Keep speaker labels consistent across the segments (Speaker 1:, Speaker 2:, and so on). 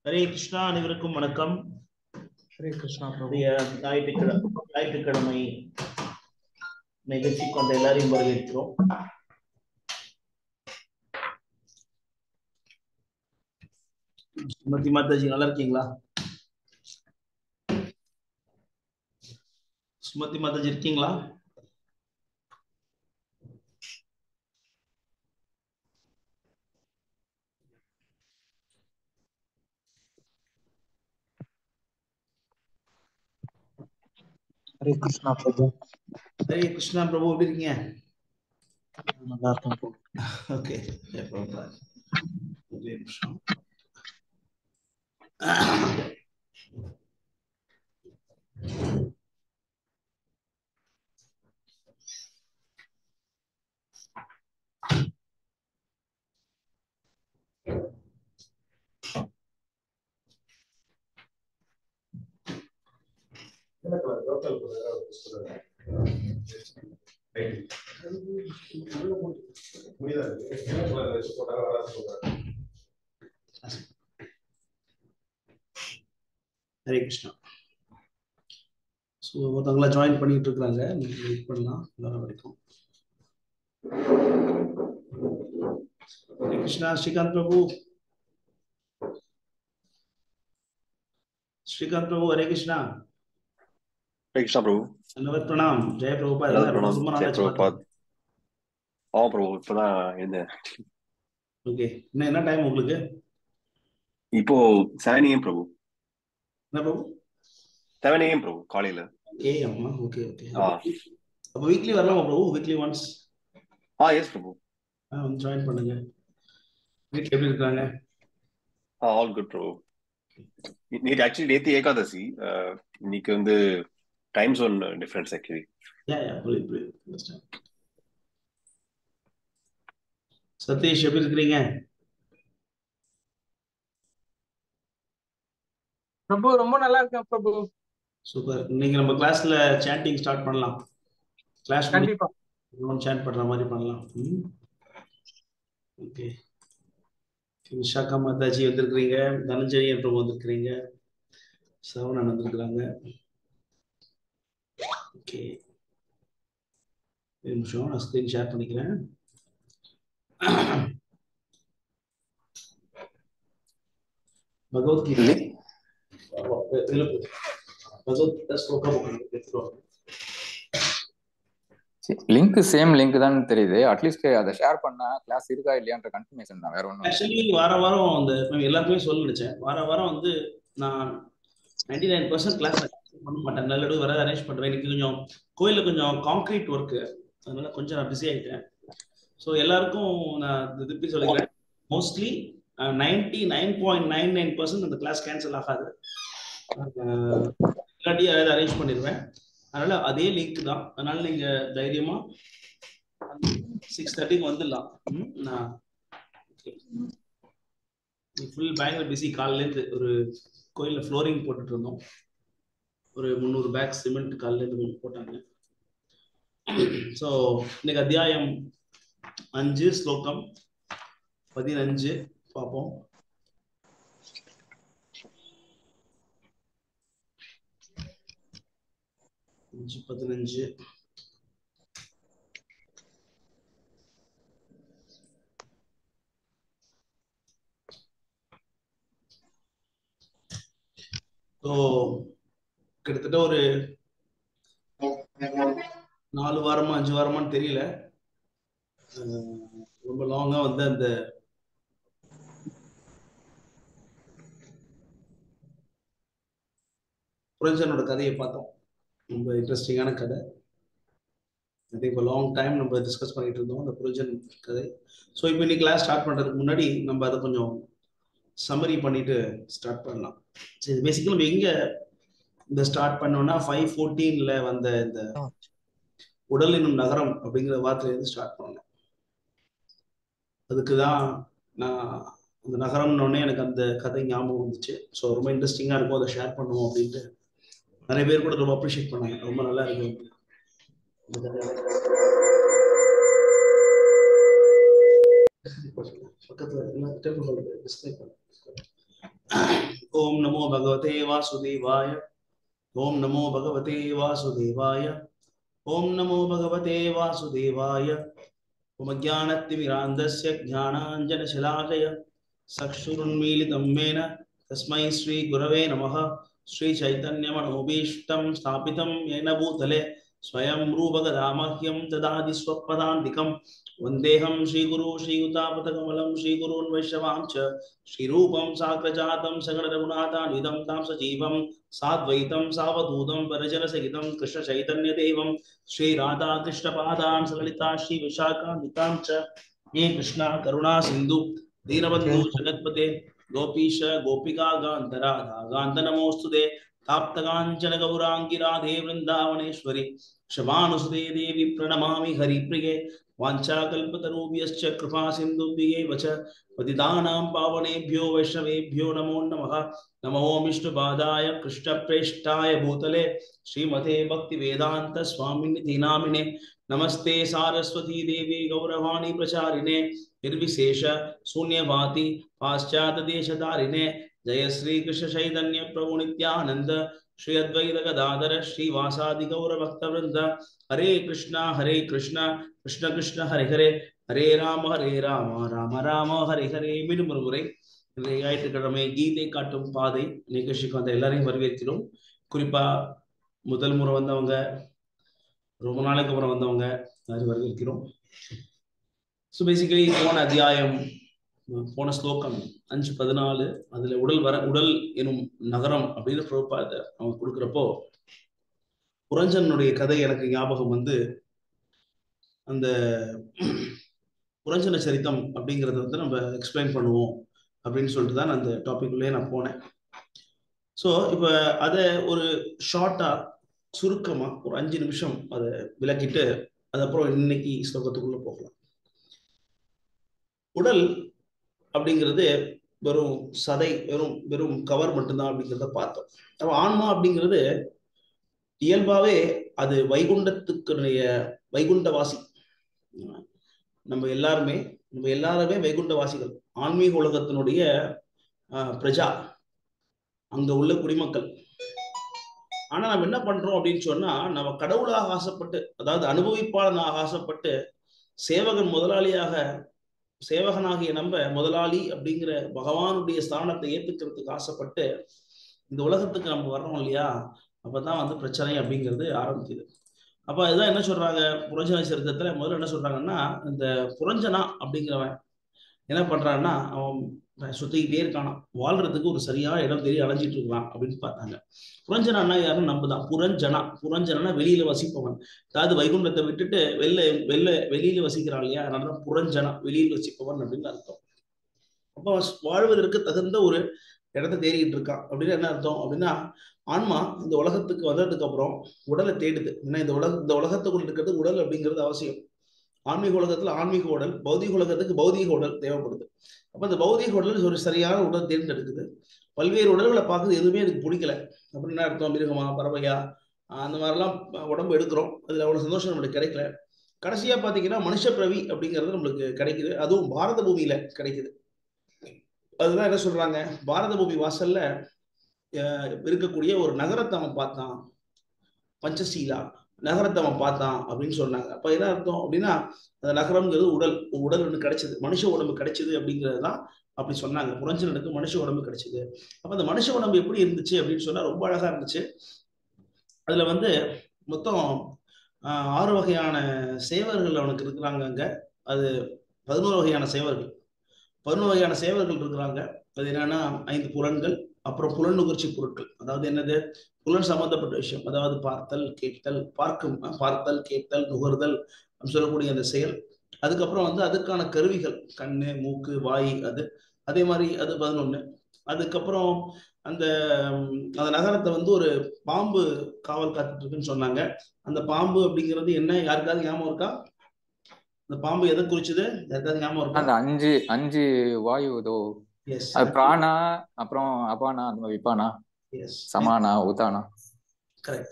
Speaker 1: ஹரே கிருஷ்ணா அனைவருக்கும் வணக்கம்
Speaker 2: ஹரே கிருஷ்ணா பிரபு
Speaker 1: நம்முடைய ஞாயிற்றுக்கிழமை ஞாயிற்றுக்கிழமை நிகழ்ச்சி கொண்ட எல்லாரையும் வரவேற்கிறோம் சுமதி மாதாஜி நல்லா இருக்கீங்களா சுமதி மாதாஜி இருக்கீங்களா
Speaker 2: ஹரே கிருஷ்ணா பிரபு
Speaker 1: ஹரே கிருஷ்ணா பிரபு எப்படி இருக்கீங்க
Speaker 2: நல்லா இருக்கேன் பிரபு
Speaker 1: ஓகே ஒரே நிமிஷம் ஹரே கிருஷ்ணா ஸோ ஒருத்தவங்களா ஜாயின் பண்ணிட்டு இருக்கிறாங்க நீங்க வெயிட் பண்ணலாம் எல்லாரும் வரைக்கும் ஹரே கிருஷ்ணா ஸ்ரீகாந்த் பிரபு ஸ்ரீகாந்த் பிரபு ஹரே கிருஷ்ணா
Speaker 3: हरे कृष्णा प्रभु
Speaker 1: அன்னவர் பிரணாம் ஜெய பிரபுபா
Speaker 3: எல்லாரும்
Speaker 1: எல்லாம்
Speaker 3: பிரணாம்
Speaker 1: ரொம்ப
Speaker 3: ஜெய
Speaker 1: நாளாச்சு
Speaker 3: பிரபுபாத் ஆமா பிரபு இப்பதான் இருந்தேன்
Speaker 1: ஓகே இன்னும் என்ன டைம் உங்களுக்கு
Speaker 3: இப்போ செவன் ஏஎம் பிரபு
Speaker 1: என்ன பிரபு
Speaker 3: செவன் ஏஎம் பிரபு காலையில
Speaker 1: ஏ அம்மா ஓகே ஓகே
Speaker 3: ஆ
Speaker 1: அப்போ வீக்லி வரலாமா பிரபு வீக்லி ஒன்ஸ்
Speaker 3: ஆ எஸ் பிரபு
Speaker 1: ஆ வந்து ஜாயின் பண்ணுங்க வீட்டில் எப்படி இருக்காங்க
Speaker 3: ஆ ஆல் குட் பிரபு நேற்று ஆக்சுவலி நேற்று ஏகாதசி அஹ், இன்னைக்கு வந்து time zone difference actually
Speaker 1: yeah yeah புரியுது புரியுது understand. சதீஷ் எப்படி இருக்கிறீங்க
Speaker 2: பிரபு ரொம்ப நல்லா இருக்கேன் பிரபு
Speaker 1: சூப்பர் இன்னைக்கு நம்ம கிளாஸ்ல சாண்டிங் ஸ்டார்ட் பண்ணலாம் கிளாஸ்
Speaker 2: கண்டிப்பா
Speaker 1: சாண்ட் பண்ற மாதிரி பண்ணலாம் ம் ஓகே விஷாக்கா மாதாஜி வந்திருக்கிறீங்க தனஞ்சயி பிரபு வந்திருக்கிறீங்க சரவணன் வந்திருக்கிறாங்க ஓகே ஒரு நிமிஷம் நான் ஸ்க்ரீன் ஷேர் பண்ணிக்கிறேன் பகவத்கீதை பகவத்கீதா ஸ்லோகா புக் எடுத்துருவாங்க
Speaker 4: லிங்க் சேம் லிங்க் தான் தெரியுது அட்லீஸ்ட் அதை ஷேர் பண்ணா கிளாஸ் இருக்கா இல்லையான்ற கன்ஃபர்மேஷன் தான் வேற ஒன்றும்
Speaker 1: ஆக்சுவலி வார வாரம் அந்த நான் எல்லாருக்குமே சொல்ல நினைச்சேன் வார வாரம் வந்து நான் நைன்டி நைன் பர்சன்ட் கிளாஸ் பண்ண மாட்டேன் நல்லது வர அரேஞ்ச் பண்ணுறேன் இன்னைக்கு கொஞ்சம் கோயிலில் கொஞ்சம் கான்க்ரீட் ஒர்க்கு அதனால கொஞ்சம் நான் பிஸி ஆகிட்டேன் ஸோ எல்லாருக்கும் நான் இது திருப்பி சொல்லிக்கிறேன் mostly ninety nine point nine nine percent அந்த கிளாஸ் கேன்சல் ஆகாது அஹ் இல்லாட்டி யாராவது அரேஞ்ச் பண்ணிடுவேன் அதனால அதே லிங்க் தான் அதனால நீங்க தைரியமா சிக்ஸ் தேர்ட்டிக்கு வந்துடலாம் ம், நான் ஃபுல் பயங்கர பிஸி காலிலேருந்து ஒரு கோயிலில் ஃப்ளோரிங் போட்டுட்டு இருந்தோம் ஒரு முந்நூறு பேக் சிமெண்ட் காலிலேருந்து கொஞ்சம் போட்டாங்க ஸோ இன்னைக்கு அத்தியாயம் அஞ்சு ஸ்லோகம் பதினஞ்சு பார்ப்போம் அஞ்சு பதினஞ்சு ஸோ கிட்டத்தட்ட ஒரு நாலு வாரமா அஞ்சு வாரமான்னு தெரியல அஹ் ரொம்ப லாங்கா வந்து அந்த புரஞ்சனோட கதையை பார்த்தோம் ரொம்ப இன்ட்ரெஸ்டிங்கான கதை அது இப்போ லாங் டைம் நம்ம டிஸ்கஸ் பண்ணிட்டு இருந்தோம் அந்த புரஞ்சன் கதை ஸோ இப்போ இன்னைக்கு கிளாஸ் ஸ்டார்ட் பண்றதுக்கு முன்னாடி நம்ம அதை கொஞ்சம் சம்மரி பண்ணிட்டு ஸ்டார்ட் பண்ணலாம் சரி பேசிக்கலி நம்ம எங்க இந்த ஸ்டார்ட் பண்ணோம்னா ஃபைவ் ஃபோர்டீன்ல வந்த இந்த உடல் என்னும் நகரம் அப்படிங்கிற வார்த்தையிலேருந்து ஸ்டார்ட் பண்ணோம் அதுக்கு தான் நான் அந்த நகரம்னோடனே எனக்கு அந்த கதை ஞாபகம் வந்துச்சு ஸோ ரொம்ப இன்ட்ரெஸ்டிங்காக இருக்கும் அதை ஷேர் பண்ணுவோம் அப்படின்ட்டு நிறைய பேர் கூட ரொம்ப அப்ரிஷியேட் பண்ணாங்க ரொம்ப நல்லா இருக்கு இந்த கதை. பக்கத்துல டெம்பிள் டிஸ்பிளே பண்ண ஓம் நமோ பகவதே வாசுதேவாய ஓம் நமோ பகவதே வாசுதேவாய ஓம் நமோ பகவதே வாசுதேவாய உமஜானத்திமிராந்தஸ்ய ஜானாஞ்சனशलाकय चक्षुरुन्मीलितं मेन तस्मै श्रीगुरवे नमः श्रीचैतन्यमनोभीष्टं स्थापितं येन भूतले स्वयं रूपगदामह्यं ददाति स्वपदान्तिकं वन्देऽहं श्रीगुरु श्रीयुतापतकमलं श्रीगुरून् वैष्णवां च श्रीरूपं साग्रजातं सगणरघुनाथान्वितं तां सजीवं साद्वैतं सावधूतं परजनसहितं कृष्णचैतन्यदेवं श्रीराधाकृष्णपादान् सललिता श्रीविशाखान्वितां च हे कृष्णा करुणा सिन्धु दीनबन्धु जगत्पते गोपीश गोपिका गान्धराधा गान्धनमोऽस्तुते ताप्तकाञ्चन गौराङ्गी राधे वृन्दावनेश्वरि क्षमानुसुते देवी प्रणमामि हरिप्रिये वाञ्छाकल्पतरुभ्यश्च कृपा सिन्धुभ्यैव च पतितानां पावनेभ्यो वैष्णवेभ्यो नमो नमः नमो विष्णुपादाय कृष्णप्रेष्ठाय भूतले श्रीमते भक्तिवेदान्तस्वामिनिति नामिने नमस्ते सारस्वती देवी गौरवाणी प्रचारिणे निर्विशेष शून्यवाति पाश्चात्यदेशधारिणे जय श्री कृष्ण चैतन्य प्रभु नित्यानंद श्री अद्वैत गदाधर श्रीवासादि गौर भक्तवृंद हरे कृष्णा हरे कृष्णा कृष्ण कृष्ण हरे हरे ஹரே ராம ஹரே ராம ராம ராம ஹரே ஹரே மீண்டும் ஒரு முறை இன்றைய ஞாயிற்றுக்கிழமை கீதை காட்டும் பாதை நிகழ்ச்சிக்கு வந்த எல்லாரையும் வரவேற்கிறோம் குறிப்பா முதல் முறை வந்தவங்க ரொம்ப நாளைக்கு அப்புறம் வந்தவங்க எல்லாரும் வரவேற்கிறோம் ஸோ பேசிக்கலி போன அத்தியாயம் போன ஸ்லோகம் அஞ்சு பதினாலு அதுல உடல் வர உடல் எனும் நகரம் அப்படின்னு பிரபாத அவங்க கொடுக்குறப்போ புரஞ்சனுடைய கதை எனக்கு ஞாபகம் வந்து அந்த புரஞ்சன சரித்தம் அப்படிங்கிறத வந்து நம்ம எக்ஸ்பிளைன் பண்ணுவோம் அப்படின்னு சொல்லிட்டு தான் அந்த டாபிக்லேயே நான் போனேன் ஸோ இப்போ அதை ஒரு ஷார்ட்டா சுருக்கமா ஒரு அஞ்சு நிமிஷம் அதை விளக்கிட்டு அதுக்கப்புறம் இன்னைக்கு ஸ்லோகத்துக்குள்ள போகலாம் உடல் அப்படிங்கிறது வெறும் சதை வெறும் வெறும் கவர் மட்டும்தான் அப்படிங்கிறத பார்த்தோம் அப்ப ஆன்மா அப்படிங்கிறது இயல்பாவே அது வைகுண்டத்துக்குடைய வைகுண்டவாசி நம்ம எல்லாருமே நம்ம எல்லாருமே வைகுண்டவாசிகள் ஆன்மீக உலகத்தினுடைய பிரஜா அங்க உள்ள குடிமக்கள் ஆனா நம்ம என்ன பண்றோம் அப்படின்னு சொன்னா நம்ம கடவுளாக ஆசைப்பட்டு அதாவது அனுபவிப்பாளனாக ஆசைப்பட்டு சேவகன் முதலாளியாக சேவகனாகிய நம்ம முதலாளி அப்படிங்கிற பகவானுடைய ஸ்தானத்தை ஏத்துக்கிறதுக்கு ஆசைப்பட்டு இந்த உலகத்துக்கு நம்ம வர்றோம் இல்லையா அப்பதான் வந்து பிரச்சனை அப்படிங்கிறது ஆரம்பிக்குது அப்ப இதுதான் என்ன சொல்றாங்க புரஞ்சன சரித்திரத்துல முதல்ல என்ன சொல்றாங்கன்னா இந்த புரஞ்சனா அப்படிங்கிறவன் என்ன பண்றான்னா அவன் சுத்திக்கிட்டே இருக்கானா வாழ்றதுக்கு ஒரு சரியான இடம் தெரிய அலைஞ்சிட்டு இருக்கான் அப்படின்னு பார்த்தாங்க புரஞ்சனா யாரும் நம்புதான் புரஞ்சனா புரஞ்சனா வெளியில வசிப்பவன் அதாவது வைகுண்டத்தை விட்டுட்டு வெளில வெளில வெளியில வசிக்கிறான் இல்லையா அதனாலதான் புரஞ்சனா வெளியில் வசிப்பவன் அப்படின்னு அர்த்தம் அப்போ வாழ்வதற்கு தகுந்த ஒரு இடத்த தேடிக்கிட்டு இருக்கான் அப்படின்னு என்ன அர்த்தம் அப்படின்னா ஆன்மா இந்த உலகத்துக்கு வந்ததுக்கு அப்புறம் உடலை தேடுது ஏன்னா இந்த உலக இந்த உலகத்துக்குள்ள இருக்கிறது உடல் அப்படிங்கிறது அவசியம் ஆன்மீக உலகத்துல ஆன்மீக உடல் பௌதிக உலகத்துக்கு பௌதிக உடல் தேவைப்படுது அப்ப இந்த பௌதிக உடல் ஒரு சரியான உடல் தேர்ந்தெடுக்குது பல்வேறு உடல்களை பார்க்குறது எதுவுமே எனக்கு பிடிக்கல அப்படின்னு என்ன அர்த்தம் மிருகமா பறவையா அந்த மாதிரிலாம் உடம்பு எடுக்கிறோம் அதுல அவ்வளவு சந்தோஷம் நம்மளுக்கு கிடைக்கல கடைசியா பாத்தீங்கன்னா மனுஷ பிரவி அப்படிங்கிறது நம்மளுக்கு கிடைக்குது அதுவும் பாரத பூமியில கிடைக்குது அதுதான் என்ன சொல்றாங்க பாரத பூமி வாசல்ல இருக்கக்கூடிய ஒரு நகரத்தை அவன் பார்த்தான் பஞ்சசீலா நகரத்தை அவன் பார்த்தான் அப்படின்னு சொன்னாங்க அப்ப என்ன அர்த்தம் அப்படின்னா அந்த நகரம்ங்கிறது உடல் உடல் ஒன்று கிடைச்சது மனுஷ உடம்பு கிடைச்சது அப்படிங்கிறது தான் அப்படி சொன்னாங்க புரஞ்சனுக்கு மனுஷ உடம்பு கிடைச்சது அப்ப அந்த மனுஷ உடம்பு எப்படி இருந்துச்சு அப்படின்னு சொன்னா ரொம்ப அழகா இருந்துச்சு அதுல வந்து மொத்தம் ஆறு வகையான சேவர்கள் அவனுக்கு இருக்கிறாங்க அங்க அது பதினோரு வகையான சேவர்கள் பதினோரு வகையான சேவர்கள் இருக்கிறாங்க அது என்னன்னா ஐந்து புலன்கள் அப்புறம் புலன் நுகர்ச்சி பொருட்கள் அதாவது என்னது புலன் சம்பந்தப்பட்ட விஷயம் அதாவது பார்த்தல் கேட்தல் பார்க்கும் பார்த்தல் கேட்தல் நுகர்தல் சொல்லக்கூடிய அந்த செயல் அதுக்கப்புறம் வந்து அதுக்கான கருவிகள் கண்ணு மூக்கு வாய் அது அதே மாதிரி அது பதினொன்னு அதுக்கப்புறம் அந்த அந்த நகரத்தை வந்து ஒரு பாம்பு காவல் காத்துட்டு இருக்குன்னு சொன்னாங்க அந்த பாம்பு அப்படிங்கிறது என்ன யாருக்காவது ஞாபகம் இருக்கா அந்த பாம்பு எதை குறிச்சது யாருக்காவது ஞாபகம் இருக்கா
Speaker 4: அந்த அஞ்சு அஞ்சு வாயு ஏதோ
Speaker 1: எஸ்
Speaker 4: அது பிராணா அப்புறம் அபானா அந்த மாதிரி விபானா
Speaker 1: எஸ்
Speaker 4: சமானா உதானா
Speaker 1: கரெக்ட்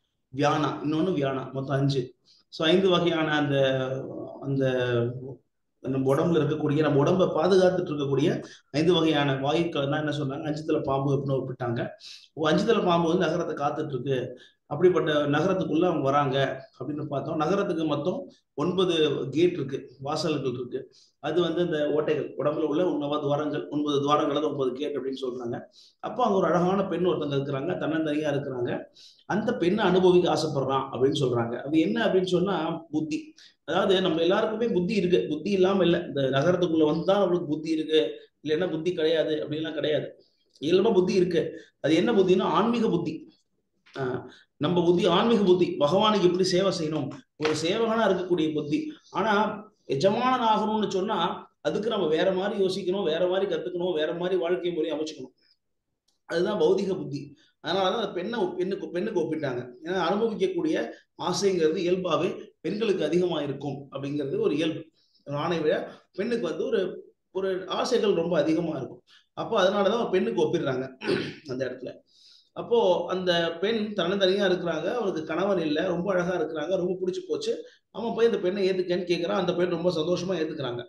Speaker 1: வியானா இன்னொன்னு வியானா மொத்தம் அஞ்சு ஸோ ஐந்து வகையான அந்த அந்த நம்ம உடம்புல இருக்கக்கூடிய நம்ம உடம்பை பாதுகாத்துட்டு இருக்கக்கூடிய ஐந்து வகையான வாயுக்கள் தான் என்ன சொன்னாங்க அஞ்சுதல பாம்பு அப்படின்னு விட்டாங்க அஞ்சுதல பாம்பு வந்து நகரத்தை காத்துட்டு இருக்கு அப்படிப்பட்ட நகரத்துக்குள்ள அவங்க வராங்க அப்படின்னு பார்த்தோம் நகரத்துக்கு மொத்தம் ஒன்பது கேட் இருக்கு வாசல்கள் இருக்கு அது வந்து இந்த ஓட்டைகள் உடம்புல உள்ள ஒன்பது துவாரங்கள் ஒன்பது துவாரங்கள் அது ஒன்பது கேட் அப்படின்னு சொல்றாங்க அப்போ அங்க ஒரு அழகான பெண் ஒருத்தங்க இருக்கிறாங்க தன்னந்தனியா இருக்கிறாங்க அந்த பெண்ணை அனுபவிக்க ஆசைப்படுறான் அப்படின்னு சொல்றாங்க அது என்ன அப்படின்னு சொன்னா புத்தி அதாவது நம்ம எல்லாருக்குமே புத்தி இருக்கு புத்தி இல்லாம இல்லை இந்த நகரத்துக்குள்ள வந்து தான் நம்மளுக்கு புத்தி இருக்கு இல்லைன்னா புத்தி கிடையாது அப்படின்லாம் கிடையாது இயல்பா புத்தி இருக்கு அது என்ன புத்தின்னா ஆன்மீக புத்தி ஆஹ் நம்ம புத்தி ஆன்மீக புத்தி பகவானுக்கு எப்படி சேவை செய்யணும் ஒரு சேவகனா இருக்கக்கூடிய புத்தி ஆனா எஜமானன் ஆகணும்னு சொன்னா அதுக்கு நம்ம வேற மாதிரி யோசிக்கணும் வேற மாதிரி கத்துக்கணும் வேற மாதிரி வாழ்க்கை முறையை அமைச்சுக்கணும் அதுதான் பௌதிக புத்தி அதனாலதான் அந்த பெண்ணை பெண்ணுக்கு பெண்ணுக்கு ஒப்பிட்டாங்க ஏன்னா அனுபவிக்கக்கூடிய ஆசைங்கிறது இயல்பாவே பெண்களுக்கு அதிகமா இருக்கும் அப்படிங்கிறது ஒரு இயல்பு ஆணை விட பெண்ணுக்கு வந்து ஒரு ஒரு ஆசைகள் ரொம்ப அதிகமா இருக்கும் அப்போ அதனாலதான் ஒரு பெண்ணுக்கு ஒப்பிடுறாங்க அந்த இடத்துல அப்போ அந்த பெண் தனித்தனியா இருக்கிறாங்க அவளுக்கு கணவன் இல்லை ரொம்ப அழகா இருக்கிறாங்க ரொம்ப பிடிச்சி போச்சு அவன் போய் இந்த பெண்ணை ஏத்துக்கன்னு கேட்கிறான் அந்த பெண் ரொம்ப சந்தோஷமா ஏத்துக்கிறாங்க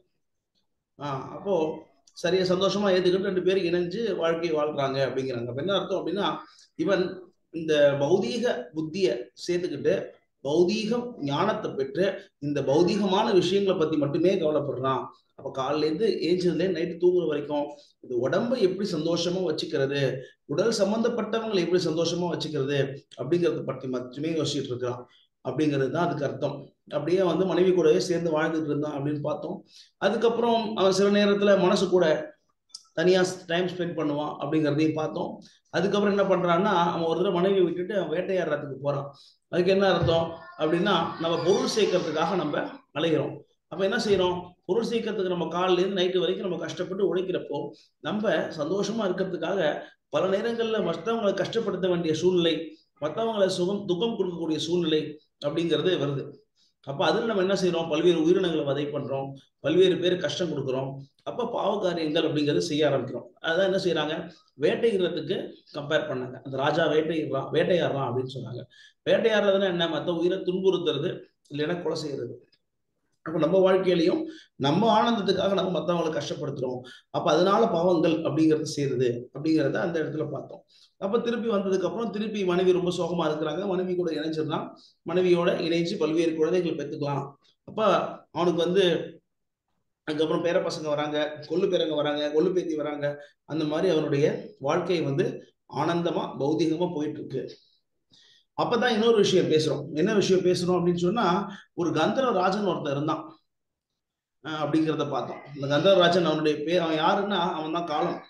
Speaker 1: ஆஹ் அப்போ சரியா சந்தோஷமா ஏத்துக்கிட்டு ரெண்டு பேரும் இணைஞ்சு வாழ்க்கை வாழ்றாங்க அப்படிங்கிறாங்க அப்ப என்ன அர்த்தம் அப்படின்னா இவன் இந்த பௌதீக புத்திய சேர்த்துக்கிட்டு பௌதீகம் ஞானத்தை பெற்று இந்த பௌதீகமான விஷயங்களை பத்தி மட்டுமே கவலைப்படுறான் அப்ப காலையில இருந்து ஏஞ்சதுல நைட்டு தூங்குற வரைக்கும் இந்த உடம்பை எப்படி சந்தோஷமா வச்சுக்கிறது உடல் சம்பந்தப்பட்டவங்களை எப்படி சந்தோஷமா வச்சுக்கிறது அப்படிங்கறத பற்றி மட்டுமே யோசிச்சுட்டு இருக்கிறான் அப்படிங்கிறது தான் அதுக்கு அர்த்தம் அப்படியே வந்து மனைவி கூடவே சேர்ந்து வாழ்ந்துட்டு இருந்தான் அப்படின்னு பார்த்தோம் அதுக்கப்புறம் அவன் சில நேரத்துல மனசு கூட தனியா டைம் ஸ்பெண்ட் பண்ணுவான் அப்படிங்கிறதையும் பார்த்தோம் அதுக்கப்புறம் என்ன பண்றான்னா அவன் ஒரு தடவை மனைவி விட்டுட்டு அவன் வேட்டையாடுறதுக்கு போறான் அதுக்கு என்ன அர்த்தம் அப்படின்னா நம்ம பொருள் சேர்க்கறதுக்காக நம்ம அலைகிறோம் அப்ப என்ன செய்யறோம் பொருள் சேர்க்கறதுக்கு நம்ம காலையில இருந்து நைட்டு வரைக்கும் நம்ம கஷ்டப்பட்டு உழைக்கிறப்போ நம்ம சந்தோஷமா இருக்கிறதுக்காக பல நேரங்கள்ல மற்றவங்களை கஷ்டப்படுத்த வேண்டிய சூழ்நிலை மற்றவங்களை சுகம் துக்கம் கொடுக்கக்கூடிய சூழ்நிலை அப்படிங்கிறது வருது அப்ப அதுல நம்ம என்ன செய்யறோம் பல்வேறு உயிரினங்களை வதை பண்றோம் பல்வேறு பேர் கஷ்டம் கொடுக்குறோம் அப்ப பாவ காரியங்கள் அப்படிங்கறத செய்ய ஆரம்பிக்கிறோம் அதான் என்ன செய்யறாங்க வேட்டையிடுறதுக்கு கம்பேர் பண்ணாங்க அந்த ராஜா வேட்டையிடுறான் வேட்டையாடுறான் அப்படின்னு சொன்னாங்க வேட்டையாடுறதுன்னா என்ன மற்ற உயிரை துன்புறுத்துறது இல்லைன்னா கொலை செய்யறது அப்ப நம்ம வாழ்க்கையிலையும் நம்ம ஆனந்தத்துக்காக நம்ம மற்றவங்களை கஷ்டப்படுத்துறோம் அப்ப அதனால பாவங்கள் அப்படிங்கறது செய்யறது அப்படிங்கிறத அந்த இடத்துல பார்த்தோம் அப்ப திருப்பி வந்ததுக்கு அப்புறம் திருப்பி மனைவி ரொம்ப சோகமா இருக்கிறாங்க மனைவி கூட இணைஞ்சிடலாம் மனைவியோட இணைஞ்சு பல்வேறு குழந்தைகள் பெற்றுக்கலாம் அப்ப அவனுக்கு வந்து அதுக்கப்புறம் பேர பசங்க வராங்க கொள்ளு பேரங்க வராங்க கொள்ளு பேத்தி வராங்க அந்த மாதிரி அவனுடைய வாழ்க்கை வந்து ஆனந்தமா பௌதிகமா போயிட்டு இருக்கு அப்பதான் இன்னொரு விஷயம் பேசுறோம் என்ன விஷயம் பேசுறோம் அப்படின்னு சொன்னா ஒரு கந்தர்வ ராஜன் ஒருத்தன் இருந்தான் அப்படிங்கிறத பார்த்தோம் இந்த கந்தர்வராஜன் அவனுடைய பேர் அவன் யாருன்னா அவன் தான் காலம்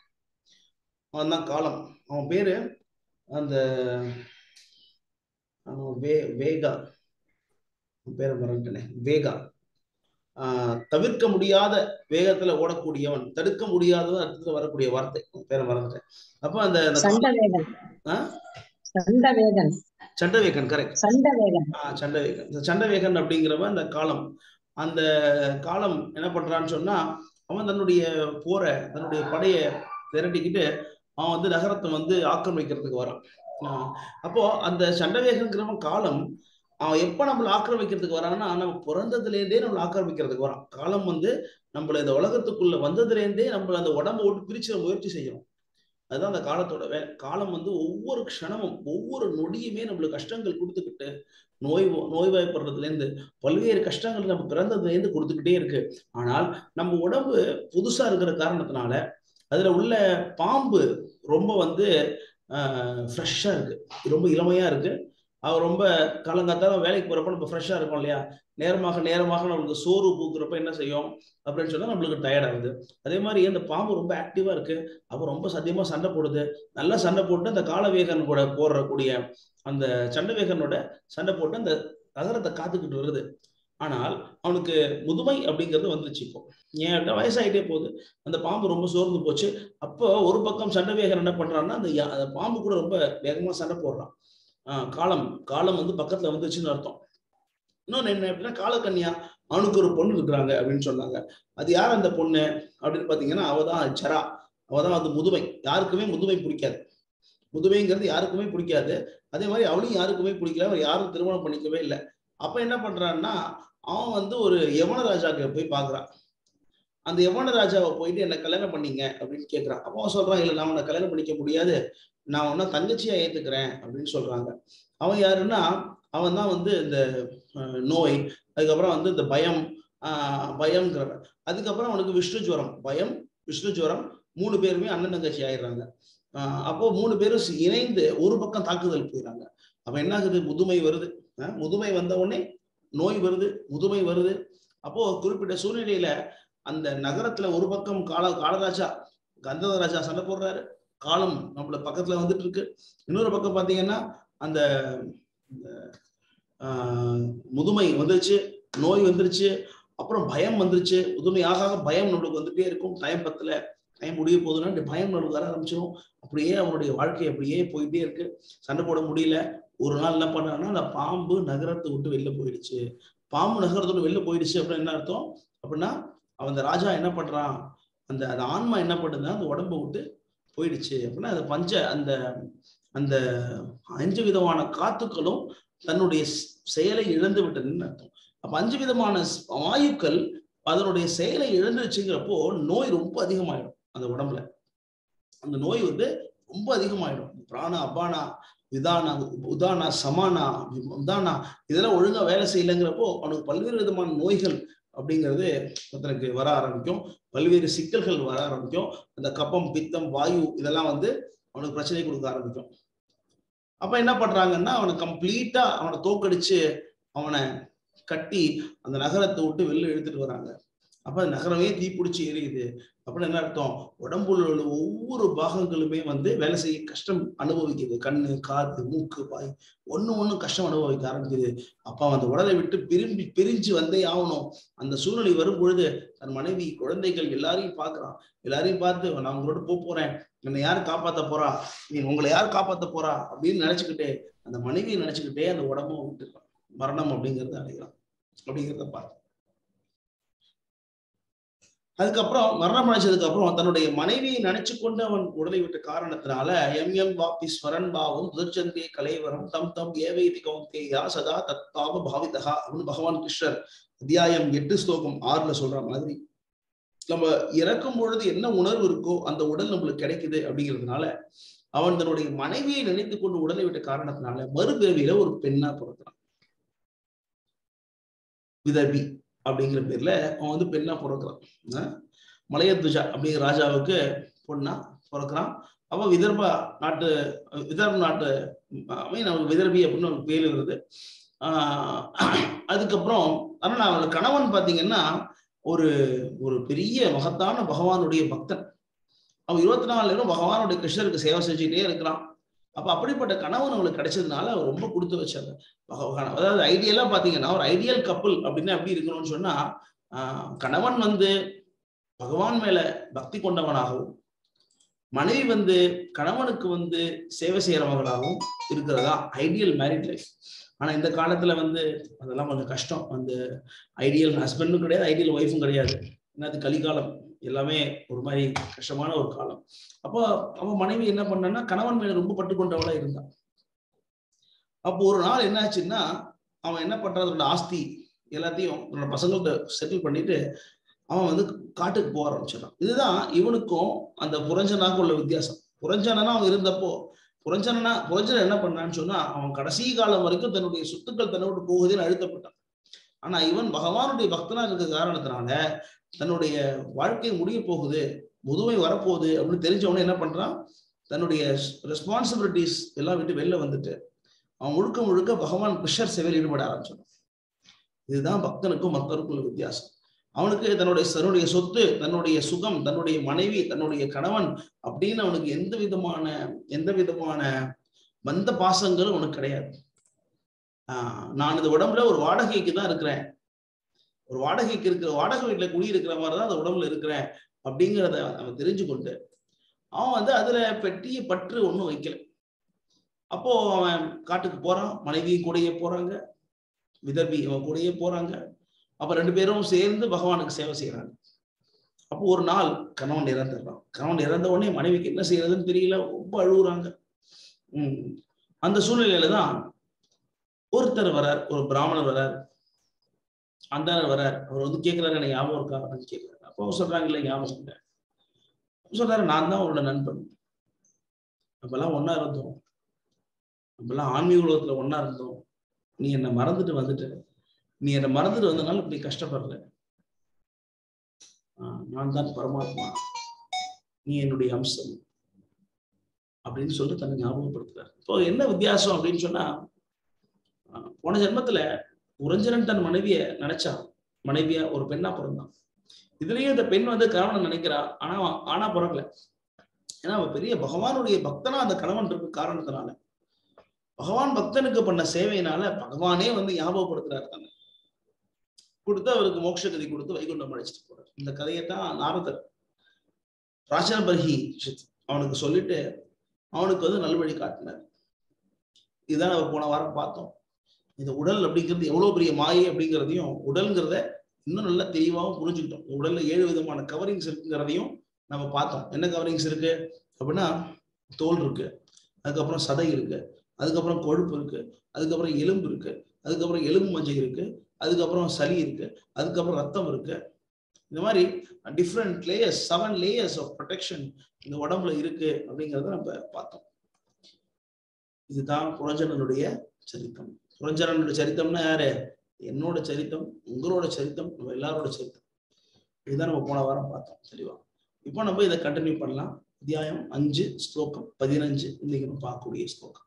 Speaker 1: அவன் தான் காலம் அவன் பேரு அந்த வே வேகா பேரை மறந்துட்டேனே வேகா ஆஹ் தவிர்க்க முடியாத வேகத்துல ஓடக்கூடியவன் தடுக்க முடியாத அர்த்தத்துல வரக்கூடிய வார்த்தை பேரை மறந்துட்டேன் அப்ப அந்த
Speaker 5: சண்டவேகன் சண்டவேகன்
Speaker 1: சண்டவேகன் கரெக்ட்
Speaker 5: சண்டவேகன்
Speaker 1: ஆஹ் சண்டவேகன் இந்த சண்டவேகன் அப்படிங்கிறவன் அந்த காலம் அந்த காலம் என்ன பண்றான்னு சொன்னா அவன் தன்னுடைய போற தன்னுடைய படைய திரட்டிக்கிட்டு அவன் வந்து நகரத்தை வந்து ஆக்கிரமிக்கிறதுக்கு வரான் அப்போ அந்த சண்டவேகங்கிறவன் காலம் அவன் எப்ப நம்மளை ஆக்கிரமிக்கிறதுக்கு வரான்னா நம்ம பிறந்ததுலேருந்தே நம்மளை ஆக்கிரமிக்கிறதுக்கு வரான் காலம் வந்து நம்மள இந்த உலகத்துக்குள்ள வந்ததுலேருந்தே நம்மள அந்த உடம்ப விட்டு பிரிச்சிட முயற்சி செய்யணும் அதுதான் அந்த காலத்தோட வேலை காலம் வந்து ஒவ்வொரு க்ஷணமும் ஒவ்வொரு நொடியுமே நம்மளுக்கு கஷ்டங்கள் கொடுத்துக்கிட்டு நோய் நோய்வாய்ப்படுறதுலேருந்து பல்வேறு கஷ்டங்கள் நம்ம பிறந்ததுலேருந்து கொடுத்துக்கிட்டே இருக்கு ஆனால் நம்ம உடம்பு புதுசா இருக்கிற காரணத்தினால அதுல உள்ள பாம்பு ரொம்ப வந்து ஃப்ரெஷ்ஷா இருக்கு ரொம்ப இளமையா இருக்கு அவர் ரொம்ப காலங்காத்தால வேலைக்கு போறப்ப நம்ம ஃப்ரெஷ்ஷா இருக்கும் இல்லையா நேரமாக நேரமாக நம்மளுக்கு சோறு பூக்குறப்ப என்ன செய்யும் அப்படின்னு சொன்னா நம்மளுக்கு டயர்ட் ஆகுது அதே மாதிரி அந்த பாம்பு ரொம்ப ஆக்டிவா இருக்கு அப்ப ரொம்ப சத்தியமா சண்டை போடுது நல்லா சண்டை போட்டு அந்த காலவேகன் கூட போடுறக்கூடிய அந்த சண்டவேகனோட சண்டை போட்டு அந்த நகரத்தை காத்துக்கிட்டு வருது ஆனால் அவனுக்கு முதுமை அப்படிங்கிறது வந்துருச்சு இப்போ ஏன் வயசாயிட்டே போகுது அந்த பாம்பு ரொம்ப சோர்ந்து போச்சு அப்போ ஒரு பக்கம் சண்டவேகன் என்ன பண்றான்னா அந்த பாம்பு கூட ரொம்ப வேகமா சண்டை போடுறான் ஆஹ் காலம் காலம் வந்து பக்கத்துல வந்துச்சுன்னு அர்த்தம் இன்னொன்னு என்ன அப்படின்னா காலக்கன்யா அவனுக்கு ஒரு பொண்ணு இருக்கிறாங்க அப்படின்னு சொன்னாங்க அது யார் அந்த பொண்ணு அப்படின்னு பாத்தீங்கன்னா அவ தான் சரா அவ தான் அது முதுமை யாருக்குமே முதுமை பிடிக்காது முதுமைங்கிறது யாருக்குமே பிடிக்காது அதே மாதிரி அவளையும் யாருக்குமே பிடிக்கல அவர் யாரும் திருமணம் பண்ணிக்கவே இல்லை அப்ப என்ன பண்றான்னா அவன் வந்து ஒரு யமனராஜாக்கு போய் பாக்குறான் அந்த யவன ராஜாவை போயிட்டு என்ன கல்யாணம் பண்ணீங்க அப்படின்னு கேட்கிறான் அப்போ அவன் சொல்றான் இல்ல நான் உன்னை கல்யாணம் பண்ணிக்க முடியாது நான் உன்ன தங்கச்சியா ஏத்துக்கிறேன் அப்படின்னு சொல்றாங்க அவன் யாருன்னா அவன் தான் வந்து இந்த அஹ், நோய் அதுக்கப்புறம் வந்து இந்த பயம் ஆஹ் பயம்ங்கிறவன் அதுக்கப்புறம் அவனுக்கு விஷ்ணு ஜுவரம் பயம் விஷ்ணு ஜுவரம் மூணு பேருமே அண்ணன் தங்கச்சி ஆயிடுறாங்க ஆஹ் அப்போ மூணு பேரும் சி- இணைந்து ஒரு பக்கம் தாக்குதல் போயிடுறாங்க அப்ப என்ன ஆகுது முதுமை வருது ஆஹ் முதுமை வந்த உடனே நோய் வருது முதுமை வருது அப்போ குறிப்பிட்ட சூழ்நிலையில அந்த நகரத்துல ஒரு பக்கம் கால காலராஜா கந்தத ராஜா சண்டை போடுறாரு காலம் நம்மள பக்கத்துல வந்துட்டு இருக்கு இன்னொரு பக்கம் பாத்தீங்கன்னா அந்த இந்த, ஆஹ், முதுமை வந்துருச்சு நோய் வந்துருச்சு அப்புறம் பயம் வந்துருச்சு முதுமை ஆக ஆக பயம் நம்மளுக்கு வந்துட்டே இருக்கும் டைம் பத்துல டைம் முடிய போகுதுன்னா இந்த பயம் நம்மளுக்கு வர ஆரம்பிச்சிடும் அப்படியே அவனுடைய வாழ்க்கை அப்படியே போயிட்டே இருக்கு சண்டை போட முடியல ஒரு நாள் என்ன பண்ணான்னா அந்த பாம்பு நகரத்தை விட்டு வெளில போயிடுச்சு பாம்பு நகரத்தை விட்டு வெளில போயிடுச்சு அப்படின்னு என்ன அர்த்தம் அப்படின்னா அவன் அந்த ராஜா என்ன பண்றான் அந்த அந்த ஆன்மா என்ன பண்ணுதுன்னா அந்த உடம்பை விட்டு போயிடுச்சு அப்படின்னா அந்த பஞ்ச அந்த அந்த அஞ்சு விதமான காத்துக்களும் தன்னுடைய ஸ்- செயலை இழந்து விட்டதுன்னு அர்த்தம் அப்ப அஞ்சு விதமான ஸ்- வாயுக்கள் அதனுடைய செயலை இழந்துருச்சுங்கிறப்போ நோய் ரொம்ப அதிகமாயிடும் அந்த உடம்புல அந்த நோய் வந்து ரொம்ப அதிகமாயிடும் பிராண அபானா விதானா உதானா சமானா உதானா இதெல்லாம் ஒழுங்கா வேலை செய்யலைங்கிறப்போ அவனுக்கு பல்வேறு விதமான நோய்கள் அப்படிங்கிறது ஒருத்தனுக்கு வர ஆரம்பிக்கும் பல்வேறு சிக்கல்கள் வர ஆரம்பிக்கும் அந்த கப்பம் பித்தம் வாயு இதெல்லாம் வந்து அவனுக்கு பிரச்சனை கொடுக்க ஆரம்பிக்கும் அப்ப என்ன பண்றாங்கன்னா அவனை கம்ப்ளீட்டா அவனை தோக்கடிச்சு அவனை கட்டி அந்த நகரத்தை விட்டு வெளில இழுத்துட்டு வராங்க அப்ப அந்த நகரமே தீப்பிடிச்சு எரியுது அப்படின்னு என்ன அர்த்தம் உடம்புல உள்ள ஒவ்வொரு பாகங்களுமே வந்து வேலை செய்ய கஷ்டம் அனுபவிக்குது கண்ணு காது மூக்கு வாய் ஒண்ணு ஒண்ணு கஷ்டம் அனுபவிக்க ஆரம்பிக்குது அப்ப அவன் அந்த உடலை விட்டு பிரிம்பி பிரிஞ்சு வந்தே ஆகணும் அந்த சூழ்நிலை வரும் பொழுது தன் மனைவி குழந்தைகள் எல்லாரையும் பார்க்கறான் எல்லாரையும் பார்த்து நான் உங்களோட போக போறேன் என்னை யார் காப்பாத்த போறா நீ உங்களை யார் காப்பாத்த போறா அப்படின்னு நினைச்சுக்கிட்டே அந்த மனைவியை நினைச்சுக்கிட்டே அந்த உடம்பும் விட்டுருக்கான் மரணம் அப்படிங்கறத அடைகிறான் அப்படிங்கிறத பார்த்து அதுக்கப்புறம் மரணம் அடைச்சதுக்கு அப்புறம் தன்னுடைய மனைவியை நினைச்சு கொண்டு அவன் உடலை விட்ட காரணத்தினால எம் எம் வாப்பி ஸ்மரன் பாவம் துர்ச்சந்தே கலைவரம் தம் தம் ஏவைதி கௌந்தேயா சதா தத்தாப பாவிதகா அப்படின்னு பகவான் கிருஷ்ணர் அத்தியாயம் எட்டு ஸ்லோகம் ஆறுல சொல்ற மாதிரி நம்ம இறக்கும் பொழுது என்ன உணர்வு இருக்கோ அந்த உடல் நம்மளுக்கு கிடைக்குது அப்படிங்கிறதுனால அவன் தன்னுடைய மனைவியை நினைத்து கொண்டு உடலை விட்ட காரணத்தினால மறுபிறவியில ஒரு பெண்ணா பிறக்கிறான் விதர்பி அப்படிங்கிற பேர்ல அவன் வந்து பெண்ணா பிறக்கிறான் அஹ் மலையத்வஜா அப்படிங்கிற ராஜாவுக்கு பொண்ணா பிறக்கிறான் அவ விதர்பா நாட்டு விதர்ப நாட்டு மீன் அவனுக்கு விதர்பி அப்படின்னு ஒரு பேர் வருது ஆஹ் அதுக்கப்புறம் ஆனா அவனோட கணவன் பாத்தீங்கன்னா ஒரு ஒரு பெரிய மகத்தான பகவானுடைய பக்தன் அவன் இருபத்தி நாலு நேரம் பகவானுடைய கிருஷ்ணருக்கு சேவை செஞ்சுட்டே இருக்கிறான் அப்ப அப்படிப்பட்ட கணவன் அவளுக்கு கிடைச்சதுனால அவர் ரொம்ப கொடுத்து வச்சாங்க பகவான் அதாவது ஐடியலா பாத்தீங்கன்னா ஒரு ஐடியல் கப்பல் அப்படின்னா எப்படி இருக்கணும்னு சொன்னா ஆஹ் கணவன் வந்து பகவான் மேல பக்தி கொண்டவனாகவும் மனைவி வந்து கணவனுக்கு வந்து சேவை செய்யறவங்களாகவும் இருக்கிறதா ஐடியல் மேரிட் லைஃப் ஆனா இந்த காலத்துல வந்து அதெல்லாம் கொஞ்சம் கஷ்டம் அந்த ஐடியல் ஹஸ்பண்டும் கிடையாது ஐடியல் ஒய்ஃபும் கிடையாது ஏன்னா அது கலிகாலம் எல்லாமே ஒரு மாதிரி கஷ்டமான ஒரு காலம் அப்போ அவன் மனைவி என்ன பண்ணான்னா கணவன் மேல ரொம்ப பட்டு கொண்டவளா இருந்தான் அப்போ ஒரு நாள் என்ன ஆச்சுன்னா அவன் என்ன பண்றான் அதோட ஆஸ்தி எல்லாத்தையும் தன்னோட பசங்கள்ட்ட செட்டில் பண்ணிட்டு அவன் வந்து காட்டுக்கு போக ஆரம்பிச்சிடான் இதுதான் இவனுக்கும் அந்த புரஞ்சனாக்கும் உள்ள வித்தியாசம் புரஞ்சனா அவன் இருந்தப்போ புரஞ்சனா புரஞ்சன் என்ன பண்ணான்னு சொன்னா அவன் கடைசி காலம் வரைக்கும் தன்னுடைய சொத்துக்கள் தன்னோடு போகுதுன்னு அழுத்தப்பட்டான் ஆனா இவன் பகவானுடைய பக்தனா இருக்க காரணத்தினால தன்னுடைய வாழ்க்கை முடிய போகுது முதுமை வரப்போகுது அப்படின்னு தெரிஞ்சவனே என்ன பண்றான் தன்னுடைய ரெஸ்பான்சிபிலிட்டிஸ் எல்லாம் விட்டு வெளில வந்துட்டு அவன் முழுக்க முழுக்க பகவான் கிருஷ்ணர் சேவையில் ஈடுபட ஆரம்பிச்சான் இதுதான் பக்தனுக்கும் மற்றவருக்கும் உள்ள வித்தியாசம் அவனுக்கு தன்னுடைய தன்னுடைய சொத்து தன்னுடைய சுகம் தன்னுடைய மனைவி தன்னுடைய கணவன் அப்படின்னு அவனுக்கு எந்த விதமான எந்த விதமான பந்த பாசங்களும் அவனுக்கு கிடையாது ஆஹ் நான் இந்த உடம்புல ஒரு வாடகைக்கு தான் இருக்கிறேன் ஒரு வாடகைக்கு இருக்கிற வாடகை வீட்டுல குடியிருக்கிற மாதிரி தான் அந்த உடம்புல இருக்கிறேன் அப்படிங்கிறத அவன் தெரிஞ்சு கொண்டு அவன் வந்து அதுல பெட்டிய பற்று ஒண்ணும் வைக்கல அப்போ அவன் காட்டுக்கு போறான் மனைவி கூடயே போறாங்க விதர்பி அவன் கூடயே போறாங்க அப்ப ரெண்டு பேரும் சேர்ந்து பகவானுக்கு சேவை செய்யறாங்க அப்போ ஒரு நாள் கணவன் இறந்துடுறான் கணவன் இறந்த உடனே மனைவிக்கு என்ன செய்யறதுன்னு தெரியல ரொம்ப அழுகுறாங்க உம் அந்த சூழ்நிலையில தான் ஒருத்தர் வரார் ஒரு பிராமணர் வரார் அந்த வர்றாரு அவர் வந்து கேட்கிறாரு எனக்கு ஞாபகம் இருக்கா அப்படின்னு கேட்கிறாரு அப்போ சொல்றாங்க இல்லை ஞாபகம் இல்லை அப்ப சொல்றாரு நான் தான் அவரோட நண்பன் நம்மலாம் ஒண்ணா இருந்தோம் நம்மலாம் ஆன்மீக உலகத்துல ஒண்ணா இருந்தோம் நீ என்னை மறந்துட்டு வந்துட்ட நீ என்னை மறந்துட்டு வந்தனால இப்படி கஷ்டப்படுற ஆஹ் நான் தான் பரமாத்மா நீ என்னுடைய அம்சம் அப்படின்னு சொல்லிட்டு தன்னை ஞாபகப்படுத்துறாரு இப்போ என்ன வித்தியாசம் அப்படின்னு சொன்னா ஆஹ் போன ஜென்மத்துல உறஞ்சரன் தன் மனைவிய நினைச்சான் மனைவியா ஒரு பெண்ணா பிறந்தான் இதுலயும் இந்த பெண் வந்து கணவன் நினைக்கிறா ஆனா அவன் ஆனா பிறக்கல ஏன்னா அவன் பெரிய பகவானுடைய பக்தனா அந்த கணவன் இருக்கு காரணத்தினால பகவான் பக்தனுக்கு பண்ண சேவையினால பகவானே வந்து ஞாபகப்படுத்துறாரு தன்னை கொடுத்து அவருக்கு மோட்சகதி கொடுத்து வைகுண்டம் அழைச்சிட்டு போறாரு இந்த கதையை தான் நாரதர் ராஜன பர்ஹி அவனுக்கு சொல்லிட்டு அவனுக்கு வந்து நல்வழி காட்டினார் இதுதான் நம்ம போன வாரம் பார்த்தோம் இந்த உடல் அப்படிங்கிறது எவ்வளவு பெரிய மாயை அப்படிங்கிறதையும் உடல்ங்கிறத இன்னும் நல்லா தெளிவாகவும் புரிஞ்சுக்கிட்டோம் உடல்ல ஏழு விதமான கவரிங்ஸ் இருக்குங்கிறதையும் நம்ம பார்த்தோம் என்ன கவரிங்ஸ் இருக்கு அப்படின்னா தோல் இருக்கு அதுக்கப்புறம் சதை இருக்கு அதுக்கப்புறம் கொழுப்பு இருக்கு அதுக்கப்புறம் எலும்பு இருக்கு அதுக்கப்புறம் எலும்பு மஞ்சை இருக்கு அதுக்கப்புறம் சளி இருக்கு அதுக்கப்புறம் ரத்தம் இருக்கு இந்த மாதிரி different layers seven layers of protection இந்த உடம்புல இருக்கு அப்படிங்கிறத நம்ம பார்த்தோம் இதுதான் புரஞ்சனனுடைய சரித்தம் புரஞ்சனனுடைய சரித்தம்னா யாரு என்னோட சரித்தம் உங்களோட சரித்தம் நம்ம எல்லாரோட சரித்தம் இதுதான் நம்ம போன வாரம் பார்த்தோம் தெளிவா இப்போ நம்ம இதை கண்டினியூ பண்ணலாம் அத்தியாயம் அஞ்சு ஸ்லோகம் பதினஞ்சு இன்னைக்கு நம்ம பார்க்கக்கூடிய ஸ்லோகம்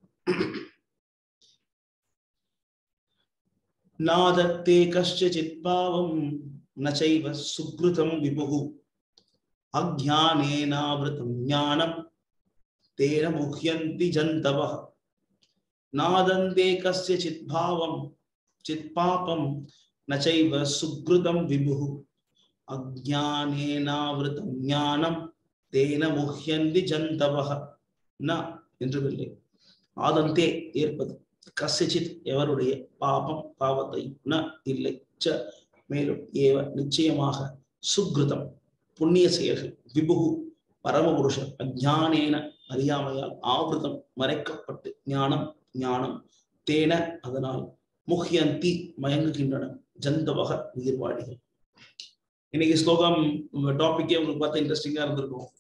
Speaker 1: நாதத்தே கஷ்டச்சித் பாவம் நச்சைவ சுக்ருதம் விபுகு அஜானேனாவிருத்தம் ஞானம் தேன முஹ்யந்தி ஜந்தவः நாதந்தே கஸ்யச்சித் பாவம் சித் பாபம் நச்சைவ சுக்ருதம் விபுகு அஜானேனாவிருத்தம் ஞானம் தேன முஹ்யந்தி ஜந்தவः ந என்றுமில்லை ஆதந்தே ஏற்பது கசிச்சித் எவருடைய பாபம் பாவத்தை ந இல்லை ச மேலும் ஏவ நிச்சயமாக சுக்ருதம் புண்ணிய செயல்கள் விபுகு பரமபுருஷர் அஜானேன அறியாமையால் ஆவிரதம் மறைக்கப்பட்டு ஞானம் ஞானம் தேன அதனால் முஹ்யந்தி மயங்குகின்றன ஜந்தவக உயிர்வாழிகள் இன்னைக்கு ஸ்லோகம் டாபிக்கே உங்களுக்கு பார்த்தா இன்ட்ரெஸ்டிங்கா இருந்திருக்கும்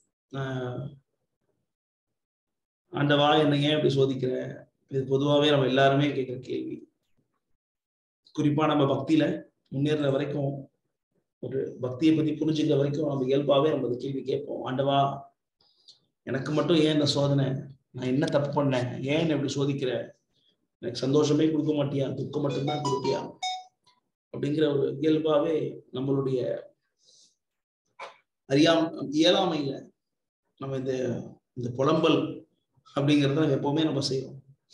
Speaker 1: ஆண்டவா என்னை ஏன் இப்படி சோதிக்கிற இது பொதுவாகவே நம்ம எல்லாருமே கேட்குற கேள்வி குறிப்பா நம்ம பக்தியில முன்னேற வரைக்கும் ஒரு பக்தியை பத்தி புரிஞ்சுக்கிற வரைக்கும் நம்ம இயல்பாவே நம்ம இந்த கேள்வி கேட்போம் ஆண்டவா எனக்கு மட்டும் ஏன் இந்த சோதனை நான் என்ன தப்பு பண்ணேன் ஏன் என்னை இப்படி சோதிக்கிற எனக்கு சந்தோஷமே கொடுக்க மாட்டியா துக்கம் மட்டும்தான் கொடுப்பியா அப்படிங்கிற ஒரு இயல்பாவே நம்மளுடைய அறியாம இயலாமையில நம்ம இந்த இந்த புலம்பல் அப்படிங்கிறத நம்ம எப்பவுமே நம்ம செய்யறோம்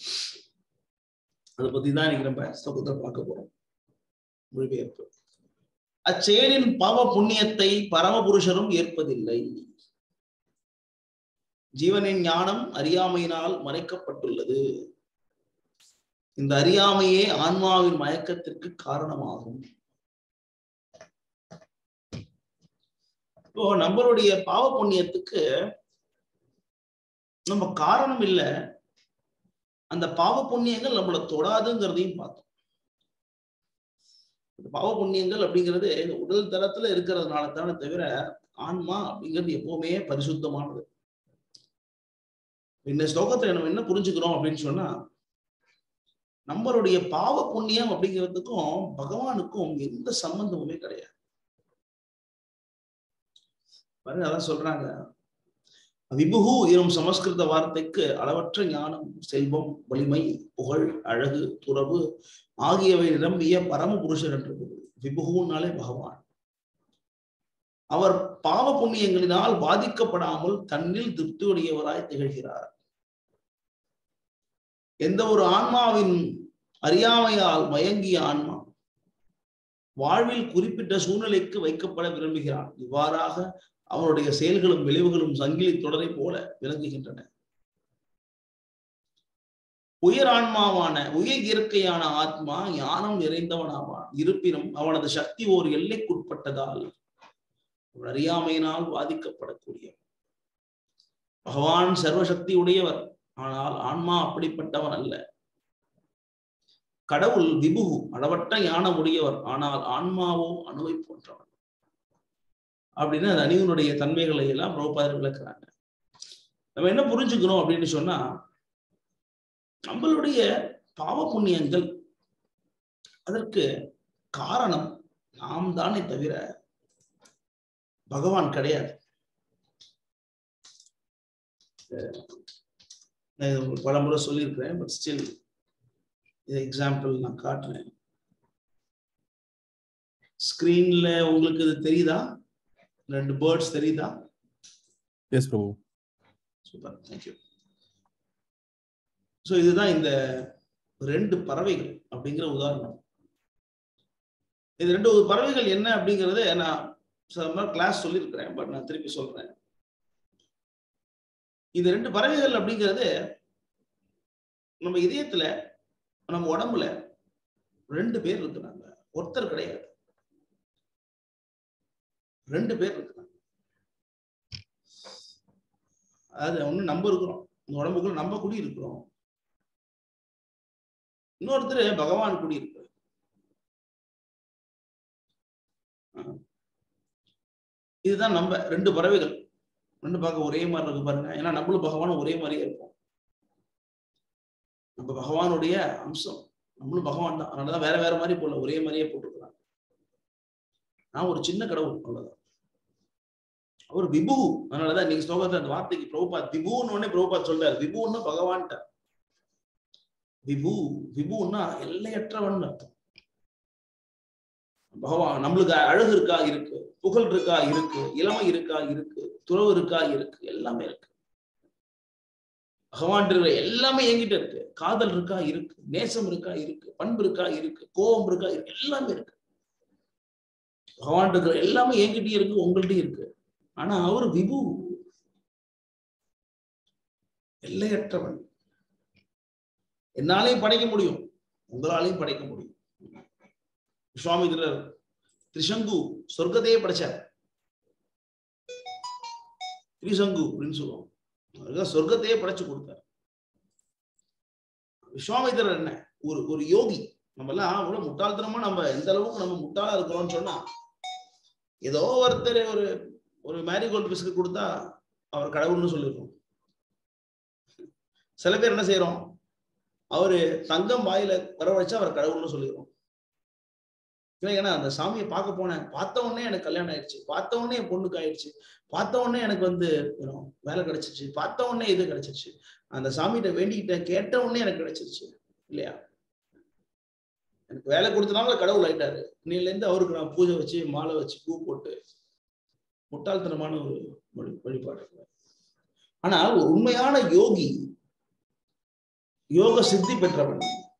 Speaker 1: அதை பத்தி தான் இன்னைக்கு நம்ம ஸ்லோகத்தை பார்க்க போறோம் மொழிபெயர்ப்பு அச்செயலின் பாவ புண்ணியத்தை பரமபுருஷரும் ஏற்பதில்லை ஜீவனின் ஞானம் அறியாமையினால் மறைக்கப்பட்டுள்ளது இந்த அறியாமையே ஆன்மாவின் மயக்கத்திற்கு காரணமாகும் இப்போ நம்மளுடைய பாவ புண்ணியத்துக்கு நம்ம காரணம் இல்லை அந்த பாவ புண்ணியங்கள் நம்மளை தொடாதுங்கிறதையும் பார்த்தோம் இந்த பாவ புண்ணியங்கள் அப்படிங்கிறது இந்த உடல் தரத்துல இருக்கிறதுனால தானே தவிர ஆன்மா அப்படிங்கிறது எப்பவுமே பரிசுத்தமானது இந்த ஸ்லோகத்துல நம்ம என்ன புரிஞ்சுக்கிறோம் அப்படின்னு சொன்னா நம்மளுடைய பாவ புண்ணியம் அப்படிங்கிறதுக்கும் பகவானுக்கும் எந்த சம்பந்தமுமே கிடையாது அதான் சொல்றாங்க விபுகு எனும் சமஸ்கிருத வார்த்தைக்கு அளவற்ற ஞானம் செல்வம் வலிமை புகழ் அழகு துறவு ஆகியவை நிரம்பிய பரம புருஷர் என்று விபுகுனாலே பகவான் அவர் பாவ புண்ணியங்களினால் பாதிக்கப்படாமல் தன்னில் திருப்தியுடையவராய் திகழ்கிறார் எந்த ஒரு ஆன்மாவின் அறியாமையால் மயங்கிய ஆன்மா வாழ்வில் குறிப்பிட்ட சூழ்நிலைக்கு வைக்கப்பட விரும்புகிறான் இவ்வாறாக அவனுடைய செயல்களும் விளைவுகளும் சங்கிலி தொடரை போல விளங்குகின்றன உயர் ஆன்மாவான உயர் இயற்கையான ஆத்மா ஞானம் நிறைந்தவனாவான் இருப்பினும் அவனது சக்தி ஓர் எல்லைக்குட்பட்டதால் அறியாமையினால் பாதிக்கப்படக்கூடிய பகவான் சர்வசக்தி உடையவர் ஆனால் ஆன்மா அப்படிப்பட்டவன் அல்ல கடவுள் விபுகு அளவற்ற ஞானம் உடையவர் ஆனால் ஆன்மாவோ அணுவை போன்றவர் அப்படின்னு அந்த அணிவனுடைய தன்மைகளை எல்லாம் பிரபுபாதர் விளக்குறாங்க நம்ம என்ன புரிஞ்சுக்கணும் அப்படின்னு சொன்னா நம்மளுடைய பாவ புண்ணியங்கள் அதற்கு காரணம் நாம் தானே தவிர பகவான் கிடையாது நான் இது உங்களுக்கு பல முறை சொல்லியிருக்கிறேன் பட் ஸ்டில் இது எக்ஸாம்பிள் நான் காட்டுறேன் ஸ்கிரீன்ல உங்களுக்கு இது தெரியுதா ரெண்டு பேர்ட்ஸ் தெரியுதா
Speaker 5: yes Prabhu
Speaker 1: super thank you so இதுதான் இந்த ரெண்டு பறவைகள் அப்படிங்கிற உதாரணம் இது ரெண்டு பறவைகள் என்ன அப்படிங்கறத நான் கிளாஸ் சொல்லியிருக்கிறேன் பட் நான் திருப்பி சொல்றேன் இந்த ரெண்டு பறவைகள் அப்படிங்கிறது நம்ம இதயத்துல நம்ம உடம்புல ரெண்டு பேர் இருக்கிறாங்க ஒருத்தர் கிடையாது ரெண்டு பேர் இருக்கிறாங்க அதாவது ஒண்ணு நம்ம இருக்கிறோம் இந்த உடம்புக்குள்ள நம்ம குடி இருக்கிறோம் இன்னொருத்தர் பகவான் குடி இருக்கிறார் இதுதான் நம்ம ரெண்டு பறவைகள் ரெண்டு பார்க்க ஒரே மாதிரி இருக்கு பாருங்க ஏன்னா நம்மளும் பகவானும் ஒரே மாதிரியே இருப்போம் நம்ம பகவானுடைய அம்சம் நம்மளும் பகவான் தான் அதனாலதான் வேற வேற மாதிரி போல ஒரே மாதிரியே போட்டுருக்குறாங்க நான் ஒரு சின்ன கடவுள் அவ்வளவுதான் அவர் விபு அதனாலதான் நீங்க ஸ்லோகத்துல அந்த வார்த்தைக்கு பிரபுபாத் விபுன்னு உடனே பிரபுபாத் சொல்றாரு விபுன்னா பகவான்ட்ட விபு விபுன்னா எல்லையற்றவன் அர்த்தம் பகவான் நம்மளுக்கு அழகு இருக்கா இருக்கு புகழ் இருக்கா இருக்கு இளமை இருக்கா இருக்கு துறவு இருக்கா இருக்கு எல்லாமே இருக்கு பகவான் இருக்கிற எல்லாமே என்கிட்ட இருக்கு காதல் இருக்கா இருக்கு நேசம் இருக்கா இருக்கு பண்பு இருக்கா இருக்கு கோபம் இருக்கா இருக்கு எல்லாமே இருக்கு பகவான் இருக்கிற எல்லாமே என்கிட்டயும் இருக்கு உங்கள்கிட்டயும் இருக்கு ஆனா அவர் விபு எல்லையற்றவன் என்னாலையும் படைக்க முடியும் உங்களாலையும் படைக்க முடியும் விஸ்வாமித்திரர் திரிசங்கு சொர்க்கத்தையே படைச்சார் திரிசங்கு அப்படின்னு சொல்லுவோம் அவருக்கு சொர்க்கத்தையே படைச்சு கொடுத்தார் விஸ்வாமித்திரர் என்ன ஒரு ஒரு யோகி நம்ம எல்லாம் அவ்வளவு முட்டாள்தனமா நம்ம எந்த அளவுக்கு நம்ம முட்டாளா இருக்கிறோம்னு சொன்னா ஏதோ ஒருத்தர் ஒரு ஒரு மேரிகோல்டு பிஸ்கட் கொடுத்தா அவர் கடவுள்னு சொல்லிருக்கோம் சில பேர் என்ன செய்யறோம் அவரு தங்கம் வாயில வர வச்சா அவர் கடவுள்னு சொல்லிடுறோம் ஏன்னா அந்த சாமியை பார்க்க போனேன் பார்த்த உடனே எனக்கு கல்யாணம் ஆயிடுச்சு பார்த்த உடனே என் பொண்ணுக்கு ஆயிடுச்சு பார்த்த உடனே எனக்கு வந்து வேலை கிடைச்சிருச்சு பார்த்த உடனே இது கிடைச்சிருச்சு அந்த சாமிகிட்ட வேண்டிக்கிட்டேன் கேட்ட உடனே எனக்கு கிடைச்சிருச்சு இல்லையா எனக்கு வேலை கொடுத்தனால கடவுள் ஆயிட்டாரு இன்னையில இருந்து அவருக்கு நான் பூஜை வச்சு மாலை வச்சு பூ போட்டு முட்டாள்தனமான ஒரு வழி வழிபாடு ஆனா ஒரு உண்மையான யோகி யோக சித்தி பெற்றவன்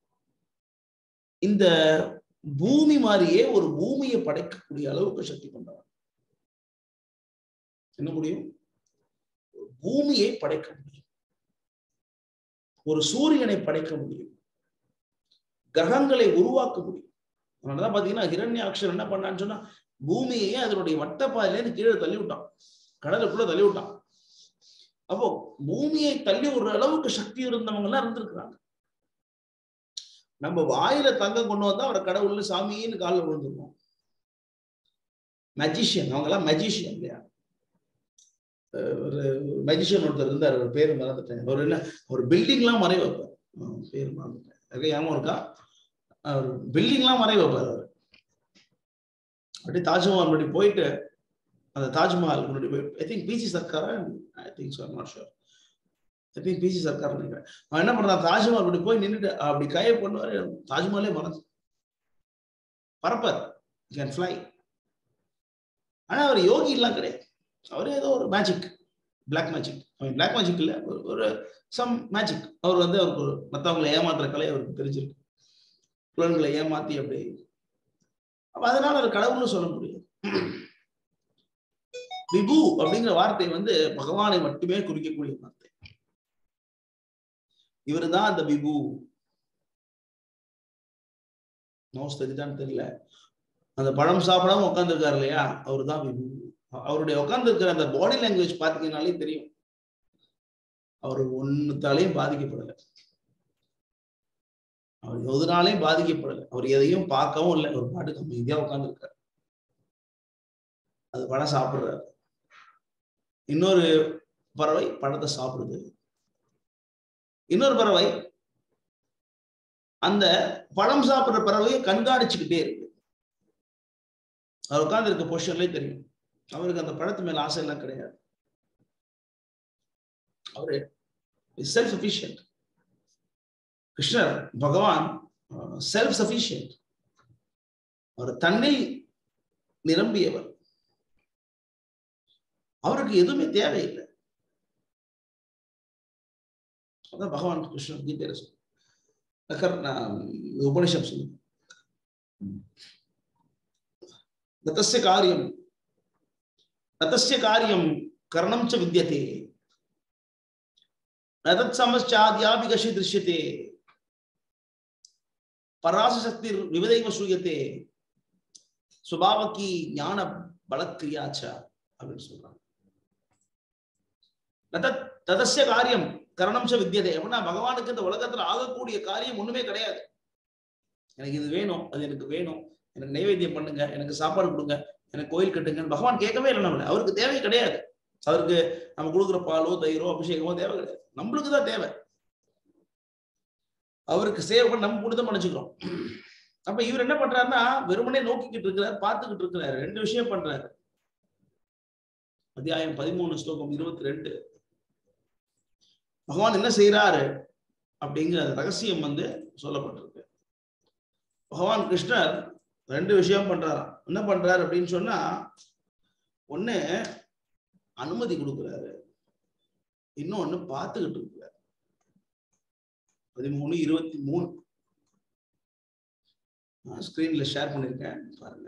Speaker 1: இந்த பூமி மாதிரியே ஒரு பூமியை படைக்கக்கூடிய அளவுக்கு சக்தி கொண்டவன் என்ன முடியும் பூமியை படைக்க முடியும் ஒரு சூரியனை படைக்க முடியும் கிரகங்களை உருவாக்க முடியும் அதனாலதான் பாத்தீங்கன்னா ஹிரண்யாட்சர் என்ன பண்ணான்னு சொன்னா பூமியையே அதனுடைய வட்டப்பாதையில இருந்து கீழே தள்ளி விட்டான் கடலுக்குள்ள தள்ளி விட்டான் அப்போ பூமியை தள்ளி விடுற அளவுக்கு சக்தி இருந்தவங்க எல்லாம் இருந்திருக்கிறாங்க நம்ம வாயில தங்கம் கொண்டு வந்தா அவரை கடவுள்னு சாமின்னு காலில் விழுந்துருவோம் மெஜிஷியன் அவங்க எல்லாம் மெஜிஷியன் இல்லையா ஒரு மெஜிஷியன் ஒருத்தர் இருந்தார் அவர் பேரு மறந்துட்டேன் அவர் என்ன ஒரு பில்டிங்லாம் மறைய வைப்பார் பேர் மறந்துட்டேன் அதுக்கு ஞாபகம் இருக்கா அவர் பில்டிங்லாம் மறைய வைப்பார் அவர் அப்படியே தாஜ்மஹால் முன்னாடி போயிட்டு அந்த தாஜ்மஹால் முன்னாடி போய் ஐ திங்க் பிசி சர்க்காரா I think so not sure I think PC Sarkar நினைக்கிறேன் அவன் என்ன பண்றான் தாஜ்மஹால் முன்னாடி போய் நின்றுட்டு அப்படி கையை பண்ணுவாரு தாஜ்மஹாலே மறந்து பரப்பார் கேன் ஃப்ளை ஆனா அவர் யோகி எல்லாம் கிடையாது அவர் ஏதோ ஒரு மேஜிக் பிளாக் மேஜிக் அவன் பிளாக் மேஜிக் இல்ல ஒரு சம் மேஜிக் அவர் வந்து அவருக்கு ஒரு மற்றவங்களை ஏமாத்துற கலை அவருக்கு தெரிஞ்சிருக்கு புலன்களை ஏமாத்தி அப்படி அப்ப அதனால அவர் கடவுள்னு சொல்ல முடியும் விபு அப்படிங்கிற வார்த்தை வந்து பகவானை மட்டுமே குறிக்கக்கூடிய வார்த்தை இவரு தான் அந்த விபு மவுஸ் தெரியுதான்னு தெரியல அந்த பழம் சாப்பிடாம உட்காந்துருக்காரு இல்லையா அவரு தான் விபு அவருடைய உட்கார்ந்து இருக்கிற அந்த பாடி லாங்குவேஜ் பாத்தீங்கன்னாலே தெரியும் அவர் ஒன்னுத்தாலையும் பாதிக்கப்படல அவர் எதனாலையும் பாதிக்கப்படலை அவர் எதையும் பார்க்கவும் இல்லை ஒரு பாட்டுக்கு அமைதியா உட்காந்துருக்காரு அது பழம் சாப்பிடுறாரு இன்னொரு பறவை பழத்தை சாப்பிடுது இன்னொரு பறவை அந்த பழம் சாப்பிடுற பறவையை கண்காணிச்சுக்கிட்டே இருக்கு அவர் உட்கார்ந்து இருக்க பொசிஷன்லயே தெரியும் அவருக்கு அந்த பழத்து மேல ஆசை எல்லாம் கிடையாது அவரு செல்ஃப் சஃபிஷியன்ட் கிருஷ்ணர் பகவான் செல்ஃப் சஃபிஷியன்ட் அவர் தன்னில் நிரம்பியவர் அவருக்கு எதுவுமே தேவையில்லை அதான் பகவான் கிருஷ்ணன் கீதையில சொல்லு நகர் உபனிஷம் சொல்லு நதஸ்ய காரியம் நதஸ்ய காரியம் கரணம் ச வித்தியதே நதத் சமஸ்சாத்யாபி கஷி திருஷ்யத்தே பராச சக்தி விவதைவ சூயத்தே சுபாவக்கி ஞான பலக்கிரியாச்சா அப்படின்னு சொல்றாங்க நதத் ததஸ்ய காரியம் கரணம் ச வித்தியதே அப்படின்னா பகவானுக்கு இந்த உலகத்துல ஆகக்கூடிய காரியம் ஒண்ணுமே கிடையாது எனக்கு இது வேணும் அது எனக்கு வேணும் எனக்கு நைவேத்தியம் பண்ணுங்க எனக்கு சாப்பாடு கொடுங்க எனக்கு கோயில் கட்டுங்க பகவான் கேட்கவே இல்லை நம்மள அவருக்கு தேவை கிடையாது அவருக்கு நம்ம கொடுக்குற பாலோ தயிரோ அபிஷேகமோ தேவை கிடையாது நம்மளுக்கு தான் தேவை அவருக்கு சேவை பண்ணி நம்ம கூட தான் நினைச்சுக்கிறோம் அப்ப இவர் என்ன பண்றாருன்னா வெறுமனே நோக்கிக்கிட்டு இருக்கிறார் பார்த்துக்கிட்டு இருக்கிறாரு ரெண்டு விஷயம் பண்றாரு அத்தியாயம் பதிமூணு ஸ்லோகம் இருபத்தி ரெண்டு பகவான் என்ன செய்யறாரு அப்படிங்கிற ரகசியம் வந்து சொல்லப்பட்டிருக்கு பகவான் கிருஷ்ணர் ரெண்டு விஷயம் பண்றாராம் என்ன பண்றாரு அப்படின்னு சொன்னா ஒண்ணு அனுமதி கொடுக்குறாரு இன்னொன்னு பார்த்துக்கிட்டு இருக்கிறாரு பதிமூணு இருபத்தி மூணு ஸ்கிரீன்ல ஷேர் பண்ணிருக்கேன் பாருங்க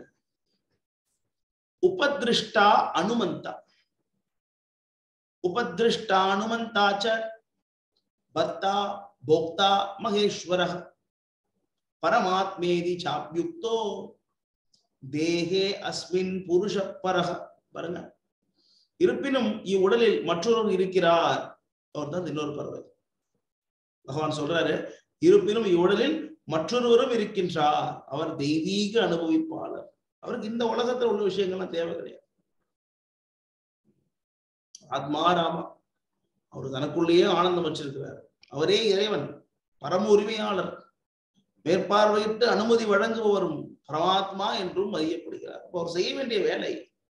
Speaker 1: உபதிருஷ்டா அனுமந்தா உபதிருஷ்டா அனுமந்தாச்ச பக்தா போக்தா மகேஸ்வர பரமாத்மேதி சாப்யுக்தோ தேகே அஸ்மின் புருஷ பரக பாருங்க இருப்பினும் இவ்வுடலில் மற்றொருவர் இருக்கிறார் அவர் தான் இன்னொரு பறவை பகவான் சொல்றாரு இருப்பினும் இவ்வுடலில் மற்றொருவரும் இருக்கின்றார் அவர் தெய்வீக அனுபவிப்பாளர் அவருக்கு இந்த உலகத்துல உள்ள விஷயங்கள்லாம் தேவை கிடையாது ஆத்மா ராமா அவர் தனக்குள்ளேயே ஆனந்தம் வச்சிருக்கிறார் அவரே இறைவன் பரம உரிமையாளர் மேற்பார்வையிட்டு அனுமதி வழங்குபவரும் பரமாத்மா என்றும் அறியப்படுகிறார் அப்போ அவர் செய்ய வேண்டிய வேலை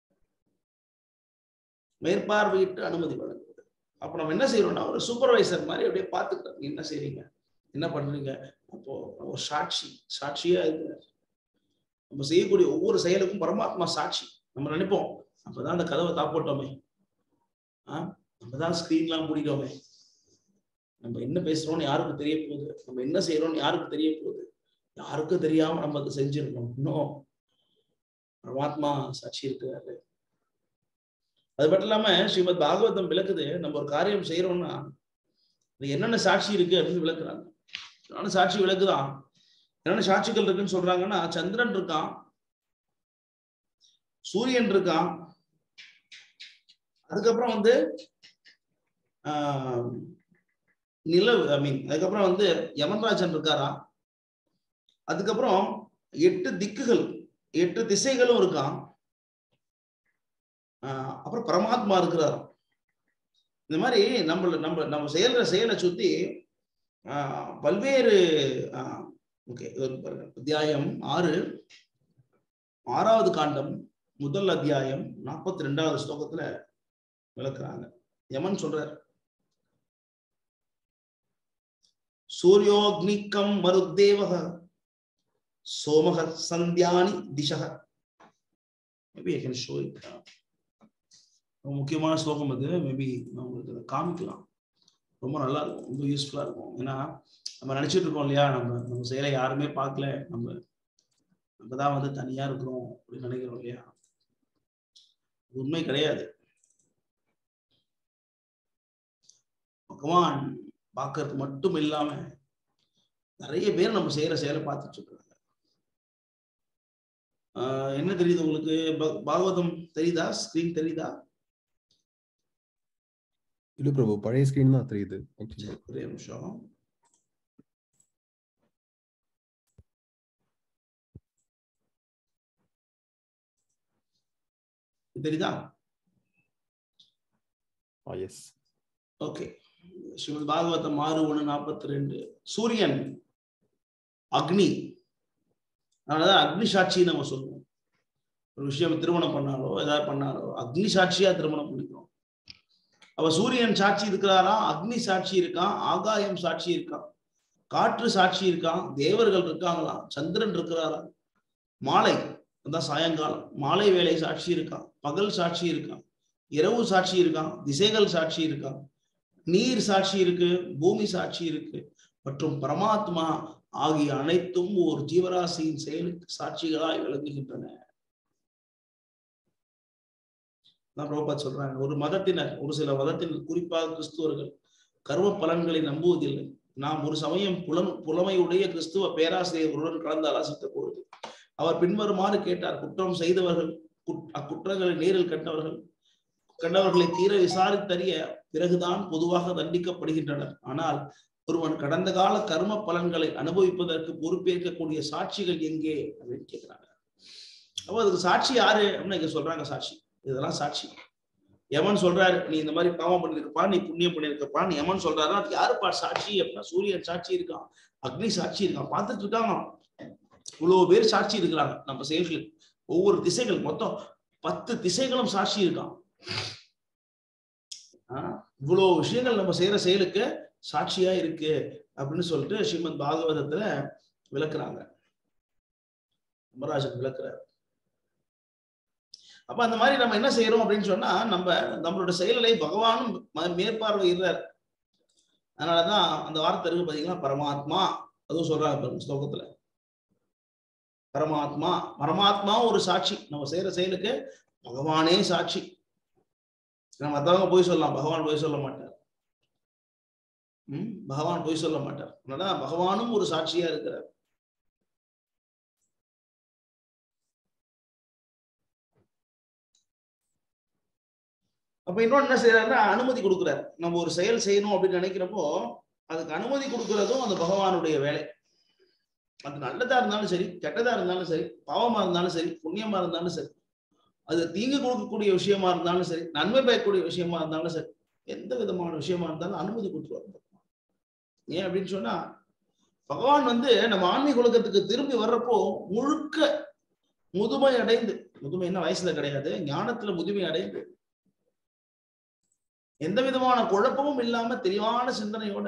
Speaker 1: மேற்பார்வையிட்டு அனுமதி வழங்குவது அப்ப நம்ம என்ன செய்யறோம்னா ஒரு சூப்பர்வைசர் மாதிரி அப்படியே பார்த்துக்கிறோம் என்ன செய்றீங்க என்ன பண்றீங்க அப்போ ஒரு சாட்சி சாட்சியா இருக்கிறார் நம்ம செய்யக்கூடிய ஒவ்வொரு செயலுக்கும் பரமாத்மா சாட்சி நம்ம நினைப்போம் அப்பதான் அந்த கதவை தாப்போட்டோமே ஆஹ் நம்ம தான் ஸ்கிரீன்லாம் மூடிட்டோமே நம்ம என்ன பேசுறோம்னு யாருக்கு தெரிய போகுது நம்ம என்ன செய்யறோம்னு யாருக்கு தெரிய போகுது யாருக்கும் தெரியாம நம்ம அதை செஞ்சிருக்கோம் இன்னும் பரமாத்மா சாட்சி இருக்கிறாரு அது மட்டும் இல்லாம ஸ்ரீமத் பாகவதம் விளக்குது நம்ம ஒரு காரியம் செய்யறோம்னா அது என்னென்ன சாட்சி இருக்கு அப்படின்னு விளக்குறாங்க என்னென்ன சாட்சி விளக்குதான் என்னென்ன சாட்சிகள் இருக்குன்னு சொல்றாங்கன்னா சந்திரன் இருக்கான் சூரியன் இருக்கான் அதுக்கப்புறம் வந்து ஆஹ் நிலவு ஐ மீன் அதுக்கப்புறம் வந்து யமன்ராஜன் இருக்காரா அதுக்கப்புறம் எட்டு திக்குகள் எட்டு திசைகளும் இருக்கான் ஆஹ் அப்புறம் பரமாத்மா இருக்கிறாராம் இந்த மாதிரி நம்ம நம்ம நம்ம செயல்ற செயலை சுத்தி ஆஹ் பல்வேறு ஓகே பாருங்க அத்தியாயம் ஆறு ஆறாவது காண்டம் முதல் அத்தியாயம் நாற்பத்தி ரெண்டாவது ஸ்லோகத்துல விளக்குறாங்க யமன் சொல்றார் சூரியோக்னிக்கம் மருத்தேவக சோமக சந்தியானி திசக maybe I can show it ரொம்ப முக்கியமான ஸ்லோகம் அது மேபி நான் உங்களுக்கு அதை காமிக்கலாம் ரொம்ப நல்லா இருக்கும் ரொம்ப யூஸ்ஃபுல்லா இருக்கும் ஏன்னா நம்ம நினைச்சிட்டு இருக்கோம் இல்லையா நம்ம நம்ம செயலை யாருமே பார்க்கல நம்ம நம்ம தான் வந்து தனியா இருக்கிறோம் அப்படின்னு நினைக்கிறோம் இல்லையா உண்மை கிடையாது பகவான் பார்க்கறது மட்டும் இல்லாம நிறைய பேர் நம்ம செய்யற செயலை பார்த்துட்டு இருக்காங்க என்ன தெரியுது உங்களுக்கு பாகவதம் தெரியுதா ஸ்கிரீன் தெரியுதா
Speaker 5: இல்ல பிரபு பழைய ஸ்கிரீன் தான் தெரியுது
Speaker 1: ஒரே நிமிஷம் தெரியுதா
Speaker 5: Ah, yes.
Speaker 1: Okay Srimad Bhagavatam ஆறு ஒண்ணு நாற்பத்தி ரெண்டு சூரியன் அக்னி அதனாலதான் அக்னி சாட்சின்னு நம்ம சொல்லுவோம் ஒரு விஷயம் திருமணம் பண்ணாலோ ஏதாவது பண்ணாலோ அக்னி சாட்சியா திருமணம் பண்ணிக்கிறோம் அப்ப சூரியன் சாட்சி இருக்கிறாரா அக்னி சாட்சி இருக்கான் ஆகாயம் சாட்சி இருக்கான் காற்று சாட்சி இருக்கான் தேவர்கள் இருக்காங்களாம் சந்திரன் இருக்கிறாரா மாலை அதான் சாயங்காலம் மாலை வேலை சாட்சி இருக்கான் பகல் சாட்சி இருக்கான் இரவு சாட்சி இருக்கான் திசைகள் சாட்சி இருக்கான் நீர் சாட்சி இருக்கு பூமி சாட்சி இருக்கு மற்றும் பரமாத்மா ஆகிய அனைத்தும் ஒரு ஜீவராசியின் செயலுக்கு சாட்சிகளாய் விளங்குகின்றன தான் பிரபுபாத் சொல்றாங்க ஒரு மதத்தினர் ஒரு சில மதத்தினர் குறிப்பாக கிறிஸ்துவர்கள் கர்ம பலன்களை நம்புவதில்லை நாம் ஒரு சமயம் புலம் புலமையுடைய கிறிஸ்துவ பேராசிரியர் ஒருவன் கலந்து ஆலோசித்த பொழுது அவர் பின்வருமாறு கேட்டார் குற்றம் செய்தவர்கள் குட்- அக்குற்றங்களை நேரில் கண்டவர்கள் கண்டவர்களை தீர விசாரித்தறிய பிறகுதான் பொதுவாக தண்டிக்கப்படுகின்றனர் ஆனால் ஒருவன் கடந்த கால கர்ம பலன்களை அனுபவிப்பதற்கு பொறுப்பேற்கக்கூடிய சாட்சிகள் எங்கே அப்படின்னு கேட்கிறாங்க அப்போ அதுக்கு சாட்சி யாரு அப்படின்னு இங்க சொல்றாங்க சாட்சி இதெல்லாம் சாட்சி எவன் சொல்றாரு நீ இந்த மாதிரி பாவம் பண்ணிருக்கப்பா நீ புண்ணியம் பண்ணிருக்கப்பா நீ எவன் சொல்றாரு அது யாருப்பா சாட்சி அப்படின்னா சூரியன் சாட்சி இருக்கான் அக்னி சாட்சி இருக்கான் பார்த்துட்டு இருக்காங்க இவ்வளவு பேர் சாட்சி இருக்கிறாங்க நம்ம செயல்கள் ஒவ்வொரு திசைகள் மொத்தம் பத்து திசைகளும் சாட்சி இருக்கான் ஆஹ் இவ்வளவு விஷயங்கள் நம்ம செய்யற செயலுக்கு சாட்சியா இருக்கு அப்படின்னு சொல்லிட்டு ஸ்ரீமத் பாகவதத்துல விளக்குறாங்க மராஜன் விளக்குறாரு அப்ப அந்த மாதிரி நம்ம என்ன செய்யறோம் அப்படின்னு சொன்னா நம்ம நம்மளோட செயல்களை பகவானும் ம- மேற்பார்வையிடுறார் அதனாலதான் அந்த வார்த்தை இருக்கு பாத்தீங்களா பரமாத்மா அதுவும் சொல்றாங்க பாருங்க ஸ்லோகத்துல பரமாத்மா பரமாத்மா ஒரு சாட்சி நம்ம செய்யற செயலுக்கு பகவானே சாட்சி நம்ம மத்தவங்க போய் சொல்லலாம் பகவான் போய் சொல்ல மாட்டார் ம் பகவான் போய் சொல்ல மாட்டார் அதனால பகவானும் ஒரு சாட்சியா இருக்கிறார் அப்ப இன்னொன்னு என்ன செய்யறாருன்னா அனுமதி கொடுக்குறாரு நம்ம ஒரு செயல் செய்யணும் அப்படின்னு நினைக்கிறப்போ அதுக்கு அனுமதி கொடுக்கறதும் அந்த பகவானுடைய வேலை அது நல்லதா இருந்தாலும் சரி கெட்டதா இருந்தாலும் சரி பாவமா இருந்தாலும் சரி புண்ணியமா இருந்தாலும் சரி அது தீங்கு கொடுக்கக்கூடிய விஷயமா இருந்தாலும் சரி நன்மை பயக்கக்கூடிய விஷயமா இருந்தாலும் சரி எந்த விதமான விஷயமா இருந்தாலும் அனுமதி கொடுத்துருவாங்க ஏன் அப்படின்னு சொன்னா பகவான் வந்து நம்ம ஆன்மீக உலகத்துக்கு திரும்பி வர்றப்போ முழுக்க முதுமை அடைந்து முதுமை என்ன வயசுல கிடையாது ஞானத்துல முதுமை அடைந்து எந்த விதமான குழப்பமும் இல்லாம தெளிவான சிந்தனையோட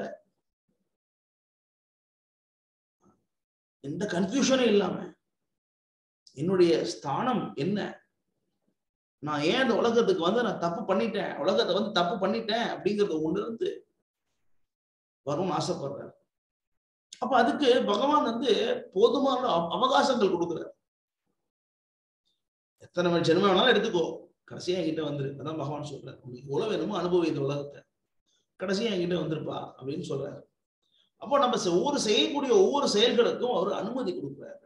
Speaker 1: எந்த கன்ஃபியூஷனும் இல்லாம என்னுடைய ஸ்தானம் என்ன நான் ஏன் இந்த உலகத்துக்கு வந்து நான் தப்பு பண்ணிட்டேன் உலகத்தை வந்து தப்பு பண்ணிட்டேன் அப்படிங்கறத உணர்ந்து வரும்னு ஆசைப்படுறாரு அப்ப அதுக்கு பகவான் வந்து போதுமான அவ- அவகாசங்கள் கொடுக்குறாரு எத்தனை மணி ஜென்மம் வேணாலும் எடுத்துக்கோ கடைசியா என்கிட்ட வந்துரு அதான் பகவான் சொல்றாரு உனக்கு எவ்வளவு வேணுமோ அனுபவி இந்த உலகத்தை கடைசியா என்கிட்ட வந்துருப்பா அப்படின்னு சொல்றாரு அப்போ நம்ம செ- ஒவ்வொரு செய்யக்கூடிய ஒவ்வொரு செயல்களுக்கும் அவர் அனுமதி கொடுக்குறாரு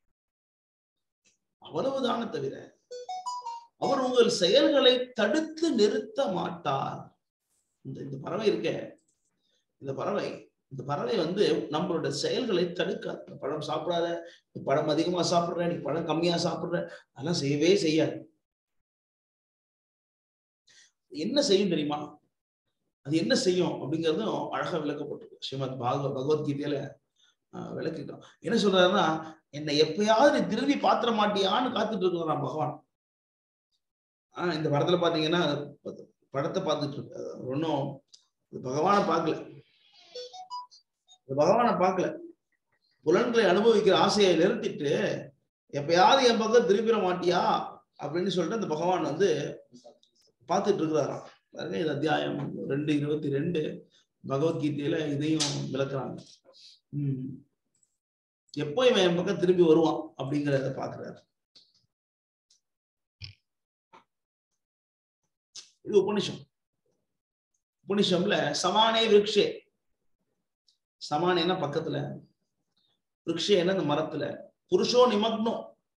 Speaker 1: அவ்வளவுதானே தவிர அவர் உங்கள் செயல்களை தடுத்து நிறுத்த மாட்டார் இந்த இந்த பறவை இருக்க இந்த பறவை இந்த பறவை வந்து நம்மளோட செயல்களை தடுக்காது இந்த பழம் சாப்பிடாத நீ பழம் அதிகமா சாப்பிடுற நீ பழம் கம்மியா சாப்பிடுற அதெல்லாம் செய்யவே செய்யாது என்ன செய்யும் தெரியுமா அது என்ன செய்யும் அப்படிங்கறதும் அழகா விளக்கப்பட்டிருக்கு ஸ்ரீமத் பாகவ பகவத்கீதையில ஆஹ், விளக்கிட்டோம் என்ன சொல்றாருன்னா என்னை எப்பயாவது நீ திரும்பி பாத்திர மாட்டியான்னு காத்துட்டு இருக்கிறான் பகவான் ஆஹ் இந்த படத்துல பாத்தீங்கன்னா ப- படத்தை பார்த்துட்டு இருக்கு அது ஒன்றும் பகவானை பார்க்கல இந்த பகவானை பார்க்கல புலன்களை அனுபவிக்கிற ஆசையை நிறுத்திட்டு எப்பயாவது என் பக்கம் திரும்பிட மாட்டியா அப்படின்னு சொல்லிட்டு அந்த பகவான் வந்து பார்த்துட்டு இருக்கிறாராம் பாருங்க இது அத்தியாயம் ரெண்டு இருபத்தி ரெண்டு பகவத்கீதையில இதையும் விளக்குறாங்க உம் எப்போ இவன் என் பக்கம் திரும்பி வருவான் அப்படிங்கிறத பாக்குறாரு இது உபனிஷம் உபனிஷம்ல சமானே விருக்ஷே சமானேனா பக்கத்துல விருக்ஷேன இந்த மரத்துல புருஷோ நிமக்னோ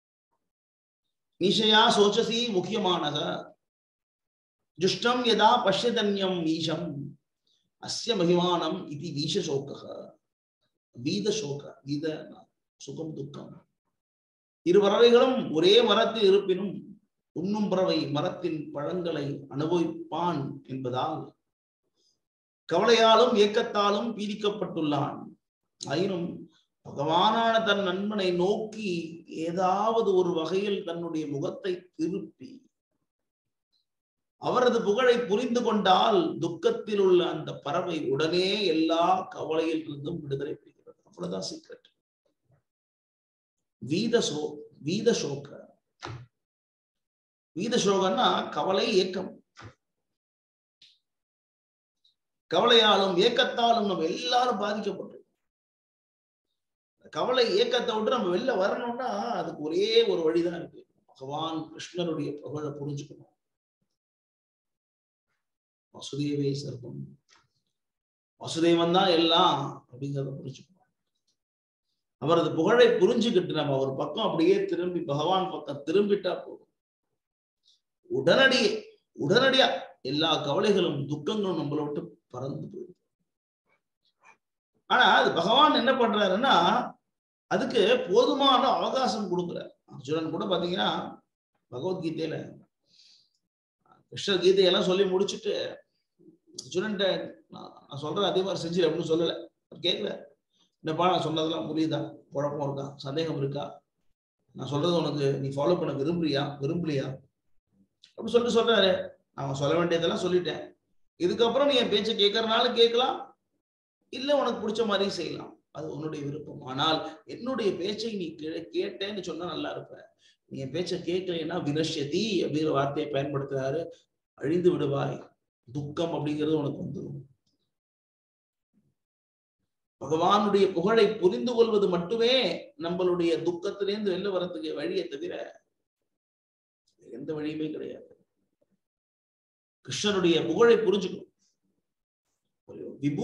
Speaker 1: நிஷயா சோச்சசி முக்கியமானக ஜுஷ்டம் யதா பஷ்யதன்யம் ஈஷம் அஸ்ய மகிமானம் இது வீஷசோக வீத சோக வீத சுகம் துக்கம் இரு பறவைகளும் ஒரே மரத்தில் இருப்பினும் உண்ணும் பறவை மரத்தின் பழங்களை அனுபவிப்பான் என்பதால் கவலையாலும் ஏக்கத்தாலும் பீடிக்கப்பட்டுள்ளான் ஆயினும் பகவானான தன் நண்பனை நோக்கி ஏதாவது ஒரு வகையில் தன்னுடைய முகத்தை திருப்பி அவரது புகழை புரிந்து கொண்டால் துக்கத்தில் உள்ள அந்த பறவை உடனே எல்லா கவலையில் இருந்தும் விடுதலை பெறுகிறது அவ்வளவுதான் சீக்ரெட் வீத சோ வீத சோக வீத சோகன்னா கவலை ஏக்கம் கவலையாலும் ஏக்கத்தாலும் நம்ம எல்லாரும் பாதிக்கப்பட்டோம் கவலை ஏக்கத்தை விட்டு நம்ம வெளில வரணும்னா அதுக்கு ஒரே ஒரு வழிதான் இருக்கு பகவான் கிருஷ்ணருடைய புகழை புரிஞ்சுக்கணும் வசுதேவே சர்வம் வசுதேவன் தான் எல்லாம் அப்படிங்கிறத புரிஞ்சுக்கணும் அவரது புகழை புரிஞ்சுக்கிட்டு நம்ம அவர் பக்கம் அப்படியே திரும்பி பகவான் பக்கம் திரும்பிட்டா போதும் உடனடியே உடனடியா எல்லா கவலைகளும் துக்கங்களும் நம்மளை விட்டு பறந்து போயிடும் ஆனா அது பகவான் என்ன பண்றாருன்னா அதுக்கு போதுமான அவகாசம் கொடுக்குறார் அர்ஜுனன் கூட பாத்தீங்கன்னா பகவத்கீதையில கிருஷ்ண கீதையெல்லாம் சொல்லி முடிச்சுட்டு அர்ஜுனன்ட்ட நான் நான் சொல்றேன் அதே மாதிரி செஞ்சு அப்படின்னு சொல்லல கேட்கல என்னப்பா நான் சொன்னதெல்லாம் புரியுதா குழப்பம் இருக்கா சந்தேகம் இருக்கா நான் சொல்றது உனக்கு நீ ஃபாலோ பண்ண விரும்புறியா விரும்பலையா அப்படி சொல்லிட்டு சொல்றாரு நான் சொல்ல வேண்டியதெல்லாம் சொல்லிட்டேன் இதுக்கப்புறம் நீ என் பேச்சை கேட்கறனால கேட்கலாம் இல்ல உனக்கு பிடிச்ச மாதிரி செய்யலாம் அது உன்னுடைய விருப்பம் ஆனால் என்னுடைய பேச்சை நீ கே- கேட்டேன்னு சொன்னா நல்லா இருப்ப நீ என் பேச்சை கேட்கலைன்னா வினஷ்யதி அப்படிங்கிற வார்த்தையை பயன்படுத்துறாரு அழிந்து விடுவாய் துக்கம் அப்படிங்கிறது உனக்கு வந்துடும் பகவானுடைய புகழை புரிந்து கொள்வது மட்டுமே நம்மளுடைய துக்கத்திலேருந்து வெளில வரத்துக்கு வழியை தவிர எந்த வழியுமே கிடையாது கிருஷ்ணனுடைய புகழை புரிஞ்சுக்கணும் ஒரு விபு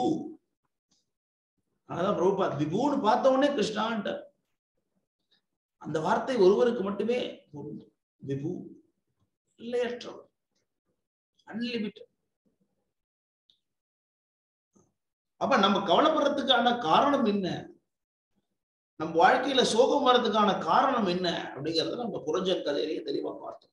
Speaker 1: அதான் பிரபுபாத் விபுன்னு பார்த்த உடனே கிருஷ்ணான்ட்ட அந்த வார்த்தை ஒருவருக்கு மட்டுமே பொருந்தும் விபு எல்லையற்றவர் அன்லிமிட்டட் அப்ப நம்ம கவலைப்படுறதுக்கான காரணம் என்ன நம்ம வாழ்க்கையில சோகம் வர்றதுக்கான காரணம் என்ன அப்படிங்கறத நம்ம புரஞ்சன் கதையிலேயே தெளிவா பார்த்தோம்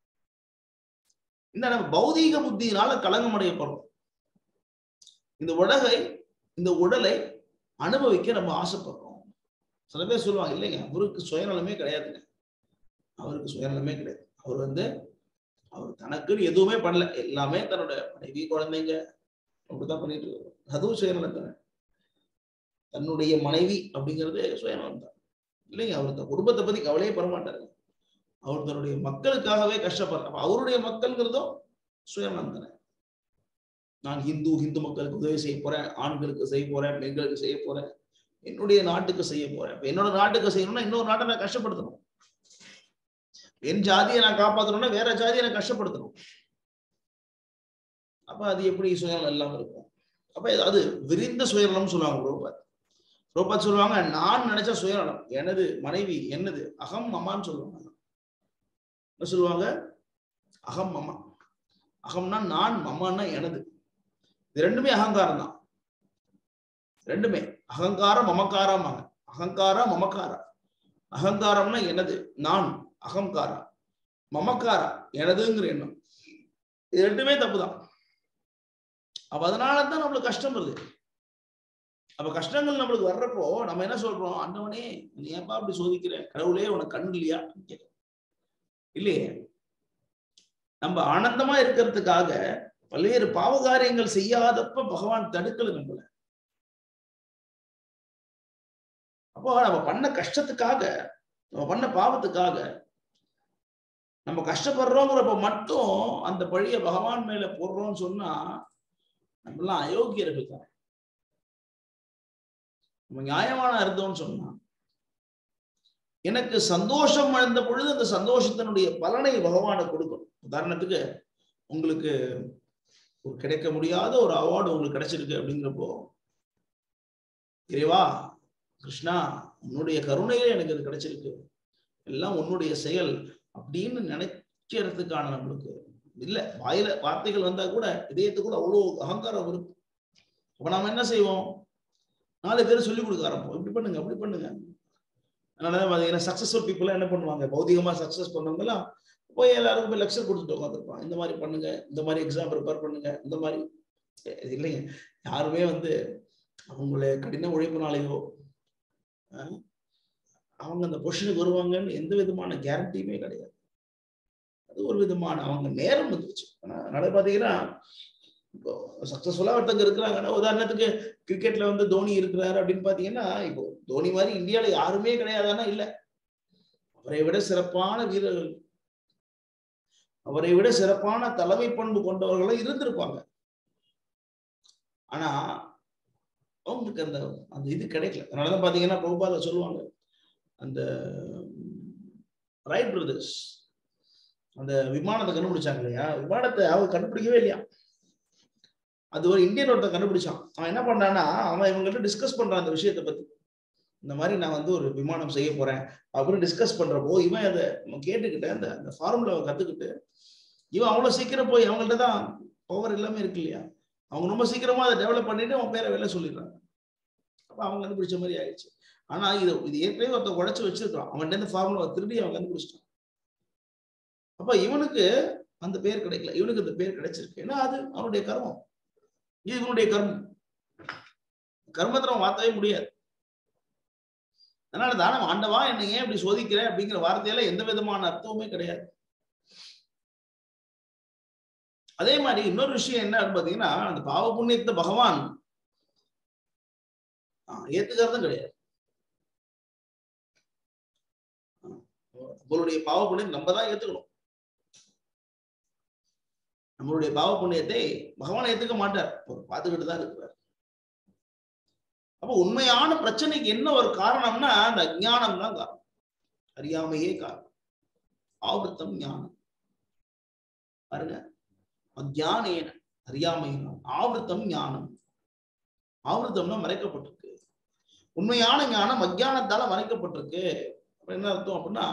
Speaker 1: இந்த நம்ம பௌதீக புத்தியினால களங்கம் அடையப்படுறோம் இந்த உலகை இந்த உடலை அனுபவிக்க நம்ம ஆசைப்படுறோம் சில பேர் சொல்லுவாங்க இல்லைங்க அவருக்கு சுயநலமே கிடையாதுங்க அவருக்கு சுயநலமே கிடையாது அவர் வந்து அவர் தனக்குன்னு எதுவுமே பண்ணல எல்லாமே தன்னோட மனைவி குழந்தைங்க அப்படிதான் பண்ணிட்டு இருக்காரு அதுவும் சுயநலம் தானே தன்னுடைய மனைவி அப்படிங்கிறது சுயநலம் தான் இல்லைங்க அவர் தன் குடும்பத்தை பத்தி கவலையே பட மாட்டாரு அவர் தன்னுடைய மக்களுக்காகவே கஷ்டப்படுற அப்ப அவருடைய மக்கள்ங்கிறதும் சுயநலம் தானே நான் இந்து இந்து மக்களுக்கு உதவி செய்ய போறேன் ஆண்களுக்கு செய்ய போறேன் பெண்களுக்கு செய்ய போறேன் என்னுடைய நாட்டுக்கு செய்ய போறேன் இப்ப என்னோட நாட்டுக்கு செய்யணும்னா இன்னொரு நாட்டை நான் கஷ்டப்படுத்தணும் என் ஜாதியை நான் காப்பாத்தணும்னா வேற ஜாதியை நான் கஷ்டப்படுத்தணும் அப்ப அது எப்படி சுயநலம் இல்லாம இருக்கும் அப்ப இது- அது விரிந்த சுயநலம் சொல்லுவாங்க ரோபாத் ரோபாத் சொல்லுவாங்க நான் நினைச்ச சுயநலம் எனது மனைவி என்னது அகம் மமான்னு சொல்லுவாங்க என்ன சொல்லுவாங்க அகம் மமா அகம்னா நான் மமான்னா எனது இது ரெண்டுமே அகங்காரம் தான் ரெண்டுமே அகங்காரம் மமக்காரம் அகங்காரா மமக்காரா அகங்காரம்னா எனது நான் அகங்காரா மமக்காரா எனதுங்கிற எண்ணம் இது ரெண்டுமே தப்புதான் அப்ப அதனால தான் நம்மளுக்கு கஷ்டம் வருது அப்ப கஷ்டங்கள் நம்மளுக்கு வர்றப்போ நம்ம என்ன சொல்றோம் அண்ணவனே நீ ஏன்பா அப்படி சோதிக்கிற கடவுளே உனக்கு கண் இல்லையா கேட்கிறோம். இல்லையே நம்ம ஆனந்தமா இருக்கிறதுக்காக பல்வேறு பாவகாரியங்கள் செய்யாதப்ப பகவான் தடுக்கல நம்மள அப்போ நம்ம பண்ண கஷ்டத்துக்காக நம்ம பண்ண பாவத்துக்காக நம்ம கஷ்டப்படுறோங்கிறப்ப மட்டும் அந்த பழிய பகவான் மேல போடுறோம்னு சொன்னா நம்மளாம் அயோக்கியர்கள் தான் நம்ம நியாயமான இருந்தோம்னு சொன்னா எனக்கு சந்தோஷம் அடைந்த பொழுது அந்த சந்தோஷத்தினுடைய பலனை பகவானை கொடுக்கணும் உதாரணத்துக்கு உங்களுக்கு ஒரு கிடைக்க முடியாத ஒரு அவார்டு உங்களுக்கு கிடைச்சிருக்கு அப்படிங்கிறப்போ இறைவா கிருஷ்ணா உன்னுடைய கருணையில எனக்கு இது கிடைச்சிருக்கு எல்லாம் உன்னுடைய செயல் அப்படின்னு நினைக்கிறதுக்கான நம்மளுக்கு இல்ல வாயில வார்த்தைகள் வந்தா கூட இதயத்துக்குள்ள அவ்வளவு அகங்காரம் இருக்கும் அப்ப நாம என்ன செய்வோம் நாலு பேர் சொல்லி கொடுக்க ஆரம்பிப்போம் இப்படி பண்ணுங்க அப்படி பண்ணுங்க அதனால பாத்தீங்கன்னா சக்சஸ்ஃபுல் பீப்புள் என்ன பண்ணுவாங்க பௌதிகமா சக்சஸ் பண்ணவங்க எல்லாம் போய் எல்லாருக்கும் போய் லெக்சர் கொடுத்துட்டு உட்காந்துருப்பான் இந்த மாதிரி பண்ணுங்க இந்த மாதிரி எக்ஸாம் ப்ரிப்பேர் பண்ணுங்க இந்த மாதிரி இது இல்லைங்க யாருமே வந்து அவங்களுடைய கடின உழைப்பினாலேயோ அஹ், அவங்க அந்த பொசிஷனுக்கு வருவாங்கன்னு எந்த விதமான கேரண்டியுமே கிடையாது அது ஒரு விதமான அவங்க நேரம் வந்துருச்சு ஆனா- அதனால பாத்தீங்கன்னா இப்போ சக்சஸ்ஃபுல்லா ஒருத்தங்க இருக்கிறாங்கன்னா உதாரணத்துக்கு கிரிக்கெட்ல வந்து தோனி இருக்கிறாரு அப்படின்னு பாத்தீங்கன்னா இப்போ தோனி மாதிரி இந்தியால யாருமே கிடையாதானா இல்ல அவரை விட சிறப்பான வீரர்கள் அவரை விட சிறப்பான தலைமை பண்பு கொண்டவர்களும் இருந்திருப்பாங்க ஆனா அவங்களுக்கு அந்த அந்த இது கிடைக்கல அதனாலதான் பாத்தீங்கன்னா பிரபுபாத சொல்லுவாங்க அந்த ரைட் பிரதர்ஸ் அந்த விமானத்தை கண்டுபிடிச்சாங்க இல்லையா விமானத்தை அவங்க கண்டுபிடிக்கவே இல்லையா அது ஒரு இந்தியன் ஒருத்தன் கண்டுபிடிச்சான் அவன் என்ன பண்ணான்னா அவன் இவங்ககிட்ட டிஸ்கஸ் பண்றான் அந்த விஷயத்தை பத்தி இந்த மாதிரி நான் வந்து ஒரு விமானம் செய்ய போறேன் அப்படின்னு டிஸ்கஸ் பண்றப்போ இவன் அதை கேட்டுக்கிட்டு அந்த அந்த ஃபார்முலாவை கத்துக்கிட்டு இவன் அவ்வளவு சீக்கிரம் போய் அவங்கள்ட்ட தான் பவர் எல்லாமே இருக்கு இல்லையா அவங்க ரொம்ப சீக்கிரமா அதை டெவலப் பண்ணிட்டு அவன் பேரை வெளில சொல்லிடுறாங்க அப்ப அவங்க கண்டுபிடிச்ச மாதிரி ஆயிடுச்சு ஆனா இது இது ஏற்கனவே ஒருத்தன் உழைச்சு வச்சிருக்கான் அவன்கிட்ட இருந்து ஃபார்முலா திருடி அவன் கண்டுபிடிச்சிட்டான் அப்ப இவனுக்கு அந்த பேர் கிடைக்கல இவனுக்கு அந்த பேர் கிடைச்சிருக்கு ஏன்னா அது அவனுடைய கர்மம் இது இவனுடைய கர்மம் கர்மத்தை நம்ம மாத்தவே முடியாது அதனால தானே ஆண்டவா என்னை ஏன் இப்படி சோதிக்கிற அப்படிங்கிற வார்த்தையில எந்த விதமான அர்த்தமுமே கிடையாது அதே மாதிரி இன்னொரு விஷயம் என்ன பாத்தீங்கன்னா அந்த பாவ புண்ணியத்தை பகவான் ஆஹ், ஏத்துக்கிறதும் கிடையாது நம்மளுடைய பாவ புண்ணியம் நம்ம தான் ஏத்துக்கணும் நம்மளுடைய பாவ புண்ணியத்தை பகவான் ஏத்துக்க மாட்டார் அவர் பார்த்துக்கிட்டு தான் இருக்கிறார் அப்ப உண்மையான பிரச்சனைக்கு என்ன ஒரு காரணம்னா அந்த அஜ்ஞானம் தான் காரணம் அறியாமையே காரணம் ஆவர்த்தம் ஞானம் பாருங்க அஜ்ஞானேன அறியாமையினால் ஆவர்த்தம் ஞானம் ஆவர்த்தம்னா மறைக்கப்பட்டிருக்கு உண்மையான ஞானம் அஜ்ஞானத்தால மறைக்கப்பட்டிருக்கு அப்ப என்ன அர்த்தம் அப்படின்னா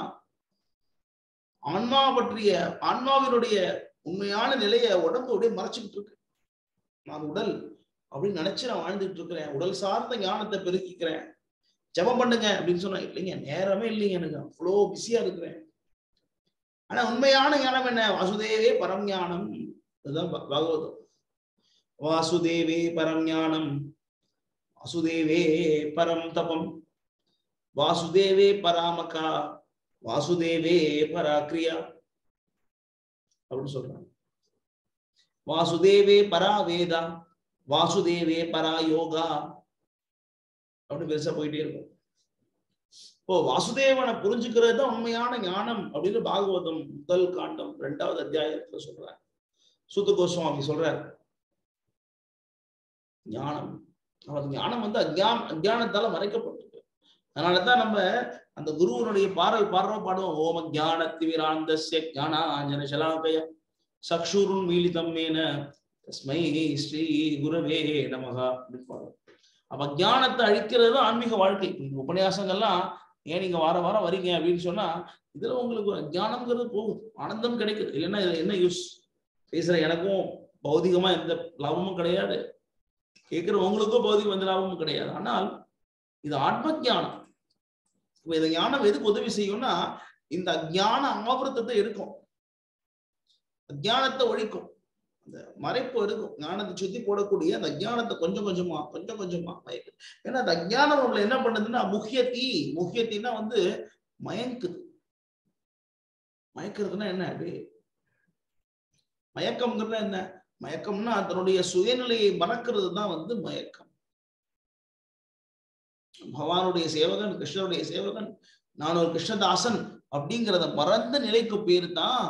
Speaker 1: ஆன்மா பற்றிய ஆன்மாவினுடைய உண்மையான நிலையை உடம்பு அப்படியே மறைச்சுக்கிட்டு இருக்கு நான் உடல் அப்படின்னு நினைச்சு நான் வாழ்ந்துட்டு இருக்கிறேன் உடல் சார்ந்த ஞானத்தை பெருக்கிக்கிறேன் ஜெபம் பண்ணுங்க அப்படின்னு சொன்னா இல்லைங்க நேரமே இல்லைங்க எனக்கு அவ்வளோ பிஸியா இருக்கிறேன் ஆனா உண்மையான ஞானம் என்ன வாசுதேவே பரம் ஞானம் இதுதான் ப- பாகவதம் வாசுதேவே பரம் ஞானம் வாசுதேவே பரம் தபம் வாசுதேவே பராமகா வாசுதேவே பராக்ரியா அப்படின்னு சொல்றாங்க வாசுதேவே பரா வேதா வாசுதேவே பரா யோகா அப்படின்னு பெருசா போயிட்டே இருக்கும் இப்போ வாசுதேவனை புரிஞ்சுக்கிறது தான் உண்மையான ஞானம் அப்படின்னு பாகவதம் முதல் காண்டம் ரெண்டாவது அத்தியாயத்துல சொல்றார் சுத்த கோஸ்வாமி சொல்றார் ஞானம் நமது ஞானம் வந்து அஜ்ஞான அஜ்ஞானத்தால மறைக்கப்பட்டிருக்கு அதனாலதான் நம்ம அந்த குருவனுடைய பாடல் பாடுறோம் பாடுவோம் ஓம ஜான திவிராந்தஸ்ய ஞானாஞ்சன சலாகய சக்ஷுருன் மீலிதம் மேன தஸ்மை ஸ்ரீ குரவே நமகா அப்படின்னு பாடுவோம் அப்ப ஞானத்தை அழிக்கிறது தான் ஆன்மீக வாழ்க்கை இந்த உபன்யாசங்கள்லாம் ஏன் நீங்க வார வாரம் வரீங்க அப்படின்னு சொன்னா இதுல உங்களுக்கு ஒரு ஞானம்ங்கிறது போகும் ஆனந்தம் கிடைக்குது இல்லைன்னா இதுல என்ன யூஸ் பேசுற எனக்கும் பௌதிகமா எந்த லாபமும் கிடையாது கேட்கிற உங்களுக்கும் பௌதிகம் எந்த லாபமும் கிடையாது ஆனால் இது ஆத்ம ஞானம் இப்ப இந்த ஞானம் எதுக்கு உதவி செய்யும்னா இந்த அஜ்ஞான ஆவர்த்தத்தை எடுக்கும் அஜ்ஞானத்தை ஒழிக்கும் அந்த மறைப்பு இருக்கும் ஞானத்தை சுத்தி போடக்கூடிய அந்த அஜ்ஞானத்தை கொஞ்சம் கொஞ்சமா கொஞ்சம் கொஞ்சமா மயக்குது ஏன்னா அந்த அஜ்ஞானம் நம்மள என்ன பண்ணுதுன்னா முக்கியத்தி முக்கியத்தின்னா வந்து மயங்குது மயக்கிறதுனா என்ன அப்படி மயக்கம்ங்கிறது என்ன மயக்கம்னா தன்னுடைய சுயநிலையை மறக்கிறது தான் வந்து மயக்கம் பகவானுடைய சேவகன் கிருஷ்ணனுடைய சேவகன் நான் ஒரு கிருஷ்ணதாசன் அப்படிங்கிறத மறந்த நிலைக்கு பேர் தான்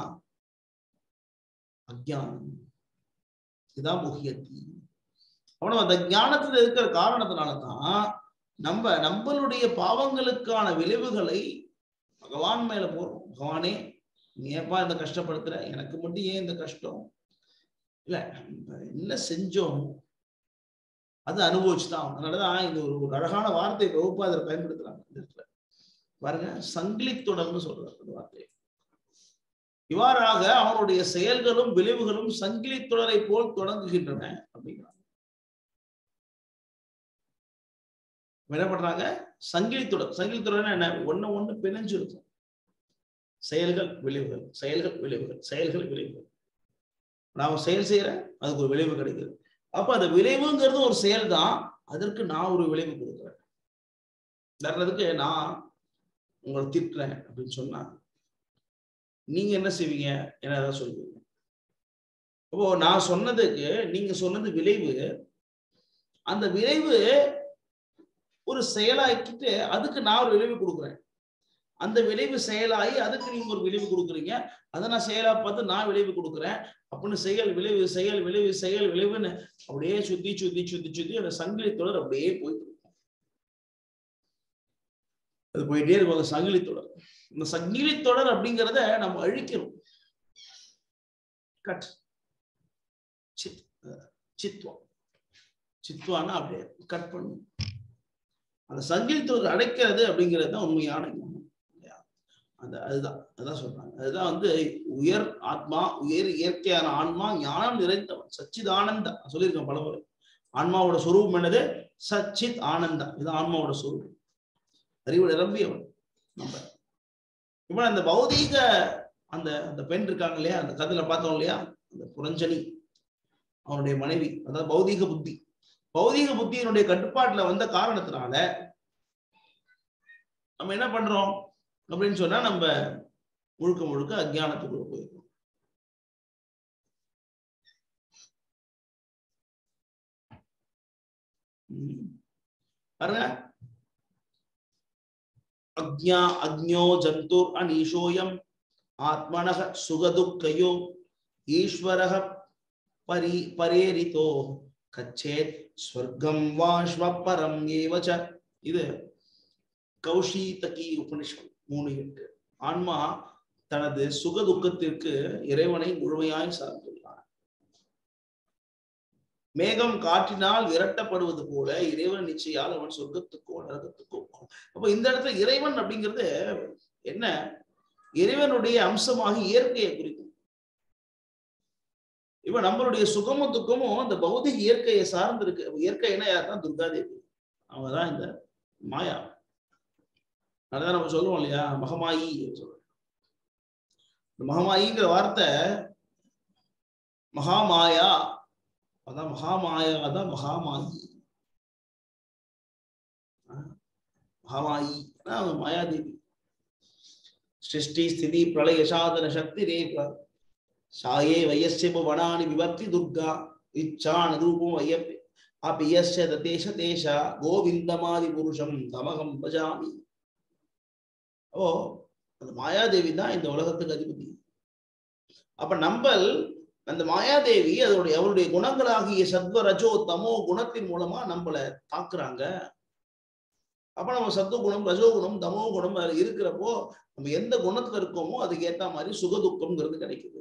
Speaker 1: அஜ்ஞானம் இதுதான் முக்கியத்தி அவனும் அந்த ஞானத்துல இருக்கிற காரணத்தினாலதான் நம்ம நம்மளுடைய பாவங்களுக்கான விளைவுகளை பகவான் மேல போறோம் பகவானே நீ ஏப்பா இந்த கஷ்டப்படுத்துற எனக்கு மட்டும் ஏன் இந்த கஷ்டம் இல்ல நம்ம என்ன செஞ்சோம் அது அனுபவிச்சுதான் ஆகணும். அதனாலதான் இந்த ஒரு ஒரு அழகான வார்த்தை பிரபுபாதர் பயன்படுத்துறாங்க இந்த இடத்துல பாருங்க சங்கிலித் தொடர்னு சொல்றாரு அந்த வார்த்தை இவ்வாறாக அவனுடைய செயல்களும் விளைவுகளும் சங்கிலித் தொடரை போல் தொடங்குகின்றன அப்படிங்கிறாங்க என்ன பண்றாங்க சங்கிலி தொடர் சங்கிலி தொடர்னா என்ன ஒண்ணு ஒண்ணு பிணைஞ்சு இருக்கும் செயல்கள் விளைவுகள் செயல்கள் விளைவுகள் செயல்கள் விளைவுகள் நான் ஒரு செயல் செய்யறேன் அதுக்கு ஒரு விளைவு கிடைக்குது அப்ப அந்த விளைவுங்கிறது ஒரு செயல் தான் அதற்கு நான் ஒரு விளைவு கொடுக்குறேன் உதாரணத்துக்கு நான் உங்களை திட்டுறேன் அப்படின்னு சொன்னா நீங்க என்ன செய்வீங்க என்ன ஏதாவது சொல்லுவீங்க அப்போ நான் சொன்னதுக்கு நீங்க சொன்னது விளைவு அந்த விளைவு ஒரு செயலாக்கிட்டு அதுக்கு நான் ஒரு விளைவு கொடுக்குறேன் அந்த விளைவு செயலாகி அதுக்கு நீங்க ஒரு விளைவு கொடுக்குறீங்க அதை நான் செயலா பார்த்து நான் விளைவு கொடுக்குறேன் அப்படின்னு செயல் விளைவு செயல் விளைவு செயல் விளைவுன்னு அப்படியே சுத்தி சுத்தி சுத்தி சுத்தி அந்த சங்கிலி தொடர் அப்படியே போயிட்டு இருக்கும் அது போயிட்டே இருக்கும் அந்த சங்கிலி தொடர் இந்த சங்கிலி தொடர் அப்படிங்கிறத நம்ம அழிக்கணும் கட் சித் சித்வம் சித்வான்னா அப்படியே கட் பண்ணணும் அந்த சங்கிலி தொடர் அடைக்கிறது அப்படிங்கிறது தான் உண்மையான ஞானம் இல்லையா? அந்த அதுதான் அதான் சொல்றாங்க அதுதான் வந்து உயர் ஆத்மா உயர் இயற்கையான ஆன்மா ஞானம் நிறைந்தவன் சச்சிதானந்தா நான் சொல்லியிருக்கேன் பலமுறை ஆன்மாவோட சொரூபம் என்னது சச்சித் ஆனந்தா இது ஆன்மாவோட சொரூபம் அறிவு நிரம்பியவன் நம்ம இப்ப அந்த பௌதீக அந்த அந்த பெண் இருக்காங்க இல்லையா அந்த கதையில பார்த்தோம் இல்லையா அந்த புரஞ்சனி அவனுடைய மனைவி அதாவது பௌதீக புத்தி பௌதீக புத்தியினுடைய கட்டுப்பாட்டுல வந்த காரணத்தினால நம்ம என்ன பண்றோம் அப்படின்னு சொன்னா நம்ம முழுக்க முழுக்க அஜ்ஞானத்துக்குள்ள போயிருக்கோம் ம். பாருங்க அக்ஞா அக்ஞோ ஜந்துர் அனீஷோயம் ஆத்மனக சுகதுக்கயோ ஈஸ்வரக பரி பரேரிதோ கச்சேத் ஸ்வர்க்கம் வா ஸ்வப்பரம் ஏவச்ச இது கௌஷீதகி உபனிஷம் மூணு எட்டு ஆன்மா தனது சுக துக்கத்திற்கு இறைவனை முழுமையாய் சார்ந்துள்ளார் மேகம் காற்றினால் விரட்டப்படுவது போல இறைவன் நிச்சயால் அவன் சொர்க்கத்துக்கோ நரகத்துக்கோ போவான். அப்ப இந்த இடத்துல இறைவன் அப்படிங்கிறது என்ன இறைவனுடைய அம்சமாக இயற்கையை குறிக்கும் இப்ப நம்மளுடைய சுகமும் துக்கமும் இந்த பௌதிக இயற்கையை சார்ந்து இருக்கு இயற்கை என்ன யாருன்னா துர்காதேவி அவங்கதான் இந்த மாயா அதான் நம்ம சொல்லுவோம் இல்லையா மகமாயி அப்படின்னு சொல்றோம் இந்த மகமாயிங்கிற வார்த்தை மகாமாயா அதான் மகாமாயா அதான் மகாமாயி ஆஹ் மகாமாயி ஆனா அவங்க மாயாதேவி சிருஷ்டி ஸ்திதி பிரளய சாதன சக்தி ரேக சாயே வயசிய வனானி விபக்தி துர்கா இச்சான் ரூபம் வயப்பே அபியஸ்ய ததேஷ தேஷ கோவிந்தமாதி புருஷம் தமகம் பஜாமி ஓ அந்த மாயாதேவி தான் இந்த உலகத்துக்கு அதிபதி அப்ப நம்பல் அந்த மாயாதேவி அதோடைய அவருடைய குணங்களாகிய சத்வ ரஜோ தமோ குணத்தின் மூலமா நம்மள தாக்குறாங்க அப்ப நம்ம சத்துவ குணம் ரஜோ குணம் தமோ குணம் அதுல இருக்கிறப்போ நம்ம எந்த குணத்துல இருக்கோமோ அதுக்கு ஏத்த மாதிரி சுகதுக்கம்ங்கிறது கிடைக்குது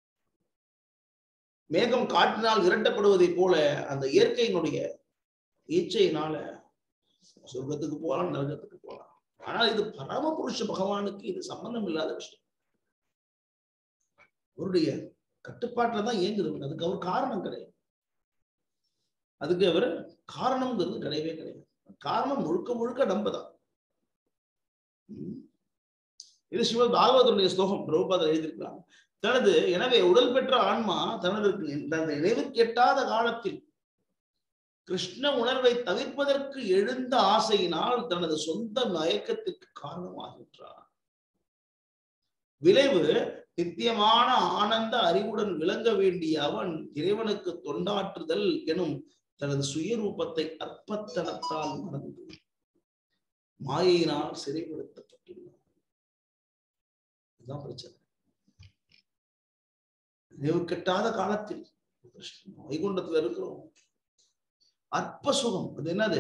Speaker 1: மேகம் காற்றினால் விரட்டப்படுவதை போல அந்த இயற்கையினுடைய ஈச்சையினால சொர்க்கத்துக்கு போகலாம் நரகத்துக்கு போகலாம் ஆனால் இது பரமபுருஷ பகவானுக்கு இது சம்பந்தம் இல்லாத விஷயம் அவருடைய கட்டுப்பாட்டுல தான் இயங்குது அதுக்கு அவர் காரணம் கிடையாது அதுக்கு அவர் காரணம்ங்கிறது கிடையவே கிடையாது காரணம் முழுக்க முழுக்க நம்பதான் உம். இது சிவ பாகவதனுடைய ஸ்லோகம் பிரபுபாதர் எழுதியிருக்கிறாங்க தனது எனவே உடல் பெற்ற ஆன்மா தனது தனது நினைவுக்கு எட்டாத காலத்தில் கிருஷ்ண உணர்வை தவிர்ப்பதற்கு எழுந்த ஆசையினால் தனது சொந்த மயக்கத்திற்கு காரணமாகின்றார் விளைவு நித்தியமான ஆனந்த அறிவுடன் விளங்க வேண்டிய அவன் இறைவனுக்கு தொண்டாற்றுதல் எனும் தனது சுயரூபத்தை அற்பத்தனத்தால் மறந்து மாயையினால் சிறைப்படுத்தப்பட்டுள்ளார் இதுதான் பிரச்சனை நினைவு கெட்டாத காலத்தில் கிருஷ்ணன் வைகுண்டத்துல இருக்கிறோம் அற்ப சுகம் அது என்னது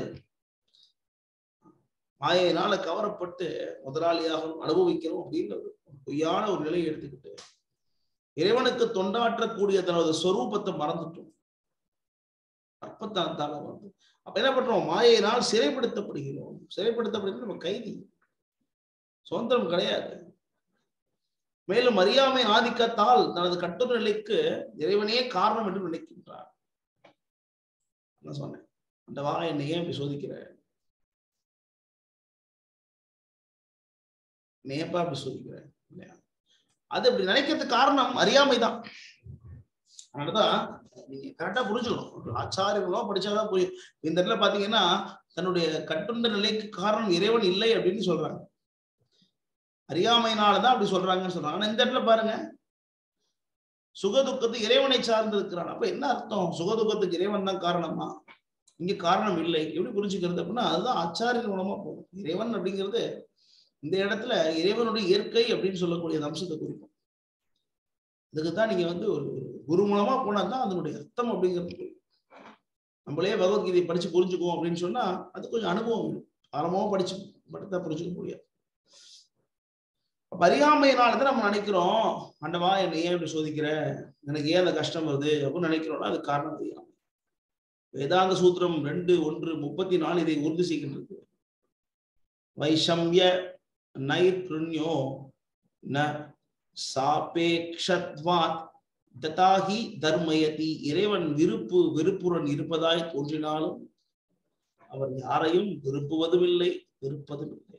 Speaker 1: மாயையினால கவரப்பட்டு முதலாளியாக அனுபவிக்கிறோம் அப்படின்ற ஒரு பொய்யான ஒரு நிலையை எடுத்துக்கிட்டு இறைவனுக்கு தொண்டாற்றக்கூடிய தனது சொரூபத்தை மறந்துட்டோம் அற்பத்தனத்தால வந்து அப்ப என்ன பண்றோம் மாயையினால் சிறைப்படுத்தப்படுகிறோம் சிறைப்படுத்தப்படுகிறது நம்ம கைதி சுதந்திரம் கிடையாது மேலும் அறியாமை ஆதிக்கத்தால் தனது கட்டுரை நிலைக்கு இறைவனே காரணம் என்று நினைக்கின்றார் நான் சொன்னேன் அந்த வா என்னை ஏன் இப்படி சோதிக்கிற நீ ஏப்பா அப்படி சோதிக்கிற இல்லையா அது அப்படி நினைக்கிறதுக்கு காரணம் அறியாமை தான் அதனாலதான் நீங்க கரெக்டா புரிஞ்சுக்கணும் ஒரு ஆச்சாரியர்களோ படிச்சாதான் புரியும் இந்த இடத்துல பாத்தீங்கன்னா தன்னுடைய கட்டுண்ட நிலைக்கு காரணம் இறைவன் இல்லை அப்படின்னு சொல்றாங்க அறியாமையினாலதான் அப்படி சொல்றாங்கன்னு சொல்றாங்க ஆனா இந்த இடத்துல பாருங்க சுகதுக்கத்துக்கு இறைவனை சார்ந்து இருக்கிறான் அப்ப என்ன அர்த்தம் சுகதுக்கத்துக்கு இறைவன் தான் காரணமா இங்க காரணம் இல்லை எப்படி புரிஞ்சுக்கிறது அப்படின்னா அதுதான் ஆச்சாரியர் மூலமா போகும் இறைவன் அப்படிங்கிறது இந்த இடத்துல இறைவனுடைய இயற்கை அப்படின்னு சொல்லக்கூடிய அந்த அம்சத்தை குறிக்கும் இதுக்கு தான் நீங்க வந்து ஒரு குரு மூலமா போனா தான் அதனுடைய அர்த்தம் அப்படிங்கிறது புரியும். நம்மளே பகவத்கீதை படிச்சு புரிஞ்சுக்குவோம் அப்படின்னு சொன்னா அது கொஞ்சம் அனுபவம் வேணும் ஆழமாவும் படிச்சு படுத்தா புரிஞ்சுக்க முடியாது அப்ப அறியாமையினாலதான் நம்ம நினைக்கிறோம் ஆண்டவா என்னை ஏன் இப்படி சோதிக்கிற எனக்கு ஏன் அந்த கஷ்டம் வருது அப்படின்னு நினைக்கிறோம்னா அது காரணம் அறியாமை வேதாந்த சூத்திரம் ரெண்டு ஒன்று முப்பத்தி நாலு இதை உறுதி செய்கின்றது வைஷம்ய நைர்பிருண்யோ ந சாபேக்ஷத்வாத் ததாகி தர்மயதி இறைவன் விருப்பு வெறுப்புடன் இருப்பதாய் தோன்றினாலும் அவர் யாரையும் விருப்புவதும் இல்லை வெறுப்பதும் இல்லை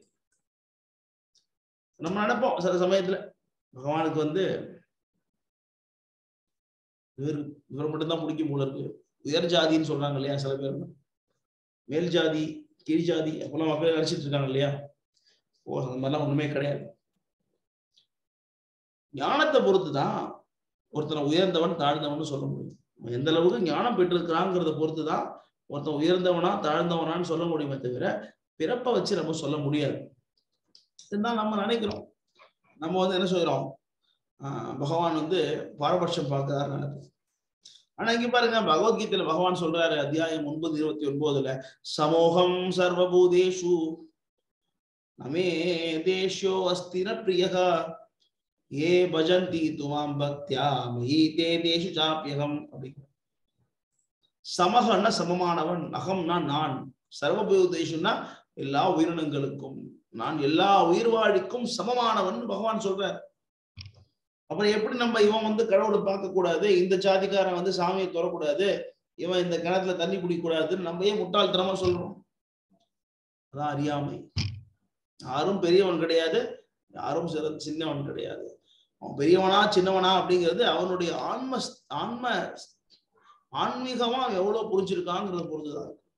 Speaker 1: நம்ம நினைப்போம் சில சமயத்துல பகவானுக்கு வந்து இவர் இவரை மட்டும்தான் பிடிக்கும் போல இருக்கு உயர் ஜாதின்னு சொல்றாங்க இல்லையா சில பேர் மேல் ஜாதி கீழ் ஜாதி அப்பெல்லாம் மக்கள் நினைச்சிட்டு இருக்காங்க இல்லையா ஓ அந்த மாதிரிலாம் ஒண்ணுமே கிடையாது ஞானத்தை பொறுத்து தான் ஒருத்தனை உயர்ந்தவன் தாழ்ந்தவன் சொல்ல முடியும் அவன் எந்த அளவுக்கு ஞானம் பெற்றிருக்கிறாங்கிறத பொறுத்து தான் ஒருத்தன் உயர்ந்தவனா தாழ்ந்தவனான்னு சொல்ல முடியுமே தவிர பிறப்பை வச்சு நம்ம சொல்ல முடியாது இதுதான் நம்ம நினைக்கிறோம் நம்ம வந்து என்ன சொல்றோம் ஆஹ் பகவான் வந்து பாரபட்சம் பார்க்கிறாரு ஆனா இங்க பாருங்க பகவத்கீதையில பகவான் சொல்றாரு அத்தியாயம் ஒன்பது இருபத்தி ஒன்பதுல சமோகம் சர்வபூதேஷு நமே தேஷ்யோ அஸ்திர பிரியகா ஏ பஜந்தி துவாம் பக்தியா மயி தே தேஷு சாப்பியகம் அப்படிங்கிற சமகன்னா சமமானவன் அகம்னா நான் சர்வபூதேஷுன்னா எல்லா உயிரினங்களுக்கும் நான் எல்லா உயிர்வாழிக்கும் சமமானவன் பகவான் சொல்றார் அப்புறம் எப்படி நம்ம இவன் வந்து கடவுளை பார்க்க கூடாது இந்த ஜாதிக்காரன் வந்து சாமியை தொடக்கூடாது இவன் இந்த கிணத்துல தண்ணி குடிக்க கூடாதுன்னு நம்ம ஏன் முட்டாள்தனமா சொல்றோம் அதான் அறியாமை யாரும் பெரியவன் கிடையாது யாரும் சிற சின்னவன் கிடையாது அவன் பெரியவனா சின்னவனா அப்படிங்கிறது அவனுடைய ஆன்ம ஆன்ம ஆன்மீகமா அவன் எவ்வளவு புரிஞ்சிருக்காங்கிறத பொறுத்துதான் இருக்கு.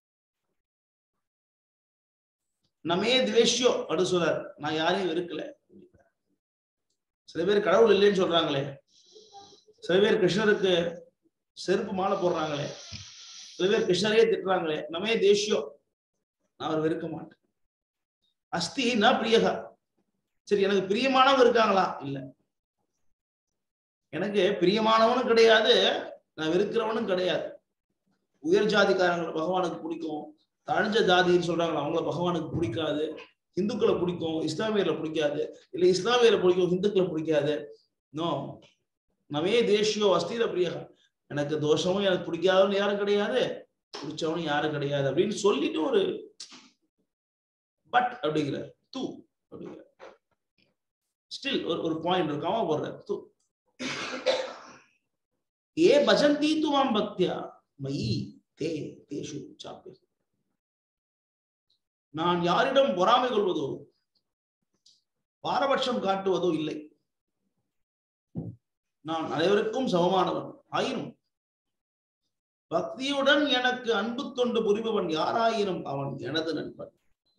Speaker 1: நம்மே துவேஷ்யோ அப்படின்னு சொல்றாரு நான் யாரையும் வெறுக்கல சில பேர் கடவுள் இல்லைன்னு சொல்றாங்களே சில பேர் கிருஷ்ணருக்கு செருப்பு மாலை போடுறாங்களே சில பேர் கிருஷ்ணரையே திட்டுறாங்களே நம்மே தேஷ்யோ நான் அவர் வெறுக்க மாட்டேன் அஸ்தி ந பிரியகா சரி எனக்கு பிரியமானவங்க இருக்காங்களா இல்ல எனக்கு பிரியமானவனும் கிடையாது நான் வெறுக்கிறவனும் கிடையாது உயர் ஜாதிக்காரங்களை பகவானுக்கு பிடிக்கும் தாழ்ந்த ஜாதின்னு சொல்றாங்களா அவங்கள பகவானுக்கு பிடிக்காது இந்துக்களை பிடிக்கும் இஸ்லாமியர்ல பிடிக்காது இல்ல இஸ்லாமியர்ல பிடிக்கும் இந்துக்களை பிடிக்காது நோ நவே தேசியோ அஸ்தீர பிரியகா எனக்கு தோஷமும் எனக்கு பிடிக்காதவன் யாரும் கிடையாது பிடிச்சவனும் யாரும் கிடையாது அப்படின்னு சொல்லிட்டு ஒரு பட் அப்படிங்கிறார் தூ அப்படிங்கிறார் ஸ்டில் ஒரு ஒரு பாயிண்ட் இருக்காம போடுறார் தூ ஏ பஜந்தி துவாம் பக்தியா மயி தே தேஷு சாப்பி நான் யாரிடம் பொறாமை கொள்வதோ பாரபட்சம் காட்டுவதோ இல்லை நான் அனைவருக்கும் சமமானவன் ஆயினும் பக்தியுடன் எனக்கு அன்பு தொண்டு புரிபவன் யாராயினும் அவன் எனது நண்பன்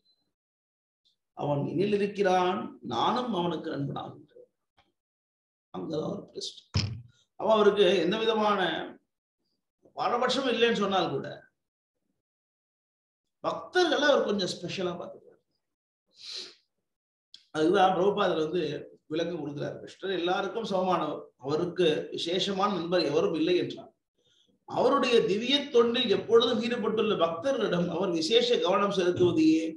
Speaker 1: அவன் என்னில் இருக்கிறான் நானும் அவனுக்கு நண்பனாகின்றேன் அங்கதான் ஒரு ட்விஸ்ட் அவன் அவருக்கு எந்த விதமான பாரபட்சம் இல்லைன்னு சொன்னால் கூட பக்தர்களை அவர் கொஞ்சம் ஸ்பெஷலா பார்த்துக்கிறார் அதுதான் பிரபுபாதர் வந்து விளக்கம் கொடுக்கிறார் கிருஷ்ணர் எல்லாருக்கும் சமமானவர் அவருக்கு விசேஷமான நண்பர் எவரும் இல்லை என்றார் அவருடைய திவ்ய தொண்டில் எப்பொழுதும் ஈடுபட்டுள்ள பக்தர்களிடம் அவர் விசேஷ கவனம் செலுத்துவது ஏன்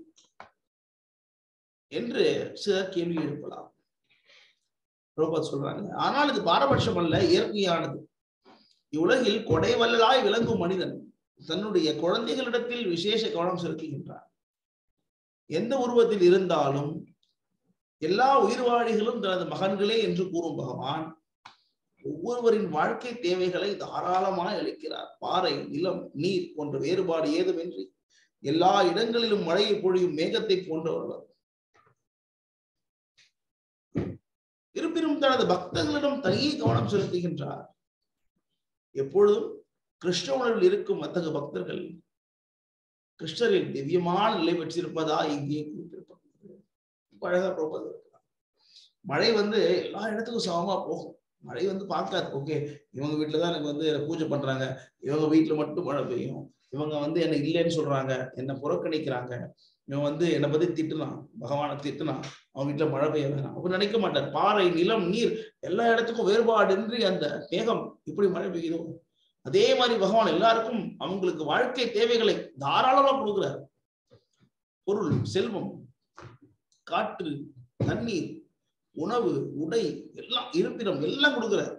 Speaker 1: என்று சிலர் கேள்வி எழுப்பலாம் பிரபுபாத் சொல்றாங்க ஆனால் இது பாரபட்சம் அல்ல இயற்கையானது இவ்வுலகில் கொடை வல்லலாய் விளங்கும் மனிதன் தன்னுடைய குழந்தைகளிடத்தில் விசேஷ கவனம் செலுத்துகின்றார் எந்த உருவத்தில் இருந்தாலும் எல்லா உயிர்வாழிகளும் தனது மகன்களே என்று கூறும் பகவான் ஒவ்வொருவரின் வாழ்க்கை தேவைகளை தாராளமாய் அளிக்கிறார் பாறை நிலம் நீர் போன்ற வேறுபாடு ஏதுமின்றி எல்லா இடங்களிலும் மழையை பொழியும் மேகத்தை போன்றவர் இருப்பினும் தனது பக்தர்களிடம் தனி கவனம் செலுத்துகின்றார் எப்பொழுதும் கிருஷ்ண உணர்வில் இருக்கும் அத்தகைய பக்தர்கள் கிருஷ்ணரின் திவ்யமான நிலை பெற்றிருப்பதா இங்கே குறிப்பிடப்பட்டுள்ளது ரொம்ப அழகா பிரபுபாதர் இருக்கிறார். மழை வந்து எல்லா இடத்துக்கும் சமமா போகும் மழை வந்து பார்க்காது ஓகே இவங்க வீட்டுலதான் எனக்கு வந்து பூஜை பண்றாங்க இவங்க வீட்டுல மட்டும் மழை பெய்யும் இவங்க வந்து என்ன இல்லைன்னு சொல்றாங்க என்னை புறக்கணிக்கிறாங்க இவன் வந்து என்னை பத்தி திட்டுனான் பகவானை திட்டுனான் அவன் வீட்டுல மழை பெய்ய வேணாம் அப்படி நினைக்க மாட்டார் பாறை நிலம் நீர் எல்லா இடத்துக்கும் வேறுபாடின்றி அந்த மேகம் இப்படி மழை பெய்யுதோ அதே மாதிரி பகவான் எல்லாருக்கும் அவங்களுக்கு வாழ்க்கை தேவைகளை தாராளமா கொடுக்கிறார் பொருள் செல்வம் காற்று தண்ணீர் உணவு உடை எல்லாம் இருப்பிடம் எல்லாம் கொடுக்கிறார்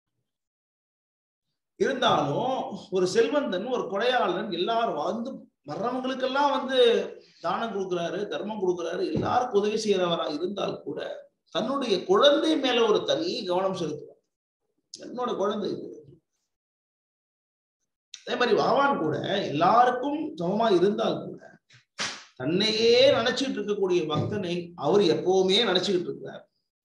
Speaker 1: இருந்தாலும் ஒரு செல்வந்தன் ஒரு கொடையாளன் எல்லாரும் வந்து வர்றவங்களுக்கெல்லாம் வந்து தானம் கொடுக்கிறாரு தர்மம் கொடுக்கிறாரு எல்லாருக்கும் உதவி செய்யறவரா இருந்தால் கூட தன்னுடைய குழந்தை மேல ஒரு தனி கவனம் செலுத்துவார் என்னோட குழந்தை இது அதே மாதிரி பகவான் கூட எல்லாருக்கும் சமமா இருந்தால் கூட தன்னையே நினைச்சிட்டு இருக்கக்கூடிய பக்தனை அவர் எப்பவுமே நினைச்சுக்கிட்டு இருக்கிறார்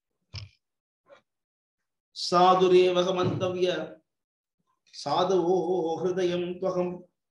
Speaker 1: சாதுரேவக மந்தவிய சாதுவோ ஹிருதயம் துவகம்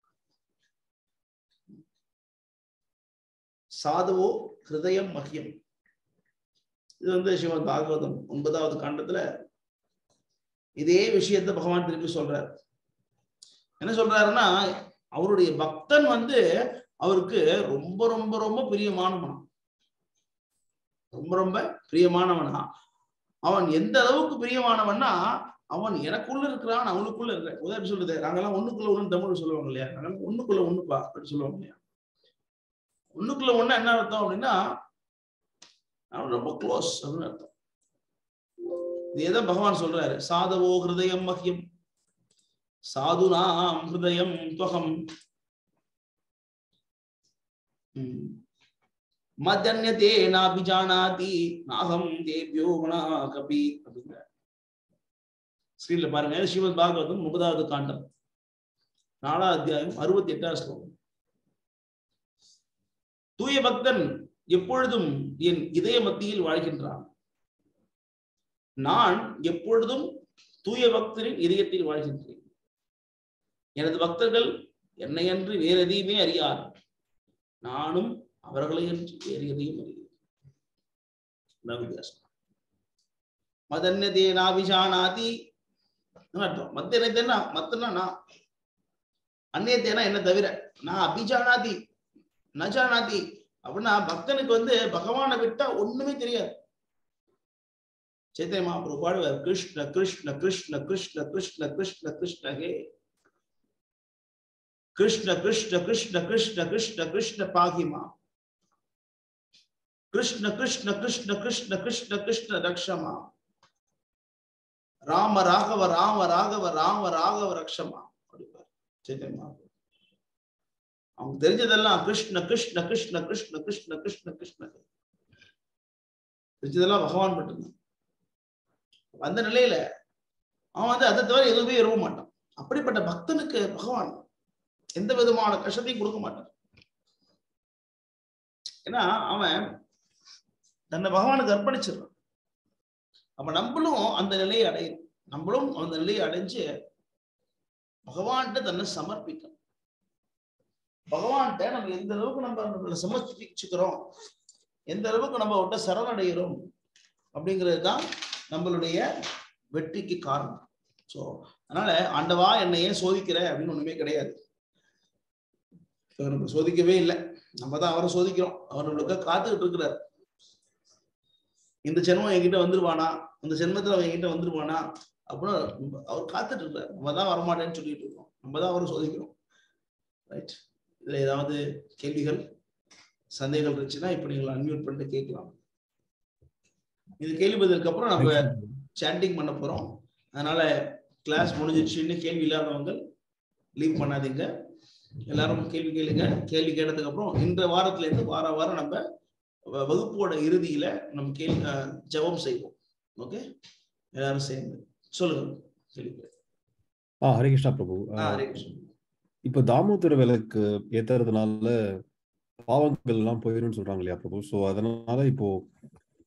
Speaker 1: சாதுவோ ஹிருதயம் மகியம் இது வந்து சிவன் பாகவதம் ஒன்பதாவது காண்டத்துல இதே விஷயத்த பகவான் திருப்பி சொல்றார் என்ன சொல்றாருன்னா அவருடைய பக்தன் வந்து அவருக்கு ரொம்ப ரொம்ப ரொம்ப பிரியமானவனா ரொம்ப ரொம்ப பிரியமானவனா அவன் எந்த அளவுக்கு பிரியமானவன்னா அவன் எனக்குள்ள இருக்கிறான் அவனுக்குள்ள இருக்க உதாரணம் சொல்லுது நாங்கெல்லாம் ஒண்ணுக்குள்ள ஒண்ணு தமிழ் சொல்லுவாங்க இல்லையா நாங்கெல்லாம் ஒண்ணுக்குள்ள ஒண்ணுப்பா அப்படின்னு சொல்லுவாங்க இல்லையா ஒண்ணுக்குள்ள ஒண்ணு என்ன அர்த்தம் அப்படின்னா அவன் ரொம்ப க்ளோஸ் அப்படின்னு அர்த்தம் இதேதான் பகவான் சொல்றாரு சாதவோ ஹிருதயம் மகியம் சாதுனாம் ஹிருதயம் துவகம் மதன்யதே நாபிஜானாதி நாகம் தேவ்யோ குணா கபி அப்படிங்கிற ஸ்கிரீன்ல பாருங்க ஸ்ரீமத் பாகவதம் முப்பதாவது காண்டம் நாலாவது அத்தியாயம் அறுபத்தி எட்டாவது ஸ்லோகம் தூய பக்தன் எப்பொழுதும் என் இதய மத்தியில் வாழ்கின்றான் நான் எப்பொழுதும் தூய பக்தரின் இதயத்தில் வாழ்கின்றேன் எனது பக்தர்கள் என்னை அன்று வேற எதையுமே அறியார் நானும் அவர்களை என்று வேறு எதையும் அறிகிறேன் வித்தியாசம் மதன்யதே நாபிஜானாதி அர்த்தம் மத்தியனத்தேனா மத்தனா நான் அந்நியத்தேனா என்ன தவிர நான் அபிஜானாதி நஜானாதி அப்படின்னா பக்தனுக்கு வந்து பகவானை விட்டா ஒண்ணுமே தெரியாது சைத்தன்ய மகாபிரபு பாடுவார் கிருஷ்ண கிருஷ்ண கிருஷ்ண கிருஷ்ண கிருஷ்ண கிருஷ்ண கிருஷ்ண ஹே கிருஷ்ண கிருஷ்ண கிருஷ்ண கிருஷ்ண கிருஷ்ண கிருஷ்ண பாகிமா கிருஷ்ண கிருஷ்ண கிருஷ்ண கிருஷ்ண கிருஷ்ண கிருஷ்ண ரக்ஷமா ராம ராகவ ராம ராகவ ராம ராகவ ரக்ஷமா அப்படிப்பார் சைத்தன்ய மகாபிரபு அவங்க தெரிஞ்சதெல்லாம் கிருஷ்ண கிருஷ்ண கிருஷ்ண கிருஷ்ண கிருஷ்ண கிருஷ்ண கிருஷ்ண தெரிஞ்சதெல்லாம் பகவான் மட்டும்தான் அந்த நிலையில அவன் வந்து அதை தவிர எதுவுமே விரும்ப மாட்டான் அப்படிப்பட்ட பக்தனுக்கு பகவான் எந்த விதமான கஷ்டத்தையும் கொடுக்க மாட்டான் ஏன்னா அவன் தன்னை பகவானுக்கு அர்ப்பணிச்சிடறான் அப்ப நம்மளும் அந்த நிலையை அடையணும் நம்மளும் அந்த நிலையை அடைஞ்சு பகவான்கிட்ட தன்னை சமர்ப்பிக்கணும் பகவான்கிட்ட நம்ம எந்த அளவுக்கு நம்ம நம்மளை சமர்ப்பிச்சுக்கிறோம் எந்த அளவுக்கு நம்ம அவட்ட சரணடைகிறோம் அப்படிங்கிறது தான் நம்மளுடைய வெற்றிக்கு காரணம் ஸோ அதனால ஆண்டவா என்னை ஏன் சோதிக்கிற அப்படின்னு ஒண்ணுமே கிடையாது நம்ம சோதிக்கவே இல்லை நம்ம தான் அவரை சோதிக்கிறோம் அவர் நம்மளுக்கு காத்துக்கிட்டு இருக்கிறார் இந்த ஜென்மம் என்கிட்ட வந்துருவானா இந்த ஜென்மத்துல அவன் என்கிட்ட வந்துருவானா அப்படின்னு அவர் காத்துட்டு இருக்கார் நம்ம தான் வரமாட்டேன்னு சொல்லிட்டு இருக்கோம் நம்ம தான் அவரை சோதிக்கிறோம் ரைட் இதுல ஏதாவது கேள்விகள் சந்தேகங்கள் இருந்துச்சுன்னா இப்ப நீங்கள் அன்மியூட் பண்ணிட்டு கேட்கலாம் இது கேள்வி பதிலுக்கு அப்புறம் நம்ம சாண்டிங் பண்ண போறோம் அதனால கிளாஸ் முடிஞ்சிடுச்சுன்னு கேள்வி இல்லாதவங்க லீவ் பண்ணாதீங்க எல்லாரும் கேள்வி கேளுங்க கேள்வி கேட்டதுக்கு அப்புறம் இந்த வாரத்துல இருந்து வார வாரம் நம்ம வகுப்போட இறுதியில நம்ம கேள்வி ஜபம் செய்வோம் ஓகே எல்லாரும் சேர்ந்து சொல்லுங்க கேள்வி
Speaker 5: ஆ ஹரிகிருஷ்ணா பிரபு
Speaker 1: ஹரே கிருஷ்ணன்
Speaker 5: இப்போ தாமோதர விளக்கு ஏத்துறதுனால பாவங்கள் எல்லாம் போயிடும்னு சொல்றாங்க இல்லையா பிரபு ஸோ அதனால இப்போ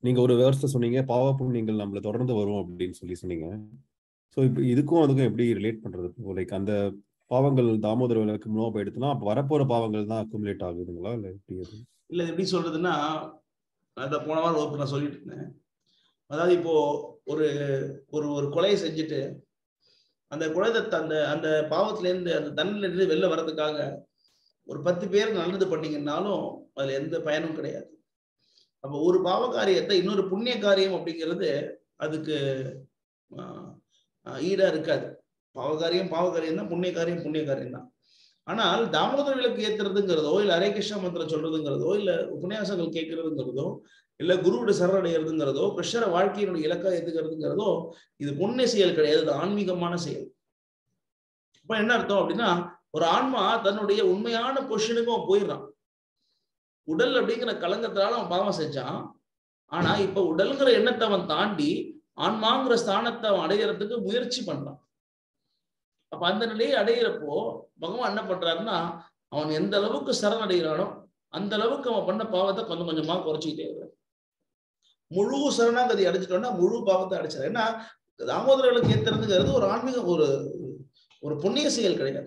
Speaker 5: நீங்க ஒரு வேர்ஸ்ல சொன்னீங்க பாவ புண்ணியங்கள் நம்மள தொடர்ந்து வரும் அப்படின்னு சொல்லி சொன்னீங்க ஸோ இப்போ இதுக்கும் அதுக்கும் எப்படி ரிலேட் பண்றது லைக் அந்த பாவங்கள் தாமோதர விளக்கு மூலமா போயிடுச்சுன்னா அப்போ வரப்போற பாவங்கள் தான் அக்குமுலேட் ஆகுதுங்களா இல்லை எப்படி அது
Speaker 1: இல்ல இது எப்படி சொல்றதுன்னா அதை போன வாரம் வகுப்பு நான் சொல்லிட்டு இருந்தேன் அதாவது இப்போ ஒரு ஒரு ஒரு கொலையை செஞ்சுட்டு அந்த குழந்தை அந்த அந்த பாவத்துல இருந்து அந்த தண்டனை இருந்து வெளில வர்றதுக்காக ஒரு பத்து பேர் நல்லது பண்ணீங்கன்னாலும் அதுல எந்த பயனும் கிடையாது அப்ப ஒரு பாவ காரியத்தை இன்னொரு புண்ணிய காரியம் அப்படிங்கிறது அதுக்கு ஆஹ், ஆஹ், ஈடா இருக்காது பாவகாரியம் பாவகாரியம் தான் புண்ணிய காரியம் புண்ணிய காரியம் தான் ஆனால் தாமோதர விளக்கு ஏத்துறதுங்கிறதோ இல்ல ஹரே கிருஷ்ணா மந்திரம் சொல்றதுங்கிறதோ இல்ல உபன்யாசங்கள் கேட்கறதுங்கிறதோ இல்ல குருவோட சரணடைகிறதுங்கிறதோ கிருஷ்ணர வாழ்க்கையினுடைய இலக்கா ஏத்துக்கிறதுங்கிறதோ இது புண்ணிய செயல் கிடையாது இது ஆன்மீகமான செயல் அப்ப என்ன அர்த்தம் அப்படின்னா ஒரு ஆன்மா தன்னுடைய உண்மையான பொசிஷனுக்கு அவன் போயிடுறான் உடல் அப்படிங்கிற கலங்கத்தினால அவன் பாவம் செஞ்சான் ஆனா இப்ப உடல்ங்கிற எண்ணத்தை அவன் தாண்டி ஆன்மாங்கிற ஸ்தானத்தை அவன் அடையறதுக்கு முயற்சி பண்றான் அப்ப அந்த நிலையை அடையிறப்போ பகவான் என்ன பண்றாருன்னா அவன் எந்த அளவுக்கு சரணடைகிறானோ அந்த அளவுக்கு அவன் பண்ண பாவத்தை கொஞ்சம் கொஞ்சமா குறைச்சிக்கிட்டே இருக்கிறான் முழு சரணாகதி அடைச்சிட்டோம்னா முழு பாவத்தை அடைச்சார் ஏன்னா தாமோதரர்களுக்கு ஏத்துறதுங்கிறது ஒரு ஆன்மீக ஒரு ஒரு புண்ணிய செயல் கிடையாது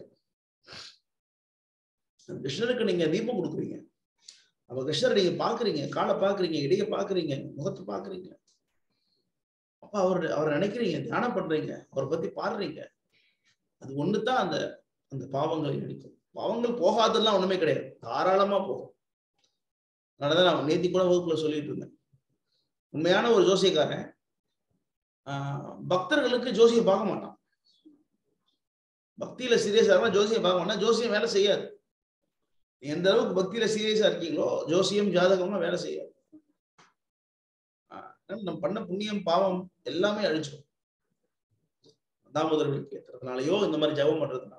Speaker 1: கிருஷ்ணருக்கு நீங்க தீபம் கொடுக்குறீங்க அப்ப கிருஷ்ணரை நீங்க பாக்குறீங்க காலை பாக்குறீங்க இடைய பாக்குறீங்க முகத்தை பாக்குறீங்க அப்ப அவர் அவரை நினைக்கிறீங்க தியானம் பண்றீங்க அவரை பத்தி பாடுறீங்க அது ஒண்ணுதான் அந்த அந்த பாவங்களை அடிக்கும் பாவங்கள் போகாதெல்லாம் ஒண்ணுமே கிடையாது தாராளமா போகும் அதனாலதான் நான் நேத்தி கூட வகுப்புல சொல்லிட்டு இருந்தேன் உண்மையான ஒரு ஜோசியக்காரன் ஆஹ் பக்தர்களுக்கு ஜோசியம் பார்க்க மாட்டான் பக்தியில சீரியஸா இருந்தா ஜோசியம் பார்க்க மாட்டான் ஜோசியம் வேலை செய்யாது எந்த அளவுக்கு பக்தியில சீரியஸா இருக்கீங்களோ ஜோசியம் ஜாதகம்லாம் வேலை செய்யாது ஆஹ் நம்ம பண்ண புண்ணியம் பாவம் எல்லாமே அழிச்சிடும் தாமோதரர்களுக்கு ஏற்றுறதுனாலயோ இந்த மாதிரி ஜபம் பண்றதுனால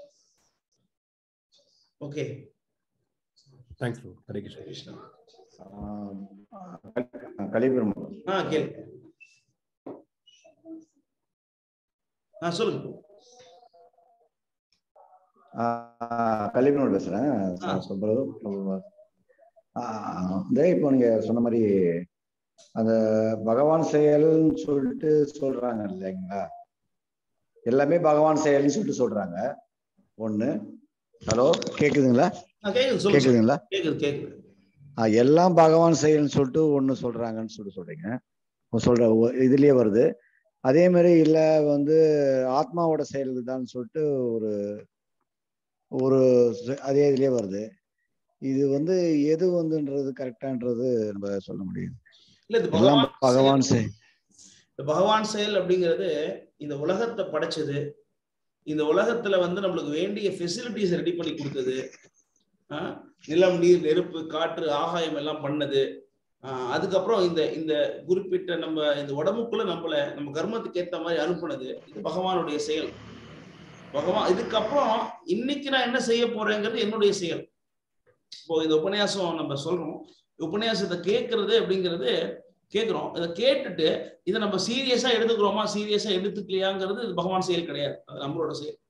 Speaker 1: okay
Speaker 5: thanks bro Hare Krishna
Speaker 1: Krishna
Speaker 6: கலிபுரம்
Speaker 1: ஆ கேளு ஆ சொல்லுங்க
Speaker 6: கலிபுரம் பேசுறேன்
Speaker 1: ஆ.
Speaker 6: சொல்றது இதே இப்போ நீங்க சொன்ன மாதிரி அந்த பகவான் செயல்னு சொல்லிட்டு சொல்றாங்க இல்லைங்களா எல்லாமே பகவான் செயல்னு சொல்லிட்டு சொல்றாங்க ஒண்ணு ஹலோ கேக்குதுங்களா
Speaker 1: ஆ கேக்குது சொல்லுங்க
Speaker 6: கேக்குதுங்களா
Speaker 1: கேக்குது கேக்குது
Speaker 6: ஆ, எல்லாம் பகவான் செயல்னு சொல்லிட்டு ஒண்ணு சொல்றாங்கன்னு சொல்லிட்டு சொல்றீங்க உங்க சொல்ற ஒ- இதுலயே வருது அதே மாதிரி இல்ல வந்து ஆத்மாவோட செயல் தான் சொல்லிட்டு ஒரு ஒரு ச- அதே இதுலயே வருது இது வந்து எது வந்துன்றது கரெக்டான்றது நம்ம சொல்ல முடியும்
Speaker 1: இல்ல இது
Speaker 6: எல்லாம்
Speaker 1: பகவான்
Speaker 6: பகவான்
Speaker 1: செயல்.
Speaker 6: செயல்
Speaker 1: இந்த பகவான் செயல் அப்படிங்கிறது இந்த உலகத்தை படைச்சது இந்த உலகத்துல வந்து நம்மளுக்கு வேண்டிய ஃபெசிலிட்டிஸ் ரெடி பண்ணி கொடுத்தது ஆஹ் நிலம் நீர் நெருப்பு காற்று ஆகாயம் எல்லாம் பண்ணது ஆஹ் அதுக்கப்புறம் இந்த இந்த குறிப்பிட்ட நம்ம இந்த உடம்புக்குள்ள நம்மள நம்ம கர்மத்துக்கு ஏத்த மாதிரி அனுப்புனது இது பகவானுடைய செயல் பகவான் இதுக்கப்புறம் இன்னைக்கு நான் என்ன செய்ய போறேங்கிறது என்னுடைய செயல் இப்போ இந்த உபன்யாசம் நம்ம சொல்றோம் உபன்யாசத்தை கேட்கறது அப்படிங்கிறது கேட்கிறோம் இதை கேட்டுட்டு இதை நம்ம சீரியஸா எடுத்துக்கிறோமா சீரியஸா எடுத்துக்கலையாங்கிறது இது பகவான் செயல் கிடையாது அது நம்மளோட செயல்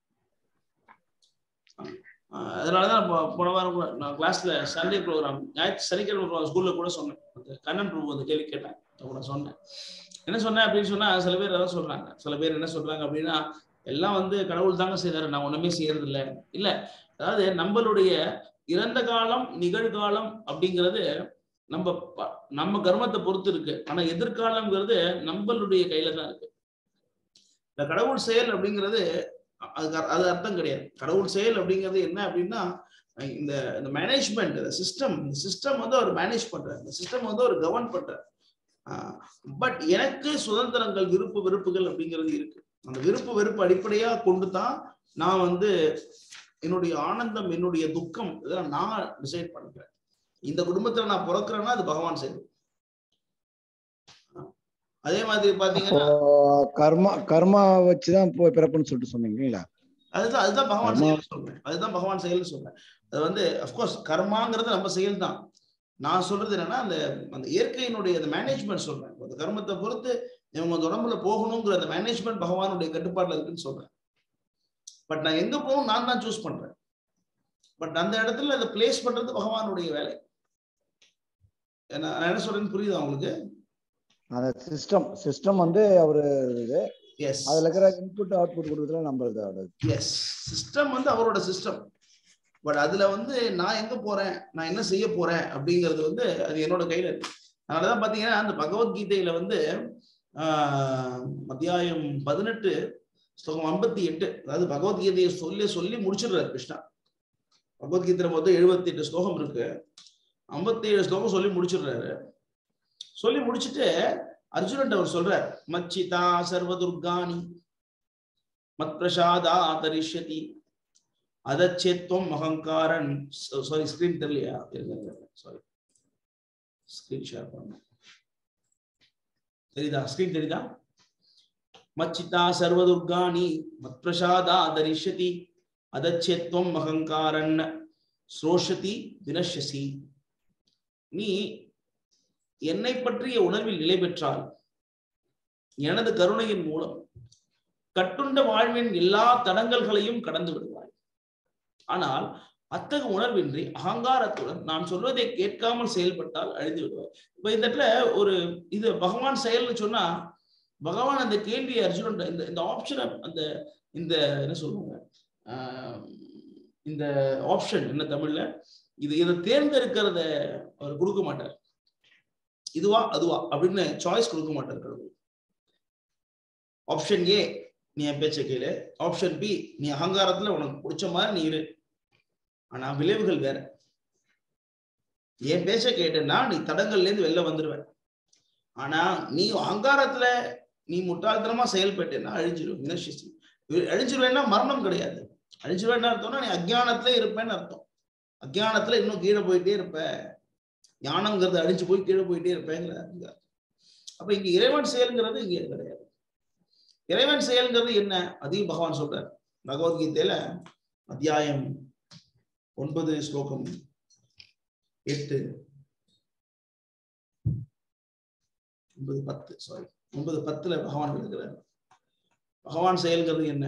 Speaker 1: ஆஹ் அதனாலதான் இப்போ போன வாரம் கூட நான் கிளாஸ்ல சண்டே ப்ரோக்ராம் ஞாயிற்று சனிக்கிழமை ஸ்கூல்ல கூட சொன்னேன் அந்த கண்ணன் பிரபு அந்த கேள்வி கேட்டேன் அப்ப நான் சொன்னேன் என்ன சொன்னேன் அப்படின்னு சொன்னா சில பேர் அதான் சொல்றாங்க சில பேர் என்ன சொல்றாங்க அப்படின்னா எல்லாம் வந்து கடவுள் தாங்க செய்தாரு நான் ஒண்ணுமே செய்யறது இல்ல இல்ல அதாவது நம்மளுடைய இறந்த காலம் நிகழ்காலம் அப்படிங்கிறது நம்ம ப- நம்ம கர்மத்தை பொறுத்து இருக்கு ஆனா எதிர்காலம்ங்கிறது நம்மளுடைய கையில தான் இருக்கு இந்த கடவுள் செயல் அப்படிங்கிறது அ- அதுக்கு அர்- அது அர்த்தம் கிடையாது கடவுள் செயல் அப்படிங்கிறது என்ன அப்படின்னா அஹ் இந்த இந்த மேனேஜ்மெண்ட் இந்த சிஸ்டம் இந்த சிஸ்டம் வந்து அவர் மேனேஜ் பண்றாரு இந்த சிஸ்டம் வந்து அவர் கவர்ன் பண்றாரு பட் எனக்கு சுதந்திரங்கள் விருப்பு வெறுப்புகள் அப்படிங்கிறது இருக்கு அந்த விருப்பு வெறுப்பு அடிப்படையா கொண்டு தான் நான் வந்து என்னுடைய ஆனந்தம் என்னுடைய துக்கம் இதெல்லாம் நான் டிசைட் பண்ணிக்கிறேன் இந்த குடும்பத்துல நான் பிறக்கிறேன்னா அது பகவான் செயல் அதே மாதிரி
Speaker 6: அப்போ
Speaker 1: பாத்தீங்கன்னா
Speaker 6: கர்மா கர்மா வச்சுதான் போய் பிறப்புன்னு சொல்லிட்டு சொன்னீங்க இல்லைங்களா
Speaker 1: அதுதான் அதுதான் பகவான்
Speaker 6: கர்மா-
Speaker 1: செயல் சொல்றேன் அதுதான் பகவான் செயல்னு சொல்றேன் அது வந்து அஃப்கோர்ஸ் கர்மாங்கிறது நம்ம செயல் தான் நான் சொல்றது என்னன்னா அந்த அந்த இயற்கையினுடைய அந்த மேனேஜ்மெண்ட் சொல்றேன் அந்த கர்மத்தை பொறுத்து இவங்க அந்த உடம்புல போகணுங்கிற அந்த மேனேஜ்மெண்ட் பகவானுடைய கட்டுப்பாட்டுல இருக்குன்னு சொல்றேன் பட் நான் எங்க போகணும் நான் தான் சூஸ் பண்றேன் பட் அந்த இடத்துல அதை பிளேஸ் பண்றது பகவானுடைய வேலை நான் நான் என்ன சொல்றேன்னு புரியுதா உங்களுக்கு
Speaker 6: அந்த சிஸ்டம் சிஸ்டம் வந்து அவரு இது
Speaker 1: எஸ்
Speaker 6: அதுல இருக்கிற இன்புட் அவுட்புட் கொடுக்குறதுல நம்மளது அவரது
Speaker 1: எஸ் சிஸ்டம் வந்து அவரோட சிஸ்டம் பட் அதுல வந்து நான் எங்க போறேன் நான் என்ன செய்ய போறேன் அப்படிங்கிறது வந்து அது என்னோட கையில இருக்கு அதனாலதான் பாத்தீங்கன்னா அந்த பகவத்கீதையில வந்து ஆஹ் அத்தியாயம் பதினெட்டு ஸ்லோகம் ஐம்பத்தி எட்டு அதாவது பகவத்கீதையை சொல்லி சொல்லி முடிச்சிடுறாரு கிருஷ்ணா பகவத்கீதையில மொத்தம் எழுபத்தி எட்டு ஸ்லோகம் இருக்கு ஐம்பத்தி ஏழு ஸ்லோகம் சொல்லி முடிச்சிடுறாரு சொல்லி முடிச்சுட்டு அர்ஜுனன் அவர் சொல்றார் மச்சிதா சர்வதுர்காணி மத் பிரசாதா தரிஷ்யதி அதச்சேத்வம் அகங்காரன் சாரி ஸ்கிரீன் தெரியலையா சாரி ஸ்கிரீன் ஷேர் பண்ண தெரியுதா ஸ்கிரீன் தெரியுதா மச்சிதா சர்வதுர்காணி மத் பிரசாதா தரிஷ்யதி அதச்சேத்வம் அகங்காரன் ஸ்ரோஷதி வினஷ்யசி நீ என்னை பற்றிய உணர்வில் நிலை பெற்றால் எனது கருணையின் மூலம் கட்டுண்ட வாழ்வின் எல்லா தடங்கல்களையும் கடந்து விடுவாய் ஆனால் அத்தகு உணர்வின்றி அகங்காரத்துடன் நான் சொல்வதை கேட்காமல் செயல்பட்டால் அழிந்து விடுவாய் இப்ப இந்த இடத்துல ஒரு இது பகவான் செயல்னு சொன்னா பகவான் அந்த கேள்வி அர்ஜுனன் இந்த இந்த ஆப்ஷனை அந்த இந்த என்ன சொல்லுவாங்க ஆஹ் இந்த ஆப்ஷன் என்ன தமிழ்ல இது இதை தேர்ந்தெடுக்கிறத அவர் கொடுக்க மாட்டார் இதுவா அதுவா அப்படின்னு சாய்ஸ் கொடுக்க மாட்டார் கடவுள் ஆப்ஷன் ஏ நீ என் பேச்சை கேளு ஆப்ஷன் பி நீ அகங்காரத்துல உனக்கு பிடிச்ச மாதிரி நீ இரு ஆனா விளைவுகள் வேற என் பேச்ச கேட்டேன்னா நீ தடங்கள்ல இருந்து வெளில வந்துருவ ஆனா நீ அகங்காரத்துல நீ முட்டாள்தனமா செயல்பட்டேன்னா அழிஞ்சிடும் வினஷிசி அழிஞ்சிருவேன்னா மரணம் கிடையாது அழிஞ்சிருவேன்னு அர்த்தம்னா நீ அஜ்ஞானத்துல இருப்பேன்னு அர்த்தம் அஜ்ஞானத்துல இன்னும் கீழே போயிட்டே இருப்ப ஞானம்ங்கிறது அழிஞ்சு போய் கீழே போயிட்டே இருப்பேங்கிற அப்ப இங்க இறைவன் செயல்ங்கிறது இங்க கிடையாது இறைவன் செயல்ங்கிறது என்ன அதையும் பகவான் சொல்றார் பகவத்கீதையில அத்தியாயம் ஒன்பது ஸ்லோகம் எட்டு ஒன்பது பத்து சாரி ஒன்பது பத்துல பகவான் எழுதுகிறார் பகவான் செயல்கிறது என்ன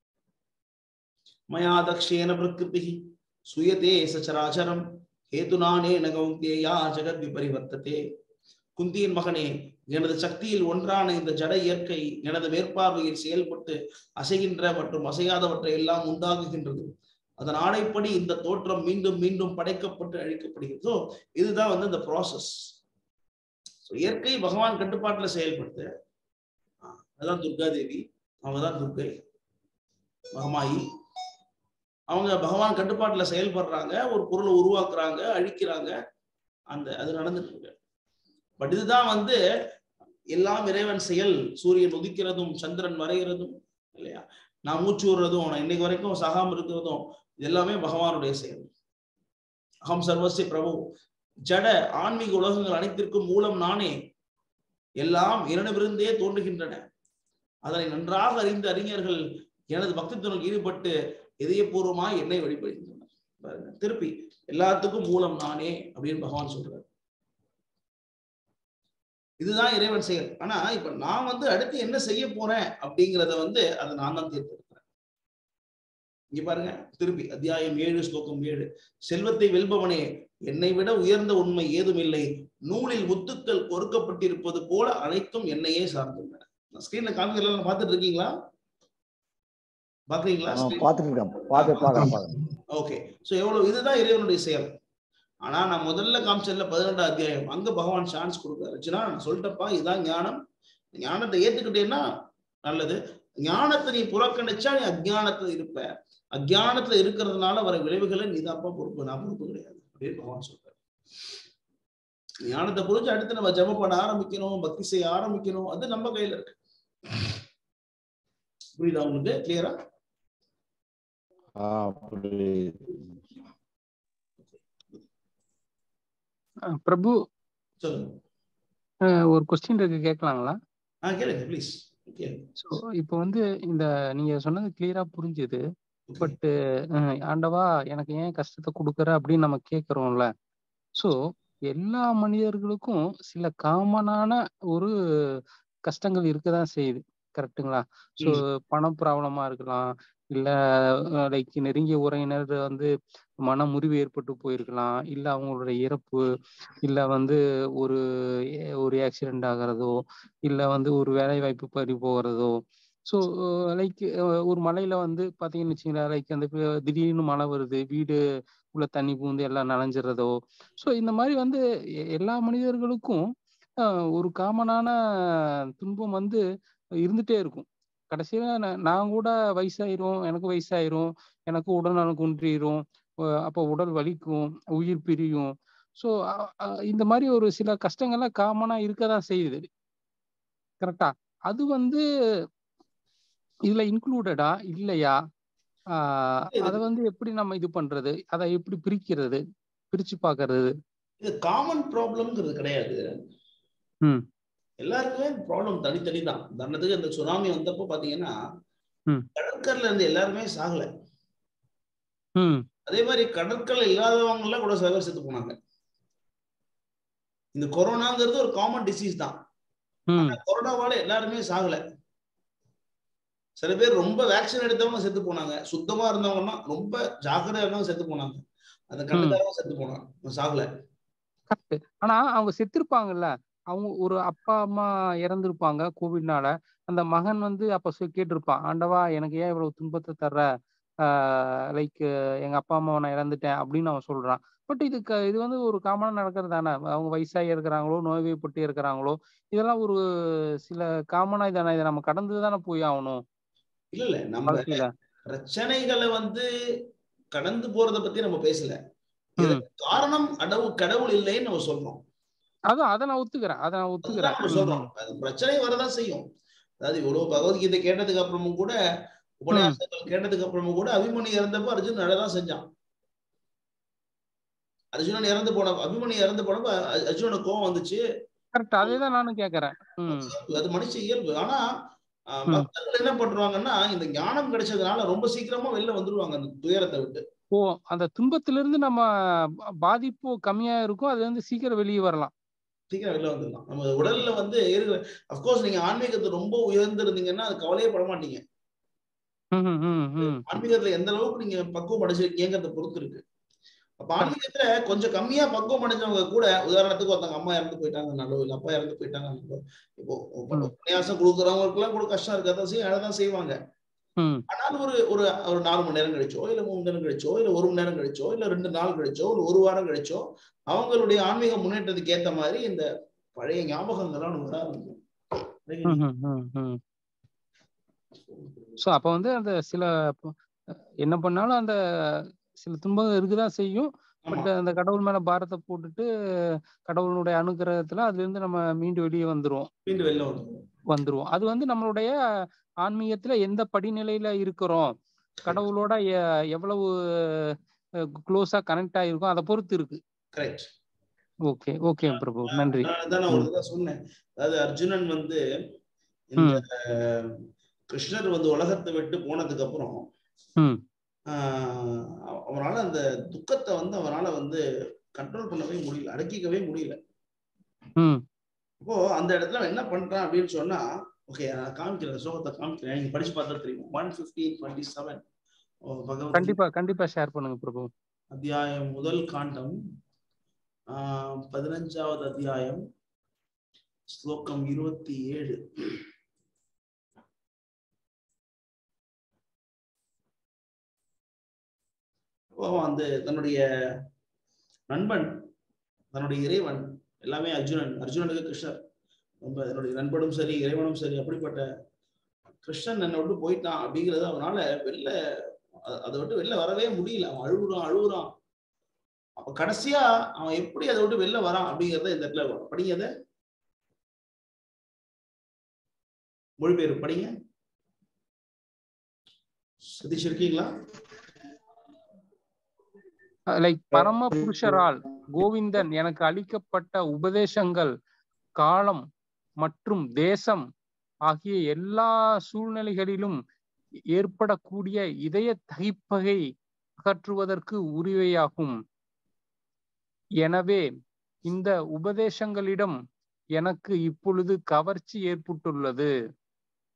Speaker 1: மயா தக்ஷேன பிரகிருதி சுயதே சச்சராச்சரம் ஹேதுனானே நகவுந்தேயா ஜெகத் விபரிவர்த்ததே குந்தியின் மகனே எனது சக்தியில் ஒன்றான இந்த ஜட இயற்கை எனது மேற்பார்வையில் செயல்பட்டு அசைகின்ற மற்றும் அசையாதவற்றை எல்லாம் உண்டாகுகின்றது அதன் ஆணைப்படி இந்த தோற்றம் மீண்டும் மீண்டும் படைக்கப்பட்டு அழிக்கப்படுகிறது So, இதுதான் வந்து இந்த ப்ராசஸ் இயற்கை பகவான் கட்டுப்பாட்டுல செயல்படுத்து ஆஹ் அதான் துர்கா தேவி அவங்கதான் துர்கை மகமாயி அவங்க பகவான் கட்டுப்பாட்டுல செயல்படுறாங்க ஒரு பொருளை உருவாக்குறாங்க அழிக்கிறாங்க அந்த அது நடந்துட்டு இருக்கு பட் இதுதான் வந்து எல்லாம் இறைவன் செயல் சூரியன் உதிக்கிறதும் சந்திரன் மறைகிறதும் இல்லையா நான் மூச்சு விடுறதும் நான் இன்னைக்கு வரைக்கும் சகாம இருக்கிறதும் இது எல்லாமே பகவானுடைய செயல் அகம் சர்வசிய பிரபு ஜட ஆன்மீக உலகங்கள் அனைத்திற்கும் மூலம் நானே எல்லாம் என்னிடமிருந்தே தோன்றுகின்றன அதனை நன்றாக அறிந்த அறிஞர்கள் எனது பக்தித்துவனில் ஈடுபட்டு இதயபூர்வமாய் என்னை வழிபடுகின்றனர் பாருங்க திருப்பி எல்லாத்துக்கும் மூலம் நானே அப்படின்னு பகவான் சொல்றாரு இதுதான் இறைவன் செயல் ஆனா இப்ப நான் வந்து அடுத்து என்ன செய்ய போறேன் அப்படிங்கிறத வந்து அதை நான் தான் தேர்ந்தெடுக்கிறேன் இங்க பாருங்க திருப்பி அத்தியாயம் ஏழு ஸ்லோகம் ஏழு செல்வத்தை வெல்பவனே என்னை விட உயர்ந்த உண்மை ஏதுமில்லை நூலில் முத்துக்கள் பொறுக்கப்பட்டிருப்பது போல அனைத்தும் என்னையே சார்ந்துள்ளன ஸ்கிரீன்ல காமிக்கலாம் பார்த்துட்டு இருக்கீங்களா பாக்குறீங்களா
Speaker 6: பார்த்துட்டு இருக்கேன் பார்த்து பார்க்கறேன் பார்க்கறேன்
Speaker 1: ஓகே சோ எவ்வளவு இதுதான் இறைவனுடைய செயல் ஆனா நான் முதல்ல காமிச்சதுல பதினெண்டாம் அத்தியாயம் அங்க பகவான் சான்ஸ் கொடுக்குறாரு அர்ஜுனா நான் சொல்லிட்டப்பா இதான் ஞானம் ஞானத்தை ஏத்துக்கிட்டேன்னா நல்லது ஞானத்தை நீ புறக்கணிச்சா நீ அஜ்ஞானத்துல இருப்ப அஜ்ஞானத்துல இருக்கிறதுனால வர விளைவுகளை நீதாப்பா பொறுப்பு நான் பொறுப்பு கிடையாது அப்படின்னு பகவான் சொல்றாரு ஞானத்தை புரிஞ்சு அடுத்து நம்ம ஜெபம் பண்ண ஆரம்பிக்கணும் பக்தி செய்ய ஆரம்பிக்கணும் அது நம்ம கையில இருக்கு புரியுதா உங்களுக்கு கிளியரா
Speaker 6: ஆ, அப்படி
Speaker 7: அஹ் பிரபு
Speaker 1: சொல்லுங்க
Speaker 7: அஹ் ஒரு கொஸ்டின் இருக்கு கேட்கலாங்களா
Speaker 1: ஆ கேளுங்க ப்ளீஸ் கேளுங்க
Speaker 7: ஸோ இப்போ வந்து இந்த நீங்க சொன்னது கிளியரா புரிஞ்சுது பட் ஆண்டவா எனக்கு ஏன் கஷ்டத்தை கொடுக்குற அப்படின்னு நம்ம கேட்குறோம்ல ஸோ எல்லா மனிதர்களுக்கும் சில காமனான ஒரு கஷ்டங்கள் இருக்கதான் செய்யுது கரெக்ட்டுங்களா ஸோ பண ப்ராப்ளமா இருக்கலாம் இல்ல லைக் நெருங்கிய உறவினர் வந்து மன முறிவு ஏற்பட்டு போயிருக்கலாம் இல்ல அவங்களுடைய இறப்பு இல்ல வந்து ஒரு எ- ஒரு ஆக்சிடென்ட் ஆகிறதோ இல்ல வந்து ஒரு வேலை வாய்ப்பு பறி போகிறதோ ஸோ லைக் ஒரு மலையில வந்து பாத்தீங்கன்னு வச்சுங்களேன் லைக் அந்த ப- திடீர்னு மழை வருது வீடு உள்ள தண்ணி பூந்து எல்லாம் நனைஞ்சிறதோ ஸோ இந்த மாதிரி வந்து எ- எல்லா மனிதர்களுக்கும் ஆஹ் ஒரு காமனான துன்பம் வந்து இருந்துட்டே இருக்கும் கடைசியில நான் நான் கூட வயசாயிரும் எனக்கு வயசாயிரும் எனக்கு உடல்நலம் குன்றிரும் அஹ் அப்போ உடல் வலிக்கும் உயிர் பிரியும் ஸோ இந்த மாதிரி ஒரு சில கஷ்டங்கள்லாம் காமனா இருக்கதான் செய்யுது கரெக்டா அது வந்து இதுல இன்க்ளூடடா இல்லையா ஆஹ்
Speaker 1: இது
Speaker 7: அதை வந்து எப்படி நம்ம இது பண்றது அதை எப்படி பிரிக்கிறது பிரிச்சு பாக்குறது
Speaker 1: இது காமன் ப்ராப்ளம்ங்கிறது கிடையாது
Speaker 7: ம்
Speaker 1: எல்லாருக்குமே ப்ராப்ளம் தனித்தனி தான் உதாரணத்துக்கு இந்த சுனாமி வந்தப்போ பாத்தீங்கன்னா
Speaker 7: ம்.
Speaker 1: கடற்கரையில இருந்து எல்லாருமே சாகல
Speaker 7: ம்
Speaker 1: அதே மாதிரி கடற்கரை இல்லாதவங்க எல்லாம் கூட சில பேர் செத்து போனாங்க இந்த கொரோனாங்கிறது ஒரு காமன் டிசீஸ் தான்
Speaker 7: ம்
Speaker 1: ஆனா கொரோனாவால எல்லாருமே சாகல சில பேர் ரொம்ப வேக்சின் எடுத்தவங்க செத்து போனாங்க சுத்தமா இருந்தவங்கன்னா ரொம்ப ஜாக்கிரதையா இருந்தவங்க செத்து போனாங்க அந்த கண்டுக்காரங்க செத்து போனாங்க சாகல
Speaker 7: கரெக்ட் ஆனா அவங்க செத்திருப்பாங்கல்ல அவங்க ஒரு அப்பா அம்மா இறந்திருப்பாங்க கோவிட்னால அந்த மகன் வந்து அப்ப சொ- கேட்டிருப்பான் ஆண்டவா எனக்கு ஏன் இவ்வளவு துன்பத்தை தர்ற லைக் எங்க அப்பா அம்மாவை நான் இறந்துட்டேன் அப்படின்னு அவன் சொல்றான் பட் இது க- இது வந்து ஒரு காமனா நடக்கிறது தானே அவங்க வயசாகி இருக்கிறாங்களோ நோய்வாய்ப்பட்டு இருக்கிறாங்களோ இதெல்லாம் ஒரு சில காமனா இதானே இதை நம்ம கடந்து தானே போய் ஆகணும்
Speaker 1: இல்ல இல்ல நம்ம
Speaker 7: வாழ்க்கையில
Speaker 1: பிரச்சனைகளை வந்து கடந்து போறத பத்தி நம்ம பேசல
Speaker 7: ம்
Speaker 1: இதுக்கு காரணம் கடவுள் கடவுள் இல்லைன்னு நம்ம சொல்றோம்
Speaker 7: அதான் அதை நான் ஒத்துக்கிறேன் அதை நான்
Speaker 1: அதுதான்
Speaker 7: ஒத்துக்கிறேன்
Speaker 1: நம்ம
Speaker 7: ம்
Speaker 1: சொல்றோம் அது பிரச்சனை வரதான் செய்யும் அதாவது இவ்வளவு பகவத்கீதை கேட்டதுக்கு அப்புறமும் கூட
Speaker 7: ம்
Speaker 1: உபன்யாசங்கள் கேட்டதுக்கு அப்புறமும் கூட அபிமன்யு இறந்தப்போ அர்ஜுன் நடதான் செஞ்சான் அர்ஜுனன் இறந்து போன அபிமன்யு இறந்து போனப்ப அ- அர்ஜுனனுக்கு கோவம் வந்துச்சு
Speaker 7: கரெக்ட் அதே தான் நானும் கேட்கறேன் ம்
Speaker 1: இயல்பு, அது மனுஷ இயல்பு ஆனா ஆஹ்,
Speaker 7: ம்
Speaker 1: பக்தர்கள் என்ன பண்றாங்கன்னா இந்த ஞானம் கிடைச்சதுனால ரொம்ப சீக்கிரமா வெளில வந்துருவாங்க அந்த துயரத்தை விட்டு
Speaker 7: ஓ அந்த துன்பத்திலிருந்து நம்ம பா- பாதிப்பு கம்மியா இருக்கும் அது வந்து சீக்கிரம் வெளியே வரலாம்
Speaker 1: சீக்கிரம் வெளில வந்துடலாம் நம்ம உடல்ல வந்து இருக்கிற அப்கோர்ஸ் நீங்க ஆன்மீகத்தை ரொம்ப உயர்ந்திருந்தீங்கன்னா அது கவலையே பட மாட்டீங்க
Speaker 7: ம் ம் ம் ம்
Speaker 1: ஆன்மீகத்துல எந்த அளவுக்கு நீங்க பக்குவம் அடைஞ்சிருக்கீங்கிறத பொறுத்து இருக்கு அப்ப ஆன்மீகத்துல கொஞ்சம் கம்மியா பக்குவம் அடைஞ்சவங்க கூட உதாரணத்துக்கு ஒருத்தவங்க அம்மா இறந்து போயிட்டாங்கனாலோ இல்ல அப்பா இறந்து போயிட்டாங்கனாலோ இப்போ
Speaker 7: ம்
Speaker 1: உபன்யாசம் கொடுக்குறவங்களுக்கு எல்லாம் கூட கஷ்டம் இருக்காதான் செய்யும் அழதான் செய்வாங்க
Speaker 7: ம்
Speaker 1: ஆனால் ஒரு ஒரு ஒரு நாலு மணி நேரம் கழிச்சோ இல்ல மூணு மணி நேரம் கழிச்சோ இல்ல ஒரு மணி நேரம் கழிச்சோ இல்ல ரெண்டு நாள் கழிச்சோ இல்ல ஒரு வாரம் கழிச்சோ அவங்களுடைய ஆன்மீக முன்னேற்றத்துக்கு ஏத்த மாதிரி இந்த பழைய ஞாபகங்கள்லாம் நமக்கு வர ஆரம்பிக்கும்
Speaker 7: ம் ம் ம் ம் ஸோ அப்போ வந்து அந்த சில ப- என்ன பண்ணாலும் அந்த சில துன்பங்கள் இருக்குதான் செய்யும்
Speaker 1: ஆமா
Speaker 7: பட் அந்த கடவுள் மேல பாரத்தை போட்டுட்டு கடவுளுடைய அனுகிரகத்துல அதுல இருந்து நம்ம மீண்டு வெளியே வந்துருவோம்
Speaker 1: மீண்டும் வெளில வந்துடும்
Speaker 7: வந்துருவோம் அது வந்து நம்மளுடைய ஆன்மீகத்துல எந்த படிநிலையில இருக்கிறோம் கடவுளோட எ- எவ்வளவு க்ளோஸா கனெக்ட் ஆயிருக்கோம் அதை பொறுத்து இருக்கு
Speaker 1: கரெக்ட்
Speaker 7: ஓகே ஓகே பிரபு நன்றி
Speaker 1: நான் தான் நான் ஒரு இதாக சொன்னேன் அதாவது அர்ஜுனன் வந்து இந்த
Speaker 7: ம்
Speaker 1: அஹ், கிருஷ்ணர் வந்து உலகத்தை விட்டு போனதுக்கு அப்புறம்
Speaker 7: ம்
Speaker 1: ஆஹ், அவனால அந்த துக்கத்தை வந்து அவனால வந்து கண்ட்ரோல் பண்ணவே முடியல அடக்கிக்கவே முடியல
Speaker 7: ம்
Speaker 1: அப்போ அந்த இடத்துல அவன் என்ன பண்றான் அப்படின்னு சொன்னா ஓகே நான் காமிக்கிறேன் ஸ்லோகத்தை காமிக்கிறேன் நீங்க படிச்சு பார்த்தா தெரியும் one fifteen twenty seven Bhagavad
Speaker 7: கண்டிப்பா கண்டிப்பா ஷேர் பண்ணுங்க பிரபு
Speaker 1: அத்தியாயம் முதல் காண்டம் ஆஹ், பதினஞ்சாவது அத்தியாயம் ஸ்லோகம் இருபத்தி ஏழு அவன் வந்து தன்னுடைய நண்பன் தன்னுடைய இறைவன் எல்லாமே அர்ஜுனன் அர்ஜுனனுக்கு கிருஷ்ணர் ரொம்ப என்னுடைய நண்பனும் சரி இறைவனும் சரி அப்படிப்பட்ட கிருஷ்ணன் என்னை விட்டு போயிட்டான் அப்படிங்கிறது அவனால வெளில அ- அதை விட்டு வெளில வரவே முடியல அவன் அழுகுறான் அழுகுறான் அப்ப கடைசியா அவன் எப்படி அதை விட்டு வெளில வரான் அப்படிங்கறத இந்த இடத்துல படிங்க அதை மொழிபெயர்ப்பு படிங்க சதீஷ் இருக்கீங்களா
Speaker 7: லைக் பரம புருஷரால் கோவிந்தன் எனக்கு அளிக்கப்பட்ட உபதேசங்கள் காலம் மற்றும் தேசம் ஆகிய எல்லா சூழ்நிலைகளிலும் ஏற்படக்கூடிய இதய தகிப்பகை அகற்றுவதற்கு உரிமையாகும் எனவே இந்த உபதேசங்களிடம் எனக்கு இப்பொழுது கவர்ச்சி ஏற்பட்டுள்ளது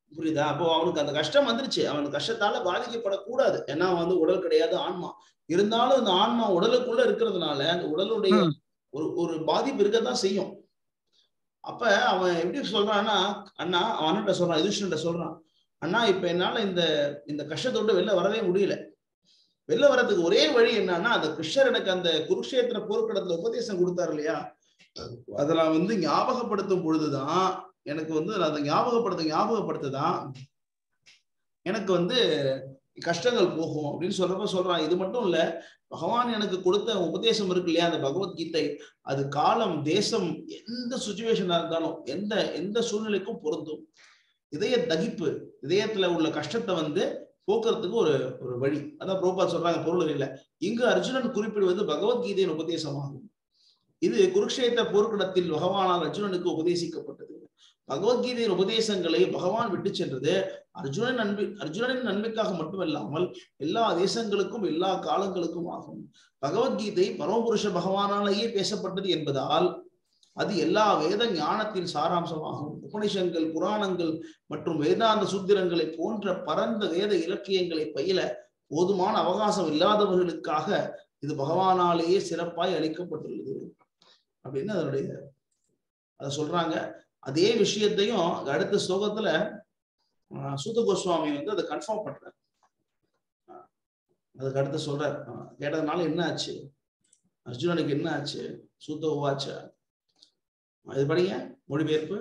Speaker 1: புரியுதா அப்போ அவனுக்கு அந்த கஷ்டம் வந்துருச்சு அவனுக்கு கஷ்டத்தால பாதிக்கப்படக்கூடாது ஏன்னா அவன் வந்து உடல் கிடையாது ஆன்மா இருந்தாலும் அந்த ஆன்மா உடலுக்குள்ள இருக்கிறதுனால அந்த உடலுடைய
Speaker 7: ம்.
Speaker 1: ஒரு ஒரு பாதிப்பு இருக்கத்தான் செய்யும் அப்ப அவன் எப்படி சொல்றான்னா அண்ணா அவன் அண்ணன்ட்ட சொல்றான் யுதிஷ்டன்ட்ட சொல்றான் அண்ணா இப்ப என்னால இந்த இந்த கஷ்டத்தை விட்டு வெளில வரவே முடியல வெளில வர்றதுக்கு ஒரே வழி என்னன்னா அந்த கிருஷ்ணர் எனக்கு அந்த குருஷேத்திர போர்க்களத்துல உபதேசம் கொடுத்தாரு இல்லையா அதை நான் வந்து ஞாபகப்படுத்தும் பொழுதுதான் எனக்கு வந்து அதை ஞாபகப்படுத்த ஞாபகப்படுத்துதான் எனக்கு வந்து கஷ்டங்கள் போகும் அப்படின்னு சொல்றப்ப சொல்றான் இது மட்டும் இல்ல பகவான் எனக்கு கொடுத்த உபதேசம் இருக்கு இல்லையா அந்த பகவத்கீதை அது காலம் தேசம் எந்த சுச்சுவேஷனா இருந்தாலும் எந்த எந்த சூழ்நிலைக்கும் பொருந்தும் இதய தகிப்பு இதயத்துல உள்ள கஷ்டத்தை வந்து போக்குறதுக்கு ஒரு ஒரு வழி அதான் புரோபா சொல்றாங்க பொருள் இல்லை இங்கு அர்ஜுனன் குறிப்பிடுவது பகவத்கீதையின் உபதேசமாகும் இது குருக்ஷேத்திர போர்க்கிடத்தில் பகவானால் அர்ஜுனனுக்கு உபதேசிக்கப்பட்டது பகவத்கீதையின் உபதேசங்களை பகவான் விட்டு சென்றது அர்ஜுனன் நன்மை அர்ஜுனனின் நன்மைக்காக மட்டுமல்லாமல் எல்லா தேசங்களுக்கும் எல்லா காலங்களுக்கும் ஆகும் பகவத்கீதை பரமபுருஷ பகவானாலேயே பேசப்பட்டது என்பதால் அது எல்லா வேத ஞானத்தின் சாராம்சமாகும் உபனிஷங்கள் புராணங்கள் மற்றும் வேதாந்த சூத்திரங்களை போன்ற பரந்த வேத இலக்கியங்களை பயில போதுமான அவகாசம் இல்லாதவர்களுக்காக இது பகவானாலேயே சிறப்பாய் அளிக்கப்பட்டுள்ளது அப்படின்னு அதனுடைய அதை சொல்றாங்க அதே விஷயத்தையும் அடுத்த ஸ்லோகத்துல ஆஹ், சூத கோஸ்வாமி வந்து அதை கன்ஃபார்ம் பண்றாரு ஆஹ், அதுக்கு அடுத்து சொல்றார் ஆஹ், கேட்டதுனால என்ன ஆச்சு அர்ஜுனனுக்கு என்ன ஆச்சு சூத்த உவாச்ச இது படிங்க மொழிபெயர்ப்பு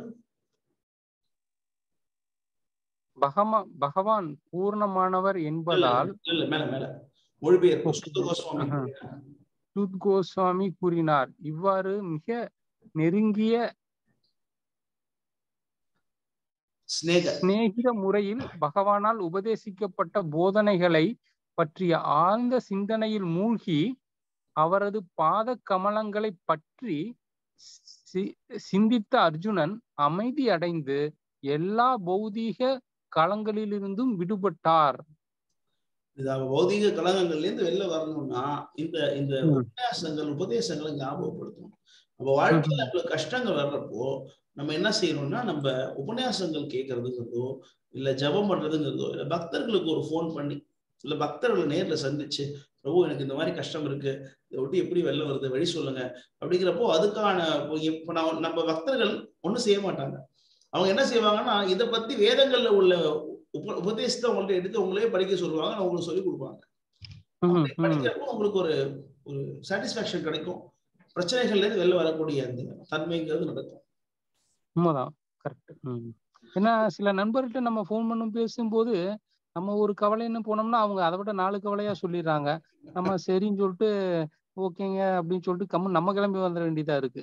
Speaker 7: பகமா பகவான் பூர்ணமானவர்
Speaker 1: இல்ல,
Speaker 7: என்பதால்
Speaker 1: இல்ல மேல மேல மொழிபெயர்ப்பு சூத்த கோஸ்வாமி
Speaker 7: ஆஹா. சுத் கோஸ்வாமி கூறினார் இவ்வாறு மிக நெருங்கிய
Speaker 1: ஸ்னேக
Speaker 7: சிநேகித முறையில் பகவானால் உபதேசிக்கப்பட்ட போதனைகளை பற்றிய ஆழ்ந்த சிந்தனையில் மூழ்கி அவரது பாத கமலங்களை பற்றி சி- சிந்தித்த அர்ஜுனன் அமைதி அடைந்து எல்லா பௌதீக களங்களிலிருந்தும் விடுபட்டார்
Speaker 1: இது அவ பௌதீக கலகங்கள்ல இருந்து வெளில வரணும்னா இந்த இந்த
Speaker 7: ம்.
Speaker 1: உபன்யாசங்கள் உபதேசங்களை ஞாபகப்படுத்தணும் நம்ம வாழ்க்கையில நம்மளுக்கு கஷ்டங்கள் வர்றப்போ நம்ம என்ன செய்யணும்னா நம்ம உபன்யாசங்கள் கேட்கறதுங்கிறதோ இல்ல ஜெபம் பண்றதுங்கிறதோ இல்ல பக்தர்களுக்கு ஒரு ஃபோன் பண்ணி இல்ல பக்தர்களை நேர்ல சந்திச்சு பிரபு எனக்கு இந்த மாதிரி கஷ்டம் இருக்கு இதை விட்டு எப்படி வெளில வருது வழி சொல்லுங்க அப்படிங்கிறப்போ அதுக்கான இப்ப நான் நம்ம பக்தர்கள் ஒண்ணும் செய்ய மாட்டாங்க அவங்க என்ன செய்வாங்கன்னா இதை பத்தி வேதங்கள்ல உள்ள உப உபதேசத்தை உங்கள்ட்ட எடுத்து உங்களே படிக்க சொல்லுவாங்க நான் உங்களுக்கு சொல்லி கொடுப்பாங்க
Speaker 7: ம்,
Speaker 1: அப்படி
Speaker 7: ம்.
Speaker 1: படிக்கிறப்போ உங்களுக்கு ஒரு ஒரு சாட்டிஸ்பாக்சன் கிடைக்கும் பிரச்சனைகள்ல இருந்து வெளில வரக்கூடிய அந்த தன்மைங்கிறது நடக்கும்
Speaker 7: உண்மைதான் கரெக்ட் ஏன்னா சில நண்பர்கிட்ட நம்ம ஃபோன் பண்ணும் பேசும்போது நம்ம ஒரு கவலைன்னு போனோம்னா அவங்க அதை விட நாலு கவலையா சொல்லிடுறாங்க நம்ம சரின்னு சொல்லிட்டு ஓகேங்க அப்படின்னு சொல்லிட்டு கம்மு நம்ம கிளம்பி வந்துட வேண்டியதா இருக்கு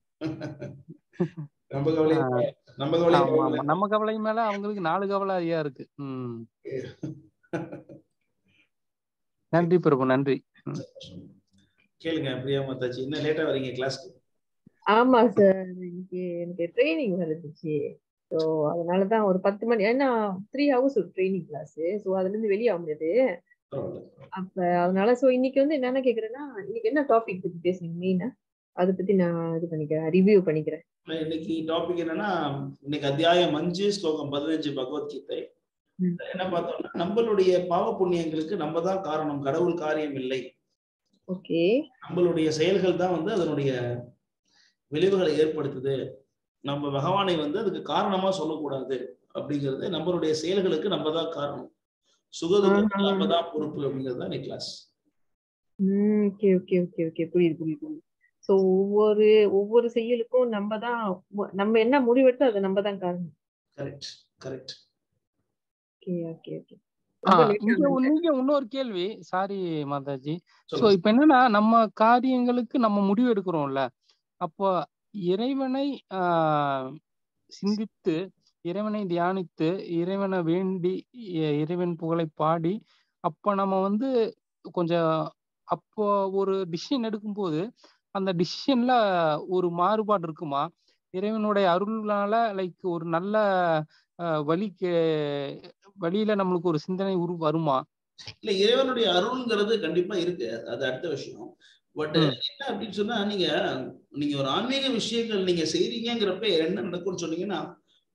Speaker 1: நம்ம கவலை
Speaker 7: ஆஹ்
Speaker 1: நம்ம கவலை
Speaker 7: ஆமா ஆமா நம்ம கவலை மேல அவங்களுக்கு நாலு கவலை அதிகா இருக்கு உம் நன்றி பிரபு நன்றி ம்.
Speaker 1: கேளுங்க பிரியா மாதாஜி என்ன லேட்டா வரீங்க கிளாஸ்க்கு
Speaker 8: ஆமா சார் இன்னைக்கு எனக்கு ட்ரைனிங் நடந்துச்சு ஸோ அதனாலதான் ஒரு பத்து மணி ஏன்னா த்ரீ ஹவர்ஸ் ஒரு ட்ரைனிங் கிளாஸ் ஸோ அதுல இருந்து வெளியே ஆக முடியாது
Speaker 1: பரவாயில்ல
Speaker 8: அப்ப அதனால ஸோ இன்னைக்கு வந்து என்னென்ன கேக்குறேன்னா இன்னைக்கு என்ன டாபிக் பத்தி பேசுறீங்க மெயினா அதை பத்தி நான் இது பண்ணிக்கிறேன் ரிவ்யூ பண்ணிக்கிறேன்
Speaker 1: இல்ல, இன்னைக்கு டாபிக் என்னன்னா இன்னைக்கு அத்தியாயம் அஞ்சு ஸ்லோகம் பதினஞ்சு பகவத்கீதை
Speaker 8: ம்.
Speaker 1: இதுல என்ன பார்த்தோம்னா நம்மளுடைய பாவ புண்ணியங்களுக்கு நம்ம தான் காரணம் கடவுள் காரியம் இல்லை
Speaker 8: ஓகே
Speaker 1: நம்மளுடைய செயல்கள் தான் வந்து அதனுடைய விளைவுகளை ஏற்படுத்துது நம்ம பகவானை வந்து அதுக்கு காரணமா சொல்லக்கூடாது அப்படிங்கிறது நம்மளுடைய செயல்களுக்கு நம்ம தான் காரணம் சுகதுக்கம் நம்ம தான் பொறுப்பு அப்படிங்கிறது தான் இன்னைக்கு கிளாஸ்
Speaker 8: ம் ஓகே ஓகே ஓகே ஓகே புரியுது புரியுது புரியுது ஸோ ஒவ்வொரு ஒவ்வொரு செயலுக்கும் நம்ம தான் நம்ம என்ன முடிவெடுத்தோ அதை நம்ம தான் காரணம்
Speaker 1: correct correct
Speaker 8: okay okay okay
Speaker 7: ஆ,
Speaker 8: ரொம்ப late
Speaker 7: இங்க
Speaker 8: ஆ
Speaker 7: ஒண்ணு- இங்க இன்னொரு கேள்வி சாரி மாதாஜி சோ
Speaker 1: சொல்லுங்க
Speaker 7: இப்ப என்னன்னா நம்ம காரியங்களுக்கு நம்ம முடிவு எடுக்கிறோம்ல அப்போ இறைவனை ஆஹ் சிந்தித்து இறைவனை தியானித்து இறைவனை வேண்டி இ- இறைவன் புகழை பாடி அப்ப நம்ம வந்து கொஞ்சம் அப்போ ஒரு டிசிஷன் எடுக்கும்போது அந்த டிசிஷன்ல ஒரு மாறுபாடு இருக்குமா இறைவனுடைய அருள்னால லைக் ஒரு நல்ல ஆஹ் வழிக்கு வழியில நம்மளுக்கு ஒரு சிந்தனை உரு வருமா
Speaker 1: இல்ல இறைவனுடைய அருள்ங்கிறது கண்டிப்பா இருக்கு அது அடுத்த விஷயம் பட்
Speaker 7: ம்.
Speaker 1: என்ன அப்படின்னு சொன்னா நீங்க நீங்க ஒரு ஆன்மீக விஷயங்கள் நீங்க செய்றீங்கிறப்ப என்ன நடக்கும்னு சொன்னீங்கன்னா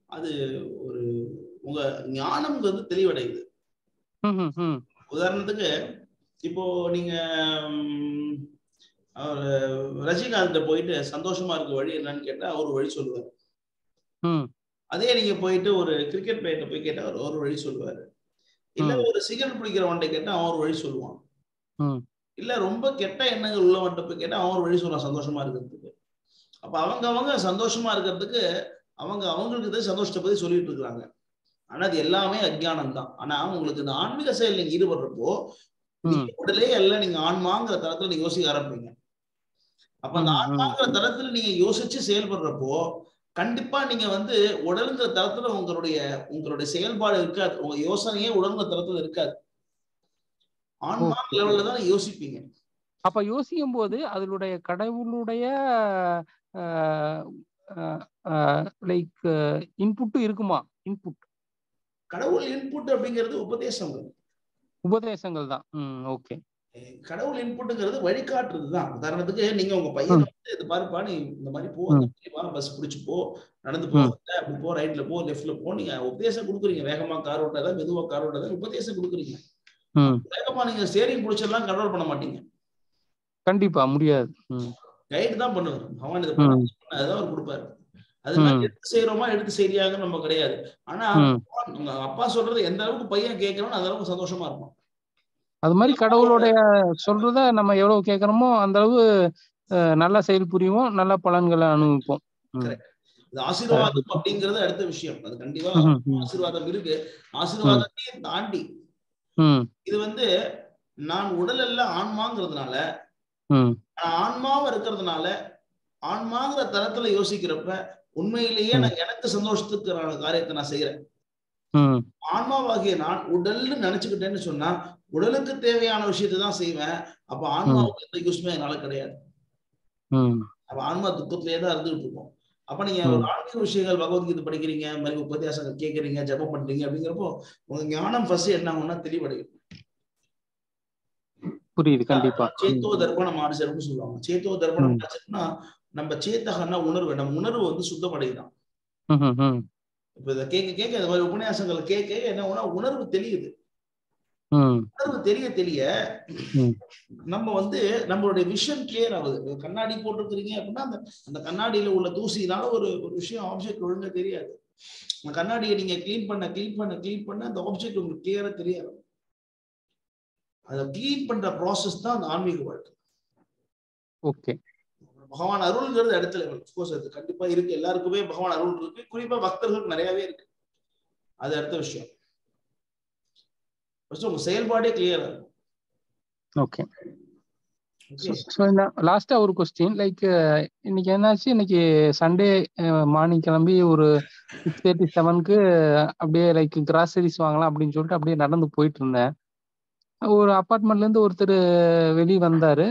Speaker 1: அது ஒரு உங்க ஞானம்ங்கிறது தெளிவடையுது
Speaker 7: ம் ம் ம்
Speaker 1: உதாரணத்துக்கு இப்போ நீங்க ம், அவர் ரஜினிகாந்த் போயிட்டு சந்தோஷமா இருக்க வழி என்னன்னு கேட்டா அவர் ஒரு வழி சொல்லுவார்
Speaker 7: ம்
Speaker 1: அதே நீங்க போயிட்டு ஒரு கிரிக்கெட் பிளேயர்ட்ட போய் கேட்டா அவர் ஒரு வழி சொல்லுவாரு இல்ல
Speaker 7: ம்.
Speaker 1: ஒரு சிகரெட் பிடிக்கிறவன்ட்ட கேட்டா அவன் ஒரு வழி சொல்லுவான்
Speaker 7: ம்
Speaker 1: இல்ல ரொம்ப கெட்ட எண்ணங்கள் உள்ளவன்ட்ட போய் கேட்டா அவன் ஒரு வழி சொல்லுவான் சந்தோஷமா இருக்கிறதுக்கு அப்ப அவங்க அவங்க சந்தோஷமா இருக்கிறதுக்கு அவங்க அவங்களுக்கு தான் சந்தோஷத்தை பத்தி சொல்லிட்டு இருக்காங்க ஆனா அது எல்லாமே அஜ்ஞானம் தான் ஆனா உங்களுக்கு இந்த ஆன்மீக செயல் நீங்க ஈடுபடுறப்போ
Speaker 7: ம்
Speaker 1: நீங்க உடலே அல்ல நீங்க ஆன்மாங்கிற தரத்துல நீங்க யோசிக்க ஆரம்பிங்க அப்ப அந்த
Speaker 7: ம், ம்.
Speaker 1: ஆன்மாங்கிற தரத்துல நீங்க யோசிச்சு செயல்படுறப்போ கண்டிப்பா நீங்க வந்து உடலுங்கிற தரத்துல உங்களுடைய உங்களுடைய செயல்பாடு இருக்காது உங்க யோசனையே உடலுங்கிற தரத்துல இருக்காது ஆன்மா
Speaker 7: Okay.
Speaker 1: லெவல்ல தான் யோசிப்பீங்க
Speaker 7: அப்ப யோசிக்கும் போது அதனுடைய கடவுளுடைய லைக் இன்புட்டும் இருக்குமா இன்புட்
Speaker 1: கடவுள் இன்புட் அப்படிங்கிறது உபதேசம்
Speaker 7: உபதேசங்கள் தான் ம் ஓகே
Speaker 1: கடவுள் இன்புட்டுங்கிறது வழிகாட்டுறது தான் உதாரணத்துக்கு நீங்க உங்க பையனை வந்து இது பாருப்பா நீ இந்த மாதிரி போ
Speaker 7: ம்.
Speaker 1: வா பஸ் பிடிச்சு போ நடந்து
Speaker 7: ம்.
Speaker 1: போகாத அப்படி போ ரைட்ல போ லெஃப்ட்ல போ நீங்க உபதேசம் கொடுக்குறீங்க வேகமா கார் ஓட்டாத மெதுவா கார் ஓட்டாத உபதேசம் கொடுக்குறீங்க
Speaker 7: ம்
Speaker 1: வேகமா நீங்க ஸ்டேரிங் பிடிச்செல்லாம் கண்ட்ரோல் பண்ண மாட்டீங்க
Speaker 7: கண்டிப்பா முடியாது ம்
Speaker 1: கைடு தான் பண்ணுவார் அவன் இது
Speaker 7: ம்
Speaker 1: பண்ண அதுதான் அவர் கொடுப்பாரு அது மாதிரி
Speaker 7: ம்.
Speaker 1: எடுத்து செய்யறோமா எடுத்து செய்யாங்கன்னு நம்ம கிடையாது ஆனா
Speaker 7: ம்
Speaker 1: உங்க அப்பா சொல்றது எந்த அளவுக்கு பையன் கேட்கறானோ அந்த அளவுக்கு சந்தோஷமா இருக்கும்
Speaker 7: அது மாதிரி கடவுளுடைய சொல்றத நம்ம எவ்வளவு கேட்கறோமோ அந்த அளவு அஹ், நல்லா செயல் புரிவோம் நல்ல பலன்களை அனுபவிப்போம் ம்.
Speaker 1: இது ஆசீர்வாதம் அப்படிங்கிறது அடுத்த விஷயம் அது கண்டிப்பா
Speaker 7: ம், ம்,
Speaker 1: ஆசீர்வாதம் இருக்கு ஆசீர்வாதத்தையும் தாண்டி
Speaker 7: ம்,
Speaker 1: இது வந்து நான் உடல் அல்ல ஆன்மாங்கிறதுனால
Speaker 7: ம்,
Speaker 1: நான் ஆன்மாவா இருக்கிறதுனால ஆன்மாங்கிற தரத்துல யோசிக்கிறப்ப உண்மையிலேயே
Speaker 7: ம்.
Speaker 1: நான் எனக்கு சந்தோஷத்துக்கான காரியத்தை நான் செய்யறேன்
Speaker 7: ம்,
Speaker 1: ஆன்மாவாகிய நான் உடல்னு நினைச்சுக்கிட்டேன்னு சொன்னா உடலுக்கு தேவையான விஷயத்தை தான் செய்வேன் அப்ப ஆன்மாவுக்கு எந்த யூஸ்மே என்னால கிடையாது
Speaker 7: ம்,
Speaker 1: அப்ப ஆன்மா துக்கத்திலேயே தான் இருந்துகிட்டு இருக்கும் அப்ப நீங்க
Speaker 7: ம்.
Speaker 1: ஒரு ஆன்மீக விஷயங்கள் பகவத்கீதை படிக்கிறீங்க இந்த மாதிரி உபதேசங்கள் கேட்கறீங்க ஜெபம் பண்றீங்க அப்படிங்கிறப்போ உங்க ஞானம் ஃபர்ஸ்ட் என்ன ஆகும்னா தெளிவடையும்
Speaker 7: புரியுது கண்டிப்பா ம்,
Speaker 1: சேத்தோ தர்ப்பணம் மாறுசருன்னு சொல்லுவாங்க சேத்தோ தர்ப்பணம் மாறுசருன்னா நம்ம சேத்தகன்னா உணர்வு நம்ம உணர்வு வந்து சுத்தமடையுதான்
Speaker 7: ம், ம், ம்,
Speaker 1: இப்ப இதை கேட்க கேட்க இந்த மாதிரி உபன்யாசங்களை கேட்க என்ன ஆகும்னா உணர்வு தெரியுது
Speaker 7: ம்,
Speaker 1: உணர்வு தெரிய தெரிய
Speaker 7: ம்.
Speaker 1: நம்ம வந்து நம்மளுடைய விஷன் கிளியர் ஆகுது ஒரு கண்ணாடி போட்டிருக்கிறீங்க அப்படின்னா அந்த அந்த கண்ணாடியில உள்ள தூசினால ஒரு ஒரு விஷயம் ஆப்ஜெக்ட் ஒழுங்கா தெரியாது அந்த கண்ணாடியை நீங்க க்ளீன் பண்ண க்ளீன் பண்ண க்ளீன் பண்ண அந்த ஆப்ஜெக்ட் உங்களுக்கு கிளியரா தெரியாது அதை க்ளீன் பண்ற ப்ராசஸ் தான் அந்த ஆன்மீக வாழ்க்கை
Speaker 7: ஓகே
Speaker 1: பகவான் அருள்ங்கிறது அடுத்த லெவல் கோர்ஸ் அது கண்டிப்பா இருக்கு எல்லாருக்குமே பகவான் அருள் இருக்கு குறிப்பா பக்தர்களுக்கு நிறையவே இருக்கு அது அடுத்த விஷயம் ஃபர்ஸ்ட் உங்க செயல்பாடே கிளியரா இருக்கும்
Speaker 7: ஓகே
Speaker 1: ஓகே
Speaker 7: ஸோ லாஸ்டா ஒரு கொஸ்டின் லைக் இன்னைக்கு என்னாச்சு இன்னைக்கு சண்டே மார்னிங் கிளம்பி ஒரு சிக்ஸ் தேர்ட்டி செவனுக்கு அப்படியே லைக் கிராசரிஸ் வாங்கலாம் அப்படின்னு சொல்லிட்டு அப்படியே நடந்து போயிட்டு இருந்தேன் ஒரு அப்பார்ட்மெண்ட்ல இருந்து ஒருத்தர் வெளியே வந்தாரு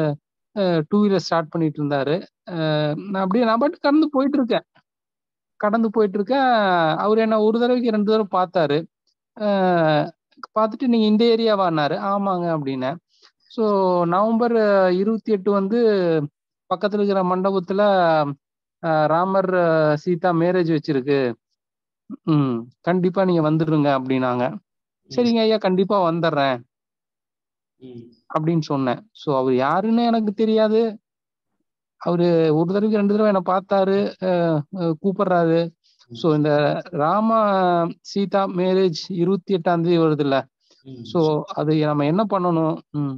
Speaker 7: டூ வீலர் ஸ்டார்ட் பண்ணிட்டு இருந்தாரு அஹ் நான் அப்படியே நான் பாட்டு கடந்து போயிட்டு இருக்கேன் கடந்து போயிட்டு இருக்கேன் அவர் என்ன ஒரு தடவைக்கு ரெண்டு தடவை பார்த்தாரு அஹ் பார்த்துட்டு நீங்க இந்த ஏரியாவானாரு ஆமாங்க அப்படின்னேன் ஸோ நவம்பர் இருபத்தி எட்டு வந்து பக்கத்துல இருக்கிற மண்டபத்துல அஹ், ராமர் அஹ், சீதா மேரேஜ் வச்சிருக்கு ம் கண்டிப்பா நீங்க வந்துடுங்க அப்படின்னாங்க சரிங்க ஐயா கண்டிப்பா வந்துடுறேன்
Speaker 1: ம்
Speaker 7: அப்படின்னு சொன்னேன் ஸோ அவர் யாருன்னு எனக்கு தெரியாது அவரு ஒரு தடவைக்கு ரெண்டு தடவை என்னை பார்த்தாரு அஹ், அஹ், கூப்பிடுறாரு ஸோ இந்த ராம சீதா மேரேஜ் இருபத்தி எட்டாம் தேதி வருது இல்ல
Speaker 1: ம்
Speaker 7: ஸோ அது நம்ம என்ன பண்ணணும் ம்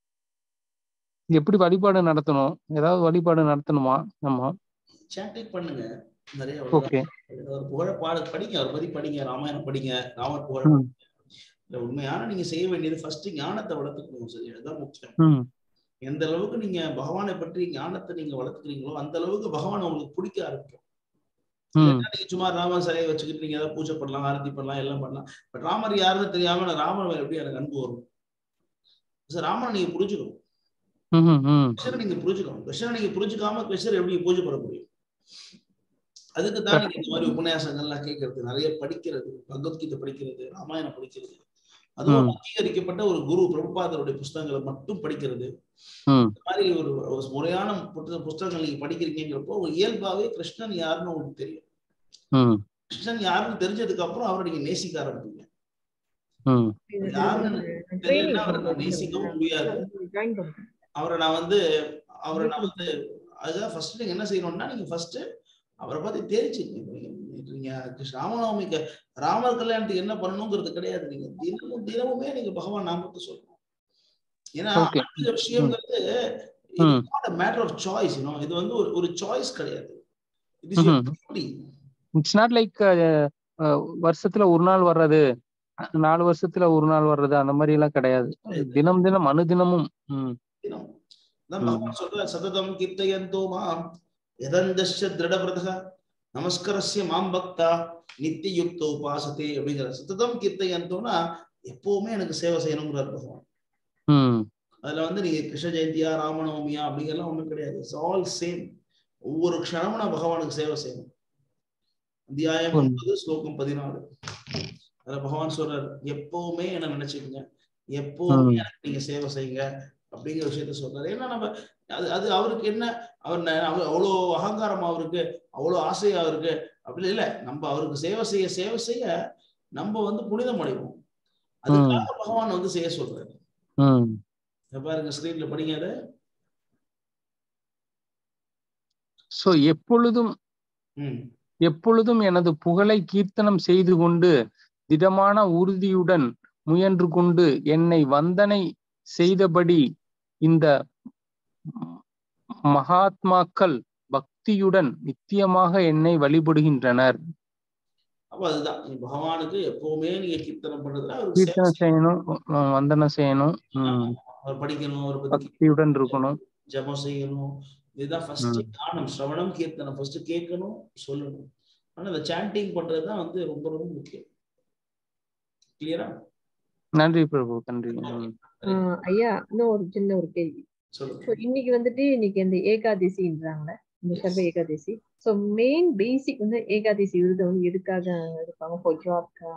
Speaker 7: எப்படி வழிபாடு நடத்தணும் ஏதாவது வழிபாடு நடத்தணுமா நம்ம
Speaker 1: சாட்டிங் பண்ணுங்க நிறைய அவ்வளவுதான்.
Speaker 7: ஓகே
Speaker 1: அவர் புகழ பாட படிங்க அவர் பத்தி படிங்க ராமாயணம் படிங்க ராமர் புகழ
Speaker 7: ம்
Speaker 1: இல்ல உண்மையான நீங்க செய்ய வேண்டியது ஃபர்ஸ்ட் ஞானத்தை வளர்த்துக்கணும் சரி அதுதான் முக்கியம்
Speaker 7: ம்
Speaker 1: எந்த அளவுக்கு நீங்க பகவானை பற்றி ஞானத்தை நீங்க வளர்த்துக்கிறீங்களோ அந்த அளவுக்கு பகவான் உங்களுக்கு பிடிக்க ஆரம்பிக்கும்
Speaker 7: ம்
Speaker 1: இல்லைன்னா நீங்க சும்மா ராமர் சிலையை வச்சுக்கிட்டு நீங்க ஏதாவது பூஜை பண்ணலாம் ஆரத்தி பண்ணலாம் எல்லாம் பண்ணலாம் பட் ராமர் யாருன்னு தெரியாம நான் ராமர் மேல எப்படி எனக்கு அன்பு வரும் சார் ராமனை நீங்க புரிஞ்சுக்கணும்
Speaker 7: ம் ம் ம்
Speaker 1: கிருஷ்ணரை நீங்க புரிஞ்சுக்கணும் கிருஷ்ணரை நீங்க புரிஞ்சுக்காம கிருஷ்ணர் எப்படி நீங்க பூஜை பண்ண முடியும் அதுக்கு தான் நீங்க இந்த மாதிரி உபன்யாசங்கள்லாம் கேட்கறது நிறைய படிக்கிறது பகவத்கீதை படிக்கிறது ராமாயணம் படிக்கிறது அதுவும்
Speaker 7: ம்.
Speaker 1: அங்கீகரிக்கப்பட்ட ஒரு குரு பிரபுபாதருடைய புஸ்தகங்களை மட்டும் படிக்கிறது
Speaker 7: ம்
Speaker 1: இந்த மாதிரி ஒரு ஒரு முறையான புத்த- புஸ்தகங்கள் நீங்க படிக்கிறீங்கிறப்போ ஒரு இயல்பாவே கிருஷ்ணன் யாருன்னு உங்களுக்கு தெரியும்
Speaker 7: ம்
Speaker 1: கிருஷ்ணன் யாருன்னு தெரிஞ்சதுக்கு அப்புறம் அவரை நீங்க நேசிக்க ஆரம்பிப்பீங்க
Speaker 7: ம்
Speaker 1: யாருன்னு தெரியலன்னா அவரை நான் நேசிக்கவும் முடியாது
Speaker 8: ஜாயின் பண்ணுறேன்
Speaker 1: அவரை நான் வந்து அவரை நான் வந்து அதுதான் ஃபர்ஸ்ட் நீங்க என்ன செய்யணும்னா நீங்க ஃபர்ஸ்ட் அவரை பார்த்து தெரிச்சுக்கங்க நீங்க நீங்க கிருஷ்ண ராமநவமிக்கு ராமர் கல்யாணத்துக்கு என்ன பண்ணணுங்கிறது கிடையாது நீங்க தினமும் தினமுமே நீங்க பகவான் நாமத்தை சொல்லணும் ஏன்னா
Speaker 7: Okay.
Speaker 1: ஆன்மீக விஷயங்கிறது
Speaker 7: ம்.
Speaker 1: மேட்டர் ஆஃப் சாய்ஸ் இது வந்து ஒரு ஒரு சாய்ஸ் கிடையாது It is your
Speaker 7: ம்ஹும்.
Speaker 1: duty.
Speaker 7: இட்ஸ் நாட் லைக் வருஷத்துல ஒரு நாள் வர்றது நாலு வருஷத்துல ஒரு நாள் வர்றது அந்த மாதிரி எல்லாம் கிடையாது தினம் தினம் அனுதினமும் ம்
Speaker 1: தினம் அதான்
Speaker 7: ம்.
Speaker 1: பகவான் சொல்ற சததம் கீர்த்தயந்தோ மாம் எதஞ்சஸ்ய திருடபிரதக நமஸ்கரஸ்ய மாம் பக்தா நித்தியுக்த உபாசத்தே அப்படிங்கிற சததம் கீர்த்தயந்தோனா எப்பவுமே எனக்கு சேவை செய்யணுங்கிறார் பகவான்
Speaker 7: ம்
Speaker 1: அதுல வந்து நீங்க கிருஷ்ண ஜெயந்தியா ராமநவமியா அப்படிங்கறதுலாம் ஒண்ணும் கிடையாது இட்ஸ் ஆல் சேம் ஒவ்வொரு க்ஷணமும் நான் பகவானுக்கு சேவை செய்யணும் அத்தியாயம்
Speaker 7: ம்.
Speaker 1: ஒன்பது ஸ்லோகம் பதினாலு அதுல பகவான் சொல்றாரு எப்பவுமே என்ன நினைச்சுக்கங்க எப்பவுமே
Speaker 7: ம்.
Speaker 1: எனக்கு நீங்க சேவை செய்யுங்க அப்படிங்கிற விஷயத்த சொல்றாரு ஏன்னா நம்ம அது அது அவருக்கு என்ன அவர் ந- அவர் அவ்வளோ அகங்காரம் அவருக்கு அவ்வளோ ஆசை அவருக்கு அப்படி இல்லை நம்ம அவருக்கு சேவை செய்ய சேவை செய்ய நம்ம வந்து புனிதம் அடைவோம் அதுக்காக பகவான் வந்து செய்ய சொல்றாரு
Speaker 7: ம்
Speaker 1: இத பாருங்க ஸ்கிரீன்ல படிங்க அதை
Speaker 7: சோ எப்பொழுதும்
Speaker 1: ம்
Speaker 7: எப்பொழுதும் எனது புகழை கீர்த்தனம் செய்து கொண்டு திடமான உறுதியுடன் முயன்று கொண்டு என்னை வந்தனை செய்தபடி இந்த மகாத்மாக்கள் பக்தியுடன் நித்தியமாக என்னை வழிபடுகின்றனர்
Speaker 1: அப்ப அதுதான் நீ பகவானுக்கு எப்பவுமே நீங்க கீர்த்தனம் பண்றதுல அவருக்கு சேவை
Speaker 7: கீர்த்தனம் செய்யணும் உம் வந்தனம் செய்யணும் உம்
Speaker 1: செய்யணும். அவர் படிக்கணும் அவரை பத்தி
Speaker 7: பக்தியுடன் இருக்கணும்
Speaker 1: ஜபம் செய்யணும் இதுதான் ஃபர்ஸ்ட் ஞானம் சிரவணம் கீர்த்தனம் ஃபர்ஸ்ட் கேட்கணும் சொல்லணும் ஆனா இந்த சாண்டிங் பண்றதுதான் வந்து ரொம்ப ரொம்ப முக்கியம் கிளியரா
Speaker 7: நன்றி பிரபு நன்றி உம்
Speaker 8: ஆஹ் ஐயா இன்னும் ஒரு சின்ன ஒரு கேள்வி
Speaker 1: சொல்லுங்க
Speaker 8: So, இன்னைக்கு வந்துட்டு இன்னைக்கு இந்த ஏகாதசின்றாங்க இந்த சர்வ ஏகாதசி ஸோ மெயின் பேசிக் வந்து ஏகாதசி விருதை வந்து எதுக்காக எடுப்பாங்க ஃபார் ஜாப்க்கா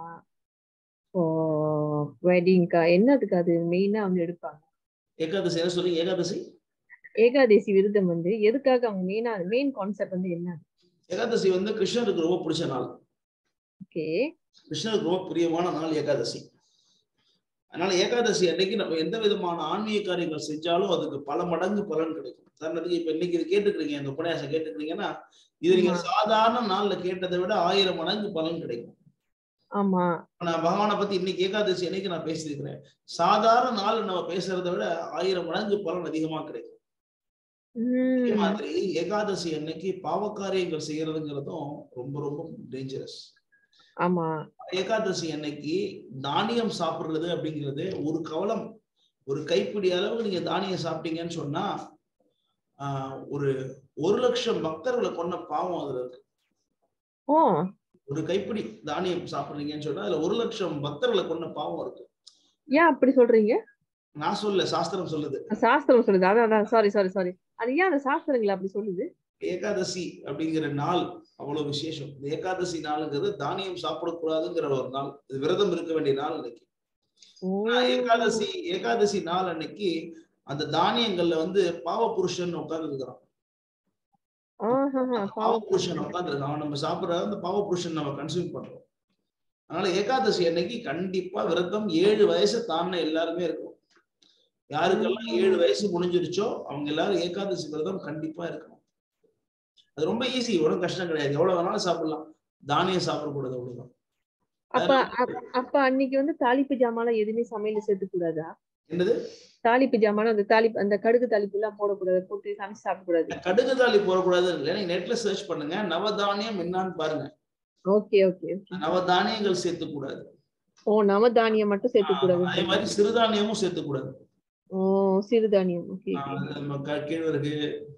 Speaker 8: ஃபார் வெட்டிங்க்கா என்னதுக்கு அது மெயினா வந்து எடுப்பாங்க
Speaker 1: ஏகாதசி என்ன சொல்றீங்க ஏகாதசி
Speaker 8: ஏகாதசி விருதம் வந்து எதுக்காக அவங்க மெயினா மெயின் கான்செப்ட் வந்து என்ன
Speaker 1: ஏகாதசி வந்து கிருஷ்ணருக்கு ரொம்ப பிடிச்ச நாள்
Speaker 8: ஓகே
Speaker 1: கிருஷ்ணருக்கு ரொம்ப பிரியமான நாள் ஏகாதசி அதனால ஏகாதசி அன்னைக்கு நம்ம எந்த விதமான ஆன்மீக காரியங்கள் செஞ்சாலும் அதுக்கு பல மடங்கு பலன் கிடைக்கும் உதாரணத்துக்கு இப்ப இன்னைக்கு இது கேட்டுக்கிறீங்க இந்த உபன்யாசம் கேட்டுக்கிறீங்கன்னா இது நீங்க
Speaker 8: ஆமா.
Speaker 1: சாதாரண நாள்ல கேட்டதை விட ஆயிரம் மடங்கு பலன் கிடைக்கும்
Speaker 8: ஆமா
Speaker 1: இப்ப நான் பகவானை பத்தி இன்னைக்கு ஏகாதசி அன்னைக்கு நான் பேசியிருக்கிறேன் சாதாரண நாள் நம்ம பேசுறதை விட ஆயிரம் மடங்கு பலன் அதிகமா கிடைக்கும் அதே
Speaker 8: உம்
Speaker 1: மாதிரி ஏகாதசி அன்னைக்கு பாவக்காரியங்கள் செய்யறதுங்கிறதும் ரொம்ப ரொம்ப டேஞ்சரஸ்
Speaker 8: ஆமா
Speaker 1: ஏகாதசி அன்னைக்கு தானியம் சாப்பிடுறது அப்படிங்கிறது ஒரு கவலம் ஒரு கைப்பிடி அளவுக்கு நீங்க தானியம் சாப்பிட்டீங்கன்னு சொன்னா ஆஹ் ஒரு ஒரு லட்சம் பக்தர்களை கொண்ட பாவம் அதுல இருக்கு
Speaker 8: ஓ
Speaker 1: ஒரு கைப்பிடி தானியம் சாப்பிடுறீங்கன்னு சொன்னா அதுல ஒரு லட்சம் பக்தர்களை கொண்ட பாவம் இருக்கு
Speaker 8: ஏன் அப்படி சொல்றீங்க
Speaker 1: நான் சொல்ல சாஸ்திரம் சொல்லுது
Speaker 8: சாஸ்திரம் சொல்லுது அதான் அதான் சாரி சாரி சாரி அது ஏன் அந்த சாஸ்திரங்கள் அப்படி சொல்லுது
Speaker 1: ஏகாதசி அப்படிங்கிற நாள் அவ்வளவு விசேஷம் இந்த ஏகாதசி நாளுங்கிறது தானியம் சாப்பிடக்கூடாதுங்கிற ஒரு நாள் இது விரதம் இருக்க வேண்டிய நாள் இன்னைக்கு
Speaker 8: ஓ
Speaker 1: ஆனா ஏகாதசி ஏகாதசி நாள் அன்னைக்கு அந்த தானியங்கள்ல வந்து பாவ புருஷன் உட்கார்ந்து இருக்கிறான்
Speaker 8: ஆஹாஹா,
Speaker 1: பாவ புருஷன் உட்கார்ந்து அவன் நம்ம சாப்பிடுற அந்த பாவ புருஷன் நம்ம கன்சியூம் பண்றோம் அதனால ஏகாதசி அன்னைக்கு கண்டிப்பா விரதம் ஏழு வயசு தாண்ட எல்லாருமே இருக்கணும் யாருக்கெல்லாம் ஏழு வயசு முடிஞ்சிருச்சோ அவங்க எல்லாரும் ஏகாதசி விரதம் கண்டிப்பா இருக்கணும் அது ரொம்ப ஈஸி ஒன்றும் கஷ்டம் கிடையாது எவ்வளவு வேணாலும் சாப்பிடலாம் தானியம் சாப்பிடக்கூடாது அவ்வளவுதான்
Speaker 8: அப்ப அப்- அப்ப அன்னைக்கு வந்து தாளிப்பு ஜாமான் எதுவுமே சமையல சேர்த்துக்க கூடாதா
Speaker 1: என்னது
Speaker 8: தாளிப்பு ஜாமான் அந்த தாளிப்பு அந்த கடுகு தாளிப்பு எல்லாம் போடக்கூடாது போட்டு சமைச்சு சாப்பிடக்கூடாது
Speaker 1: கடுகு தாலி போடக்கூடாது இல்லை நீங்க நெட்ல சர்ச் பண்ணுங்க நவதானியம் என்னன்னு பாருங்க
Speaker 8: ஓகே ஓகே
Speaker 1: நவதானியங்கள் சேர்த்துக்கூடாது
Speaker 8: ஓ நவதானியம் மட்டும் சேர்த்துக்க
Speaker 1: அதே மாதிரி
Speaker 8: கூடாது
Speaker 1: சிறுதானியமும் சேர்த்துக்கூடாது
Speaker 8: ஓ சிறுதானியம் ஓகே
Speaker 1: ஆஹ் நம்ம க- கேழ்வரகு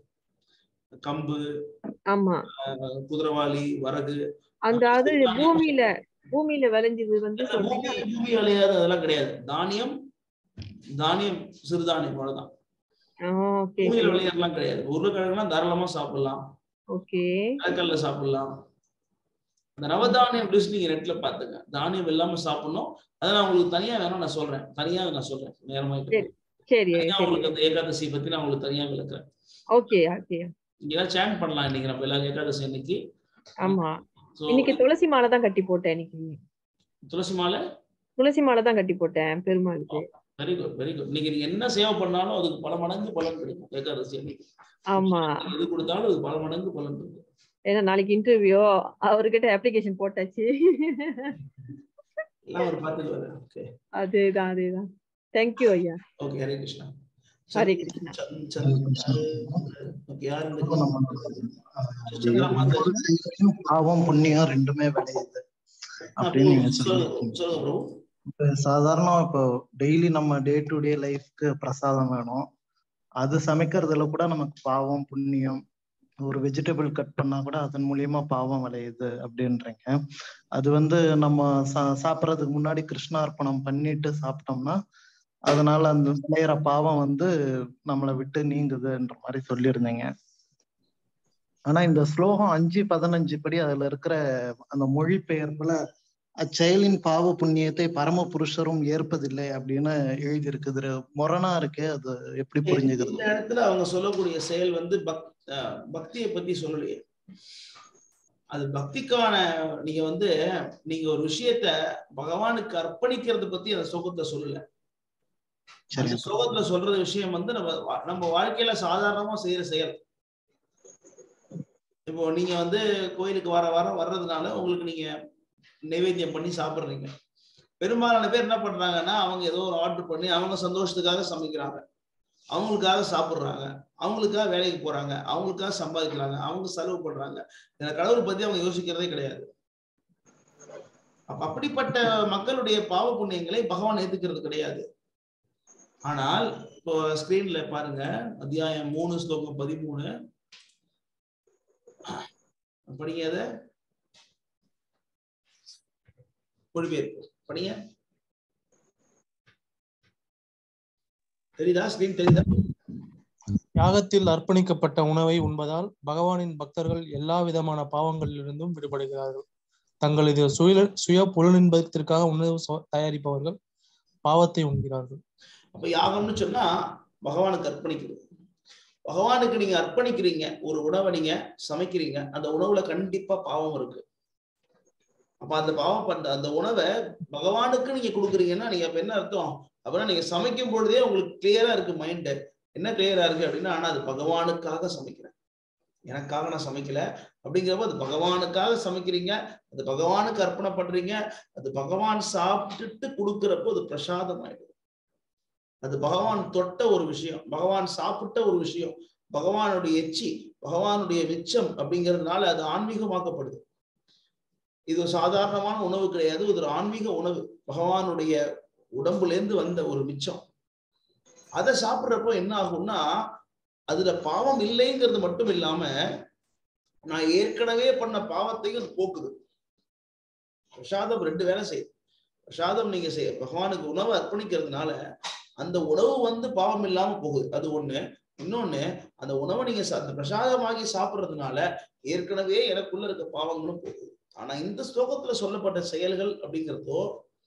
Speaker 1: கம்பு
Speaker 8: ஆமா
Speaker 1: ஆஹ் குதிரவாளி வரகு
Speaker 8: அந்த அது பூமியில பூமியில விளைஞ்சது வந்து
Speaker 1: இந்த பூமி
Speaker 8: சொல்றீங்க
Speaker 1: பூமி விளையாது அதெல்லாம் கிடையாது தானியம் தானியம் சிறுதானியம் அவ்வளவுதான்
Speaker 8: ஓகே
Speaker 1: பூமியில விளையாடலாம் கிடையாது உருளைக்கிழங்குலாம் தாராளமா சாப்பிடலாம்
Speaker 8: ஓகே
Speaker 1: நிலக்கல்ல சாப்பிடலாம் அந்த நவதானியம் டிஷ் நீங்க நெட்ல பாத்துங்க தானியம் இல்லாம சாப்பிடணும் அதை நான் உங்களுக்கு தனியா வேணும் நான் சொல்றேன் தனியா நான் சொல்றேன் நேரமாயிட்டு
Speaker 8: சரி சரி
Speaker 1: தனியா
Speaker 8: சரி
Speaker 1: உங்களுக்கு அந்த ஏகாதசி பத்தி நான் உங்களுக்கு தனியா விளக்குறேன்
Speaker 8: ஓகே ஓகே
Speaker 1: நீங்க எல்லாம் சேன் பண்ணலாம் இன்னைக்கு நம்ம எல்லாரும் ஏகாதசி அன்னைக்கு
Speaker 8: ஆமா
Speaker 1: ஸோ
Speaker 8: இன்னைக்கு துளசி மாலை தான் கட்டி போட்டேன் இன்னைக்கு
Speaker 1: துளசி மாலை
Speaker 8: துளசி மாலை தான் கட்டி போட்டேன் பெருமாளுக்கு
Speaker 1: வெரி குட் வெரி குட் நீங்க நீங்க என்ன சேவை பண்ணாலும் அதுக்கு பல மடங்கு பலன் கிடைக்கும் ஏகாதசி அன்னைக்கு
Speaker 8: ஆமா
Speaker 1: எது கொடுத்தாலும் அதுக்கு பல மடங்கு பலன் இருக்கும்
Speaker 8: ஏன்னா நாளைக்கு இன்டர்வியூ அவர்கிட்ட அப்ளிகேஷன் போட்டாச்சு
Speaker 1: எல்லாம் ஒரு பார்த்துட்டு ஓகே
Speaker 8: அதேதான் அதேதான் தேங்க்யூ ஐயா
Speaker 1: ஓகே ஹரே கிருஷ்ணா
Speaker 8: ஹரே கிருஷ்ணா
Speaker 1: ஓகே யார் இந்த
Speaker 2: இப்போ நம்ம
Speaker 1: சந்திரா மாதா
Speaker 2: ஒரு செயலையும் பாவம் புண்ணியம் ரெண்டுமே விளையுது அப்படின்னு நீங்க
Speaker 1: சொல்லுங்க
Speaker 2: சொல்லிருக்கீங்க
Speaker 1: சொல்லுங்க ப்ரோ
Speaker 2: இப்ப சாதாரண இப்போ டெய்லி நம்ம டே டு டே லைஃப்க்கு பிரசாதம் வேணும் அது சமைக்கிறதுல கூட நமக்கு பாவம் புண்ணியம் ஒரு வெஜிடபிள் கட் பண்ணா கூட அதன் மூலியமா பாவம் விளையுது அப்படின்றீங்க அது வந்து நம்ம சா சாப்பிட்றதுக்கு முன்னாடி கிருஷ்ணார்ப்பணம் பண்ணிட்டு சாப்பிட்டோம்னா அதனால அந்த விளையிற பாவம் வந்து நம்மளை விட்டு நீங்குதுன்ற மாதிரி சொல்லியிருந்தீங்க ஆனா இந்த ஸ்லோகம் அஞ்சு பதினஞ்சு படி அதுல இருக்கிற அந்த மொழிபெயர்ப்புல அச்செயலின் பாவ புண்ணியத்தை பரம புருஷரும் ஏற்பதில்லை அப்படின்னு எழுதி இருக்குது முரணா இருக்கு அது எப்படி புரிஞ்சுக்கிறது
Speaker 1: இந்த இடத்துல அவங்க சொல்லக்கூடிய செயல் வந்து பக் அஹ் பக்தியை பத்தி சொல்லலையே அது பக்திக்கான நீங்க வந்து நீங்க ஒரு விஷயத்த பகவானுக்கு அர்ப்பணிக்கிறத பத்தி அந்த ஸ்லோகத்துல சொல்லல
Speaker 2: சரி
Speaker 1: அந்த ஸ்லோகத்துல சொல்ற விஷயம் வந்து நம்ம வா- நம்ம வாழ்க்கையில சாதாரணமா செய்யற செயல் இப்போ நீங்க வந்து கோயிலுக்கு வர வாரம் வர்றதுனால உங்களுக்கு நீங்க நைவேத்தியம் பண்ணி சாப்பிடுறீங்க பெரும்பாலான பேர் என்ன பண்றாங்கன்னா அவங்க ஏதோ ஒரு ஆர்டர் பண்ணி அவங்க சந்தோஷத்துக்காக சமைக்கிறாங்க அவங்களுக்காக சாப்பிடுறாங்க அவங்களுக்காக வேலைக்கு போறாங்க அவங்களுக்காக சம்பாதிக்கிறாங்க அவங்க செலவு பண்றாங்க இந்த கடவுள் பத்தி அவங்க யோசிக்கிறதே கிடையாது அப்ப அப்படிப்பட்ட மக்களுடைய பாவ புண்ணியங்களை பகவான் ஏத்துக்கிறது கிடையாது ஆனால் இப்போ ஸ்கிரீன்ல பாருங்க அத்தியாயம் மூணு ஸ்லோகம் பதிமூணு படிங்க அத மொழிபெயர்ப்பு படிங்க தெரியுதா ஸ்கிரீன் தெரியுதா
Speaker 9: யாகத்தில் அர்ப்பணிக்கப்பட்ட உணவை உண்பதால் பகவானின் பக்தர்கள் எல்லா விதமான பாவங்களிலிருந்தும் விடுபடுகிறார்கள் தங்களது சுய சுய புலனின்பத்திற்காக உணவு சோ- தயாரிப்பவர்கள் பாவத்தை உண்கிறார்கள்
Speaker 1: அப்ப யாகம்னு சொன்னா பகவானுக்கு அர்ப்பணிக்கிறது பகவானுக்கு நீங்க அர்ப்பணிக்கிறீங்க ஒரு உணவை நீங்க சமைக்கிறீங்க அந்த உணவுல கண்டிப்பா பாவம் இருக்கு அப்ப அந்த பாவம் பண்ற அந்த உணவை பகவானுக்கு நீங்க கொடுக்குறீங்கன்னா நீங்க அப்ப என்ன அர்த்தம் அப்படின்னா நீங்க சமைக்கும் பொழுதே உங்களுக்கு கிளியரா இருக்கு மைண்ட் என்ன கிளியரா இருக்கு அப்படின்னா ஆனா அது பகவானுக்காக சமைக்கிறேன் எனக்காக நான் சமைக்கல அப்படிங்கிறப்ப அது பகவானுக்காக சமைக்கிறீங்க அது பகவானுக்கு அர்ப்பணம் பண்றீங்க அது பகவான் சாப்பிட்டுட்டு கொடுக்குறப்போ அது பிரசாதம் ஆயிடுது அது பகவான் தொட்ட ஒரு விஷயம் பகவான் சாப்பிட்ட ஒரு விஷயம் பகவானுடைய எச்சி பகவானுடைய மிச்சம் அப்படிங்கிறதுனால அது ஆன்மீகமாக்கப்படுது இது ஒரு சாதாரணமான உணவு கிடையாது இது ஒரு ஆன்மீக உணவு பகவானுடைய உடம்புல இருந்து வந்த ஒரு மிச்சம் அதை சாப்பிடுறப்போ என்ன ஆகும்னா அதுல பாவம் இல்லைங்கிறது மட்டும் இல்லாம நான் ஏற்கனவே பண்ண பாவத்தையும் அது போக்குது பிரசாதம் ரெண்டு வேலை செய்யுது பிரசாதம் நீங்க செய்ய பகவானுக்கு உணவு அர்ப்பணிக்கிறதுனால அந்த உணவு வந்து பாவம் இல்லாம போகுது அது ஒண்ணு இன்னொன்னு அந்த உணவை நீங்க சா- அந்த பிரசாதமாகி சாப்பிடுறதுனால ஏற்கனவே எனக்குள்ள இருக்க பாவங்களும் போகுது ஆனா இந்த ஸ்லோகத்துல சொல்லப்பட்ட செயல்கள் அப்படிங்கிறதோ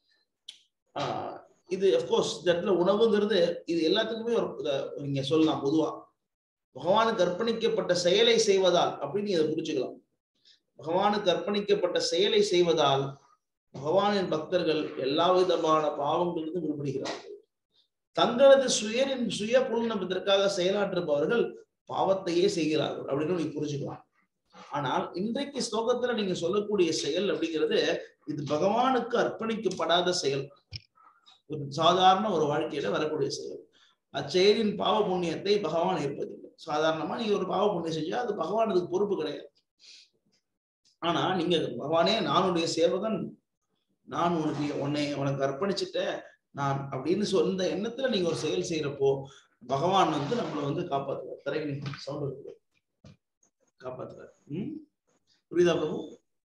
Speaker 1: ஆஹ் இது அப்கோர்ஸ் இந்த இடத்துல உணவுங்கிறது இது எல்லாத்துக்குமே ஒரு இத- நீங்க சொல்லலாம் பொதுவா பகவானுக்கு அர்ப்பணிக்கப்பட்ட செயலை செய்வதால் அப்படின்னு இதை புரிச்சுக்கலாம் பகவானுக்கு அர்ப்பணிக்கப்பட்ட செயலை செய்வதால் பகவானின் பக்தர்கள் எல்லா விதமான பாவங்களிலிருந்து விடுபடுகிறார்கள் தங்களது சுயரின் சுய புலனத்திற்காக செயலாற்றுபவர்கள் பாவத்தையே செய்கிறார்கள் அப்படின்னு நீங்க புரிஞ்சுக்கலாம் ஆனால் இன்றைக்கு ஸ்லோகத்துல நீங்க சொல்லக்கூடிய செயல் அப்படிங்கிறது இது பகவானுக்கு அர்ப்பணிக்கப்படாத செயல் ஒரு சாதாரண ஒரு வாழ்க்கையில வரக்கூடிய செயல் அச்செயலின் பாவ புண்ணியத்தை பகவான் ஏற்பதில்லை சாதாரணமா நீங்க ஒரு பாவ புண்ணியம் செஞ்சா அது பகவான் அதுக்கு பொறுப்பு கிடையாது ஆனா நீங்க பகவானே நானுடைய சேவகன் நான் உனக்கு உன்னை உனக்கு அர்ப்பணிச்சுட்டேன் நான் அப்படின்னு சொந்த எண்ணத்துல நீங்க ஒரு செயல் செய்யறப்போ பகவான் வந்து நம்மளை வந்து காப்பாத்துவார் தரைவி சவுண்ட் இருக்கு காப்பாத்துவார் ம் புரியுதா பிரபு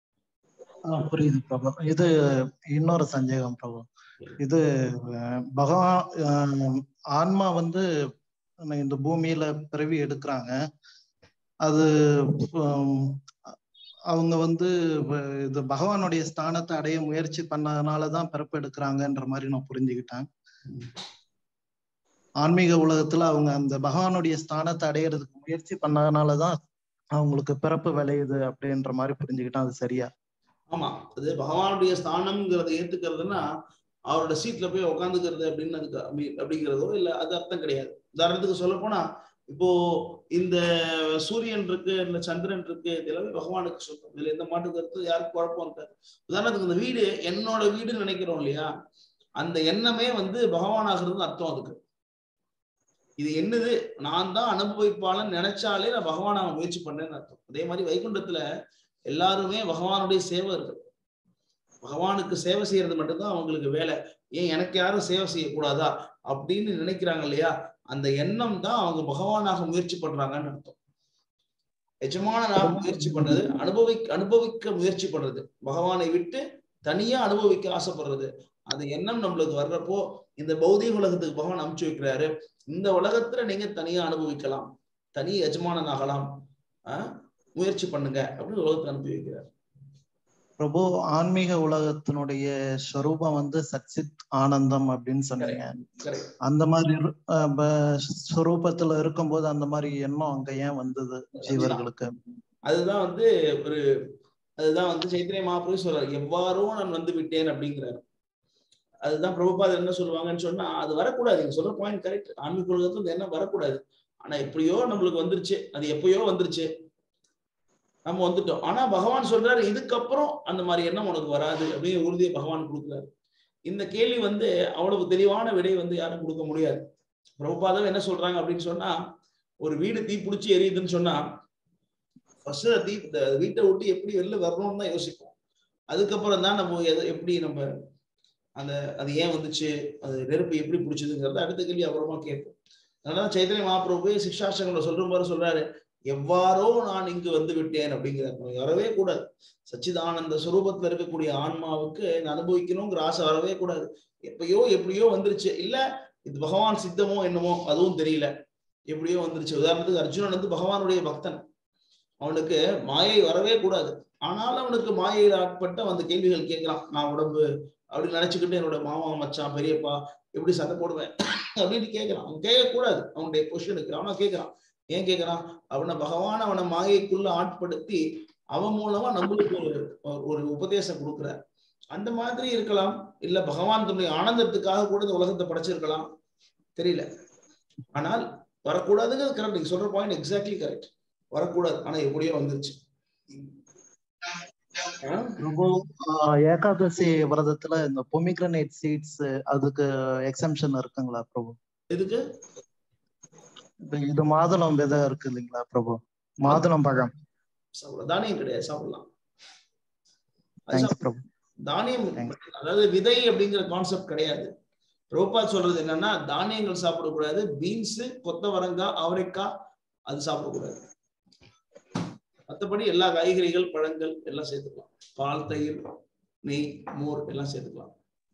Speaker 2: ஆ, புரியுது பிரபு இது இன்னொரு சந்தேகம் பிரபு இது அஹ், பகவான் அஹ், ஆன்மா வந்து இந்த பூமியில பிறவி எடுக்கிறாங்க அது ஹம், அவங்க வந்து வ- இது பகவானுடைய ஸ்தானத்தை அடைய முயற்சி பண்ணதுனாலதான் பிறப்பு எடுக்கிறாங்கன்ற மாதிரி நான் புரிஞ்சுக்கிட்டேன் ஆன்மீக உலகத்துல அவங்க அந்த பகவானுடைய ஸ்தானத்தை அடையிறதுக்கு முயற்சி பண்ணதுனாலதான் அவங்களுக்கு பிறப்பு விளையுது அப்படின்ற மாதிரி புரிஞ்சுக்கிட்டேன் அது சரியா
Speaker 1: ஆமா அது பகவானுடைய ஸ்தானம்ங்கிறத ஏத்துக்கிறதுனா அவரோட சீட்ல போய் உட்காந்துக்கிறது அப்படின்னு அதுக்கு அப்படி- அப்படிங்கிறதோ இல்ல அது அர்த்தம் கிடையாது உதாரணத்துக்கு சொல்ல போனா இப்போ இந்த சூரியன் இருக்கு இல்ல சந்திரன் இருக்கு இது எல்லாமே பகவானுக்கு சொல்றோம் இதுல எந்த மாட்டு கருத்து யாருக்கும் குழப்பம் இருக்காது உதாரணத்துக்கு இந்த வீடு என்னோட வீடுன்னு நினைக்கிறோம் இல்லையா அந்த எண்ணமே வந்து பகவானாகிறது அர்த்தம் அதுக்கு இது என்னது நான் தான் அனுபவிப்பாளன் நினைச்சாலே நான் பகவானாக முயற்சி பண்ணேன்னு அர்த்தம் அதே மாதிரி வைகுண்டத்துல எல்லாருமே பகவானுடைய சேவர்கள் பகவானுக்கு சேவை செய்யறது மட்டும்தான் அவங்களுக்கு வேலை ஏன் எனக்கு யாரும் சேவை செய்யக்கூடாதா அப்படின்னு நினைக்கிறாங்க இல்லையா அந்த எண்ணம் தான் அவங்க பகவானாக முயற்சி பண்றாங்கன்னு அர்த்தம் எஜமானனாக முயற்சி பண்றது அனுபவிக்க அனுபவிக்க முயற்சி பண்றது பகவானை விட்டு தனியா அனுபவிக்க ஆசைப்படுறது அந்த எண்ணம் நம்மளுக்கு வர்றப்போ இந்த பௌதிக உலகத்துக்கு பகவான் அனுப்பிச்சு வைக்கிறாரு இந்த உலகத்துல நீங்க தனியா அனுபவிக்கலாம் தனி எஜமானன் ஆகலாம் ஆஹ் முயற்சி பண்ணுங்க அப்படின்னு உலகத்தை அனுப்பி வைக்கிறார்
Speaker 2: பிரபு ஆன்மீக உலகத்தினுடைய ஸ்வரூபம் வந்து சச்சித் ஆனந்தம் அப்படின்னு சொன்னீங்க
Speaker 1: Correct.
Speaker 2: அந்த மாதிரி இரு- அஹ் ப- ஸ்வரூபத்துல இருக்கும்போது அந்த மாதிரி எண்ணம் அங்க ஏன் வந்தது ஜீவர்களுக்கு
Speaker 1: அதுதான் வந்து ஒரு அதுதான் வந்து சைத்திரிய மகாபிரபு சொல்றாரு எவ்வாறோ நான் வந்து விட்டேன் அப்படிங்கிறாரு அதுதான் பிரபுபாதர் என்ன சொல்லுவாங்கன்னு சொன்னா அது வரக்கூடாது நீங்க சொல்ற பாயிண்ட் கரெக்ட் ஆன்மீக உலகத்துல இந்த எண்ணம் வரக்கூடாது ஆனா எப்படியோ நம்மளுக்கு வந்துருச்சு அது எப்பயோ வந்துருச்சு நம்ம வந்துட்டோம் ஆனா பகவான் சொல்றாரு இதுக்கப்புறம் அந்த மாதிரி எண்ணம் உனக்கு வராது அப்படிங்கிற உறுதியை பகவான் கொடுக்குறாரு இந்த கேள்வி வந்து அவ்வளவு தெளிவான விடை வந்து யாரும் கொடுக்க முடியாது பிரபுபாதம் என்ன சொல்றாங்க அப்படின்னு சொன்னா ஒரு வீடு தீ பிடிச்சி எரியுதுன்னு சொன்னா ஃபர்ஸ்ட் தீ இந்த வீட்டை விட்டு எப்படி வெளில வரணும்னு தான் யோசிப்போம் அதுக்கப்புறம் தான் நம்ம எதை எப்படி நம்ம அந்த அது ஏன் வந்துச்சு அது நெருப்பு எப்படி பிடிச்சதுங்கிறத அடுத்த கேள்வி அப்புறமா கேட்போம் அதனால சைத்தன்ய மகாபிரபு சிக்ஷாசங்களை சொல்ற மாதிரி சொல்றாரு எவ்வாறோ நான் இங்கு வந்து விட்டேன் அப்படிங்கிறார் வரவே கூடாது சச்சிதானந்த சுரூபத்துல இருக்கக்கூடிய ஆன்மாவுக்கு நான் அனுபவிக்கணுங்கிற ஆசை வரவே கூடாது எப்பயோ எப்படியோ வந்துருச்சு இல்ல இது பகவான் சித்தமோ என்னமோ அதுவும் தெரியல எப்படியோ வந்துருச்சு உதாரணத்துக்கு அர்ஜுனன் வந்து பகவானுடைய பக்தன் அவனுக்கு மாயை வரவே கூடாது ஆனாலும் அவனுக்கு மாயையில் ஆட்பட்ட அந்த கேள்விகள் கேட்கலாம் நான் உடம்பு அப்படின்னு நினைச்சுக்கிட்டு என்னோட மாமா மச்சான் பெரியப்பா எப்படி சண்டை போடுவேன் அப்படின்னு கேட்கறான் அவன் கேட்கக்கூடாது அவனுடைய கொஸ்டினுக்கு அவனா கேட்கறான் ஏன் கேட்கறான் அவனை பகவான் அவனை மாயைக்குள்ள ஆட்படுத்தி அவன் மூலமா நம்மளுக்கு ஒரு ஒரு உபதேசம் கொடுக்குறார் அந்த மாதிரி இருக்கலாம் இல்ல பகவான் தன்னுடைய ஆனந்தத்துக்காக கூட இந்த உலகத்தை படைச்சிருக்கலாம் தெரியல ஆனால் வரக்கூடாதுங்கிறது கரெக்ட் நீங்க சொல்ற பாயிண்ட் எக்ஸாக்ட்லி கரெக்ட் வரக்கூடாது ஆனா எப்படியோ வந்துருச்சு
Speaker 2: பிரபு ஆஹ் ஏகாதசி விரதத்துல இந்த பொமிக்ரனேட் சீட்ஸ் அதுக்கு எக்ஸம்ஷன் இருக்குங்களா பிரபு
Speaker 1: எதுக்கு
Speaker 2: இப்ப இது மாதுளம் விதை இருக்கு இல்லைங்களா பிரபு மாதுளம் பழம்
Speaker 1: சாப்பிடலாம் தானியம் கிடையாது சாப்பிடலாம் அது
Speaker 2: தேங்க்ஸ்
Speaker 1: சாப்பிடலாம்.
Speaker 2: பிரபு
Speaker 1: தானியம் அதாவது விதை அப்படிங்கிற கான்செப்ட் கிடையாது ரோபா சொல்றது என்னன்னா தானியங்கள் சாப்பிடக்கூடாது பீன்ஸ் கொத்தவரங்காய் அவரைக்காய் அது சாப்பிடக்கூடாது மற்றபடி எல்லா காய்கறிகள் பழங்கள் எல்லாம் சேர்த்துக்கலாம் பால் தயிர் நெய் மோர் எல்லாம் சேர்த்துக்கலாம்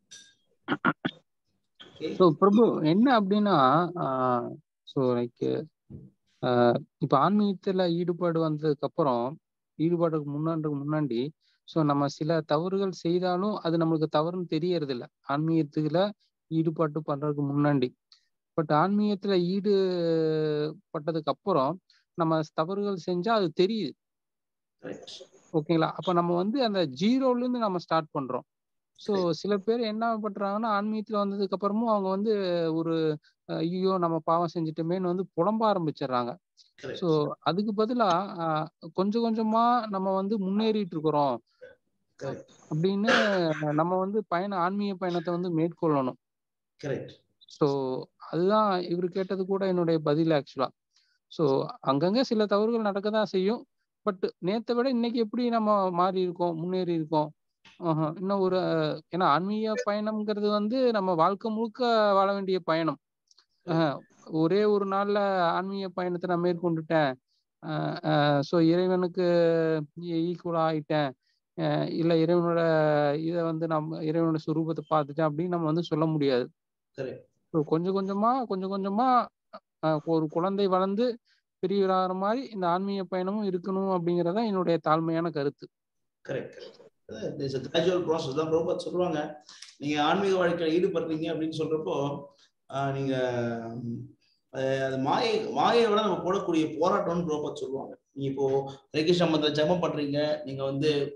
Speaker 7: ஸோ பிரபு என்ன அப்படின்னா ஸோ லைக் இப்போ ஆன்மீகத்துல ஈடுபாடு வந்ததுக்கு அப்புறம் ஈடுபாடுக்கு முன்னாண்டுக்கு முன்னாடி ஸோ நம்ம சில தவறுகள் செய்தாலும் அது நம்மளுக்கு தவறுன்னு தெரியறது இல்ல ஆன்மீகத்துல ஈடுபாட்டு பண்றதுக்கு முன்னாடி பட் ஆன்மீகத்துல ஈடுபட்டதுக்கு அப்புறம் நம்ம தவறுகள் செஞ்சா அது தெரியுது ஓகேங்களா அப்ப நம்ம வந்து அந்த ஜீரோல இருந்து நம்ம ஸ்டார்ட் பண்றோம் ஸோ சில பேர் என்ன பண்றாங்கன்னா ஆன்மீகத்துல வந்ததுக்கு அப்புறமும் அவங்க வந்து ஒரு அஹ், ஐயோ நம்ம பாவம் செஞ்சுட்டோமேன்னு வந்து புலம்ப ஆரம்பிச்சிடுறாங்க ஸோ அதுக்கு பதிலா அஹ், கொஞ்சம் கொஞ்சமா நம்ம வந்து முன்னேறிட்டு இருக்கிறோம் அப்படின்னு நம்ம வந்து பயண ஆன்மீக பயணத்தை வந்து மேற்கொள்ளணும்
Speaker 1: கரெக்ட்
Speaker 7: ஸோ அதுதான் இவர் கேட்டது கூட என்னுடைய பதில் ஆக்சுவலா ஸோ அங்கங்க சில தவறுகள் நடக்க தான் செய்யும் பட் நேத்தை விட இன்னைக்கு எப்படி நம்ம மாறி இருக்கோம் முன்னேறி இருக்கோம் ஆஹா, இன்னும் ஒரு அஹ், ஏன்னா ஆன்மீக பயணம்ங்கிறது வந்து நம்ம வாழ்க்கை முழுக்க வாழ வேண்டிய பயணம் ஆஹ், ஒரே ஒரு நாள்ல ஆன்மீக பயணத்தை நான் மேற்கொண்டுட்டேன் ஸோ இறைவனுக்கு ஈக்குவலா ஆயிட்டேன் அஹ், இல்ல இறைவனோட இதை வந்து நம்ம இறைவனோட சுரூபத்தை பார்த்துட்டேன் அப்படின்னு நம்ம வந்து சொல்ல முடியாது
Speaker 1: கரெக்ட்
Speaker 7: ஸோ கொஞ்சம் கொஞ்சமா கொஞ்சம் கொஞ்சமா அஹ், ஒரு குழந்தை வளர்ந்து பெரியவராகிற மாதிரி இந்த ஆன்மீக பயணமும் இருக்கணும் அப்படிங்கறதா என்னுடைய தாழ்மையான கருத்து
Speaker 1: கரெக்ட் கிராஜுவல் ப்ராசஸ் தான் ப்ரோபாத் சொல்லுவாங்க நீங்க ஆன்மீக வாழ்க்கையில ஈடுபடுறீங்க அப்படின்னு சொல்றப்போ ஆஹ், நீங்க ம், அஹ், அது மாயை மாயை விட நம்ம போடக்கூடிய போராட்டம்னு ப்ரோபாத் சொல்லுவாங்க நீங்க இப்போ ரெகிஷ மந்திர ஜெபம் பண்றீங்க நீங்க வந்து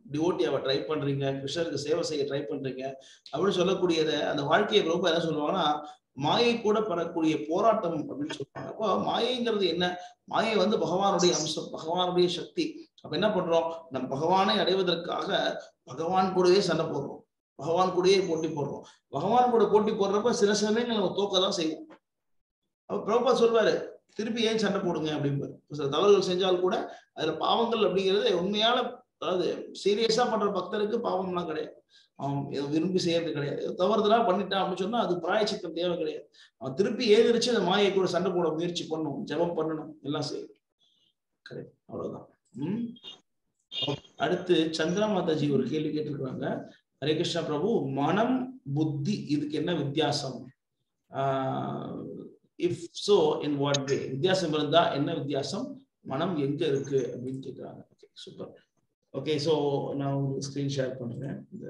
Speaker 1: டிவோட்டியாவை ட்ரை பண்றீங்க கிருஷ்ணருக்கு சேவை செய்ய ட்ரை பண்றீங்க அப்படின்னு சொல்லக்கூடியத அந்த வாழ்க்கையை ரொம்ப என்ன சொல்லுவாங்கன்னா மாயை கூட பெறக்கூடிய போராட்டம் அப்படின்னு சொல்லுவாங்க அப்போ மாயைங்கிறது என்ன மாயை வந்து பகவானுடைய அம்சம் பகவானுடைய சக்தி அப்ப என்ன பண்றோம் நம் பகவானை அடைவதற்காக பகவான் கூடவே சண்டை போடுறோம் பகவான் கூடயே போட்டி போடுறோம் பகவான் கூட போட்டி போடுறப்ப சில சமயங்கள் நம்ம தோக்க தான் செய்வோம் அப்ப பிரபா சொல்வாரு திருப்பி ஏன் சண்டை போடுங்க அப்படிம்பாரு சில தவறுகள் செஞ்சால் கூட அதுல பாவங்கள் அப்படிங்கிறது உண்மையான அதாவது சீரியஸா பண்ற பக்தருக்கு பாவம்லாம் கிடையாது அவன் எதுவும் விரும்பி செய்யறது கிடையாது ஏதோ தவறுதலா பண்ணிட்டான் அப்படின்னு சொன்னா அது பிராயச்சித்தம் தேவை கிடையாது அவன் திருப்பி ஏதிரிச்சு அந்த மாயை கூட சண்டை போட முயற்சி பண்ணணும் ஜெபம் பண்ணணும் எல்லாம் செய்யணும் கரெக்ட் அவ்வளவுதான் உம் அடுத்து சந்திரா மாதாஜி ஒரு கேள்வி கேட்டிருக்காங்க ஹரே கிருஷ்ணா பிரபு மனம் புத்தி இதுக்கு என்ன வித்தியாசம் if so in what way வித்தியாசம் இருந்தா என்ன வித்தியாசம் மனம் எங்க இருக்கு அப்படின்னு கேக்குறாங்க ஓகே சூப்பர் ஓகே ஸோ நான் உங்களுக்கு ஸ்க்ரீன் ஷேர் பண்றேன் இந்த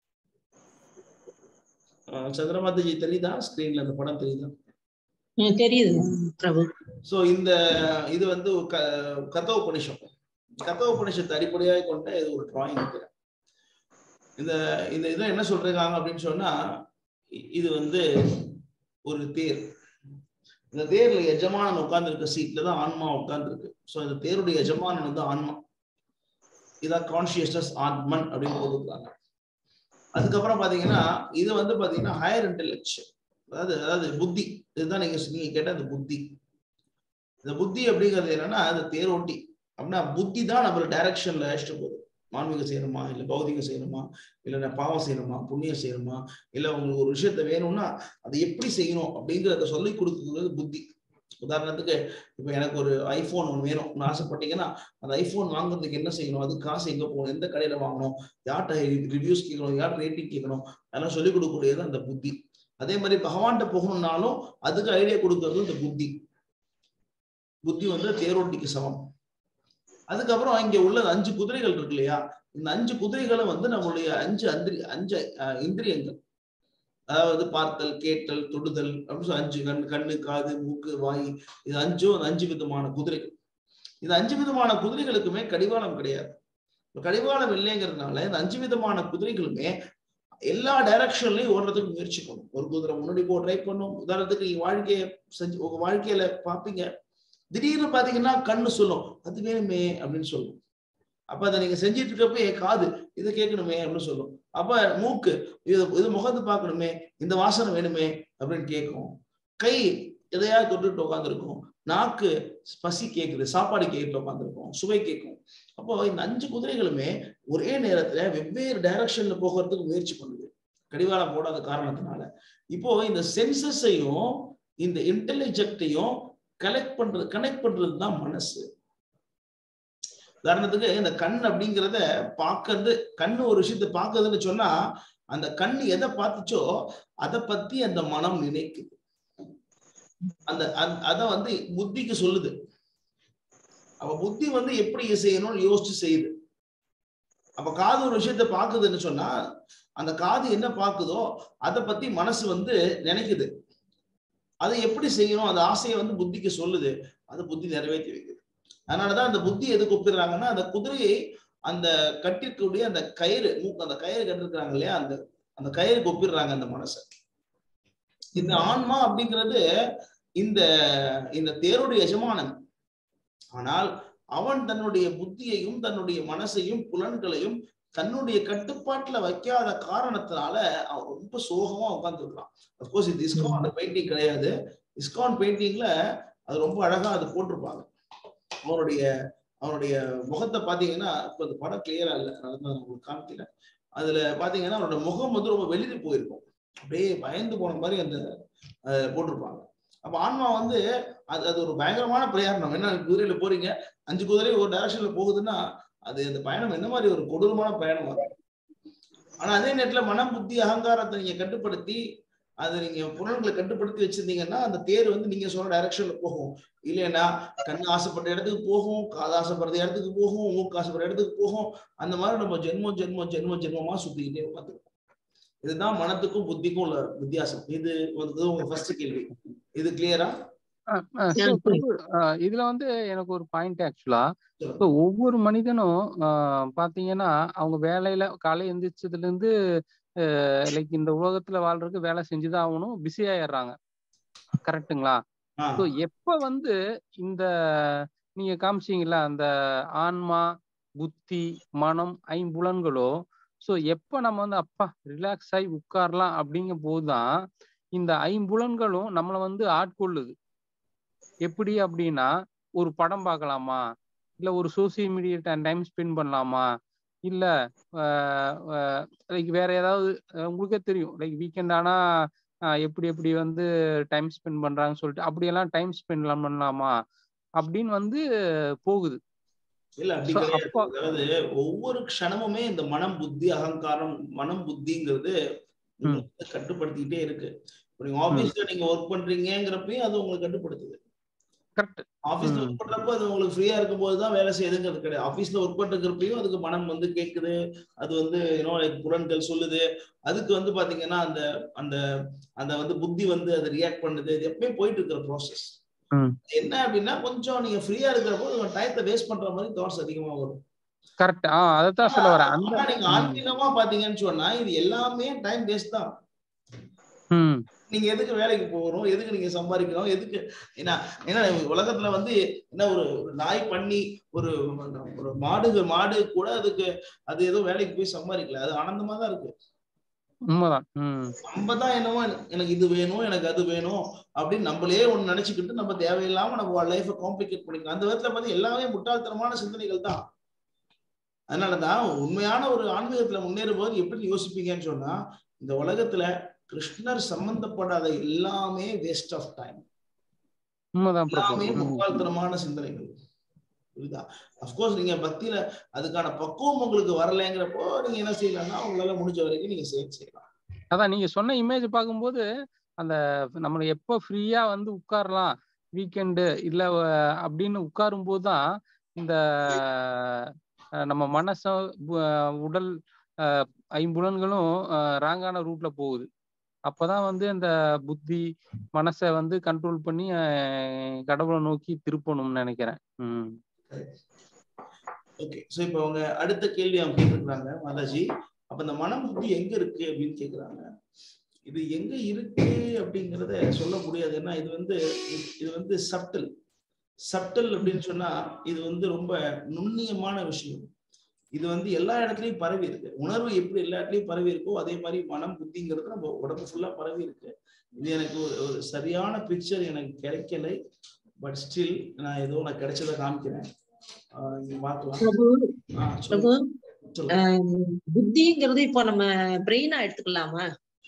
Speaker 1: சந்திரமாதாஜி தெரியுதா ஸ்க்ரீன்ல அந்த படம் தெரியுதா
Speaker 10: ம், தெரியுது பிரபு
Speaker 1: ஸோ இந்த இது வந்து ஒரு க கத உபனிஷம் கத உபனிஷத்தை அடிப்படையாக கொண்ட இது ஒரு டிராயிங் இருக்கிறேன் இந்த இந்த இதை என்ன சொல்றாங்க அப்படின்னு சொன்னா இ- இது வந்து ஒரு தேர் இந்த தேர்ல எஜமானன் உட்கார்ந்து இருக்க சீட்ல தான் ஆன்மா உட்கார்ந்து இருக்கு ஸோ இந்த தேருடைய எஜமானன் வந்து ஆன்மா இதான் கான்சியஸ்னஸ் ஆத்மன் அப்படின்னு போட்டுருக்காங்க அதுக்கப்புறம் பாத்தீங்கன்னா இது வந்து பாத்தீங்கன்னா ஹையர் இன்டெலெக்சுவல் அதாவது அதாவது புத்தி இதுதான் நீங்க நீங்க கேட்ட அந்த புத்தி இந்த புத்தி அப்படிங்கிறது என்னன்னா அந்த தேரோட்டி அப்படின்னா புத்தி தான் நம்மள டைரக்ஷன்ல அழைச்சிட்டு போகுது ஆன்மீகம் செய்யணுமா இல்ல பௌதிகம் செய்யணுமா இல்ல நான் பாவம் செய்யணுமா புண்ணியம் செய்யணுமா இல்ல உங்களுக்கு ஒரு விஷயத்த வேணும்னா அதை எப்படி செய்யணும் அப்படிங்கிறத சொல்லி கொடுக்குறது புத்தி உதாரணத்துக்கு இப்ப எனக்கு ஒரு ஐபோன் ஒன்று வேணும்னு ஆசைப்பட்டீங்கன்னா அந்த ஐபோன் வாங்குறதுக்கு என்ன செய்யணும் அது காசு எங்க போகணும் எந்த கடையில வாங்கணும் யார்கிட்ட ரிவ்யூஸ் கேட்கணும் யார் ரேட்டிங் கேட்கணும் அதெல்லாம் சொல்லிக் கொடுக்கக்கூடியது அந்த புத்தி அதே மாதிரி பகவான்கிட்ட போகணும்னாலும் அதுக்கு ஐடியா கொடுக்கறது இந்த புத்தி புத்தி வந்து தேரோட்டிக்கு சமம் அதுக்கப்புறம் இங்க உள்ள அஞ்சு குதிரைகள் இருக்கு இல்லையா இந்த அஞ்சு குதிரைகளும் வந்து நம்மளுடைய அஞ்சு அந்திரி அஞ்சு அஹ், இந்திரியங்கள் அதாவது பார்த்தல் கேட்டல் தொடுதல் அப்படின்னு சொல்லி அஞ்சு கண் கண்ணு காது மூக்கு வாய் இது அஞ்சும் அந்த அஞ்சு விதமான குதிரைகள் இந்த அஞ்சு விதமான குதிரைகளுக்குமே கடிவாளம் கிடையாது இப்ப கடிவாளம் இல்லைங்கிறதுனால இந்த அஞ்சு விதமான குதிரைகளுமே எல்லா டைரக்ஷன்லயும் ஓடுறதுக்கு முயற்சி பண்ணும் ஒரு குதிரை முன்னாடி போ ட்ரை பண்ணும் உதாரணத்துக்கு நீங்க வாழ்க்கைய செஞ்சு உங்க வாழ்க்கையில பாப்பீங்க திடீர்னு பாத்தீங்கன்னா கண்ணு சொல்லும் அது வேணுமே அப்படின்னு சொல்லும் அப்ப அதை நீங்க செஞ்சிட்டு இருக்கப்ப என் காது இதை கேட்கணுமே அப்படின்னு சொல்லும் அப்ப மூக்கு இது இது முகத்து பார்க்கணுமே இந்த வாசனை வேணுமே அப்படின்னு கேட்கும் கை எதையாவது தொட்டுட்டு உட்காந்துருக்கும் நாக்கு பசி கேட்குது சாப்பாடு கேட்டு உட்காந்துருக்கும் சுவை கேட்கும் அப்போ இந்த அஞ்சு குதிரைகளுமே ஒரே நேரத்துல வெவ்வேறு டைரக்ஷன்ல போகிறதுக்கு முயற்சி பண்ணுது கடிவாளம் போடாத காரணத்தினால இப்போ இந்த சென்சஸையும் இந்த இன்டெலிஜெக்டையும் கலெக்ட் பண்றது கனெக்ட் பண்றது தான் மனசு உதாரணத்துக்கு இந்த கண் அப்படிங்கிறத பார்க்கறது கண்ணு ஒரு விஷயத்தை பார்க்கறதுன்னு சொன்னா அந்த கண் எதை பார்த்துச்சோ அதை பத்தி அந்த மனம் நினைக்குது அந்த அந்த- அத வந்து புத்திக்கு சொல்லுது அப்ப புத்தி வந்து எப்படி செய்யணும்னு யோசிச்சு செய்யுது அப்ப காது ஒரு விஷயத்த பாக்குதுன்னு சொன்னா அந்த காது என்ன பாக்குதோ அதை பத்தி மனசு வந்து நினைக்குது அதை எப்படி செய்யணும் அந்த ஆசையை வந்து புத்திக்கு சொல்லுது அது புத்தி நிறைவேற்றி வைக்குது அதனாலதான் அந்த புத்தி எதுக்கு ஒப்பிடுறாங்கன்னா அந்த குதிரையை அந்த கட்டிருக்கக்கூடிய அந்த கயிறு மூக்கு அந்த கயிறு கட்டிருக்கிறாங்க இல்லையா அந்த அந்த கயிறுக்கு ஒப்பிடுறாங்க அந்த மனசை இந்த ஆன்மா அப்படிங்கிறது இந்த இந்த தேருடைய எஜமானன் ஆனால் அவன் தன்னுடைய புத்தியையும் தன்னுடைய மனசையும் புலன்களையும் தன்னுடைய கட்டுப்பாட்டுல வைக்காத காரணத்தினால அவன் ரொம்ப சோகமா உட்கார்ந்துருக்கான் அப்கோர்ஸ் இது இஸ்கான் பெயிண்டிங் கிடையாது இஸ்கான் பெயிண்டிங்ல அது ரொம்ப அழகா அது போட்டிருப்பாங்க அவனுடைய அவனுடைய முகத்தை பாத்தீங்கன்னா இப்ப அந்த படம் கிளியரா இல்லை அதனால தான் உங்களுக்கு காமிக்கல அதுல பாத்தீங்கன்னா அவனோட முகம் வந்து ரொம்ப வெளியே போயிருக்கும் அப்படியே பயந்து போன மாதிரி அந்த அஹ், போட்டிருப்பாங்க அப்ப ஆன்மா வந்து அது அது ஒரு பயங்கரமான பிரயாணம் என்ன குதிரையில போறீங்க அஞ்சு குதிரை ஒரு டைரக்ஷன்ல போகுதுன்னா அது அந்த பயணம் என்ன மாதிரி ஒரு கொடூரமான பயணம் அது ஆனா அதே நேரத்துல மனம் புத்தி அகங்காரத்தை நீங்க கட்டுப்படுத்தி அதை நீங்க புலன்களை கட்டுப்படுத்தி வச்சிருந்தீங்கன்னா அந்த தேர் வந்து நீங்க சொன்ன டைரக்ஷன்ல போகும் இல்லைன்னா கண்ணு ஆசைப்பட்ட இடத்துக்கு போகும் காது ஆசைப்படுற இடத்துக்கு போகும் மூக்கு ஆசைப்படுற இடத்துக்கு போகும் அந்த மாதிரி நம்ம ஜென்மம் ஜென்மம் ஜென்மம் ஜென்மமா சுத்திக்கிட்டே உட்காந்துருக்கோம் இதுதான் மனத்துக்கும் புத்திக்கும் உள்ள வித்தியாசம் இது வந்து உங்க ஃபர்ஸ்ட் கேள்வி இது கிளியரா
Speaker 7: அஹ் அஹ் so
Speaker 10: ஆ,
Speaker 7: பிரபு அஹ் இதுல வந்து எனக்கு ஒரு பாயிண்ட் ஆக்சுவலா ஸோ ஒவ்வொரு மனிதனும் அஹ் பாத்தீங்கன்னா அவங்க வேலையில காலை எந்திரிச்சதுல இருந்து லைக் இந்த உலகத்துல வாழ்றதுக்கு வேலை செஞ்சுதான் ஆகணும் பிஸி ஆயிடுறாங்க கரெக்ட்டுங்களா
Speaker 1: ஆ
Speaker 7: ஸோ எப்ப வந்து இந்த நீங்க காமிச்சீங்கல்ல அந்த ஆன்மா புத்தி மனம் ஐம்புலன்களோ ஸோ எப்ப நம்ம வந்து அப்பா ரிலாக்ஸ் ஆகி உட்காரலாம் அப்படிங்கும் போதுதான் இந்த ஐம்புலன்களும் நம்மளை வந்து ஆட்கொள்ளுது எப்படி அப்படின்னா ஒரு படம் பார்க்கலாமா இல்ல ஒரு சோசியல் மீடியா டைம் ஸ்பெண்ட் பண்ணலாமா இல்ல லைக் வேற ஏதாவது அஹ் உங்களுக்கே தெரியும் லைக் வீக்கெண்ட் ஆனா அஹ் எப்படி எப்படி வந்து டைம் ஸ்பெண்ட் பண்றாங்கன்னு சொல்லிட்டு அப்படியெல்லாம் டைம் ஸ்பெண்ட் பண்ணலாமா அப்படின்னு வந்து போகுது
Speaker 1: இல்ல அப்படி
Speaker 7: So,
Speaker 1: கிடையாது
Speaker 7: அப்போ
Speaker 1: அதாவது ஒவ்வொரு க்ஷணமுமே இந்த மனம் புத்தி அகங்காரம் மனம் புத்திங்கிறது உங்களை வந்து கட்டுப்படுத்திக்கிட்டே இருக்கு இப்ப நீங்க ஆபீஸ்ல நீங்க ஒர்க் பண்றீங்கிறப்பயும் அது உங்களை கட்டுப்படுத்துது
Speaker 7: கரெக்ட்
Speaker 1: ஆபீஸ்ல ஒர்க் பண்றப்போ அது உங்களுக்கு ஃப்ரீயா இருக்கும் போது தான் வேலை செய்யுதுங்கிறது கிடையாது ஆபீஸ்ல ஒர்க் பண்றப்பயும் அதுக்கு மனம் வந்து கேக்குது அது வந்து யூனோ புலன்கள் சொல்லுது அதுக்கு வந்து பாத்தீங்கன்னா அந்த அந்த அந்த வந்து புத்தி வந்து அதை ரியாக்ட் பண்ணுது இது எப்பயும் போயிட்டு இருக்கிற ப்ராசஸ் என்ன அப்படின்னா கொஞ்சம் நீங்க ஃப்ரீயா இருக்கிறப்போ உங்க டயத்தை வேஸ்ட் பண்ற மாதிரி தாட்ஸ் அதிகமா வரும்
Speaker 7: கரெக்ட் ஆ அதைத்தான் சொல்ல வரேன் அந்த
Speaker 1: ஆனா நீங்க
Speaker 7: ம்,
Speaker 1: ஆன்மீகமா பாத்தீங்கன்னு சொன்னா இது எல்லாமே டைம் வேஸ்ட் தான்
Speaker 7: ம்,
Speaker 1: நீங்க எதுக்கு வேலைக்கு போகணும் எதுக்கு நீங்க சம்பாதிக்கணும் எதுக்கு ஏன்னா ஏன்னா உலகத்துல வந்து என்ன ஒரு ஒரு நாய் பண்ணி ஒரு ஒரு மாடு மாடு கூட அதுக்கு அது ஏதோ வேலைக்கு போய் சம்பாதிக்கல அது ஆனந்தமா தான் இருக்கு
Speaker 7: உண்மைதான் ம்
Speaker 1: நம்ம தான் என்னவோ எனக்கு இது வேணும் எனக்கு அது வேணும் அப்படின்னு நம்மளே ஒண்ணு நினைச்சுக்கிட்டு நம்ம தேவையில்லாம நம்ம லைஃபை காம்ப்ளிகேட் பண்ணிக்கலாம் அந்த விதத்துல பார்த்து எல்லாமே முட்டாள்தனமான சிந்தனைகள் தான் அதனாலதான் உண்மையான ஒரு ஆன்மீகத்துல முன்னேறும் போது எப்படி யோசிப்பீங்கன்னு சொன்னா இந்த உலகத்துல கிருஷ்ணர் சம்பந்தப்படாத எல்லாமே வேஸ்ட் ஆஃப் டைம்
Speaker 7: உண்மைதான் பிரபு
Speaker 1: எல்லாமே
Speaker 7: ம்,
Speaker 1: முட்டாள்தனமான சிந்தனைகள் புரியுதா அப்கோர்ஸ் நீங்க பக்தியில அதுக்கான பக்குவம் உங்களுக்கு வரலைங்கிறப்போ நீங்க என்ன செய்யலாம்னா உங்களால முடிஞ்ச வரைக்கும் நீங்க சேர்த்து செய்யலாம்
Speaker 7: அதான் நீங்க சொன்ன இமேஜ் பார்க்கும்போது அந்த நம்மளை எப்போ ஃப்ரீயா வந்து உட்காரலாம் வீக்கெண்டு இல்ல அஹ், அப்படின்னு உட்காரும் போது தான் இந்த அஹ், நம்ம மனசும் பு- அஹ், உடல் அஹ், ஐம்புலன்களும் ராங்கான ரூட்ல போகுது அப்பதான் வந்து அந்த புத்தி மனசை வந்து கண்ட்ரோல் பண்ணி அஹ், கடவுளை நோக்கி திருப்பணும்னு நினைக்கிறேன் ம்
Speaker 1: ஓகே சோ இப்போ அவங்க அடுத்த கேள்வி அவங்க கேட்டிருக்காங்க மாதாஜி அப்ப இந்த மனம் புத்தி எங்க இருக்கு அப்படின்னு கேக்குறாங்க இது எங்க இருக்கு அப்படிங்கறத சொல்ல முடியாது ஏன்னா இது வந்து இது வந்து சப்டல் சப்டல் அப்படின்னு சொன்னா இது வந்து ரொம்ப நுண்ணியமான விஷயம் இது வந்து எல்லா இடத்துலயும் பரவி இருக்கு உணர்வு எப்படி எல்லா இடத்துலயும் பரவி இருக்கோ அதே மாதிரி மனம் புத்திங்கிறது நம்ம உடம்பு ஃபுல்லா பரவி இருக்கு இது எனக்கு ஒரு ஒரு சரியான பிக்சர் எனக்கு கிடைக்கலை பட் ஸ்டில் நான் ஏதோ நான் கிடைச்சதை காமிக்கிறேன் ஆஹ் இங்க பார்க்கலாம்
Speaker 10: பிரபு
Speaker 1: ஆ,
Speaker 10: பிரபு
Speaker 1: சொல்லுங்க சொல்லுங்க
Speaker 10: ஆஹ் புத்திங்கிறது இப்போ நம்ம பிரெயினா எடுத்துக்கலாமா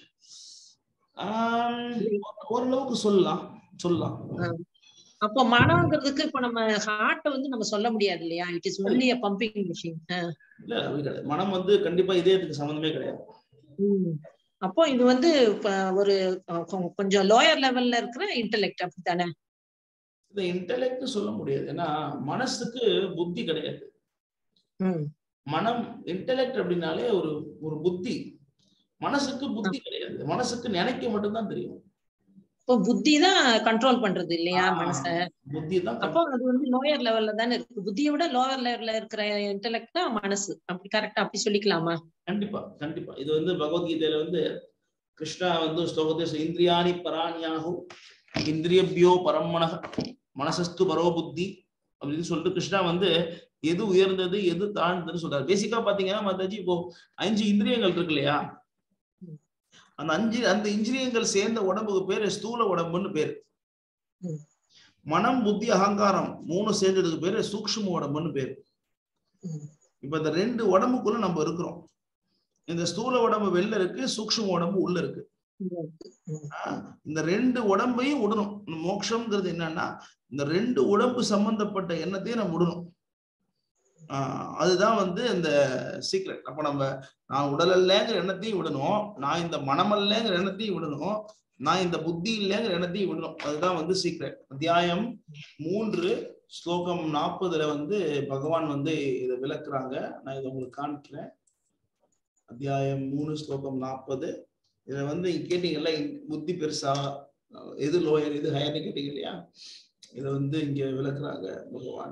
Speaker 1: ஆம், ஓரளவுக்கு சொல்லலாம் சொல்லலாம்
Speaker 10: ஆஹ் அப்போ மனம்ங்கிறதுக்கு இப்ப நம்ம ஹார்ட்டை வந்து நம்ம சொல்ல முடியாது இல்லையா it is only a pumping machine
Speaker 1: இல்ல அப்படி கிடையாது மனம் வந்து கண்டிப்பா இதயத்துக்கு சம்மந்தமே கிடையாது
Speaker 10: அப்போ இது வந்து இப்ப ஒரு அஹ், கொ- கொஞ்சம் லோயர் லெவல்ல இருக்கிற இன்டெலெக்ட் அப்படித்தானே
Speaker 1: இந்த இன்டெலெக்ட் சொல்ல முடியாது ஏன்னா மனசுக்கு புத்தி கிடையாது
Speaker 10: ம்
Speaker 1: மனம் இன்டெலெக்ட் அப்படின்னாலே ஒரு ஒரு புத்தி மனசுக்கு புத்தி கிடையாது மனசுக்கு நினைக்க மட்டும்தான் தெரியும்
Speaker 10: இப்போ புத்தி தான் கண்ட்ரோல் பண்றது இல்லையா
Speaker 1: ஆ,
Speaker 10: மனச
Speaker 1: புத்தி தான்
Speaker 10: அப்போ அது வந்து லோயர் லெவல்ல தானே இருக்கு புத்தியை விட லோயர் லெவல்ல இருக்கிற இன்டெலெக்ட் தான் மனசு அப்படி கரெக்டா அப்படி சொல்லிக்கலாமா
Speaker 1: கண்டிப்பா கண்டிப்பா இது வந்து பகவத்கீதையில வந்து கிருஷ்ணா வந்து ஸ்லோகத்தை சொல்~ இந்திரியாணி பராணியாகு இந்திரியபியோ பரம்மணக மனசஸ்து பரோ புத்தி அப்படின்னு சொல்லிட்டு கிருஷ்ணா வந்து எது உயர்ந்தது எது தாழ்ந்ததுன்னு சொல்றாரு பேசிக்கா பாத்தீங்கன்னா மாதாஜி இப்போ அஞ்சு இந்திரியங்கள் இருக்கு இல்லையா அந்த அஞ்சு அந்த இந்திரியங்கள் சேர்ந்த உடம்புக்கு பேரு ஸ்தூல உடம்புன்னு பேரு
Speaker 10: ம்.
Speaker 1: மனம் புத்தி அகங்காரம் மூணு சேர்ந்ததுக்கு பேரு சூக்ஷ்ம உடம்புன்னு பேரு
Speaker 10: ம்.
Speaker 1: இப்ப இந்த ரெண்டு உடம்புக்குள்ள நம்ம இருக்கிறோம் இந்த ஸ்தூல உடம்பு வெளில இருக்கு சூக்ஷ்ம உடம்பு உள்ள இருக்கு
Speaker 10: ம்.
Speaker 1: ஆஹ் இந்த ரெண்டு உடம்பையும் விடணும் இந்த மோட்சம்ங்கிறது என்னன்னா இந்த ரெண்டு உடம்பு சம்பந்தப்பட்ட எண்ணத்தையும் நம்ம விடணும் ஆஹ் அதுதான் வந்து இந்த சீக்ரெட் அப்ப நம்ம நான் உடல் அல்லங்கிற எண்ணத்தையும் விடணும் நான் இந்த மனம் அல்லங்கிற எண்ணத்தையும் விடணும் நான் இந்த புத்தி இல்லைங்கிற எண்ணத்தையும் விடணும் அதுதான் வந்து சீக்ரெட் அத்தியாயம் மூன்று ஸ்லோகம் நாற்பதுல வந்து பகவான் வந்து இதை விளக்குறாங்க நான் இதை உங்களுக்கு காமிக்கிறேன் அத்தியாயம் மூணு ஸ்லோகம் நாற்பது இதுல வந்து இங்க கேட்டீங்கல்ல இங்க புத்தி பெருசா அஹ் எது லோயர் எது ஹையர்னு கேட்டீங்க இல்லையா இதை வந்து இங்க விளக்குறாங்க பகவான்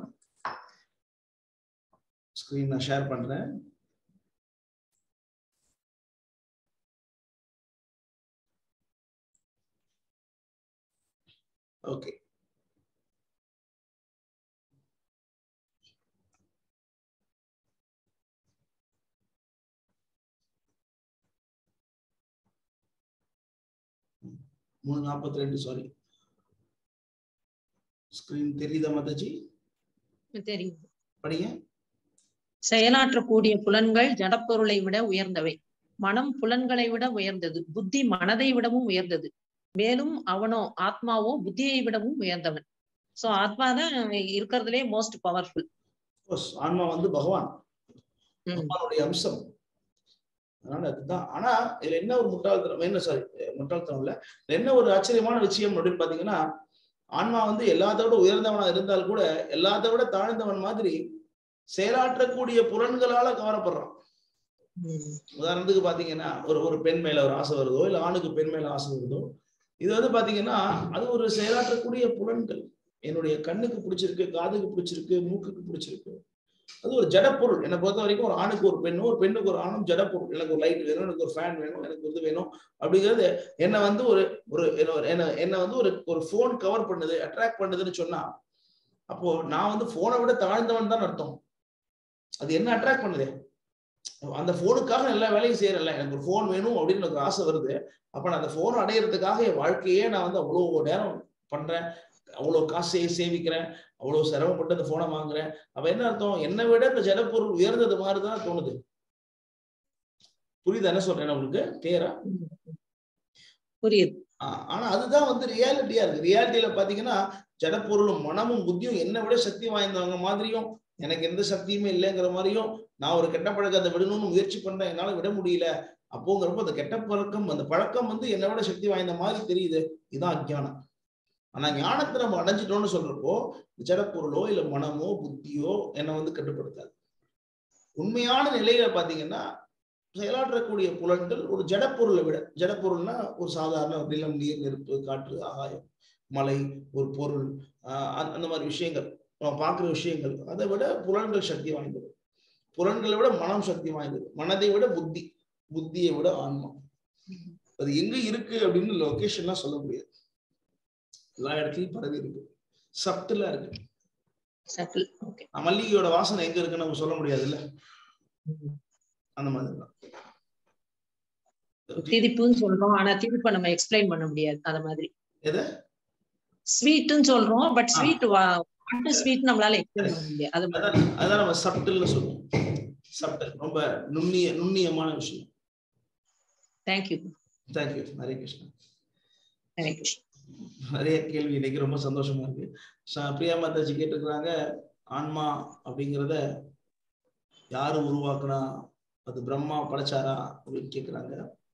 Speaker 1: ஸ்கிரீன் நான் ஷேர் பண்றேன் ஓகே மூணு நாற்பத்தி ரெண்டு சாரி ஸ்கிரீன் தெரியுதா மாதாஜி
Speaker 10: தெரியும்
Speaker 1: படிங்க
Speaker 10: செயலாற்றக்கூடிய புலன்கள் ஜடப்பொருளை விட உயர்ந்தவை மனம் புலன்களை விட உயர்ந்தது புத்தி மனதை விடவும் உயர்ந்தது மேலும் அவனோ ஆத்மாவோ புத்தியை விடவும் உயர்ந்தவன் சோ ஆத்மா தான் இருக்கிறதுலே மோஸ்ட் பவர்ஃபுல்
Speaker 1: கோர்ஸ் ஆன்மா வந்து பகவான் பகவானுடைய அம்சம் அதனால அதுதான் ஆனா இதுல என்ன ஒரு முட்டாள்தனம் என்ன சாரி முட்டாள்தனம் இல்ல இதுல என்ன ஒரு ஆச்சரியமான விஷயம் அப்படின்னு பாத்தீங்கன்னா ஆன்மா வந்து எல்லாத்த விட உயர்ந்தவனா இருந்தால் கூட எல்லாத்த விட தாழ்ந்தவன் மாதிரி செயலாற்றக்கூடிய புலன்களால கவரப்படுறான் உதாரணத்துக்கு பாத்தீங்கன்னா ஒரு ஒரு பெண் மேல ஒரு ஆசை வருதோ இல்ல ஆணுக்கு பெண் மேல ஆசை வருதோ இது வந்து பாத்தீங்கன்னா அது ஒரு செயலாற்றக்கூடிய புலன்கள் என்னுடைய கண்ணுக்கு பிடிச்சிருக்கு காதுக்கு பிடிச்சிருக்கு மூக்குக்கு பிடிச்சிருக்கு அது ஒரு ஜடப்பொருள் என்னை பொறுத்த வரைக்கும் ஒரு ஆணுக்கு ஒரு பெண்ணும் ஒரு பெண்ணுக்கு ஒரு ஆணும் ஜடப்பொருள் எனக்கு ஒரு லைட் வேணும் எனக்கு ஒரு ஃபேன் வேணும் எனக்கு இது வேணும் அப்படிங்கிறது என்னை வந்து ஒரு ஒரு என்ன என்னை வந்து ஒரு ஒரு ஃபோன் கவர் பண்ணுது அட்ராக்ட் பண்ணுதுன்னு சொன்னா அப்போ நான் வந்து போனை விட தாழ்ந்தவன் தான் அர்த்தம் அது என்ன அட்ராக்ட் பண்ணுது அந்த போனுக்காக எல்லா வேலையும் செய்யறேன்ல எனக்கு ஒரு ஃபோன் வேணும் அப்படின்னு எனக்கு ஆசை வருது அப்ப நான் அந்த போன் அடையிறதுக்காக என் வாழ்க்கையே நான் வந்து அவ்வளோ நேரம் பண்றேன் அவ்வளவு காசு சேவிக்கிறேன் அவ்வளவு சிரமப்பட்டு அந்த போனை வாங்குறேன் அப்ப என்ன அர்த்தம் என்னை விட இந்த ஜடப்பொருள் உயர்ந்தது மாதிரி தான் தோணுது புரியுது என்ன சொல்றேன் உங்களுக்கு கிளியரா
Speaker 10: புரியுது
Speaker 1: ஆனா அதுதான் வந்து ரியாலிட்டியா இருக்கு ரியாலிட்டியில பாத்தீங்கன்னா ஜடப்பொருளும் மனமும் புத்தியும் என்னை விட சக்தி வாய்ந்தவங்க மாதிரியும் எனக்கு எந்த சக்தியுமே இல்லைங்கிற மாதிரியும் நான் ஒரு கெட்ட பழக்கத்தை விடணும்னு முயற்சி பண்றேன் என்னால விட முடியல அப்போங்கிறப்ப அந்த கெட்ட பழக்கம் அந்த பழக்கம் வந்து என்னை விட சக்தி வாய்ந்த மாதிரி தெரியுது இதுதான் அஜ்ஞானம் ஆனா ஞானத்தை நம்ம அடைஞ்சிட்டோம்னு சொல்றப்போ ஜடப்பொருளோ இல்ல மனமோ புத்தியோ என்னை வந்து கட்டுப்படுத்தாது உண்மையான நிலையில பாத்தீங்கன்னா செயலாற்றக்கூடிய புலன்கள் ஒரு ஜடப்பொருளை விட ஜடப்பொருள்னா ஒரு சாதாரண நிலம் நீர் நெருப்பு காற்று ஆகாயம் மலை ஒரு பொருள் ஆஹ் அந்த மாதிரி விஷயங்கள் நம்ம பார்க்குற விஷயங்கள் அதை விட புலன்கள் சக்தி வாய்ந்தது புலன்களை விட மனம் சக்தி வாய்ந்தது மனதை விட புத்தி புத்தியை விட ஆன்மா அது எங்க இருக்கு அப்படின்னு லொகேஷன்லாம் சொல்ல முடியாது எல்லா இடத்துலயும் பரவி இருக்கு சப்டிலா இருக்கு
Speaker 10: சட்டில் ஓகே
Speaker 1: மல்லிகையோட வாசனை எங்க இருக்குன்னு நம்ம சொல்ல முடியாதுல்ல அந்த மாதிரி தான்
Speaker 10: திதிப்புன்னு சொல்றோம் ஆனா திதிப்பை நம்ம எக்ஸ்பிளைன் பண்ண முடியாது அந்த மாதிரி
Speaker 1: எது
Speaker 10: ஸ்வீட்னு சொல்றோம் பட் ஸ்வீட் வாட்டு ஸ்வீட் நம்மளால எக்ஸ்பிளைன் பண்ண முடியாது அது மாதிரி
Speaker 1: அதான் அதான் நம்ம சப்டில்னு சொல்லுவோம் சப்டில் ரொம்ப நுண்ணிய நுண்ணியமான விஷயம்
Speaker 10: தேங்க்யூ
Speaker 1: தேங்க்யூ ஹரே கிருஷ்ணா
Speaker 10: ஹரே கிருஷ்ணா
Speaker 1: நிறைய கேள்வி இன்னைக்கு ரொம்ப சந்தோஷமா இருக்கு ச- பிரியா மாதாஜி கேட்டிருக்கிறாங்க ஆன்மா அப்படிங்கிறத யாரு உருவாக்குனா அது பிரம்மா படைச்சாரா அப்படின்னு கேக்குறாங்க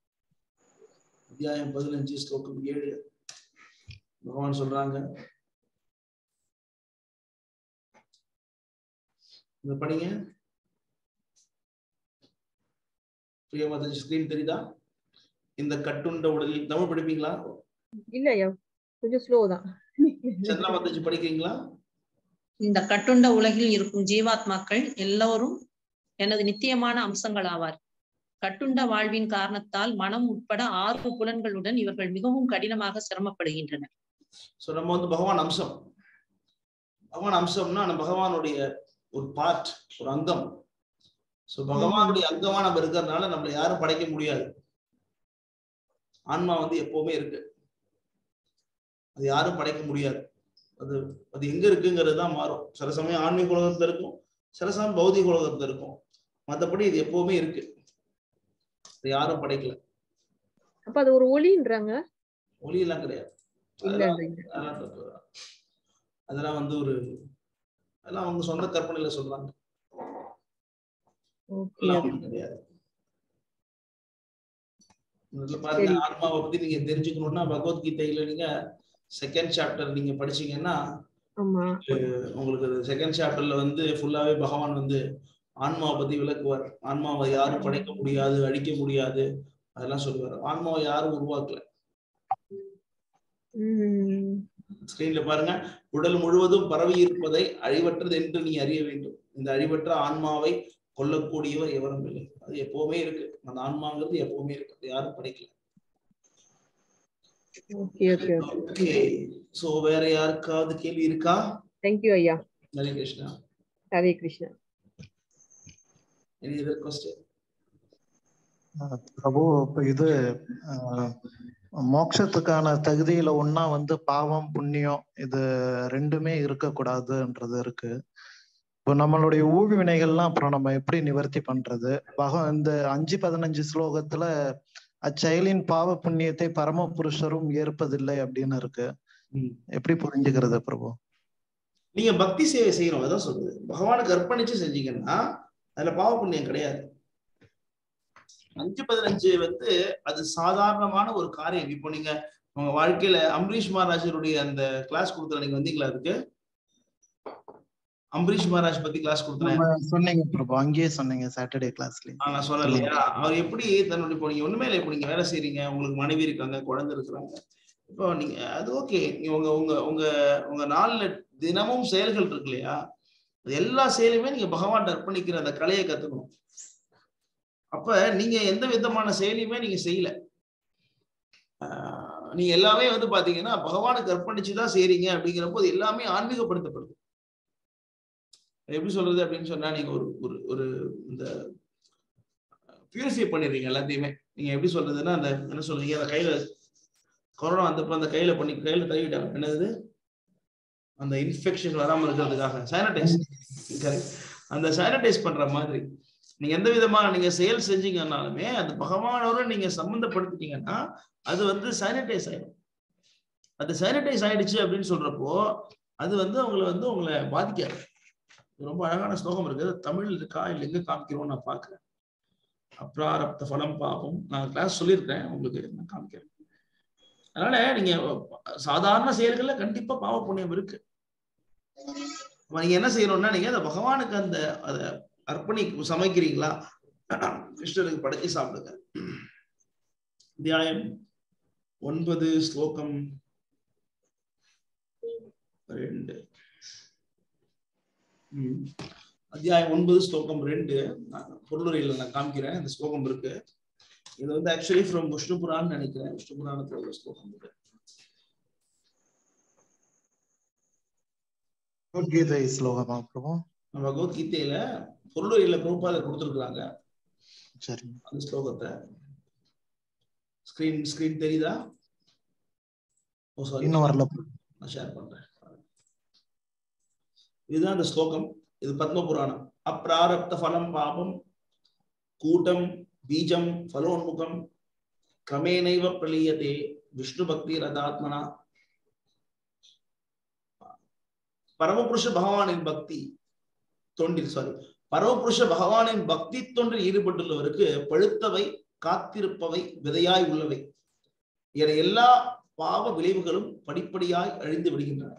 Speaker 1: அத்தியாயம் பதினஞ்சு ஸ்லோகம் ஏழு பகவான் சொல்றாங்க இத படிங்க பிரியா மாதாஜி ஸ்கிரீன் தெரியுதா இந்த கட்டுண்ட உடலில் தமிழ் படிப்பீங்களா
Speaker 8: இல்ல ஐயா கொஞ்சம் ஸ்லோ தான்
Speaker 1: சந்திரா மாதாஜி படிக்கிறீங்களா
Speaker 10: இந்த கட்டுண்ட உலகில் இருக்கும் ஜீவாத்மாக்கள் எல்லோரும் எனது நித்தியமான அம்சங்கள் ஆவார் கட்டுண்ட வாழ்வின் காரணத்தால் மனம் உட்பட ஆறு புலன்களுடன் இவர்கள் மிகவும் கடினமாக சிரமப்படுகின்றனர்
Speaker 1: சோ நம்ம வந்து பகவான் அம்சம் பகவான் அம்சம்னா நம்ம பகவானுடைய ஒரு பார்ட் ஒரு அங்கம் சோ பகவானுடைய அங்கமா நம்ம இருக்கிறதுனால நம்மள யாரும் படைக்க முடியாது ஆன்மா வந்து எப்பவுமே இருக்கு அது யாரும் படைக்க முடியாது அது அது எங்க இருக்குங்கிறது தான் மாறும் சில சமயம் ஆன்மீக உலகத்துல இருக்கும் சில சமயம் பௌதிக உலகத்துல இருக்கும் மத்தபடி இது எப்பவுமே இருக்கு அது யாரும் படைக்கல
Speaker 8: அப்ப அது ஒரு ஒளின்றாங்க
Speaker 1: ஒளி எல்லாம் கிடையாது அதெல்லாம் அதெல்லாம் தப்பு தான். அதெல்லாம் வந்து ஒரு அதெல்லாம் அவங்க சொந்த கற்பனையில சொல்றாங்க அதெல்லாம் ஒண்ணும் கிடையாது இதுல பாருங்க
Speaker 8: சரி.
Speaker 1: ஆத்மாவை பத்தி நீங்க தெரிஞ்சுக்கணும்னா பகவத்கீதையில நீங்க செகண்ட் சாப்டர் நீங்க படிச்சீங்கன்னா
Speaker 8: ஆமா
Speaker 1: அஹ் உங்களுக்கு செகண்ட் சாப்டர்ல வந்து ஃபுல்லாவே பகவான் வந்து ஆன்மாவை பத்தி விளக்குவார் ஆன்மாவை யாரும் படைக்க முடியாது அழிக்க முடியாது அதெல்லாம் சொல்லுவார் ஆன்மாவை யாரும் உருவாக்கல
Speaker 8: ம்.
Speaker 1: ஸ்கிரீன்ல பாருங்க உடல் முழுவதும் பரவி இருப்பதை அழிவற்றது என்று நீ அறிய வேண்டும் இந்த அழிவற்ற ஆன்மாவை கொல்லக்கூடியவர் எவரும் இல்லை அது எப்பவுமே இருக்கு அந்த ஆன்மாங்கிறது எப்பவுமே இருக்கு அது யாரும் படைக்கல
Speaker 8: okay okay okay
Speaker 1: okay so வேற யாருக்காவது கேள்வி இருக்கா
Speaker 8: தேங்க்யூ ஐயா
Speaker 1: Hare Krishna
Speaker 8: Hare Krishna
Speaker 1: any other question
Speaker 2: uh பிரபு இப்ப இது அஹ், மோட்சத்துக்கான தகுதியில ஒன்னா வந்து பாவம் புண்ணியம் இது ரெண்டுமே இருக்கக்கூடாதுன்றது இருக்கு இப்போ நம்மளுடைய ஊழ் வினைகள்லாம் அப்புறம் நம்ம எப்படி நிவர்த்தி பண்றது பக இந்த அஞ்சு பதினஞ்சு ஸ்லோகத்துல அச்செயலின் பாவ புண்ணியத்தை பரம புருஷரும் ஏற்பதில்லை அப்படின்னு இருக்கு எப்படி புரிஞ்சுக்கிறது பிரபு
Speaker 1: நீங்க பக்தி சேவை செய்யணும் அதான் சொல்றது பகவானுக்கு அர்ப்பணிச்சு செஞ்சீங்கன்னா அதுல பாவ புண்ணியம் கிடையாது அஞ்சு பதினஞ்சு வந்து அது சாதாரணமான ஒரு காரியம் இப்போ நீங்க உங்க வாழ்க்கையில அம்பரீஷ் மகாராஜருடைய அந்த கிளாஸ் கொடுத்தல நீங்க வந்தீங்களா அதுக்கு அம்பரீஷ் மகாராஜ் பத்தி கிளாஸ் கொடுத்தேன்
Speaker 2: நம்ம சொன்னீங்க பிரபு அங்கேயே சொன்னீங்க சாட்டர்டே கிளாஸ்ல
Speaker 1: ஆ, நான் சொன்னேன் இல்லையா அவர் எப்படி தன்னுடைய இப்போ நீங்க ஒண்ணுமே இல்லை இப்போ நீங்க வேலை செய்றீங்க உங்களுக்கு மனைவி இருக்காங்க குழந்தை இருக்கிறாங்க இப்போ நீங்க அது ஓகே உங்க உங்க உங்க உங்க நாள்ல தினமும் செயல்கள் இருக்கு இல்லையா அது எல்லா செயலுமே நீங்க பகவான் அர்ப்பணிக்கிற அந்த கலையை கத்துக்கணும் அப்ப நீங்க எந்த விதமான செயலையுமே நீங்க செய்யல ஆஹ் நீங்க எல்லாமே வந்து பாத்தீங்கன்னா பகவானுக்கு அர்ப்பணிச்சுதான் செய்றீங்க அப்படிங்கிறப்போ அது எல்லாமே ஆன்மீகப்படுத்தப்படுது எப்படி சொல்றது அப்படின்னு சொன்னா நீங்க ஒரு ஒரு ஒரு இந்த பியூரிஃபை பண்ணிடுறீங்க எல்லாத்தையுமே நீங்க எப்படி சொல்றதுன்னா அந்த என்ன சொல்றீங்க அந்த கையில கொரோனா வந்தப்ப அந்த கையில பண்ணி கையில தழுவிட்டாங்க என்னது அந்த இன்ஃபெக்ஷன் வராம இருக்கிறதுக்காக சானிடைஸ் அந்த சானிடைஸ் பண்ற மாதிரி நீங்க எந்த விதமான நீங்க செயல் செஞ்சீங்கன்னாலுமே அது பகவானோட நீங்க சம்பந்தப்படுத்திட்டீங்கன்னா அது வந்து சானிடைஸ் ஆயிடும் அது சானிடைஸ் ஆயிடுச்சு அப்படின்னு சொல்றப்போ அது வந்து உங்களை வந்து உங்களை பாதிக்காது இது ரொம்ப அழகான ஸ்லோகம் இருக்கு அது தமிழ் இருக்கா இல்ல எங்க காமிக்கிறோம் நான் பாக்குறேன் அப்ராரப்த ஃபலம் பாபம் நான் கிளாஸ் சொல்லியிருக்கேன் உங்களுக்கு நான் காமிக்கிறேன் அதனால நீங்க சாதாரண செயல்கள்ல கண்டிப்பா பாவ புண்ணியம் இருக்கு அப்ப நீங்க என்ன செய்யணும்னா நீங்க அந்த பகவானுக்கு அந்த அத அர்ப்பணி சமைக்கிறீங்களா கிருஷ்ணருக்கு படைச்சு சாப்பிடுங்க அத்தியாயம் ஒன்பது ஸ்லோகம் ரெண்டு ம். அத்தியாயம் ஒன்பது ஸ்லோகம் ரெண்டு நான் பொருளுரையில நான் காமிக்கிறேன் இந்த ஸ்லோகம் இருக்கு இது வந்து ஆக்சுவலி ஃப்ரம் விஷ்ணு புரான் நினைக்கிறேன் விஷ்ணு புராணத்துல ஒரு ஸ்லோகம் இருக்கு
Speaker 2: கீதை ஸ்லோகமா பிரபு
Speaker 1: நம்ம பகவத்கீதையில பொருளுரையில பிரபுபாத கொடுத்துருக்காங்க
Speaker 2: சரி
Speaker 1: அந்த ஸ்லோகத்தை ஸ்கிரீன் ஸ்கிரீன் தெரியுதா ஓ சாரி
Speaker 2: இன்னும் வரல
Speaker 1: நான் ஷேர் பண்றேன் இதுதான் அந்த ஸ்லோகம் இது பத்ம புராணம் அப்பிராரப்த ஃபலம் பாபம் கூட்டம் பீஜம் ஃபலோன்முகம் கிரமேணைவ பிரலீயதே விஷ்ணு பக்தி ரதாத்மனா பரமபுருஷ பகவானின் பக்தி தொண்டில் சாரி பரமபுருஷ பகவானின் பக்தி தொண்டில் ஈடுபட்டுள்ளவருக்கு பழுத்தவை காத்திருப்பவை விதையாய் உள்ளவை என எல்லா பாவ விளைவுகளும் படிப்படியாய் அழிந்து விடுகின்றன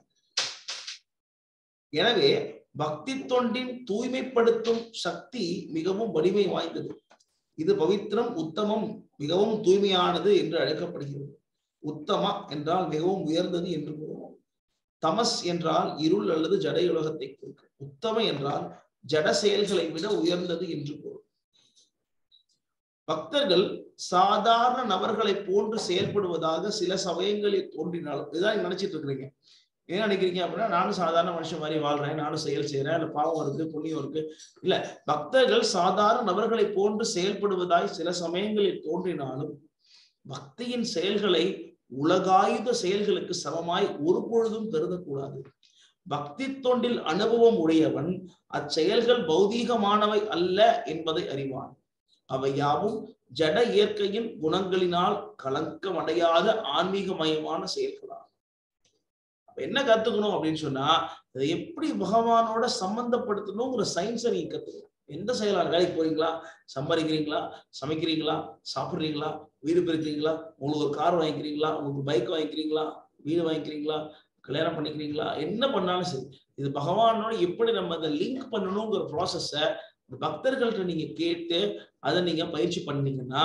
Speaker 1: எனவே பக்தி தொண்டின் தூய்மைப்படுத்தும் சக்தி மிகவும் வலிமை வாய்ந்தது இது பவித்திரம் உத்தமம் மிகவும் தூய்மையானது என்று அழைக்கப்படுகிறது உத்தம என்றால் மிகவும் உயர்ந்தது என்று கூறுவோம் தமஸ் என்றால் இருள் அல்லது ஜடை உலகத்தை குறிக்கும் உத்தம என்றால் ஜட செயல்களை விட உயர்ந்தது என்று கூறும் பக்தர்கள் சாதாரண நபர்களை போன்று செயல்படுவதாக சில சமயங்களில் தோன்றினாலும் இதுதான் நீங்க நினைச்சிட்டு இருக்கிறீங்க ஏன் நினைக்கிறீங்க அப்படின்னா நானும் சாதாரண மனுஷன் மாதிரி வாழ்றேன் நானும் செயல் செய்யறேன் இல்ல பாவம் இருக்கு புண்ணியம் இருக்கு இல்ல பக்தர்கள் சாதாரண நபர்களை போன்று செயல்படுவதாய் சில சமயங்களில் தோன்றினாலும் பக்தியின் செயல்களை உலகாயுத செயல்களுக்கு சமமாய் ஒரு பொழுதும் கருதக்கூடாது பக்தி தொண்டில் அனுபவம் உடையவன் அச்செயல்கள் பௌதீகமானவை அல்ல என்பதை அறிவான் அவை யாவும் ஜட இயற்கையின் குணங்களினால் கலக்கமடையாத ஆன்மீகமயமான செயல்களாகும் அப்ப என்ன கத்துக்கணும் அப்படின்னு சொன்னா அதை எப்படி பகவானோட சம்பந்தப்படுத்தணுங்கிற சயின்ஸை நீங்க கத்துக்கணும் எந்த செயலாளர் வேலைக்கு போறீங்களா சம்பாதிக்கிறீங்களா சமைக்கிறீங்களா சாப்பிடுறீங்களா வீடு பெருக்கிறீங்களா உங்களுக்கு ஒரு கார் வாங்கிக்கிறீங்களா உங்களுக்கு பைக் வாங்கிக்கிறீங்களா வீடு வாங்கிக்கிறீங்களா கல்யாணம் பண்ணிக்கிறீங்களா என்ன பண்ணாலும் சரி இது பகவானோட எப்படி நம்ம அதை லிங்க் பண்ணணுங்கிற ப்ராசஸ பக்தர்கள்ட்ட நீங்க கேட்டு அதை நீங்க பயிற்சி பண்ணீங்கன்னா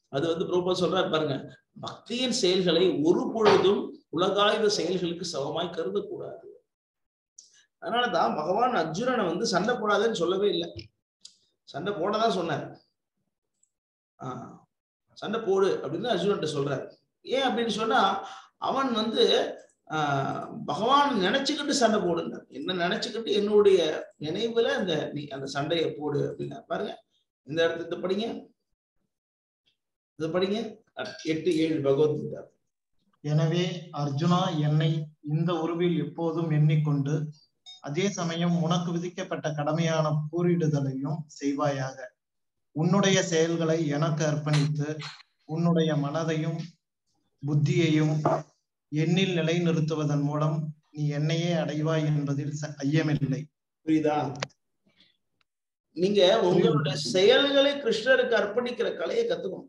Speaker 1: அது வந்து பிரபா சொல்றாரு பாருங்க பக்தியின் செயல்களை ஒரு பொழுதும் உலகாயுத செயல்களுக்கு சமமாய் கருதக்கூடாது அதனாலதான் பகவான் அர்ஜுனனை வந்து சண்டை போடாதேன்னு சொல்லவே இல்லை சண்டை போடதான் சொன்னார் ஆஹ் சண்டை போடு அப்படின்னு அர்ஜுனன்ட்ட சொல்றாரு ஏன் அப்படின்னு சொன்னா அவன் வந்து ஆஹ் பகவான் நினைச்சுக்கிட்டு சண்டை போடுங்க என்ன நினைச்சுக்கிட்டு என்னுடைய நினைவுல அந்த நீ அந்த சண்டையை போடு அப்படின்னா பாருங்க இந்த இடத்துல இதை படிங்க இதை படிங்க எட்டு ஏழு பகவத்கீதா
Speaker 2: எனவே அர்ஜுனா என்னை இந்த உருவில் எப்போதும் எண்ணிக்கொண்டு அதே சமயம் உனக்கு விதிக்கப்பட்ட கடமையான போரிடுதலையும் செய்வாயாக உன்னுடைய செயல்களை எனக்கு அர்ப்பணித்து உன்னுடைய மனதையும் புத்தியையும் எண்ணில் நிலைநிறுத்துவதன் மூலம் நீ என்னையே அடைவாய் என்பதில் ச- ஐயமில்லை
Speaker 1: புரியுதா நீங்க உங்களுடைய செயல்களை கிருஷ்ணருக்கு அர்ப்பணிக்கிற கலையை கத்துக்கணும்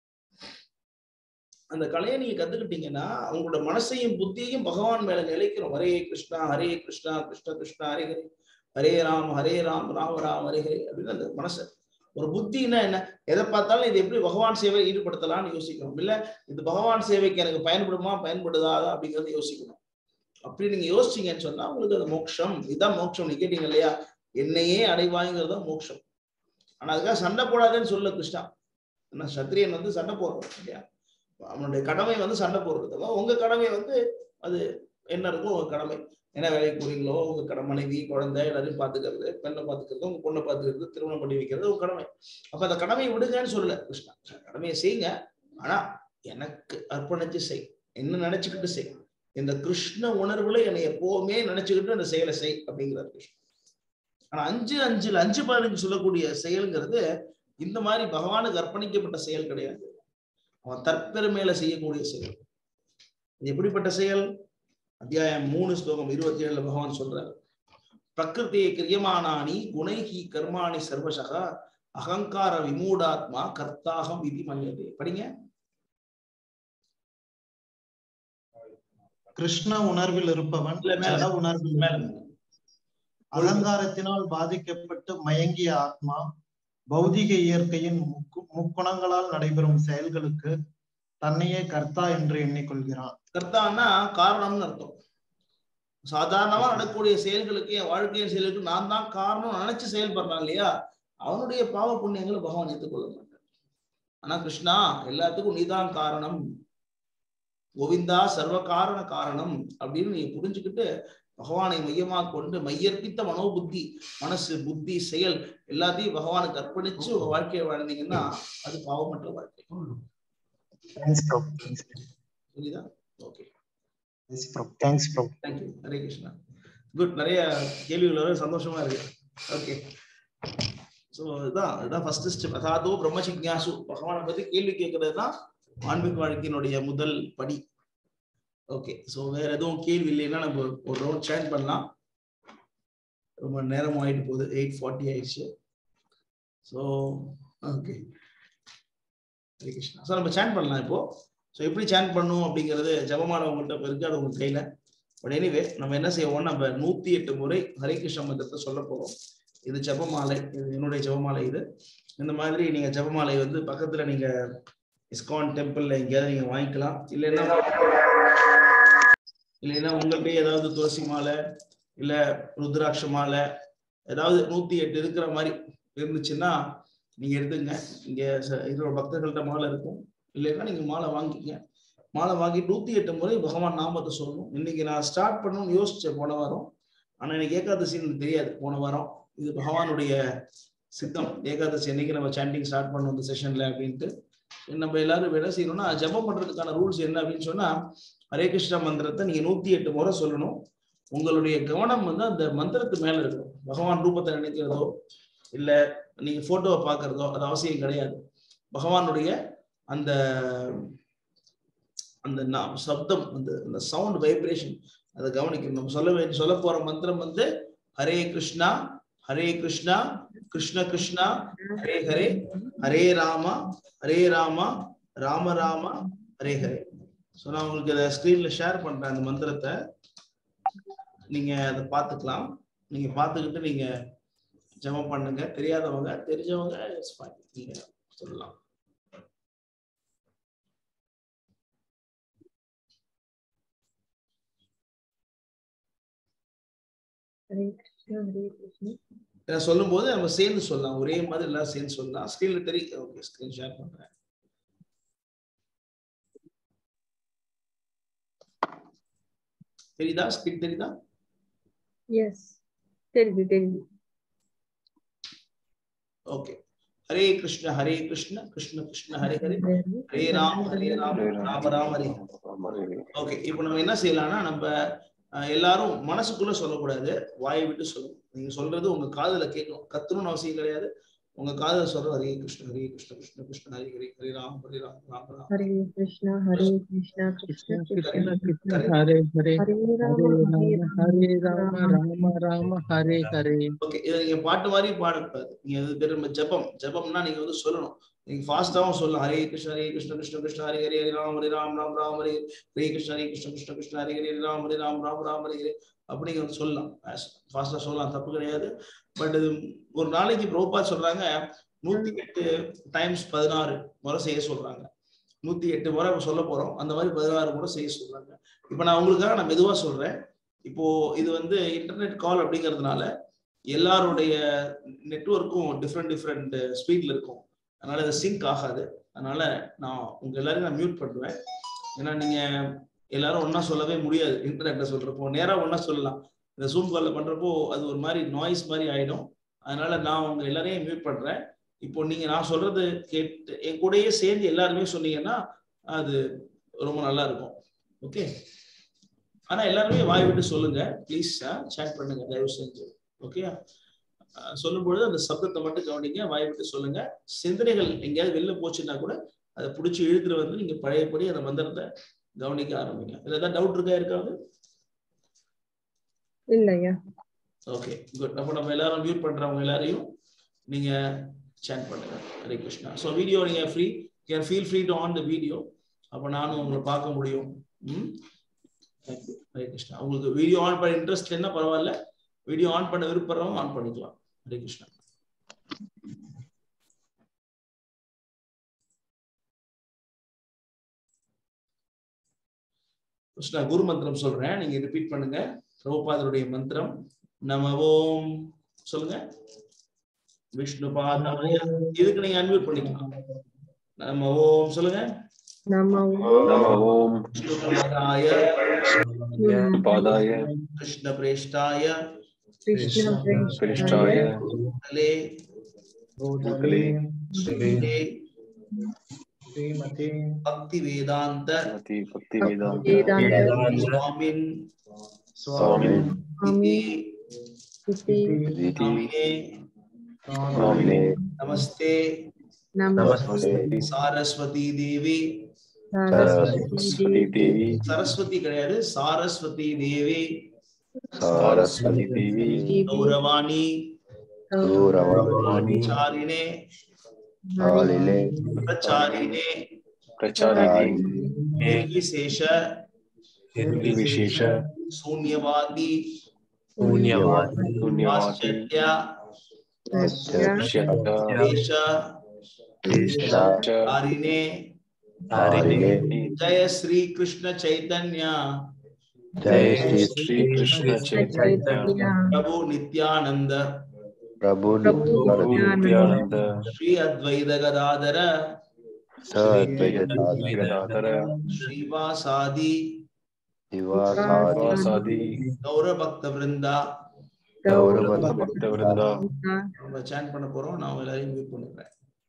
Speaker 1: அந்த கலையை நீங்க கத்துக்கிட்டீங்கன்னா உங்களோட மனசையும் புத்தியையும் பகவான் மேல நிலைக்கிறோம் ஹரே கிருஷ்ணா ஹரே கிருஷ்ணா கிருஷ்ண கிருஷ்ணா ஹரே ஹரே ஹரே ராம் ஹரே ராம் ராம ராம் ஹரே ஹரே அப்படின்னு அந்த மனசு ஒரு புத்தின்னா என்ன எதை பார்த்தாலும் இது எப்படி பகவான் சேவை ஈடுபடுத்தலாம்னு யோசிக்கணும் இல்ல இது பகவான் சேவைக்கு எனக்கு பயன்படுமா பயன்படுதாதா அப்படிங்கறத யோசிக்கணும் அப்படி நீங்க யோசிச்சீங்கன்னு சொன்னா உங்களுக்கு அது மோட்சம் இதுதான் மோட்சம் நீ கேட்டீங்க இல்லையா என்னையே அடைவாய்ங்கிறது தான் மோட்சம் ஆனா அதுக்காக சண்டை போடாதேன்னு சொல்ல கிருஷ்ணா ஏன்னா சத்திரியன் வந்து சண்டை போடுறோம் இல்லையா அவனுடைய கடமை வந்து சண்டை போடுறது அப்ப உங்க கடமை வந்து அது என்ன இருக்கோ உங்க கடமை என்ன வேலைக்கு போறீங்களோ உங்க கட மனைவி குழந்தை எல்லாரையும் பாத்துக்கிறது பெண்ணை பாத்துக்கிறது உங்க பொண்ணை பாத்துக்கிறது திருமணம் பண்ணி வைக்கிறது உங்க கடமை அப்ப அந்த கடமையை விடுங்கன்னு சொல்லல கிருஷ்ணா கடமையை செய்யுங்க ஆனா எனக்கு அர்ப்பணிச்சு செய் என்ன நினைச்சுக்கிட்டு செய் இந்த கிருஷ்ண உணர்வுல என்னை எப்பவுமே நினைச்சுக்கிட்டு அந்த செயலை செய் அப்படிங்கிறார் கிருஷ்ணன் ஆனா அஞ்சு அஞ்சுல அஞ்சு பதினஞ்சு சொல்லக்கூடிய செயல்ங்கிறது இந்த மாதிரி பகவானுக்கு அர்ப்பணிக்கப்பட்ட செயல் கிடையாது அவன் தற்பெருமையில செய்யக்கூடிய செயல் இது எப்படிப்பட்ட செயல் அத்தியாயம் மூணு ஸ்லோகம் இருபத்தி ஏழுல பகவான் சொல்றார் பிரகிருதியை கிரியமானானி குணைகி கர்மாணி சர்வசகா அகங்கார விமூடாத்மா கர்த்தாகம் விதி மன்யதே படிங்க
Speaker 2: கிருஷ்ண உணர்வில் இருப்பவன்
Speaker 1: இல்ல, மேல.
Speaker 2: ஜட உணர்வில்
Speaker 1: மேல
Speaker 2: அகங்காரத்தினால் பாதிக்கப்பட்டு மயங்கிய ஆத்மா பௌதிக இயற்கையின் முக்கு- முக்குணங்களால் நடைபெறும் செயல்களுக்கு தன்னையே கர்த்தா என்று எண்ணிக்கொள்கிறான்
Speaker 1: கர்த்தான்னா காரணம்னு அர்த்தம் சாதாரணமா நடக்கக்கூடிய செயல்களுக்கு என் வாழ்க்கையின் செயலுக்கு நான் தான் காரணம் நினைச்சு செயல்படுறான் இல்லையா அவனுடைய பாவ புண்ணியங்களை பகவான் ஏற்றுக்கொள்ள மாட்டார் ஆனா கிருஷ்ணா எல்லாத்துக்கும் நீதான் காரணம் கோவிந்தா சர்வ காரண காரணம் அப்படின்னு நீ புரிஞ்சுக்கிட்டு பகவானை மையமா கொண்டு மையற்பித்த மனோபுத்தி மனசு புத்தி செயல் எல்லாத்தையும் பகவானுக்கு அர்ப்பணிச்சு உங்க வாழ்க்கையை வாழ்ந்தீங்கன்னா அது பாவமற்ற வாழ்க்கை
Speaker 2: தேங்க்ஸ் ப்ரோ
Speaker 1: புரியுதா okay
Speaker 2: thanks bro
Speaker 1: thank you Hare Krishna good நிறைய கேள்விகள் வர சந்தோஷமா இருக்கு ஓகே ஸோ இதுதான் இதுதான் ஃபர்ஸ்ட் ஸ்டெப் அதாதோ பிரம்ம ஜிக்ஞாசு பகவானை பத்தி கேள்வி கேட்கறது தான் ஆன்மீக வாழ்க்கையினுடைய முதல் படி ஓகே ஸோ வேற எதுவும் கேள்வி இல்லைன்னா நம்ம ஒரு ரவுண்ட் சேட் பண்ணலாம் ரொம்ப நேரம் ஆயிட்டு போகுது எயிட் ஃபார்ட்டி ஆயிடுச்சு so okay Hare Krishna so நம்ம சேட் பண்ணலாம் இப்போ ஸோ எப்படி சேன் பண்ணும் அப்படிங்கிறது ஜபமாலை உங்கள்கிட்ட இப்ப இருக்கு அது உங்க கையில பட் எனிவே நம்ம என்ன செய்வோம் நம்ம நூத்தி எட்டு முறை ஹரே கிருஷ்ண மந்திரத்தை சொல்ல போறோம் இது ஜபமாலை இது என்னுடைய ஜபமாலை இது இந்த மாதிரி நீங்க ஜபமாலை வந்து பக்கத்துல நீங்க இஸ்கான் டெம்பிள்ல எங்கேயாவது நீங்க வாங்கிக்கலாம் இல்லைன்னா இல்லைன்னா உங்கள்கிட்ட ஏதாவது துளசி மாலை இல்ல ருத்ராட்ச மாலை ஏதாவது நூத்தி எட்டு இருக்கிற மாதிரி இருந்துச்சுன்னா நீங்க எடுத்துங்க இங்க ச- இருக்கிற பக்தர்கள்ட்ட மாலை இருக்கும் இல்லைன்னா நீங்க மாலை வாங்கிக்கங்க மாலை வாங்கி நூத்தி எட்டு முறை பகவான் நாமத்தை சொல்லணும் இன்னைக்கு நான் ஸ்டார்ட் பண்ணணும்னு யோசிச்சேன் போன வாரம் ஆனா எனக்கு ஏகாதசின்னு எனக்கு தெரியாது போன வாரம் இது பகவானுடைய சித்தம் ஏகாதசி அன்னைக்கு நம்ம சாண்டிங் ஸ்டார்ட் பண்ணோம் இந்த செஷன்ல அப்படின்ட்டு நம்ம எல்லாரும் என்ன செய்யணும்னா ஜெபம் பண்றதுக்கான ரூல்ஸ் என்ன அப்படின்னு சொன்னா ஹரே கிருஷ்ணா மந்திரத்தை நீங்க நூத்தி எட்டு முறை சொல்லணும் உங்களுடைய கவனம் வந்து அந்த மந்திரத்து மேல இருக்கும் பகவான் ரூபத்தை நினைக்கிறதோ இல்ல நீங்க போட்டோவை பாக்குறதோ அது அவசியம் கிடையாது பகவானுடைய அந்த அந்த நா- சப்தம் அந்த அந்த சவுண்ட் வைப்ரேஷன் அதை கவனிக்கணும் நம்ம சொல்ல வேண்டிய சொல்ல போற மந்திரம் வந்து ஹரே கிருஷ்ணா ஹரே கிருஷ்ணா கிருஷ்ண கிருஷ்ணா ஹரே ஹரே ஹரே ராமா ஹரே ராமா ராம ராமா ஹரே ஹரே ஸோ நான் உங்களுக்கு இதை ஸ்க்ரீன்ல ஷேர் பண்றேன் அந்த மந்திரத்தை நீங்க அதை பார்த்துக்கலாம் நீங்க பார்த்துக்கிட்டு நீங்க ஜெபம் பண்ணுங்க தெரியாதவங்க தெரிஞ்சவங்க it's fine. நீங்க சொல்லலாம்
Speaker 8: ஹரே கிருஷ்ணா ஹரே கிருஷ்ணா
Speaker 1: நான் சொல்லும் போது நம்ம சேர்ந்து சொல்லலாம் ஒரே மாதிரி எல்லாம் சேர்ந்து சொல்லலாம் ஸ்கிரீன்ல தெரியும் ஓகே ஸ்கிரீன் ஷேர் பண்றேன் தெரியுதா ஸ்கிரீன் தெரியுதா
Speaker 8: எஸ் தெரியுது தெரியுது
Speaker 1: ஓகே ஹரே கிருஷ்ண ஹரே கிருஷ்ண கிருஷ்ண கிருஷ்ண ஹரே ஹரே ஹரே ராம் ஹரே ராம் ராம ராம ஹரே ஓகே இப்போ நம்ம என்ன செய்யலாம்னா நம்ம அஹ், எல்லாரும் மனசுக்குள்ள சொல்லக்கூடாது வாயை விட்டு சொல்லணும் நீங்க சொல்றது உங்க காதுல கேட்கணும் கத்தணும்னு அவசியம் கிடையாது உங்க காதுல சொல்ற ஹரே கிருஷ்ண ஹரே கிருஷ்ண கிருஷ்ண கிருஷ்ண ஹரே ஹரே ஹரே ராம் ஹரே ராம் ராம ராம்
Speaker 8: ஹரே கிருஷ்ணா ஹரே கிருஷ்ணா கிருஷ்ண
Speaker 7: கிருஷ்ண
Speaker 8: கிருஷ்ண
Speaker 7: கிருஷ்ண ஹரே ஹரே
Speaker 8: ஹரே
Speaker 7: ஹரே
Speaker 8: ராம ஹரே
Speaker 7: ராம ஹரே ராம ராம ராம ஹரே ஹரே
Speaker 1: ஓகே இதை நீங்க பாட்டு மாதிரி பாடக்கூடாது நீங்க அது பேர் நம்ம ஜபம் ஜபம்னா நீங்க வந்து சொல்லணும் நீங்க ஃபாஸ்டாவும் சொல்லலாம் ஹரே கிருஷ்ண ஹரே கிருஷ்ண கிருஷ்ண கிருஷ்ண ஹரே ஹரே ஹரே ராம் ஹரே ராம் ராம் ராம் ஹரே ஹரே கிருஷ்ண ஹரே கிருஷ்ண கிருஷ்ண கிருஷ்ண ஹரே ஹரே ஹரே ராம் ஹரே ராம் ராம் ராம் ஹரே ஹரே அப்படி நீங்க வந்து சொல்லலாம் ஃபாஸ்டா சொல்லலாம் தப்பு கிடையாது பட் இது ஒரு நாளைக்கு ப்ரோபா சொல்றாங்க நூத்தி எட்டு டைம்ஸ் பதினாறு முறை செய்ய சொல்றாங்க நூத்தி எட்டு முறை சொல்ல போறோம் அந்த மாதிரி பதினாறு முறை செய்ய சொல்றாங்க இப்ப நான் உங்களுக்காக நான் மெதுவா சொல்றேன் இப்போ இது வந்து இன்டர்நெட் கால் அப்படிங்கிறதுனால எல்லாருடைய நெட்வொர்க்கும் டிஃப்ரெண்ட் டிஃப்ரெண்ட் ஸ்பீட்ல இருக்கும் அதனால இது சிங்க் ஆகாது அதனால நான் உங்க எல்லாரையும் நான் மியூட் பண்ணுவேன் ஏன்னா நீங்க எல்லாரும் ஒண்ணா சொல்லவே முடியாது இன்டர்நெட்ல சொல்றப்போ நேரா ஒண்ணா சொல்லலாம் இந்த ஜூம் கால்ல பண்றப்போ அது ஒரு மாதிரி நாய்ஸ் மாதிரி ஆயிடும் அதனால நான் உங்க எல்லாரையும் மியூட் பண்றேன் இப்போ நீங்க நான் சொல்றது கேட்டு என் கூடயே சேர்ந்து எல்லாருமே சொன்னீங்கன்னா அது ரொம்ப நல்லா இருக்கும் ஓகே ஆனா எல்லாருமே வாய் விட்டு சொல்லுங்க ப்ளீஸ் சேட் பண்ணுங்க தயவு செஞ்சு ஓகே சொல்லும்பொழுது அந்த சப்தத்தை மட்டும் கவனிங்க வாய் விட்டு சொல்லுங்க சிந்தனைகள் எங்கேயாவது வெளில போச்சுன்னா கூட அதை பிடிச்சி இழுத்துட்டு வந்து நீங்க பழையபடி அந்த மந்திரத்தை கவனிக்க ஆரம்பிங்க இதுல ஏதாவது டவுட் இருக்கா இருக்காது
Speaker 8: இல்லையா
Speaker 1: ஓகே குட் அப்போ நம்ம எல்லாரும் மியூட் பண்றவங்க எல்லாரையும் நீங்க சேட் பண்ணுங்க ஹரே கிருஷ்ணா ஸோ வீடியோ நீங்க free can feel free to on the video அப்போ நானும் உங்களை பார்க்க முடியும் ம் தேங்க்யூ ஹரே கிருஷ்ணா உங்களுக்கு வீடியோ ஆன் பண்ண இன்ட்ரெஸ்ட் என்ன பரவாயில்ல வீடியோ ஆன் பண்ண விருப்பறவங்க ஆன் பண்ணிக்கலாம் ஹரே கிருஷ்ணா கிருஷ்ணா குரு மந்திரம் சொல்றேன் நீங்க ரிப்பீட் பண்ணுங்க பிரபுபாதருடைய மந்திரம் நம ஓம் சொல்லுங்க விஷ்ணு பாதாய இதுக்கு நீங்க அன்மியூட் பண்ணிக்கலாம் நம ஓம் சொல்லுங்க
Speaker 8: நம
Speaker 3: நம ஓம்
Speaker 1: விஷ்ணு பாதாய
Speaker 3: பாதாய
Speaker 1: கிருஷ்ண பிரேஷ்டாய
Speaker 8: கிருஷ்ண
Speaker 3: கிருஷ்ணாய
Speaker 1: தலே
Speaker 3: மக்களே
Speaker 1: ஸ்ரீமதே பக்தி வேதாந்த
Speaker 3: அதி பக்தி வேதாந்த
Speaker 8: வேதாந்த
Speaker 1: சுவாமின்
Speaker 3: சுவாமி
Speaker 8: சுவாமி
Speaker 1: இதி
Speaker 8: இதி
Speaker 3: திதி
Speaker 1: நாமினே
Speaker 3: நாமினே
Speaker 1: நமஸ்தே
Speaker 8: நமஸ்தே
Speaker 1: சாரஸ்வதி தேவி
Speaker 3: சரஸ்வதி தேவி
Speaker 1: சரஸ்வதி கிடையாது சாரஸ்வதி தேவி
Speaker 3: சாரஸ்வதி தேவி
Speaker 1: கௌரவாணி
Speaker 3: கௌரவாணி
Speaker 1: சாரிணே
Speaker 3: ஆளிலே
Speaker 1: பிரச்சாரிணே
Speaker 3: பிரச்சாரிணி
Speaker 1: निर्विशेष
Speaker 3: निर्विशेष
Speaker 1: शून्यवादी
Speaker 3: शून्यवादी शून्यवादी
Speaker 1: पाश्चात्य
Speaker 3: पश्चात्
Speaker 1: देश
Speaker 3: च
Speaker 1: कारिणे
Speaker 3: तारिणे
Speaker 1: जय श्री कृष्ण चैतन्य
Speaker 3: जय श्री श्री कृष्ण चैतन्य
Speaker 1: प्रभु नित्यानंद
Speaker 3: प्रभु नित्यानंद
Speaker 1: श्री अद्वैत गदाधर
Speaker 3: सद्वैत गदाधर
Speaker 1: श्रीवासादि
Speaker 3: शिवासादि
Speaker 1: गौर भक्त वृंदा
Speaker 3: गौरव भक्त वृंदा
Speaker 1: நம்ம சேன் பண்ண போறோம் நான் எல்லாரையும் மியூட் பண்ணிக்கிறேன்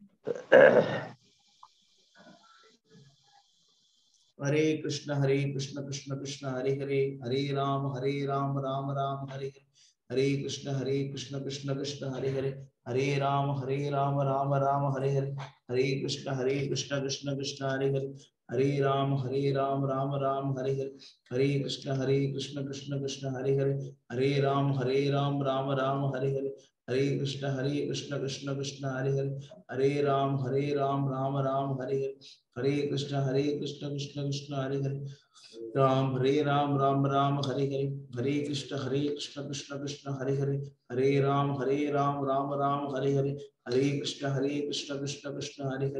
Speaker 1: हरे कृष्ण हरे कृष्ण कृष्ण कृष्ण हरे हरे हरे राम हरे राम राम राम हरे हरे हरे कृष्ण हरे कृष्ण कृष्ण कृष्ण हरे हरे हरे राम हरे राम राम राम हरे हरे हरे कृष्ण हरे कृष्ण कृष्ण कृष्ण हरे हरे हरे राम हरे राम राम राम हरे हरे हरे कृष्ण हरे कृष्ण कृष्ण कृष्ण हरे हरे हरे राम हरे राम राम राम हरे हरे हरे कृष्ण हरे कृष्ण कृष्ण कृष्ण हरे हरे हरे राम हरे राम राम राम हरे हरे हरे कृष्ण हरे कृष्ण कृष्ण कृष्ण हरे हरे राम हरे राम राम राम हरे हरे हरे कृष्ण हरे कृष्ण कृष्ण कृष्ण हरे हरे हरे राम हरे राम राम राम हरे हरे हरे कृष्ण हरे कृष्ण कृष्ण कृष्ण हरे हरे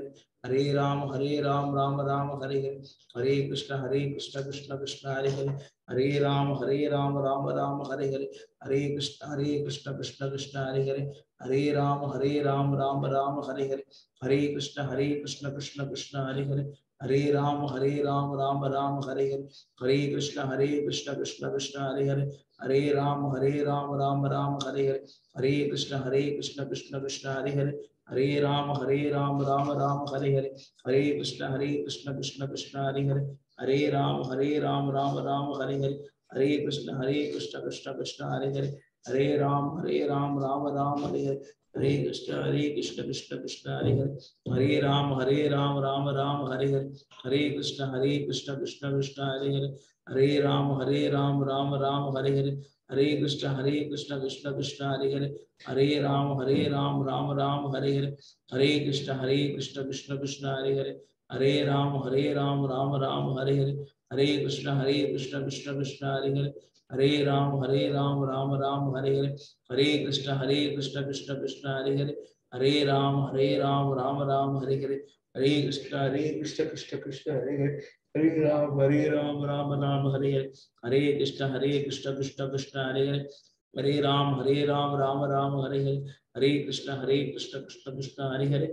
Speaker 1: हरे राम हरे राम राम राम हरे हरे हरे कृष्ण हरे कृष्ण कृष्ण कृष्ण हरे हरे हरे राम हरे राम राम राम हरे हरे हरे कृष्ण हरे कृष्ण कृष्ण कृष्ण हरे हरे हरे राम हरे राम राम राम हरे हरे हरे कृष्ण हरे कृष्ण कृष्ण कृष्ण हरे हरे हरे राम हरे राम राम राम हरे हरे हरे कृष्ण हरे कृष्ण कृष्ण कृष्ण हरे हरे हरे राम हरे राम राम राम हरे हरे हरे कृष्ण हरे कृष्ण कृष्ण कृष्ण हरे हरे हरे राम हरे राम राम राम हरे हरे हरे कृष्ण हरे कृष्ण कृष्ण कृष्ण हरे हरे हरे राम हरे राम राम राम हरे हरे हरे कृष्ण हरे कृष्ण कृष्ण कृष्ण हरे हरे हरे राम हरे राम राम राम हरे हरे हरे कृष्ण हरे कृष्ण कृष्ण कृष्ण हरे हरे हरे राम हरे राम राम राम हरे हरे हरे कृष्ण हरे कृष्ण कृष्ण कृष्ण हरे हरे हरे राम हरे राम राम राम हरे हरे हरे कृष्ण हरे कृष्ण कृष्ण कृष्ण हरे हरे हरे राम हरे राम राम राम हरे हरे हरे कृष्ण हरे कृष्ण कृष्ण कृष्ण हरे हरे हरे राम हरे राम राम राम हरे हरे हरे कृष्ण हरे कृष्ण कृष्ण कृष्ण हरे हरे हरे राम हरे राम राम राम हरे हरे हरे कृष्ण हरे कृष्ण कृष्ण कृष्ण हरे हरे हरे राम हरे राम राम राम हरे हरे हरे कृष्ण हरे कृष्ण कृष्ण कृष्ण हरे हरे हरे राम हरे राम राम राम हरे हरे हरे कृष्ण हरे कृष्ण कृष्ण कृष्ण हरे हरे हरे राम हरे राम राम राम हरे हरे हरे कृष्ण हरे कृष्ण कृष्ण कृष्ण हरे हरे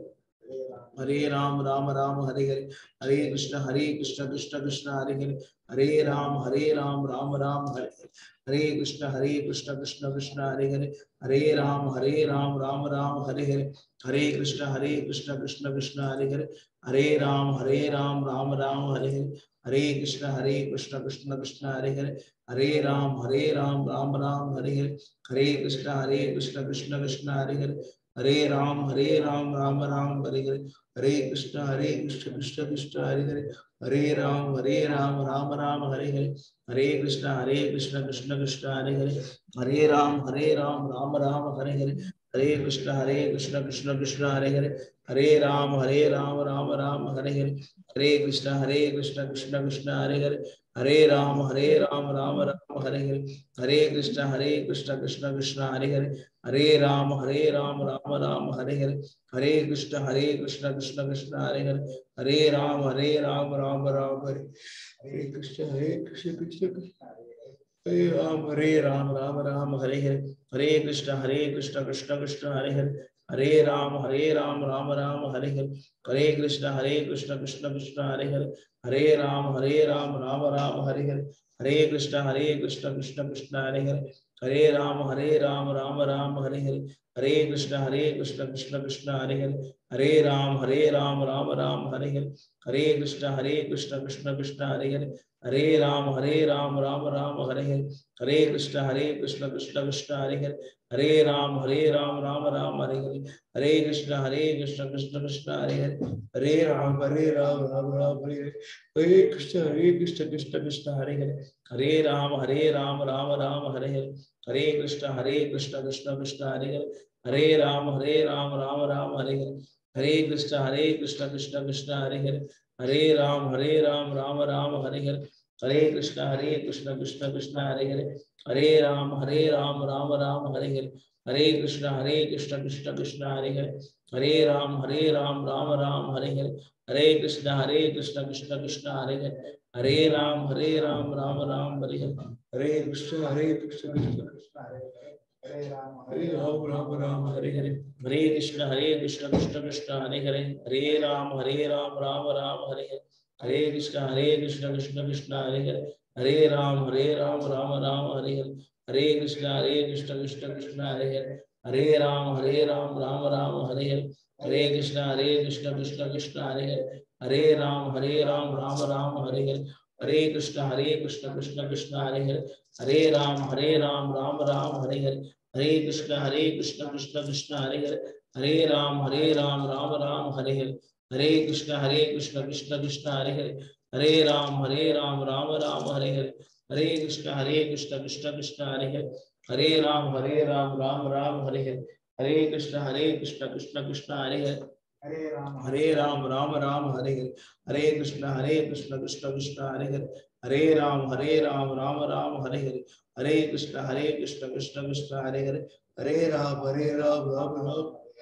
Speaker 1: हरे राम राम राम हरे हरे हरे कृष्ण हरे कृष्ण कृष्ण कृष्ण हरे हरे हरे राम हरे राम राम राम हरे हरे हरे कृष्ण हरे कृष्ण कृष्ण कृष्ण हरे हरे हरे राम हरे राम राम राम हरे हरे हरे कृष्ण हरे कृष्ण कृष्ण कृष्ण हरे हरे हरे राम हरे राम राम राम हरे हरे हरे कृष्ण हरे कृष्ण कृष्ण कृष्ण हरे हरे हरे राम हरे राम राम राम हरे हरे हरे कृष्ण हरे कृष्ण कृष्ण कृष्ण हरे हरे हरे राम हरे राम राम राम हरे हरे हरे कृष्ण हरे कृष्ण कृष्ण कृष्ण हरे हरे हरे राम हरे राम राम राम हरे हरे हरे कृष्ण हरे कृष्ण कृष्ण कृष्ण हरे हरे हरे राम हरे राम राम राम हरे हरे हरे कृष्ण हरे कृष्ण कृष्ण कृष्ण हरे हरे हरे राम हरे राम राम राम हरे हरे हरे कृष्ण हरे कृष्ण कृष्ण कृष्ण हरे हरे हरे राम हरे राम राम राम हरे हरे हरे कृष्ण हरे कृष्ण कृष्ण कृष्ण हरे हरे हरे राम हरे राम राम राम हरे हरे हरे कृष्ण हरे कृष्ण कृष्ण कृष्ण हरे हरे हरे राम हरे राम राम राम हरे हरे कृष्ण हरे कृष्ण कृष्ण कृष्ण हरे राम हरे राम राम राम हरे हरे हरे कृष्ण हरे कृष्ण कृष्ण कृष्ण हरे हरे हरे राम हरे राम राम राम हरे हरे हरे कृष्ण हरे कृष्ण कृष्ण कृष्ण हरे हरे हरे राम हरे राम राम राम हरे हरे हरे कृष्ण हरे कृष्ण कृष्ण कृष्ण हरे हरे हरे राम हरे राम राम राम हरे हरे हरे कृष्ण हरे कृष्ण कृष्ण कृष्ण हरे हरे हरे राम हरे राम राम राम हरे हरे हरे कृष्ण हरे कृष्ण कृष्ण कृष्ण हरे हरे हरे राम हरे राम राम राम हरे हरे हरे कृष्ण हरे कृष्ण कृष्ण कृष्ण हरे हरे हरे राम हरे राम राम राम हरे हरे हरे कृष्ण हरे कृष्ण कृष्ण कृष्ण हरे हरे हरे राम हरे राम राम राम हरे हरे हरे कृष्ण हरे कृष्ण कृष्ण कृष्ण हरे हरे हरे राम हरे राम राम राम हरे हरे हरे कृष्ण हरे कृष्ण कृष्ण कृष्ण हरे हरे हरे राम हरे राम राम राम हरे हरे हरे कृष्ण हरे कृष्ण कृष्ण कृष्ण हरे हरे हरे राम हरे राम राम राम हरे हरे हरे कृष्ण हरे कृष्ण कृष्ण कृष्ण हरे हरे हरे राम हरे राम राम राम हरे हरे हरे कृष्ण हरे कृष्ण कृष्ण कृष्ण हरे हरे हरे राम हरे राम राम राम हरे हरे हरे कृष्ण हरे कृष्ण कृष्ण कृष्ण हरे हरे हरे राम हरे राम राम राम हरे हरे हरे कृष्ण हरे कृष्ण कृष्ण कृष्ण हरे हरे हरे राम हरे राम राम राम हरे हरे हरे कृष्ण हरे कृष्ण कृष्ण कृष्ण हरे हरे हरे राम हरे राम राम राम हरे हरे हरे कृष्ण हरे कृष्ण कृष्ण कृष्ण हरे हरे हरे राम हरे राम राम राम हरे हरे हरे कृष्ण हरे कृष्ण कृष्ण कृष्ण हरे हरे हरे राम हरे राम राम राम हरे हरे हरे कृष्ण हरे कृष्ण कृष्ण कृष्ण हरे हरे हरे राम हरे राम राम राम हरे हरे हरे कृष्ण हरे कृष्ण कृष्ण कृष्ण हरे हरे हरे राम हरे राम राम राम हरे हरे हरे कृष्ण हरे कृष्ण कृष्ण कृष्ण हरे हरे हरे राम हरे राम राम राम हरे हरे हरे कृष्ण हरे कृष्ण कृष्ण कृष्ण हरे हरे हरे राम हरे राम राम राम हरे हरे हरे कृष्ण हरे कृष्ण कृष्ण कृष्ण हरे हरे हरे राम हरे राम राम राम हरे हरे हरे कृष्ण हरे कृष्ण कृष्ण कृष्ण हरे हरे हरे राम हरे राम राम राम हरे हरे हरे कृष्ण हरे कृष्ण कृष्ण कृष्ण हरे हरे हरे राम हरे राम राम राम हरे हरे हरे कृष्ण हरे कृष्ण कृष्ण कृष्ण हरे हरे हरे राम हरे राम राम राम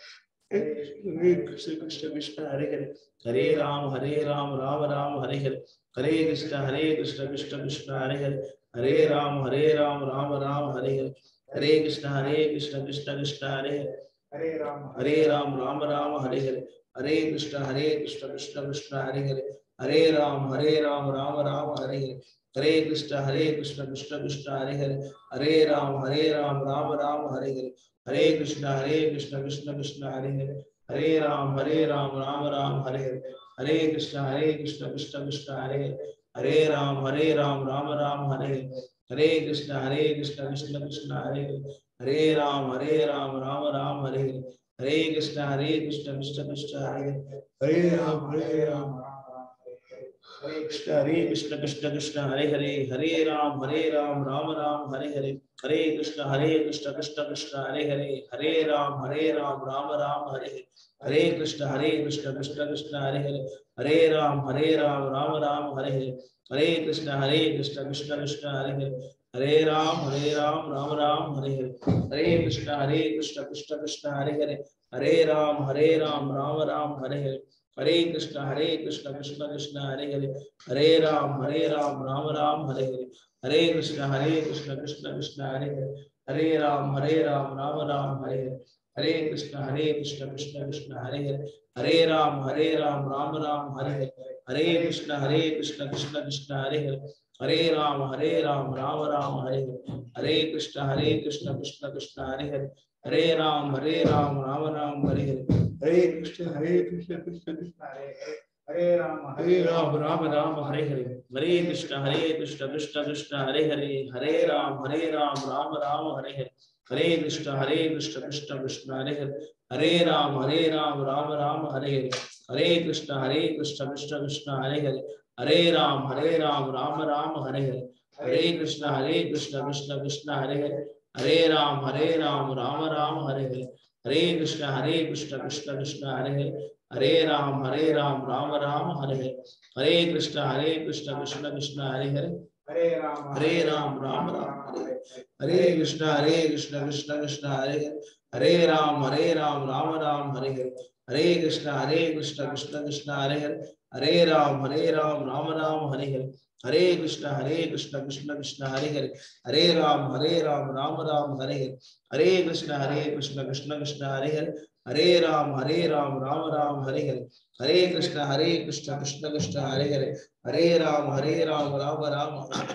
Speaker 1: हरे कृष्ण कृष्ण कृष्ण हरे हरे हरे राम हरे राम राम राम हरे हरे हरे कृष्ण हरे कृष्ण कृष्ण कृष्ण हरे हरे हरे राम हरे राम राम राम हरे हरे हरे कृष्ण हरे कृष्ण कृष्ण कृष्ण हरे हरे हरे राम हरे राम राम राम हरे हरे हरे कृष्ण हरे कृष्ण कृष्ण कृष्ण हरे हरे हरे राम हरे राम राम राम हरे हरे हरे कृष्ण हरे कृष्ण कृष्ण कृष्ण हरे हरे हरे राम हरे राम राम राम हरे हरे हरे कृष्ण हरे कृष्ण कृष्ण कृष्ण हरे हरे हरे राम हरे राम राम राम हरे हरे हरे कृष्ण हरे कृष्ण कृष्ण कृष्ण हरे हरे हरे राम हरे राम राम राम हरे हरे हरे कृष्ण हरे कृष्ण कृष्ण कृष्ण हरे हरे हरे राम हरे राम राम राम हरे हरे हरे कृष्ण हरे कृष्ण कृष्ण कृष्ण हरे हरे हरे राम हरे राम हरे कृष्ण हरे कृष्ण कृष्ण कृष्ण हरे हरे हरे राम हरे राम राम राम हरे हरे हरे कृष्ण हरे कृष्ण कृष्ण कृष्ण हरे हरे हरे राम हरे राम राम राम हरे हरे हरे कृष्ण हरे कृष्ण कृष्ण कृष्ण हरे हरे हरे राम हरे राम राम राम हरे हरे हरे कृष्ण हरे कृष्ण कृष्ण कृष्ण हरे हरे हरे राम हरे राम राम राम हरे हरे हरे कृष्ण हरे कृष्ण कृष्ण कृष्ण हरे हरे हरे राम हरे राम राम राम हरे हरे हरे कृष्ण हरे कृष्ण कृष्ण कृष्ण हरे हरे हरे राम हरे राम राम राम हरे हरे हरे कृष्ण हरे कृष्ण कृष्ण कृष्ण हरे हरे हरे राम हरे राम राम राम हरे हरे हरे कृष्ण हरे कृष्ण कृष्ण कृष्ण हरे हरे हरे राम हरे राम राम राम हरे हरे हरे कृष्ण हरे कृष्ण कृष्ण कृष्ण हरे हरे हरे राम हरे राम राम राम हरे हरे हरे कृष्ण हरे कृष्ण कृष्ण कृष्ण हरे हरे हरे राम हरे राम राम राम हरे हरे हरे कृष्ण हरे कृष्ण कृष्ण कृष्ण हरे हरे हरे राम हरे राम राम राम हरे हरे हरे कृष्ण हरे कृष्ण कृष्ण कृष्ण हरे हरे हरे राम हरे राम राम राम हरे हरे हरे कृष्ण हरे कृष्ण कृष्ण कृष्ण हरे हरे हरे राम हरे राम राम राम हरे हरे हरे कृष्ण हरे कृष्ण कृष्ण कृष्ण हरे हरे हरे राम हरे राम राम राम हरे हरे हरे कृष्ण हरे कृष्ण कृष्ण कृष्ण हरे हरे हरे राम हरे राम राम राम हरे हरे हरे कृष्ण हरे कृष्ण कृष्ण कृष्ण हरे हरे हरे राम हरे राम राम राम हरे हरे हरे कृष्ण हरे कृष्ण कृष्ण कृष्ण हरे हरे हरे राम हरे राम राम राम हरे हरे हरे कृष्ण हरे कृष्ण कृष्ण कृष्ण हरे हरे हरे राम हरे राम राम राम हरे हरे हरे कृष्ण हरे कृष्ण कृष्ण कृष्ण हरे हरे हरे राम हरे राम राम राम हरे हरे हरे कृष्ण हरे कृष्ण कृष्ण कृष्ण हरे हरे हरे राम हरे राम राम राम हरे हरे हरे कृष्ण हरे कृष्ण कृष्ण कृष्ण हरे हरे हरे राम हरे राम राम राम हरे हरे हरे कृष्ण हरे कृष्ण कृष्ण कृष्ण हरे हरे हरे राम हरे राम राम राम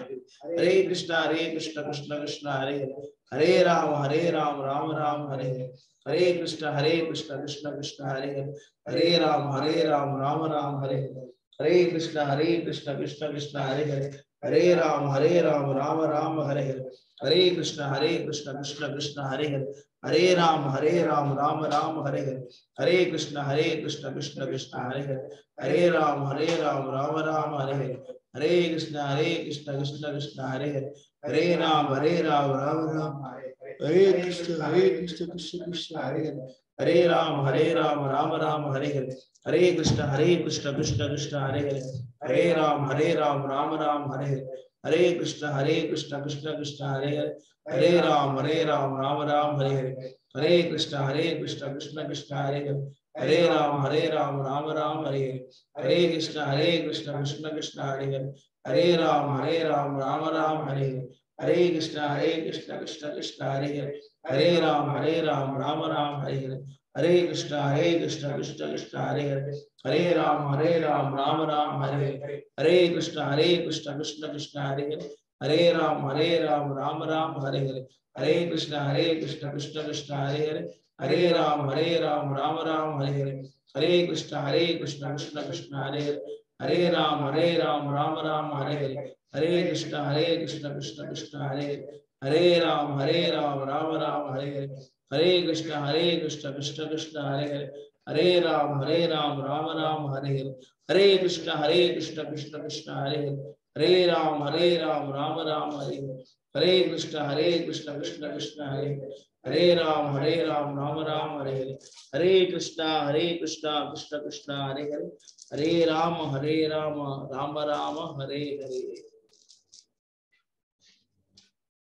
Speaker 1: हरे कृष्ण हरे कृष्ण कृष्ण कृष्ण हरे हरे हरे राम हरे राम राम राम हरे हरे हरे कृष्ण हरे कृष्ण कृष्ण कृष्ण हरे हरे हरे राम हरे राम राम राम हरे हरे हरे कृष्ण हरे कृष्ण कृष्ण कृष्ण हरे हरे हरे राम हरे राम राम राम हरे हरे हरे कृष्ण हरे कृष्ण कृष्ण कृष्ण हरे हरे हरे राम हरे राम राम राम हरे हरे हरे कृष्ण हरे कृष्ण कृष्ण कृष्ण हरे हरे हरे राम हरे राम राम राम हरे हरे हरे कृष्ण हरे कृष्ण कृष्ण कृष्ण हरे हरे हरे राम हरे राम राम राम हरे हरे हरे कृष्ण हरे कृष्ण कृष्ण कृष्ण हरे हरे हरे राम हरे राम राम राम हरे हरे हरे कृष्ण हरे कृष्ण कृष्ण कृष्ण हरे हरे हरे राम हरे राम राम राम हरे हरे हरे कृष्ण हरे कृष्ण कृष्ण कृष्ण हरे हरे हरे राम हरे राम राम राम हरे हरे हरे कृष्ण हरे कृष्ण कृष्ण कृष्ण हरे हरे हरे राम हरे राम राम राम हरे हरे हरे कृष्ण हरे कृष्ण कृष्ण कृष्ण हरे हरे हरे राम हरे राम राम राम हरे हरे हरे कृष्ण हरे कृष्ण कृष्ण कृष्ण हरे हरे हरे राम हरे राम राम राम हरे हरे हरे कृष्ण हरे कृष्ण कृष्ण कृष्ण हरे हरे हरे राम हरे राम राम राम हरे हरे हरे कृष्ण हरे कृष्ण कृष्ण कृष्ण हरे हरे हरे राम हरे राम राम राम हरे हरे हरे कृष्ण हरे कृष्ण कृष्ण कृष्ण हरे हरे हरे राम हरे राम राम राम हरे हरे हरे कृष्ण हरे कृष्ण कृष्ण कृष्ण हरे हरे हरे राम हरे राम राम राम हरे हरे हरे कृष्ण हरे कृष्ण कृष्ण कृष्ण हरे हरे हरे राम हरे राम राम राम हरे हरे हरे कृष्ण हरे कृष्ण कृष्ण कृष्ण हरे हरे हरे राम हरे राम राम राम हरे हरे हरे कृष्ण हरे कृष्ण कृष्ण कृष्ण हरे हरे हरे राम हरे राम राम राम हरे हरे हरे कृष्ण हरे कृष्ण कृष्ण कृष्ण हरे हरे हरे राम हरे राम राम राम हरे हरे हरे कृष्ण हरे कृष्ण कृष्ण कृष्ण हरे हरे हरे राम हरे राम राम राम हरे हरे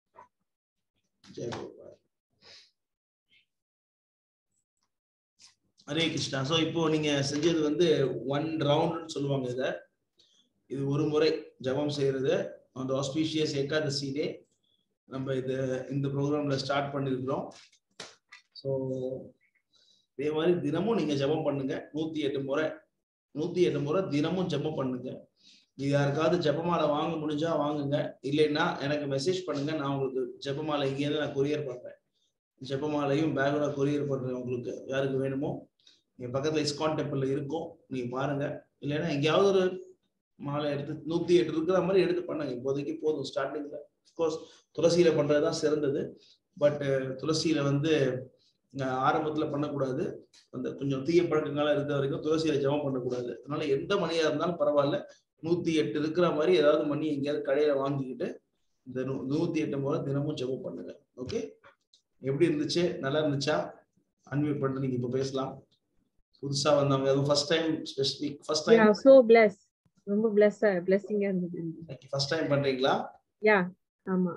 Speaker 1: जय गोपाल ஹரே கிருஷ்ணா ஸோ இப்போ நீங்க செஞ்சது வந்து ஒன் ரவுண்ட்னு சொல்லுவாங்க இதை இது ஒரு முறை ஜபம் செய்யறது அந்த ஆஸ்பீஷியஸ் ஏகாதசி டே நம்ம இது இந்த ப்ரோக்ராம்ல ஸ்டார்ட் பண்ணியிருக்கிறோம் ஸோ இதே மாதிரி தினமும் நீங்க ஜெபம் பண்ணுங்க நூத்தி எட்டு முறை நூத்தி எட்டு முறை தினமும் ஜெபம் பண்ணுங்க இது யாருக்காவது ஜெபமாலை வாங்க முடிஞ்சா வாங்குங்க இல்லைன்னா எனக்கு மெசேஜ் பண்ணுங்க நான் உங்களுக்கு ஜெபமாலை இங்கேருந்து நான் கொரியர் பண்றேன் ஜெபமாலையும் பேக்கோட கொரியர் பண்றேன் உங்களுக்கு யாருக்கு வேணுமோ என் பக்கத்துல இஸ்கான் டெம்பிள்ல இருக்கும் நீங்க பாருங்க இல்லைன்னா எங்கேயாவது ஒரு மாலை எடுத்து நூத்தி எட்டு இருக்கிற மாதிரி எடுத்து பண்ணுங்க இப்போதைக்கு போதும் ஸ்டார்டிங்ல கோர்ஸ் துளசியில பண்றதுதான் சிறந்தது பட் துளசியில வந்து அஹ், ஆரம்பத்துல பண்ணக்கூடாது அந்த கொஞ்சம் தீய பழக்கங்கள்லாம் இருக்க வரைக்கும் துளசியில ஜெபம் பண்ணக்கூடாது அதனால எந்த மணியா இருந்தாலும் பரவாயில்ல நூத்தி எட்டு இருக்கிற மாதிரி ஏதாவது மணி எங்கேயாவது கடையில வாங்கிக்கிட்டு இந்த நூ- நூத்தி எட்டு முறை தினமும் ஜெபம் பண்ணுங்க ஓகே எப்படி இருந்துச்சு நல்லா இருந்துச்சா அன்மியூட் பண்ணிட்டு நீங்க இப்போ பேசலாம் புதுசா வந்தவங்க அதுவும் first time specific first
Speaker 8: yeah
Speaker 1: time
Speaker 8: so plus ரொம்ப பிளஸ் பிளஸ்ஸிங்கா இருந்தது
Speaker 1: ஃபர்ஸ்ட் டைம் பண்றீங்களா
Speaker 8: யா ஆமா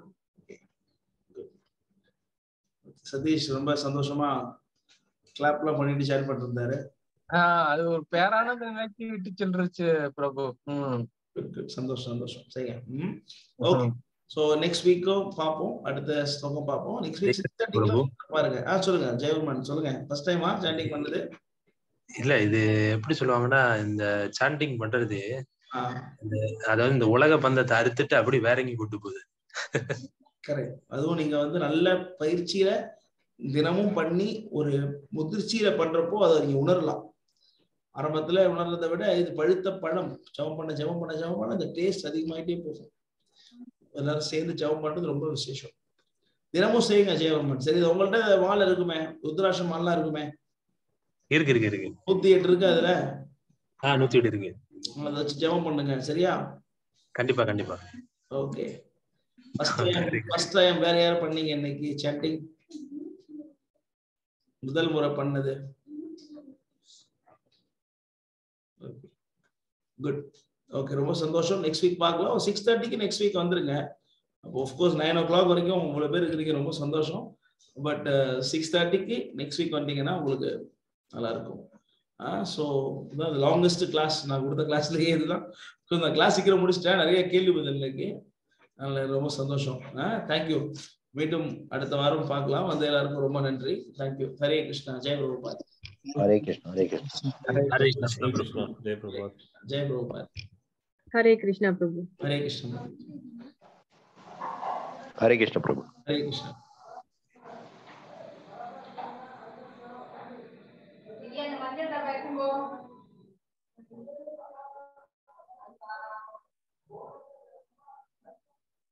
Speaker 1: சதீஷ் ரொம்ப சந்தோஷமா கிளாப்லாம் பண்ணிட்டு ஷேர் பண்ணிருந்தாரு
Speaker 7: ஆஹ் அது ஒரு பேரானந்த நிலைக்கு விட்டு சென்றுச்சு பிரபு ம்
Speaker 1: Good, good. சந்தோஷம் சந்தோஷம் சரிங்க ம் ஓகே ஸோ நெக்ஸ்ட் வீக்கும் பார்ப்போம் அடுத்த ஸ்லோகம் பார்ப்போம் நெக்ஸ்ட் வீக் சிக்ஸ்
Speaker 11: பிரபு.
Speaker 1: பாருங்க ஆ சொல்லுங்க ஜெயவர்மன் சொல்லுங்க ஃபர்ஸ்ட் டைமா சாண்டிங் பண்ணது
Speaker 11: இல்ல இது எப்படி சொல்லுவாங்கன்னா இந்த சாண்டிங் பண்றது
Speaker 1: ஆ
Speaker 11: இந்த அதாவது இந்த உலக பந்தத்தை அறுத்துட்டு அப்படி வேற எங்கேயும் கூட்டு போகுது
Speaker 1: கரெக்ட் அதுவும் நீங்க வந்து நல்ல பயிற்சியில தினமும் பண்ணி ஒரு முதிர்ச்சியில பண்றப்போ அதை நீங்க உணரலாம் ஆரம்பத்துல உணர்றதை விட இது பழுத்த பழம் ஜெபம் பண்ண ஜெபம் பண்ண ஜெபம் பண்ண இந்த டேஸ்ட் அதிகமாயிட்டே போகும் எல்லாரும் சேர்ந்து ஜெபம் பண்றது ரொம்ப விசேஷம் தினமும் செய்யுங்க ஜெயவர்மன் சரி இது உங்கள்ட்ட மாலை இருக்குமே ருத்ராட்சம் மாலாம் இருக்குமே
Speaker 11: இருக்கு இருக்கு இருக்கு
Speaker 1: நூத்தி எட்டு இருக்கு அதுல
Speaker 11: ஆஹ் நூத்தி எட்டு இருக்கு
Speaker 1: அதை வச்சு ஜெபம் பண்ணுங்க சரியா
Speaker 11: கண்டிப்பா கண்டிப்பா
Speaker 1: okay first time first time வேற யார் பண்ணீங்க இன்னைக்கு சாட்டிங் முதல் முறை பண்ணது குட் ஓகே ரொம்ப சந்தோஷம் நெக்ஸ்ட் வீக் பார்க்கலாம் சிக்ஸ் தேர்ட்டிக்கு நெக்ஸ்ட் வீக் வந்துருங்க அப்போ ஆஃப்கோர்ஸ் நைன் ஓ கிளாக் வரைக்கும் இவ்வளோ பேர் இருக்கிறீங்க ரொம்ப சந்தோஷம் பட் சிக்ஸ் தேர்ட்டிக்கு நெக்ஸ்ட் வீக் வந்தீங்கன்னா உங்களுக்கு நல்லா இருக்கும் ஸோ இதான் லாங்கஸ்ட் கிளாஸ் நான் கொடுத்த கிளாஸ்லயே இதுதான் ஸோ இந்த கிளாஸ் சீக்கிரம் முடிச்சிட்டேன் நிறைய கேள்வி பதில் இன்னைக்கு அதனால ரொம்ப சந்தோஷம் தேங்க்யூ மீண்டும் அடுத்த வாரம் பார்க்கலாம் வந்து எல்லாருக்கும் ரொம்ப நன்றி தேங்க்யூ ஹரே கிருஷ்ணா ஜெய் பிரபுபாத்
Speaker 6: ஹரே கிருஷ்ணா ஹரே கிருஷ்ணா
Speaker 11: ஹரே கிருஷ்ணா
Speaker 5: கிருஷ்ணா ஜெய பிரபாத்
Speaker 1: ஜெய் பிரபுபாத்
Speaker 8: ஹரே கிருஷ்ணா பிரபு
Speaker 1: ஹரே கிருஷ்ணா
Speaker 3: ஹரே கிருஷ்ண பிரபு
Speaker 1: ஹரே கிருஷ்ணா
Speaker 12: மஞ்சள் டப்பா இருக்கும்போ